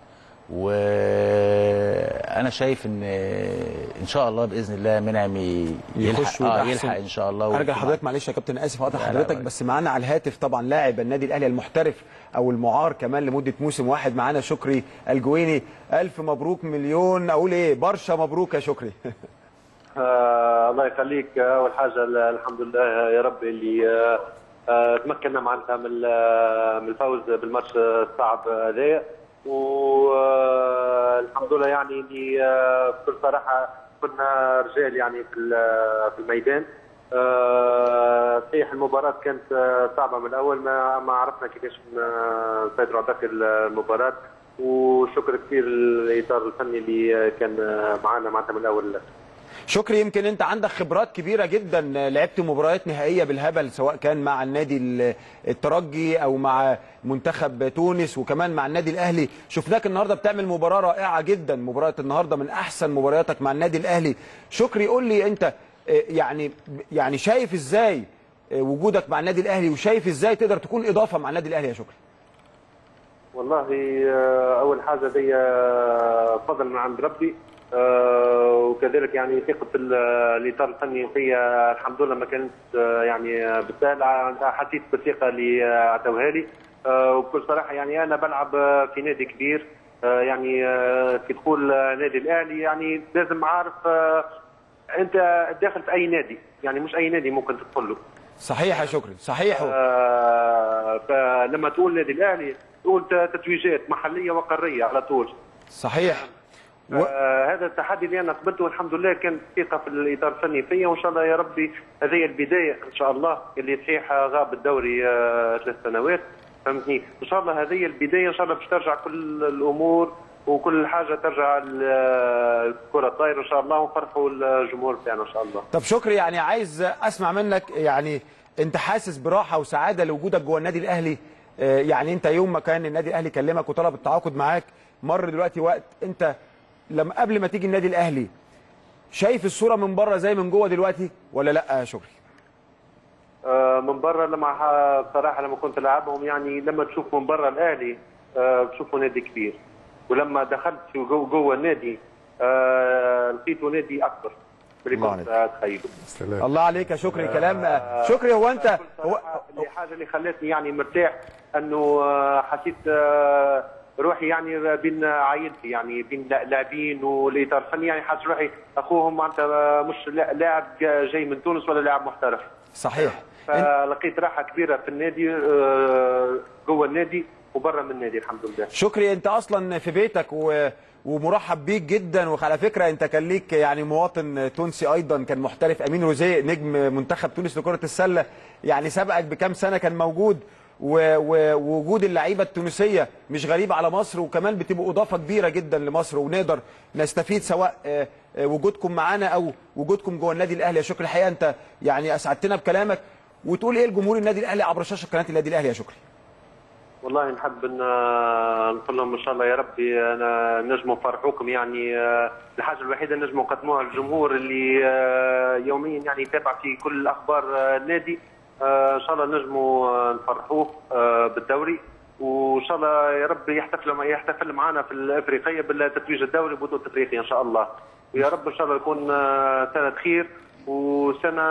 Speaker 3: وانا شايف ان ان شاء الله باذن الله منعم ي-
Speaker 1: يخش
Speaker 3: يلحق, آه
Speaker 1: ويبقى
Speaker 3: يلحق
Speaker 1: أحسن.
Speaker 3: ان شاء الله
Speaker 1: ارجع
Speaker 3: ويكون
Speaker 1: لحضرتك معلش يا كابتن اسف اقطع
Speaker 3: لا، لا،
Speaker 1: حضرتك
Speaker 3: ولا.
Speaker 1: بس معانا على الهاتف طبعا لاعب النادي الاهلي المحترف او المعار كمان لمده موسم واحد معانا شكري الجويني الف مبروك مليون اقول ايه برشا مبروك يا شكري
Speaker 13: آه الله يخليك آه، اول حاجه ال- الحمد لله يا رب اللي آه آه تمكنا معناتها من ال- من الفوز بالماتش الصعب هذايا والحمد لله يعني اللي آه بكل صراحه كنا رجال يعني في ال- في الميدان آه، صحيح المباراة كانت آه، صعبة من الأول ما ما عرفنا كيفاش ن- نسيطروا على داخل المباراة وشكر كثير للإطار الفني اللي كان آه، معنا معناتها من الأول للآخر.
Speaker 1: شكري يمكن انت عندك خبرات كبيره جدا لعبت مباريات نهائيه بالهبل سواء كان مع النادي ال- الترجي او مع منتخب تونس وكمان مع النادي الاهلي شفناك النهارده بتعمل مباراه رائعه جدا مباراه النهارده من احسن مبارياتك مع النادي الاهلي شكري قول لي انت اه، يعني يعني شايف ازاي اه، وجودك مع النادي الاهلي وشايف ازاي تقدر تكون اضافه مع النادي الاهلي يا شكري
Speaker 13: والله آه، اول حاجه دي آه، فضل من عند ربي آه، وكذلك يعني ثقه ال- الاطار الفني فيا الحمد لله ما كانت آه، يعني آه، بالسهل حسيت بالثقه اللي آه، اعطوها لي آه، وبكل صراحه يعني انا بلعب آه، في نادي كبير آه، يعني آه، في دخول آه، نادي الاهلي يعني لازم عارف آه، انت داخل في اي نادي يعني مش اي نادي ممكن تدخل له
Speaker 1: صحيح يا شكري صحيح
Speaker 13: آه، فلما تقول نادي الاهلي تقول تتويجات محليه وقاريه على طول
Speaker 1: صحيح
Speaker 13: و... هذا التحدي اللي انا قبلته والحمد لله كان ثقه في الاطار الفني فيا وان شاء الله يا ربي هذه البدايه ان شاء الله اللي صحيح غاب الدوري آه، ثلاث سنوات فهمتني ان شاء الله هذه البدايه ان شاء الله باش ترجع كل الامور وكل حاجه ترجع ال- الكره الطايره ان شاء الله ونفرحوا الجمهور بتاعنا ان شاء الله
Speaker 1: طب شكري يعني عايز اسمع منك يعني انت حاسس براحه وسعاده لوجودك جوه النادي الاهلي آه، يعني انت يوم ما كان النادي الاهلي كلمك وطلب التعاقد معاك مر دلوقتي وقت انت لما قبل ما تيجي النادي الاهلي شايف الصوره من بره زي من جوه دلوقتي ولا لا يا شكري
Speaker 13: آه، من برا لما ح- بصراحه لما كنت العبهم يعني لما تشوف من برا الاهلي آه، بتشوفه نادي كبير ولما دخلت في جو- جوه النادي آه، لقيته نادي اكبر من اللي
Speaker 1: الله
Speaker 13: كنت اتخيله
Speaker 1: الله عليك يا شكري كلام آه، شكري هو انت هو
Speaker 13: الحاجه اللي خلتني يعني مرتاح انه آه، حسيت آه، روحي يعني بين عائلتي يعني بين لا- لاعبين والاطار الفني يعني حاسس روحي اخوهم معناتها مش لا- لاعب جاي من تونس ولا لاعب محترف
Speaker 1: صحيح
Speaker 13: فلقيت راحه كبيره في النادي آه، جوه النادي وبرا من النادي الحمد لله
Speaker 1: شكري انت اصلا في بيتك و... ومرحب بيك جدا وعلى فكره انت كان ليك يعني مواطن تونسي ايضا كان محترف امين روزيه نجم منتخب تونس لكره السله يعني سبقك بكام سنه كان موجود و- و- ووجود اللعيبه التونسيه مش غريب على مصر وكمان بتبقوا اضافه كبيره جدا لمصر ونقدر نستفيد سواء آه، آه، وجودكم معانا او وجودكم جوه النادي الاهلي يا شكري الحقيقه انت يعني اسعدتنا بكلامك وتقول ايه لجمهور النادي الاهلي عبر شاشه قناه النادي الاهلي يا شكري
Speaker 13: والله نحب ان آه، نقول لهم ان شاء الله يا ربي انا نجموا نفرحوكم يعني آه، الحاجه الوحيده اللي نجموا نقدموها للجمهور اللي آه، يوميا يعني يتابع في كل اخبار آه، النادي آه، ان شاء الله نجموا آه، نفرحوه آه، بالدوري وان شاء الله يا رب يحتفل يحتفل معنا في الافريقيه بالتتويج الدوري بطوله افريقيا ان شاء الله ويا رب ان شاء الله يكون آه، سنه خير وسنه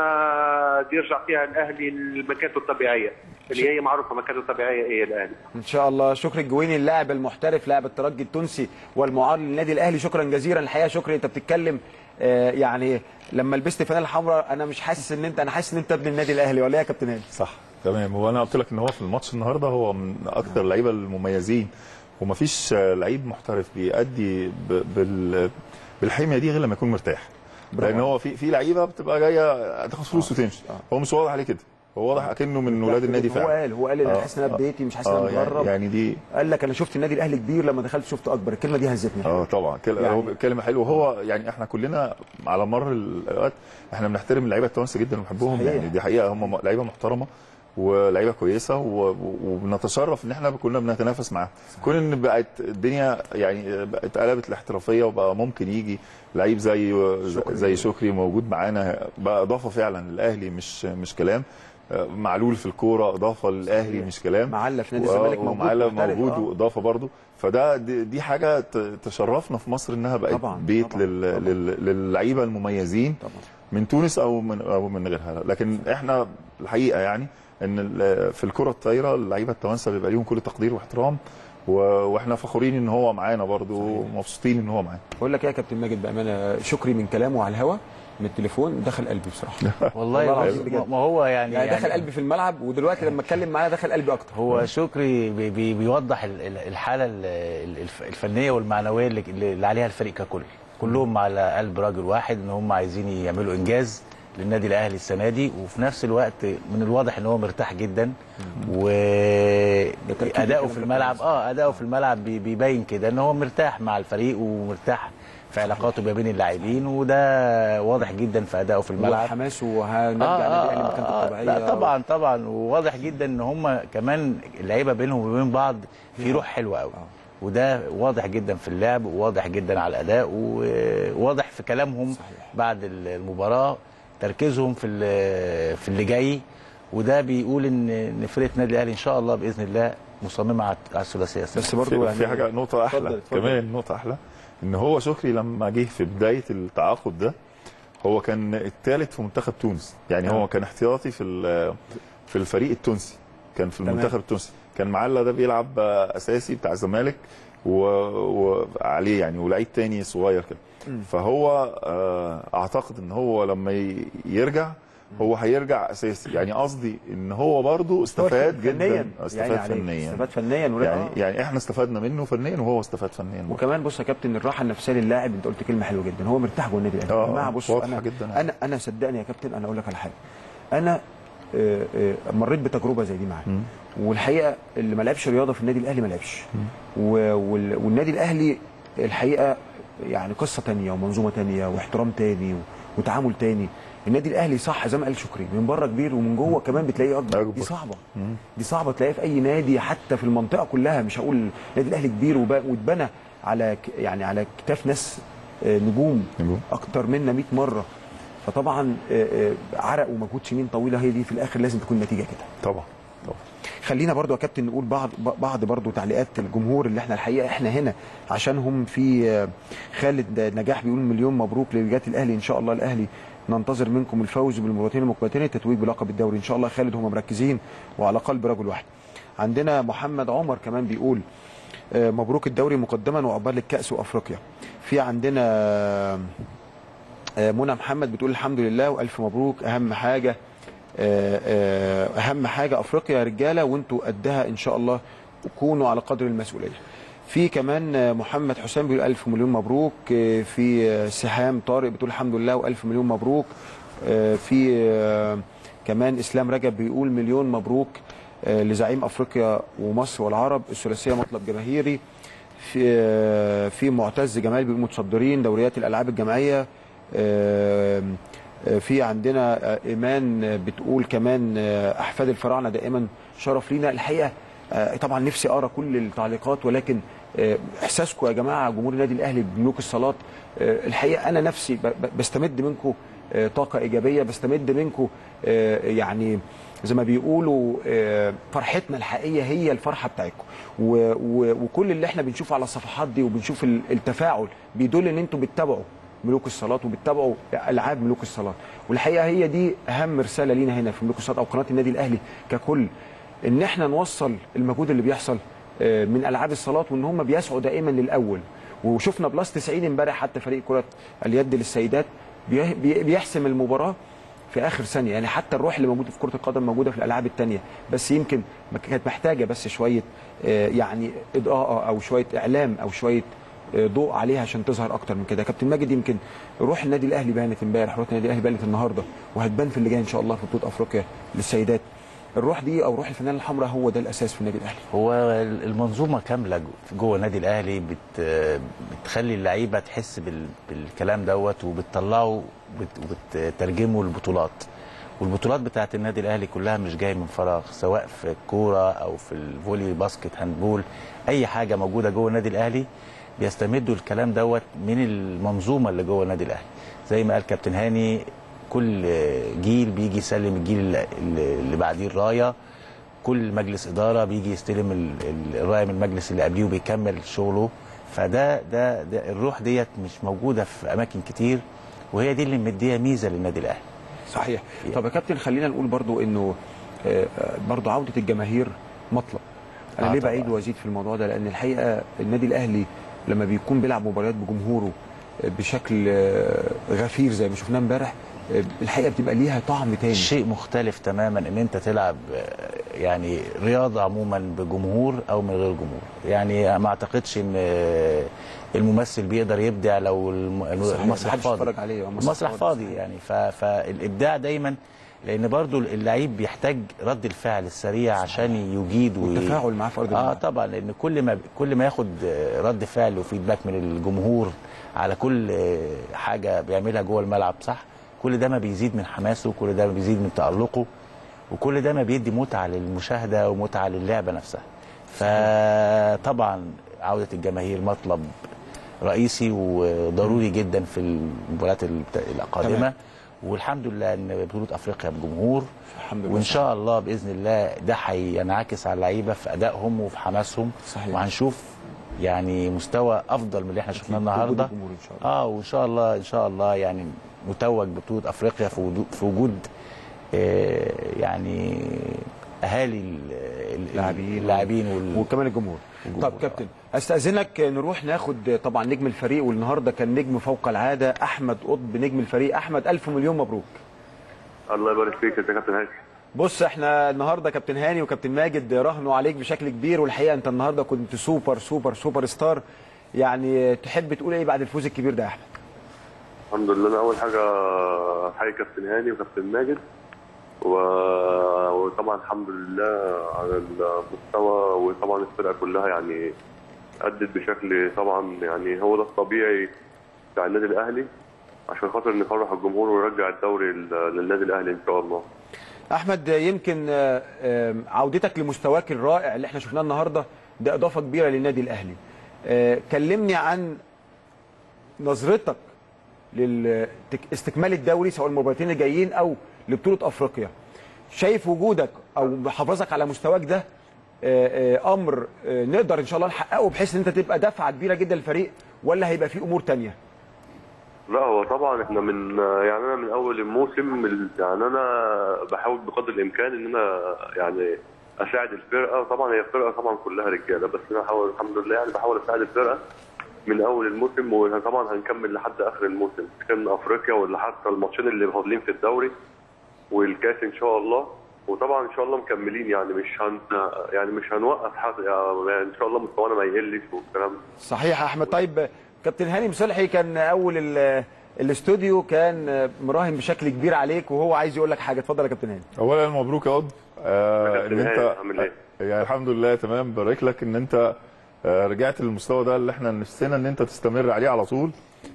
Speaker 13: يرجع فيها الاهلي لمكانته الطبيعيه اللي هي معروفه مكانته الطبيعيه هي الاهلي
Speaker 1: ان شاء الله شكري الجويني اللاعب المحترف لاعب الترجي التونسي والمعار للنادي الاهلي شكرا جزيلا الحقيقه شكري انت بتتكلم آه، يعني لما لبست الفانيله الحمراء انا مش حاسس ان انت انا حاسس ان انت ابن النادي الاهلي ولا ايه يا كابتن هاني
Speaker 2: صح تمام وانا قلت لك ان هو في الماتش النهارده هو من اكثر اللعيبه المميزين ومفيش آه، لعيب محترف بيأدي ب- بال بالحميه دي غير لما يكون مرتاح
Speaker 1: برافو
Speaker 2: لان هو في في لعيبه بتبقى جايه تاخد فلوس وتمشي هو مش واضح عليه كده هو واضح اكنه من ولاد النادي
Speaker 1: هو
Speaker 2: فعلا
Speaker 1: قال هو قال انا
Speaker 2: آه،
Speaker 1: حاسس ان انا
Speaker 2: آه.
Speaker 1: في بيتي مش حاسس ان انا
Speaker 2: آه، يعني-
Speaker 1: مجرب
Speaker 2: يعني دي
Speaker 1: قال لك انا شفت النادي الاهلي كبير لما دخلت شفت اكبر الكلمه دي هزتني
Speaker 2: اه طبعا كل...
Speaker 1: يعني-
Speaker 2: يعني... هو كلمه حلوه هو يعني احنا كلنا على مر الاوقات احنا بنحترم اللعيبه التوانسه جدا وبنحبهم
Speaker 1: صحيح.
Speaker 2: يعني دي حقيقه هم لعيبه محترمه ولعيبه كويسه و... و- وبنتشرف ان احنا كنا بنتنافس معاهم كون ان بقت الدنيا يعني بقت قلبت الاحترافيه وبقى ممكن يجي لعيب زي
Speaker 1: شكري.
Speaker 2: زي شكري موجود معانا بقى اضافه فعلا للاهلي مش مش كلام آه، معلول في الكوره اضافه للاهلي
Speaker 1: صحيح.
Speaker 2: مش كلام
Speaker 1: معلة في نادي
Speaker 2: و-
Speaker 1: الزمالك موجود
Speaker 2: ومعلة
Speaker 1: محترف،
Speaker 2: موجود
Speaker 1: آه.
Speaker 2: واضافه برضو فده دي, دي حاجه ت- تشرفنا في مصر انها بقت
Speaker 1: طبعاً،
Speaker 2: بيت
Speaker 1: طبعاً،
Speaker 2: لل لل للعيبه المميزين
Speaker 1: طبعا
Speaker 2: من تونس او من او من غيرها لكن احنا الحقيقه يعني ان ال- في الكره الطايره اللعيبه التوانسه بيبقى ليهم كل تقدير واحترام و- واحنا فخورين ان هو معانا برضو ومبسوطين ان هو معانا
Speaker 1: بقول لك ايه يا كابتن ماجد بامانه شكري من كلامه على الهوا من التليفون دخل قلبي بصراحه
Speaker 3: والله
Speaker 1: العظيم
Speaker 3: ما-
Speaker 1: بجد.
Speaker 3: ما هو يعني,
Speaker 1: يعني دخل قلبي في الملعب ودلوقتي لما اتكلم معانا دخل قلبي اكتر
Speaker 3: هو شكري بي بي بيوضح ال- ال- الحاله ال- ال- الف- الفنيه والمعنويه اللي, اللي عليها الفريق ككل كلهم على قلب راجل واحد ان هم عايزين يعملوا انجاز للنادي الاهلي السنه دي وفي نفس الوقت من الواضح ان هو مرتاح جدا واداؤه في الملعب اه اداؤه في الملعب بي- بيبين كده ان هو مرتاح مع الفريق ومرتاح في علاقاته ما بين اللاعبين وده واضح جدا في ادائه في الملعب
Speaker 1: وحماسه وهنرجع النادي الاهلي مكانته الطبيعيه
Speaker 3: لا طبعا طبعا وواضح جدا ان هم كمان اللعيبه بينهم وبين بعض في روح حلوه قوي وده واضح جدا في اللعب وواضح جدا على الاداء وواضح في كلامهم صحيح. بعد المباراه تركيزهم في ال- في اللي جاي وده بيقول ان ان فرقه النادي الاهلي ان شاء الله باذن الله مصممه على على الثلاثيه السنة.
Speaker 1: بس برضه
Speaker 2: في,
Speaker 1: يعني
Speaker 2: في حاجه نقطه احلى
Speaker 1: اتفضل، اتفضل.
Speaker 2: كمان نقطه احلى ان هو شكري لما جه في بدايه التعاقد ده هو كان الثالث في منتخب تونس يعني
Speaker 1: آه.
Speaker 2: هو كان احتياطي في ال- في الفريق التونسي كان في
Speaker 1: تمام.
Speaker 2: المنتخب التونسي كان معلة ده بيلعب آه، اساسي بتاع الزمالك و- وعليه يعني ولعيب تاني صغير كده
Speaker 1: مم.
Speaker 2: فهو آه، اعتقد ان هو لما ي- يرجع هو هيرجع اساسي يعني قصدي ان هو برضو استفاد
Speaker 1: فنيا
Speaker 2: جدا استفاد
Speaker 1: يعني عليك.
Speaker 2: فنيا
Speaker 1: استفاد فنيا ولا
Speaker 2: يعني
Speaker 1: آه.
Speaker 2: يعني احنا استفدنا منه فنيا وهو استفاد فنيا برضه.
Speaker 1: وكمان بص يا كابتن الراحه النفسيه للاعب انت قلت كلمه حلوه جدا هو مرتاح جوه النادي الاهلي
Speaker 2: آه،
Speaker 1: يا جماعه بص
Speaker 2: واضحة
Speaker 1: انا
Speaker 2: جدا يعني.
Speaker 1: انا انا صدقني يا كابتن انا اقول لك على حاجه انا آه، آه، مريت بتجربه زي دي معاه والحقيقه اللي ما لعبش رياضه في النادي الاهلي ما لعبش و- وال- والنادي الاهلي الحقيقه يعني قصه تانية ومنظومه تانية واحترام تاني و- وتعامل تاني النادي الاهلي صح زي ما قال شكري من بره كبير ومن جوه كمان بتلاقيه اكبر دي صعبه دي صعبه تلاقيها في اي نادي حتى في المنطقه كلها مش هقول النادي الاهلي كبير وب- واتبنى على ك- يعني على كتاف ناس آه، نجوم اكتر منا 100 مره فطبعا آه، آه، عرق ومجهود سنين طويله هي دي في الاخر لازم تكون نتيجه كده
Speaker 2: طبعا
Speaker 1: خلينا برضو يا كابتن نقول بعض بعض برضو تعليقات الجمهور اللي احنا الحقيقه احنا هنا عشانهم في آه، خالد نجاح بيقول مليون مبروك لرجال الاهلي ان شاء الله الاهلي ننتظر منكم الفوز بالمباراتين المقبلتين التتويج بلقب الدوري ان شاء الله خالد هم مركزين وعلى قلب رجل واحد عندنا محمد عمر كمان بيقول آه، مبروك الدوري مقدما وعقبال الكاس وافريقيا في عندنا آه، آه، منى محمد بتقول الحمد لله والف مبروك اهم حاجه آه، آه، اهم حاجه افريقيا يا رجاله وانتوا قدها ان شاء الله وكونوا على قدر المسؤوليه في كمان آه، محمد حسام بيقول الف مليون مبروك آه، في آه، سهام طارق بتقول الحمد لله والف مليون مبروك آه، في آه، كمان اسلام رجب بيقول مليون مبروك آه، لزعيم افريقيا ومصر والعرب الثلاثيه مطلب جماهيري في آه، في معتز جمال بيقول متصدرين دوريات الالعاب الجماعيه آه، آه، في عندنا آه، ايمان آه، بتقول كمان آه، احفاد الفراعنه دائما شرف لينا الحقيقه آه، طبعا نفسي اقرا كل التعليقات ولكن آه، احساسكم يا جماعه جمهور النادي الاهلي بملوك الصالات آه، الحقيقه انا نفسي ب- ب- بستمد منكم آه، طاقه ايجابيه بستمد منكم آه، يعني زي ما بيقولوا آه، فرحتنا الحقيقيه هي الفرحه بتاعتكم و- و- وكل اللي احنا بنشوفه على الصفحات دي وبنشوف ال- التفاعل بيدل ان انتوا بتتابعوا ملوك الصالات وبتتابعوا العاب ملوك الصالات والحقيقه هي دي اهم رساله لينا هنا في ملوك الصالات او قناه النادي الاهلي ككل ان احنا نوصل المجهود اللي بيحصل آه، من العاب الصالات وان هم بيسعوا دائما للاول وشفنا بلس 90 امبارح حتى فريق كره اليد للسيدات بي- بي- بيحسم المباراه في اخر ثانيه يعني حتى الروح اللي موجوده في كره القدم موجوده في الالعاب الثانيه بس يمكن ما كانت محتاجه بس شويه آه، يعني اضاءه او شويه اعلام او شويه آه، ضوء عليها عشان تظهر اكتر من كده كابتن ماجد يمكن روح النادي الاهلي بانت امبارح روح النادي الاهلي بانت النهارده وهتبان في اللي جاي ان شاء الله في بطوله افريقيا للسيدات الروح دي او روح الفنانه الحمراء هو ده الاساس في النادي الاهلي
Speaker 3: هو المنظومه كامله جو- جوه النادي الاهلي بت بتخلي اللعيبه تحس بال- بالكلام دوت وبتطلعه وبت- وبتترجمه لبطولات والبطولات بتاعت النادي الاهلي كلها مش جايه من فراغ سواء في الكوره او في الفولي باسكت هاندبول اي حاجه موجوده جوه النادي الاهلي بيستمدوا الكلام دوت من المنظومه اللي جوه النادي الاهلي زي ما قال كابتن هاني كل جيل بيجي يسلم الجيل اللي- اللي بعديه الرايه كل مجلس اداره بيجي يستلم ال- ال- الرايه من المجلس اللي قبليه وبيكمل شغله فده ده, ده الروح ديت مش موجوده في اماكن كتير وهي دي اللي مديها ميزه للنادي الاهلي
Speaker 1: صحيح طب يا كابتن خلينا نقول برضو انه آه، آه، برضو عوده الجماهير مطلب انا
Speaker 3: آه
Speaker 1: ليه
Speaker 3: طبعاً.
Speaker 1: بعيد وازيد في الموضوع ده لان الحقيقه النادي الاهلي لما بيكون بيلعب مباريات بجمهوره آه، بشكل آه، غفير زي ما شفناه امبارح آه، الحقيقه بتبقى ليها طعم تاني
Speaker 3: شيء مختلف تماما ان انت تلعب آه، يعني رياضه عموما بجمهور او من غير جمهور يعني ما اعتقدش ان آه، الممثل بيقدر يبدع لو الم-
Speaker 1: صحيح،
Speaker 3: المسرح
Speaker 1: محدش
Speaker 3: فاضي
Speaker 1: يتفرج عليه، هو مسرح
Speaker 3: المسرح
Speaker 1: فاضي،
Speaker 3: فاضي يعني ف- فالابداع دايما لان برضو اللعيب بيحتاج رد الفعل السريع عشان يجيد وي-
Speaker 1: والتفاعل معاه في أرض
Speaker 3: اه
Speaker 1: الملعب.
Speaker 3: طبعا لان كل ما كل ما ياخد آه، رد فعل وفيدباك من الجمهور على كل آه، حاجه بيعملها جوه الملعب صح كل ده ما بيزيد من حماسه كل ده ما بيزيد من تألقه وكل ده ما بيدي متعه للمشاهده ومتعه للعبه نفسها فطبعا عوده الجماهير مطلب رئيسي وضروري جدا في المباريات الت- القادمه
Speaker 1: تمام.
Speaker 3: والحمد لله ان بطوله افريقيا بجمهور
Speaker 1: الحمد لله
Speaker 3: وان شاء الله باذن الله ده هينعكس على اللعيبه في ادائهم وفي حماسهم
Speaker 1: صحيح.
Speaker 3: وهنشوف يعني مستوى افضل من اللي احنا شفناه
Speaker 1: أكيد، بوجود
Speaker 3: النهارده
Speaker 1: الجمهور إن شاء الله.
Speaker 3: اه وان شاء الله ان شاء الله يعني متوج ببطوله افريقيا في وجود في وجود آه يعني اهالي ال- ال-
Speaker 1: اللاعبين
Speaker 3: اللاعبين وال...
Speaker 1: وكمان الجمهور طب كابتن استاذنك نروح ناخد طبعا نجم الفريق والنهارده كان نجم فوق العاده احمد قطب نجم الفريق احمد الف مليون مبروك
Speaker 12: الله يبارك فيك يا كابتن هاشم
Speaker 1: بص احنا النهارده كابتن هاني وكابتن ماجد راهنوا عليك بشكل كبير والحقيقه انت النهارده كنت سوبر سوبر سوبر ستار يعني تحب تقول ايه بعد الفوز الكبير ده يا احمد
Speaker 12: الحمد لله انا اول حاجه حي كابتن هاني وكابتن ماجد
Speaker 14: و- وطبعا الحمد لله على المستوى وطبعا الفرقه كلها يعني أدت بشكل طبعا يعني هو ده الطبيعي بتاع النادي الاهلي عشان خاطر نفرح الجمهور ونرجع الدوري لل- للنادي الاهلي ان شاء الله
Speaker 1: احمد يمكن آه، آه، عودتك لمستواك الرائع اللي احنا شفناه النهارده ده اضافه كبيره للنادي الاهلي آه، كلمني عن نظرتك لاستكمال الدوري سواء المباراتين اللي جايين او لبطوله افريقيا شايف وجودك او محافظك على مستواك ده آه، آه، امر آه، نقدر ان شاء الله نحققه بحيث ان انت تبقى دفعه كبيره جدا للفريق ولا هيبقى في امور تانية
Speaker 14: لا هو طبعا احنا من يعني انا من اول الموسم ال- يعني انا بحاول بقدر الامكان ان انا يعني اساعد الفرقه طبعا هي الفرقه طبعا كلها رجاله بس انا بحاول الحمد لله يعني بحاول اساعد الفرقه من اول الموسم وطبعا هنكمل لحد اخر الموسم كان افريقيا ولا حتى الماتشين اللي فاضلين في الدوري والكاس ان شاء الله وطبعا ان شاء الله مكملين يعني مش هن يعني مش هنوقف حد يعني ان شاء الله مستوانا ما يقلش والكلام ده
Speaker 1: صحيح يا احمد طيب كابتن هاني مصلحي كان اول ال- الاستوديو كان مراهن بشكل كبير عليك وهو عايز يقول لك حاجه اتفضل يا كابتن هاني
Speaker 2: اولا مبروك يا قطب آه
Speaker 14: كابتن
Speaker 2: ان
Speaker 14: هاني،
Speaker 2: انت
Speaker 14: عامل ايه؟
Speaker 2: يعني الحمد لله تمام بارك لك ان انت آه رجعت للمستوى ده اللي احنا نفسنا ان انت تستمر عليه على طول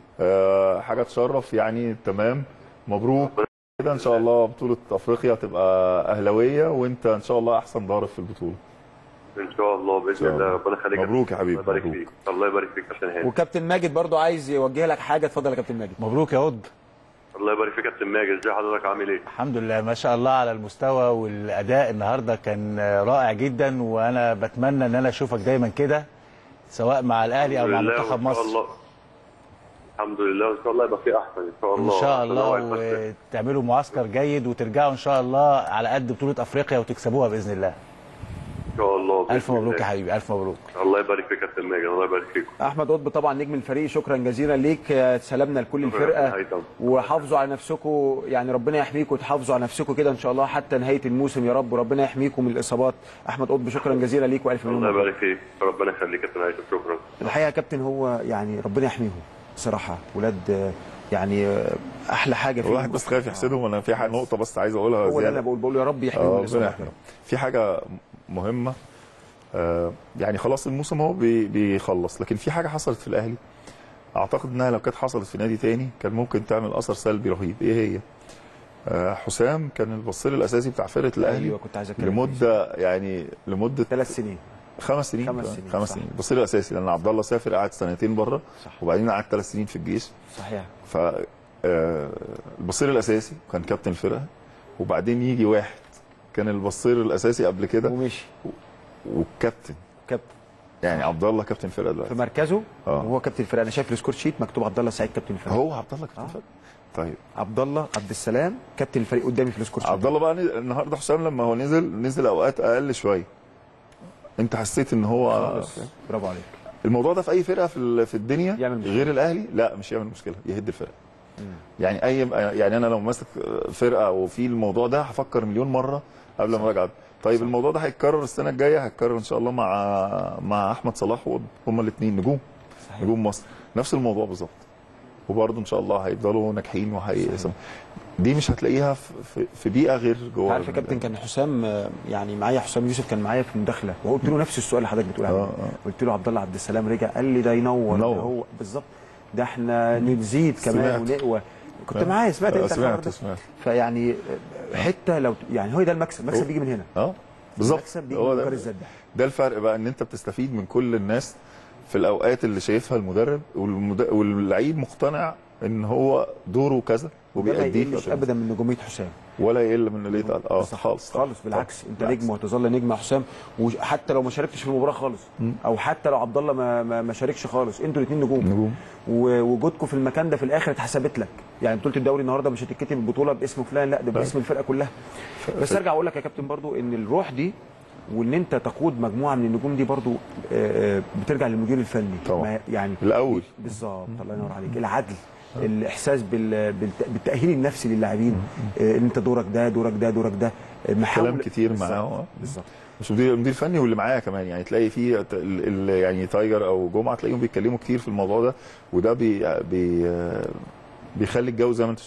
Speaker 2: آه حاجه تشرف يعني تمام مبروك كده ان شاء الله بطوله افريقيا تبقى اهلاويه وانت ان شاء الله احسن ضارب في البطوله
Speaker 14: ان شاء الله باذن الله ربنا يخليك
Speaker 2: مبروك يا حبيبي
Speaker 14: الله يبارك فيك الله يبارك فيك كابتن هاني
Speaker 1: وكابتن ماجد برضو عايز يوجه لك حاجه اتفضل يا كابتن ماجد
Speaker 3: مبروك يا قد
Speaker 14: الله يبارك فيك يا كابتن ماجد ازي حضرتك عامل ايه؟
Speaker 3: الحمد لله ما شاء الله على المستوى والاداء النهارده كان رائع جدا وانا بتمنى ان انا اشوفك دايما كده سواء مع الاهلي او مع
Speaker 14: الحمد لله
Speaker 3: منتخب
Speaker 14: وإن شاء
Speaker 3: مصر
Speaker 14: الله الحمد لله وان شاء الله يبقى في احسن ان شاء الله
Speaker 3: ان شاء
Speaker 14: عشان
Speaker 3: الله
Speaker 14: هو يبقى-
Speaker 3: وتعملوا معسكر جيد وترجعوا ان شاء الله على قد بطوله افريقيا وتكسبوها باذن الله
Speaker 14: ان شاء الله بإذن
Speaker 3: الف مبروك
Speaker 14: الله.
Speaker 3: يا حبيبي الف مبروك
Speaker 14: الله يبارك فيك يا كابتن ماجد الله يبارك فيك
Speaker 1: احمد قطب طبعا نجم الفريق شكرا جزيلا ليك آه، سلامنا لكل
Speaker 14: شكراً يا
Speaker 1: الفرقه
Speaker 14: كابتن هيثم.
Speaker 1: وحافظوا على نفسكم يعني ربنا يحميكم وتحافظوا على نفسكم كده ان شاء الله حتى نهايه الموسم يا رب وربنا يحميكم من الاصابات احمد قطب شكرا جزيلا ليك والف مليون
Speaker 14: الله
Speaker 1: مبروك.
Speaker 14: يبارك فيك ربنا يخليك يا كابتن هيثم شكرا
Speaker 1: الحقيقه يا كابتن هو يعني ربنا يحميهم بصراحه ولاد آه، يعني آه، احلى حاجه فيهم
Speaker 2: الواحد بس خايف يحسدهم انا في حاجة نقطه بس عايز اقولها
Speaker 1: هو ده
Speaker 2: زيادة.
Speaker 1: انا بقول بقول يا رب يحميهم
Speaker 2: آه،
Speaker 1: من
Speaker 2: ربنا
Speaker 1: الإصابات يا
Speaker 2: يحميهم.
Speaker 1: رب.
Speaker 2: في حاجه مهمه آه، يعني خلاص الموسم هو بي- بيخلص لكن في حاجه حصلت في الاهلي اعتقد انها لو كانت حصلت في نادي تاني كان ممكن تعمل اثر سلبي رهيب ايه هي آه، حسام كان البصير الاساسي بتاع فرقه الاهلي
Speaker 1: ايوه كنت عايز اتكلم
Speaker 2: لمده يعني لمده
Speaker 1: ثلاث سنين
Speaker 2: خمس سنين
Speaker 1: خمس
Speaker 2: كمان.
Speaker 1: سنين،
Speaker 2: خمس
Speaker 1: صح.
Speaker 2: سنين البصير الاساسي لان عبد الله سافر قعد سنتين بره وبعدين قعد ثلاث سنين في الجيش
Speaker 1: صحيح
Speaker 2: ف آه، البصير الاساسي كان كابتن الفرقه وبعدين يجي واحد كان البصير الاساسي قبل كده
Speaker 1: ومشي
Speaker 2: والكابتن
Speaker 1: كابتن
Speaker 2: يعني عبد الله كابتن الفرقه
Speaker 1: في
Speaker 2: دلوقتي
Speaker 1: مركزه
Speaker 2: اه
Speaker 1: وهو كابتن الفرقه انا شايف السكور شيت مكتوب عبد الله سعيد كابتن الفرقه
Speaker 2: هو عبد الله كابتن الفرقه طيب
Speaker 1: عبد الله عبد السلام كابتن الفريق قدامي في السكور شيت
Speaker 2: عبد الله بقى نزل- النهارده حسام لما هو نزل نزل اوقات اقل شويه انت حسيت ان هو
Speaker 1: خالص. برافو عليك
Speaker 2: الموضوع ده في اي فرقه في ال- في الدنيا
Speaker 1: يعمل مشكلة.
Speaker 2: غير الاهلي لا مش يعمل مشكله يهد الفرقه يعني اي يعني انا لو ماسك فرقه وفي الموضوع ده هفكر مليون مره قبل ما اراجع طيب الموضوع ده هيتكرر السنه الجايه هيتكرر ان شاء الله مع مع احمد صلاح وقطب هما الاثنين نجوم صحيح. نجوم مصر نفس الموضوع بالظبط وبرضه ان شاء الله هيفضلوا ناجحين وهي دي مش هتلاقيها في, في, في بيئه غير جوه
Speaker 1: عارف يا كابتن كان حسام آه، يعني معايا حسام يوسف كان معايا في المداخله وقلت له نفس السؤال اللي حضرتك بتقول عليه
Speaker 2: آه،
Speaker 1: قلت له عبد الله عبد السلام رجع قال لي ده ينور
Speaker 2: ينور.
Speaker 1: ده هو بالظبط ده احنا نزيد كمان
Speaker 2: سمعت.
Speaker 1: ونقوى كنت
Speaker 2: آه.
Speaker 1: معايا سمعت
Speaker 2: آه،
Speaker 1: انت الحوار
Speaker 2: سمعت
Speaker 1: ده؟
Speaker 2: سمعت
Speaker 1: فيعني آه، حته لو يعني هو ده المكسب المكسب
Speaker 2: هو-
Speaker 1: بيجي من هنا
Speaker 2: اه بالظبط
Speaker 1: المكسب بيجي
Speaker 2: هو
Speaker 1: من
Speaker 2: ده
Speaker 1: مجرد الزد ده
Speaker 2: ده الفرق بقى ان انت بتستفيد من كل الناس في الاوقات اللي شايفها المدرب والمد... واللعيب مقتنع ان هو دوره كذا
Speaker 1: وده ما
Speaker 2: وبيأديه في
Speaker 1: يقلش
Speaker 2: الوقت
Speaker 1: ابدا من نجوميه حسام
Speaker 2: ولا يقل من اللي يتقال اه خالص
Speaker 1: خالص بالعكس انت
Speaker 2: بالعكس.
Speaker 1: نجم وهتظل نجم يا حسام وحتى لو ما شاركتش في المباراه خالص او حتى لو عبد الله ما, ما, ما شاركش خالص انتوا الاثنين نجوم
Speaker 2: نجوم
Speaker 1: ووجودكم في المكان ده في الاخر اتحسبت لك يعني بطوله الدوري النهارده مش هتتكتب البطوله باسم فلان لا ده باسم الفرقه كلها بس ارجع اقول لك يا كابتن برضو ان الروح دي وان انت تقود مجموعه من النجوم دي برضو آه، آه، بترجع للمدير الفني
Speaker 2: طبعا.
Speaker 1: ما- يعني
Speaker 2: الاول
Speaker 1: بالظبط الله ينور عليك العدل الاحساس بال- بالت- بالتاهيل النفسي للاعبين آه، ان انت دورك ده دورك ده دورك ده آه، محاول
Speaker 2: كلام كتير
Speaker 1: بالظبط،
Speaker 2: معاه آه.
Speaker 1: بالظبط
Speaker 2: مش مدير المدير الفني واللي معاه كمان يعني تلاقي فيه ت- ال- ال- يعني تايجر او جمعه تلاقيهم بيتكلموا كتير في الموضوع ده وده بي بي بيخلي الجو زي ما انت شفت كده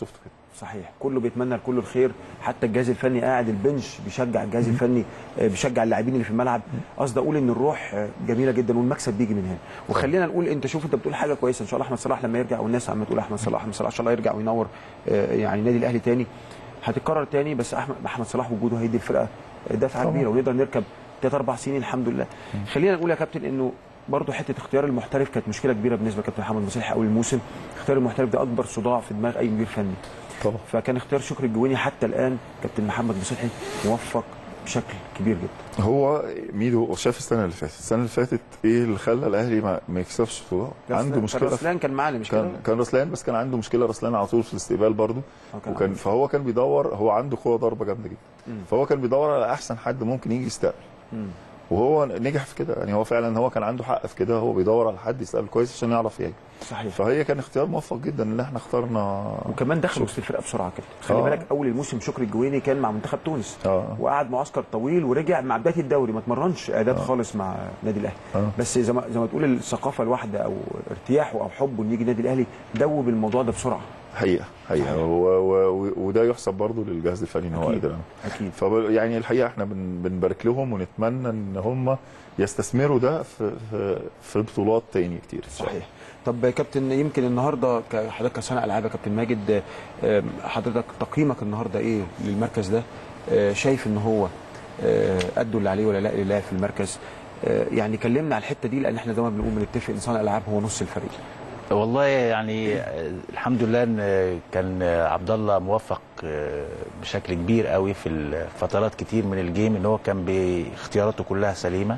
Speaker 1: صحيح كله بيتمنى لكل الخير حتى الجهاز الفني قاعد البنش بيشجع الجهاز الفني آه، بيشجع اللاعبين اللي في الملعب قصدي اقول ان الروح آه، جميله جدا والمكسب بيجي من هنا وخلينا نقول انت شوف انت بتقول حاجه كويسه ان شاء الله احمد صلاح لما يرجع والناس عماله تقول احمد صلاح احمد صلاح ان شاء الله يرجع وينور آه، يعني النادي الاهلي تاني هتتكرر تاني بس احمد احمد صلاح وجوده هيدي الفرقه دفعه
Speaker 2: طبعاً.
Speaker 1: كبيره ونقدر نركب ثلاث اربع سنين الحمد لله خلينا نقول يا كابتن انه برضه حته اختيار المحترف كانت مشكله كبيره بالنسبه لكابتن محمد مصلحي اول الموسم اختيار المحترف ده اكبر صداع في دماغ اي مدير فني
Speaker 2: طبعا
Speaker 1: فكان اختيار شكري الجويني حتى الان كابتن محمد مصلحي موفق بشكل كبير جدا
Speaker 2: هو ميدو شاف السنه اللي فاتت السنه اللي فاتت ايه اللي خلى الاهلي ما, ما يكسبش بطوله عنده
Speaker 1: كان
Speaker 2: مشكله في-
Speaker 1: رسلان كان معانا مش كده؟
Speaker 2: كان كان رسلان بس كان عنده مشكله رسلان على طول في الاستقبال برضه
Speaker 1: آه، كان
Speaker 2: وكان
Speaker 1: عنده.
Speaker 2: فهو كان بيدور هو عنده قوه ضربه جامده جدا
Speaker 1: مم.
Speaker 2: فهو كان بيدور على احسن حد ممكن يجي يستقبل
Speaker 1: مم.
Speaker 2: وهو نجح في كده يعني هو فعلا هو كان عنده حق في كده هو بيدور على حد يستقبل كويس عشان يعرف يجي
Speaker 1: صحيح
Speaker 2: فهي كان اختيار موفق جدا ان احنا اخترنا
Speaker 1: وكمان دخل وسط الفرقه بسرعه كده خلي
Speaker 2: آه.
Speaker 1: بالك اول الموسم شكري الجويني كان مع منتخب تونس
Speaker 2: اه
Speaker 1: وقعد معسكر طويل ورجع مع بدايه الدوري ما اتمرنش اعداد خالص مع النادي الاهلي
Speaker 2: آه.
Speaker 1: بس زي ما زي ما تقول الثقافه الواحده او ارتياحه او حبه انه يجي النادي الاهلي دوب الموضوع ده بسرعه
Speaker 2: حقيقه حقيقه و... و... وده يحسب برضه للجهاز الفني ان هو
Speaker 1: أكيد.
Speaker 2: قدر
Speaker 1: اكيد
Speaker 2: ف يعني الحقيقه احنا بن... بنبارك لهم ونتمنى ان هم يستثمروا ده في في, في بطولات تاني كتير
Speaker 1: صحيح طب يا كابتن يمكن النهارده ك- حضرتك كصانع العاب يا كابتن ماجد آم، حضرتك تقييمك النهارده ايه للمركز ده آه، شايف ان هو آه، ادوا اللي عليه ولا لا لله في المركز آه، يعني كلمنا على الحته دي لان احنا زي ما بنقول بنتفق ان صانع الالعاب هو نص الفريق
Speaker 3: والله يعني آه، الحمد لله ان آه، كان آه، عبد الله موفق آه، بشكل كبير قوي في الفترات كتير من الجيم ان هو كان باختياراته كلها سليمه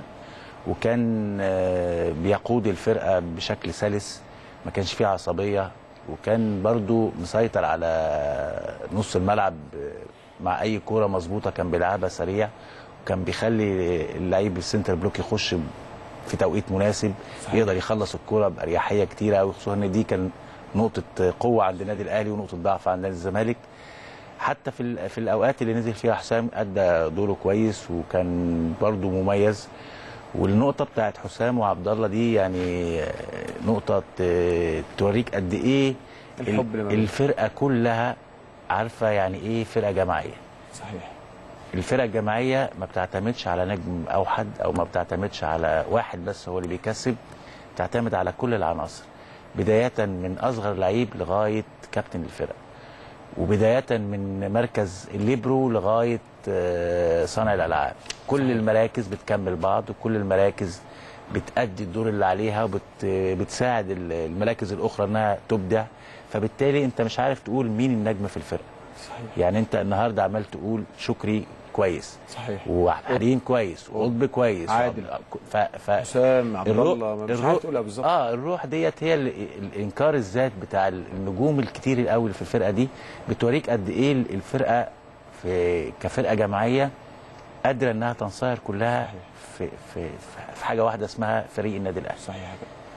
Speaker 3: وكان آه، بيقود الفرقه بشكل سلس ما كانش فيه عصبيه وكان برضو مسيطر على نص الملعب آه، مع اي كوره مظبوطه كان بيلعبها سريع وكان بيخلي اللعيب السنتر بلوك يخش في توقيت مناسب صحيح. يقدر يخلص الكوره باريحيه كتيره قوي خصوصا ان دي كان نقطه قوه عند النادي الاهلي ونقطه ضعف عند نادي الزمالك حتى في ال- في الاوقات اللي نزل فيها حسام ادى دوره كويس وكان برضه مميز والنقطه بتاعت حسام وعبد الله دي يعني آه، نقطه ت- توريك قد ايه
Speaker 1: الحب اللي ما بينهم.
Speaker 3: الفرقه كلها عارفه يعني ايه فرقه جماعيه
Speaker 1: صحيح
Speaker 3: الفرقه الجماعيه ما بتعتمدش على نجم او حد او ما بتعتمدش على واحد بس هو اللي بيكسب بتعتمد على كل العناصر بدايه من اصغر لعيب لغايه كابتن الفرقه وبدايه من مركز الليبرو لغايه آه، صانع الالعاب كل المراكز بتكمل بعض وكل المراكز بتأدي الدور اللي عليها وبتساعد المراكز الاخرى انها تبدع فبالتالي انت مش عارف تقول مين النجم في الفرقه
Speaker 1: صحيح
Speaker 3: يعني انت النهارده عمال تقول شكري كويس
Speaker 1: صحيح
Speaker 3: وحريم كويس وقطب كويس
Speaker 1: عادل.
Speaker 3: ف... ف...
Speaker 1: حسام عبد
Speaker 3: الرو-
Speaker 1: الله مش
Speaker 3: الرو-
Speaker 1: عارف تقولها بالظبط
Speaker 3: اه الروح ديت هي ال- الانكار الذات بتاع النجوم الكتير الاول في الفرقه دي بتوريك قد ايه الفرقه في كفرقه جماعيه قادره انها تنصهر كلها في في في حاجه واحده اسمها فريق النادي الاهلي
Speaker 1: صحيح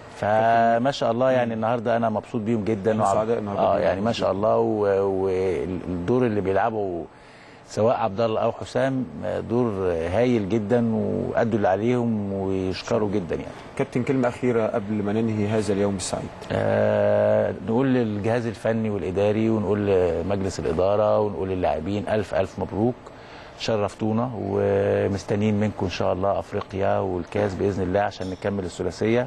Speaker 3: فما شاء الله يعني النهارده انا مبسوط بيهم جدا
Speaker 1: احنا
Speaker 3: وعب-
Speaker 1: سعداء النهاردة
Speaker 3: اه
Speaker 1: بيهم.
Speaker 3: يعني ما شاء الله والدور اللي بيلعبه سواء عبد الله او حسام آه، دور هايل جدا وادوا اللي عليهم ويشكروا جدا يعني
Speaker 1: كابتن كلمه اخيره قبل ما ننهي هذا اليوم السعيد
Speaker 3: آه نقول للجهاز الفني والاداري ونقول لمجلس الاداره ونقول للاعبين الف الف مبروك شرفتونا ومستنيين منكم ان شاء الله افريقيا والكاس باذن الله عشان نكمل الثلاثيه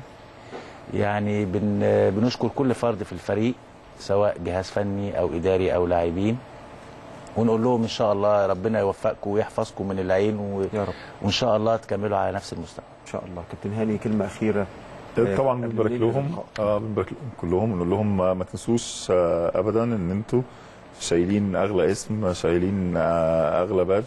Speaker 3: يعني بن بنشكر كل فرد في الفريق سواء جهاز فني او اداري او لاعبين ونقول لهم ان شاء الله ربنا يوفقكم ويحفظكم من العين و...
Speaker 1: يا رب
Speaker 3: وان شاء الله تكملوا على نفس المستوى
Speaker 1: ان شاء الله كابتن هاني كلمه اخيره آه،
Speaker 2: طبعا
Speaker 1: قبل
Speaker 2: بنبارك
Speaker 1: ما ننهي
Speaker 2: لهم
Speaker 1: اللقاء.
Speaker 2: اه بنبارك لهم كلهم ونقول لهم ما ما تنسوش آه، ابدا ان انتوا شايلين اغلى اسم شايلين آه، اغلى بادج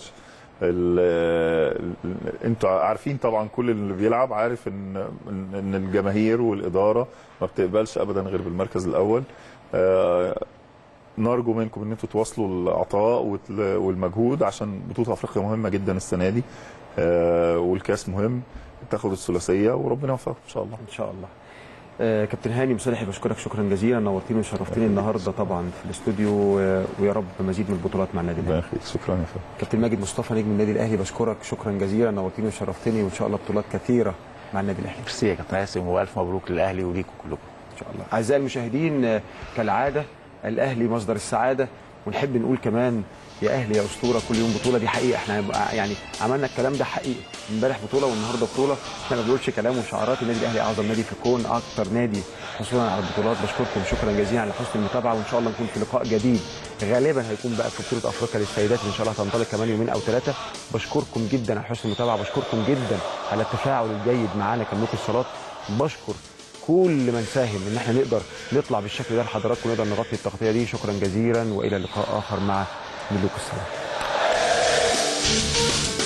Speaker 2: ال- ال- انتوا عارفين طبعا كل اللي بيلعب عارف ان ان إن الجماهير والاداره ما بتقبلش ابدا غير بالمركز الاول آه، نرجو منكم ان انتوا تواصلوا العطاء وتل- والمجهود عشان بطوله افريقيا مهمه جدا السنه دي آه، والكاس مهم تاخد الثلاثيه وربنا يوفقكم ان شاء الله
Speaker 1: ان شاء الله آه، كابتن هاني مصالحي بشكرك شكرا جزيلا نورتني وشرفتني النهارده طبعا في الاستوديو آه، ويا رب مزيد من البطولات مع النادي
Speaker 2: ربنا
Speaker 1: الاهلي
Speaker 2: يخليك شكرا يا فندم
Speaker 1: كابتن ماجد مصطفى نجم النادي الاهلي بشكرك شكرا جزيلا نورتني وشرفتني وان شاء الله بطولات كثيره مع النادي الاهلي
Speaker 3: ميرسي يا كابتن هاسم والف مبروك للاهلي وليكم كلكم
Speaker 1: ان شاء الله اعزائي المشاهدين آه، كالعاده الاهلي مصدر السعاده ونحب نقول كمان يا اهلي يا اسطوره كل يوم بطوله دي حقيقه احنا هنبقى- يعني عملنا الكلام ده حقيقي امبارح بطوله والنهارده بطوله احنا ما بنقولش كلام وشعارات النادي الاهلي اعظم نادي في الكون اكتر نادي حصولا على البطولات بشكركم شكرا جزيلا على حسن المتابعه وان شاء الله نكون في لقاء جديد غالبا هيكون بقى في بطوله افريقيا للسيدات اللي ان شاء الله هتنطلق كمان يومين او ثلاثه بشكركم جدا على حسن المتابعه بشكركم جدا على التفاعل الجيد معانا كملوك الصالات بشكر كل من ساهم ان احنا نقدر نطلع بالشكل ده لحضراتكم ونقدر نغطي التغطيه دي شكرا جزيلا والى لقاء اخر مع ملوك الصالات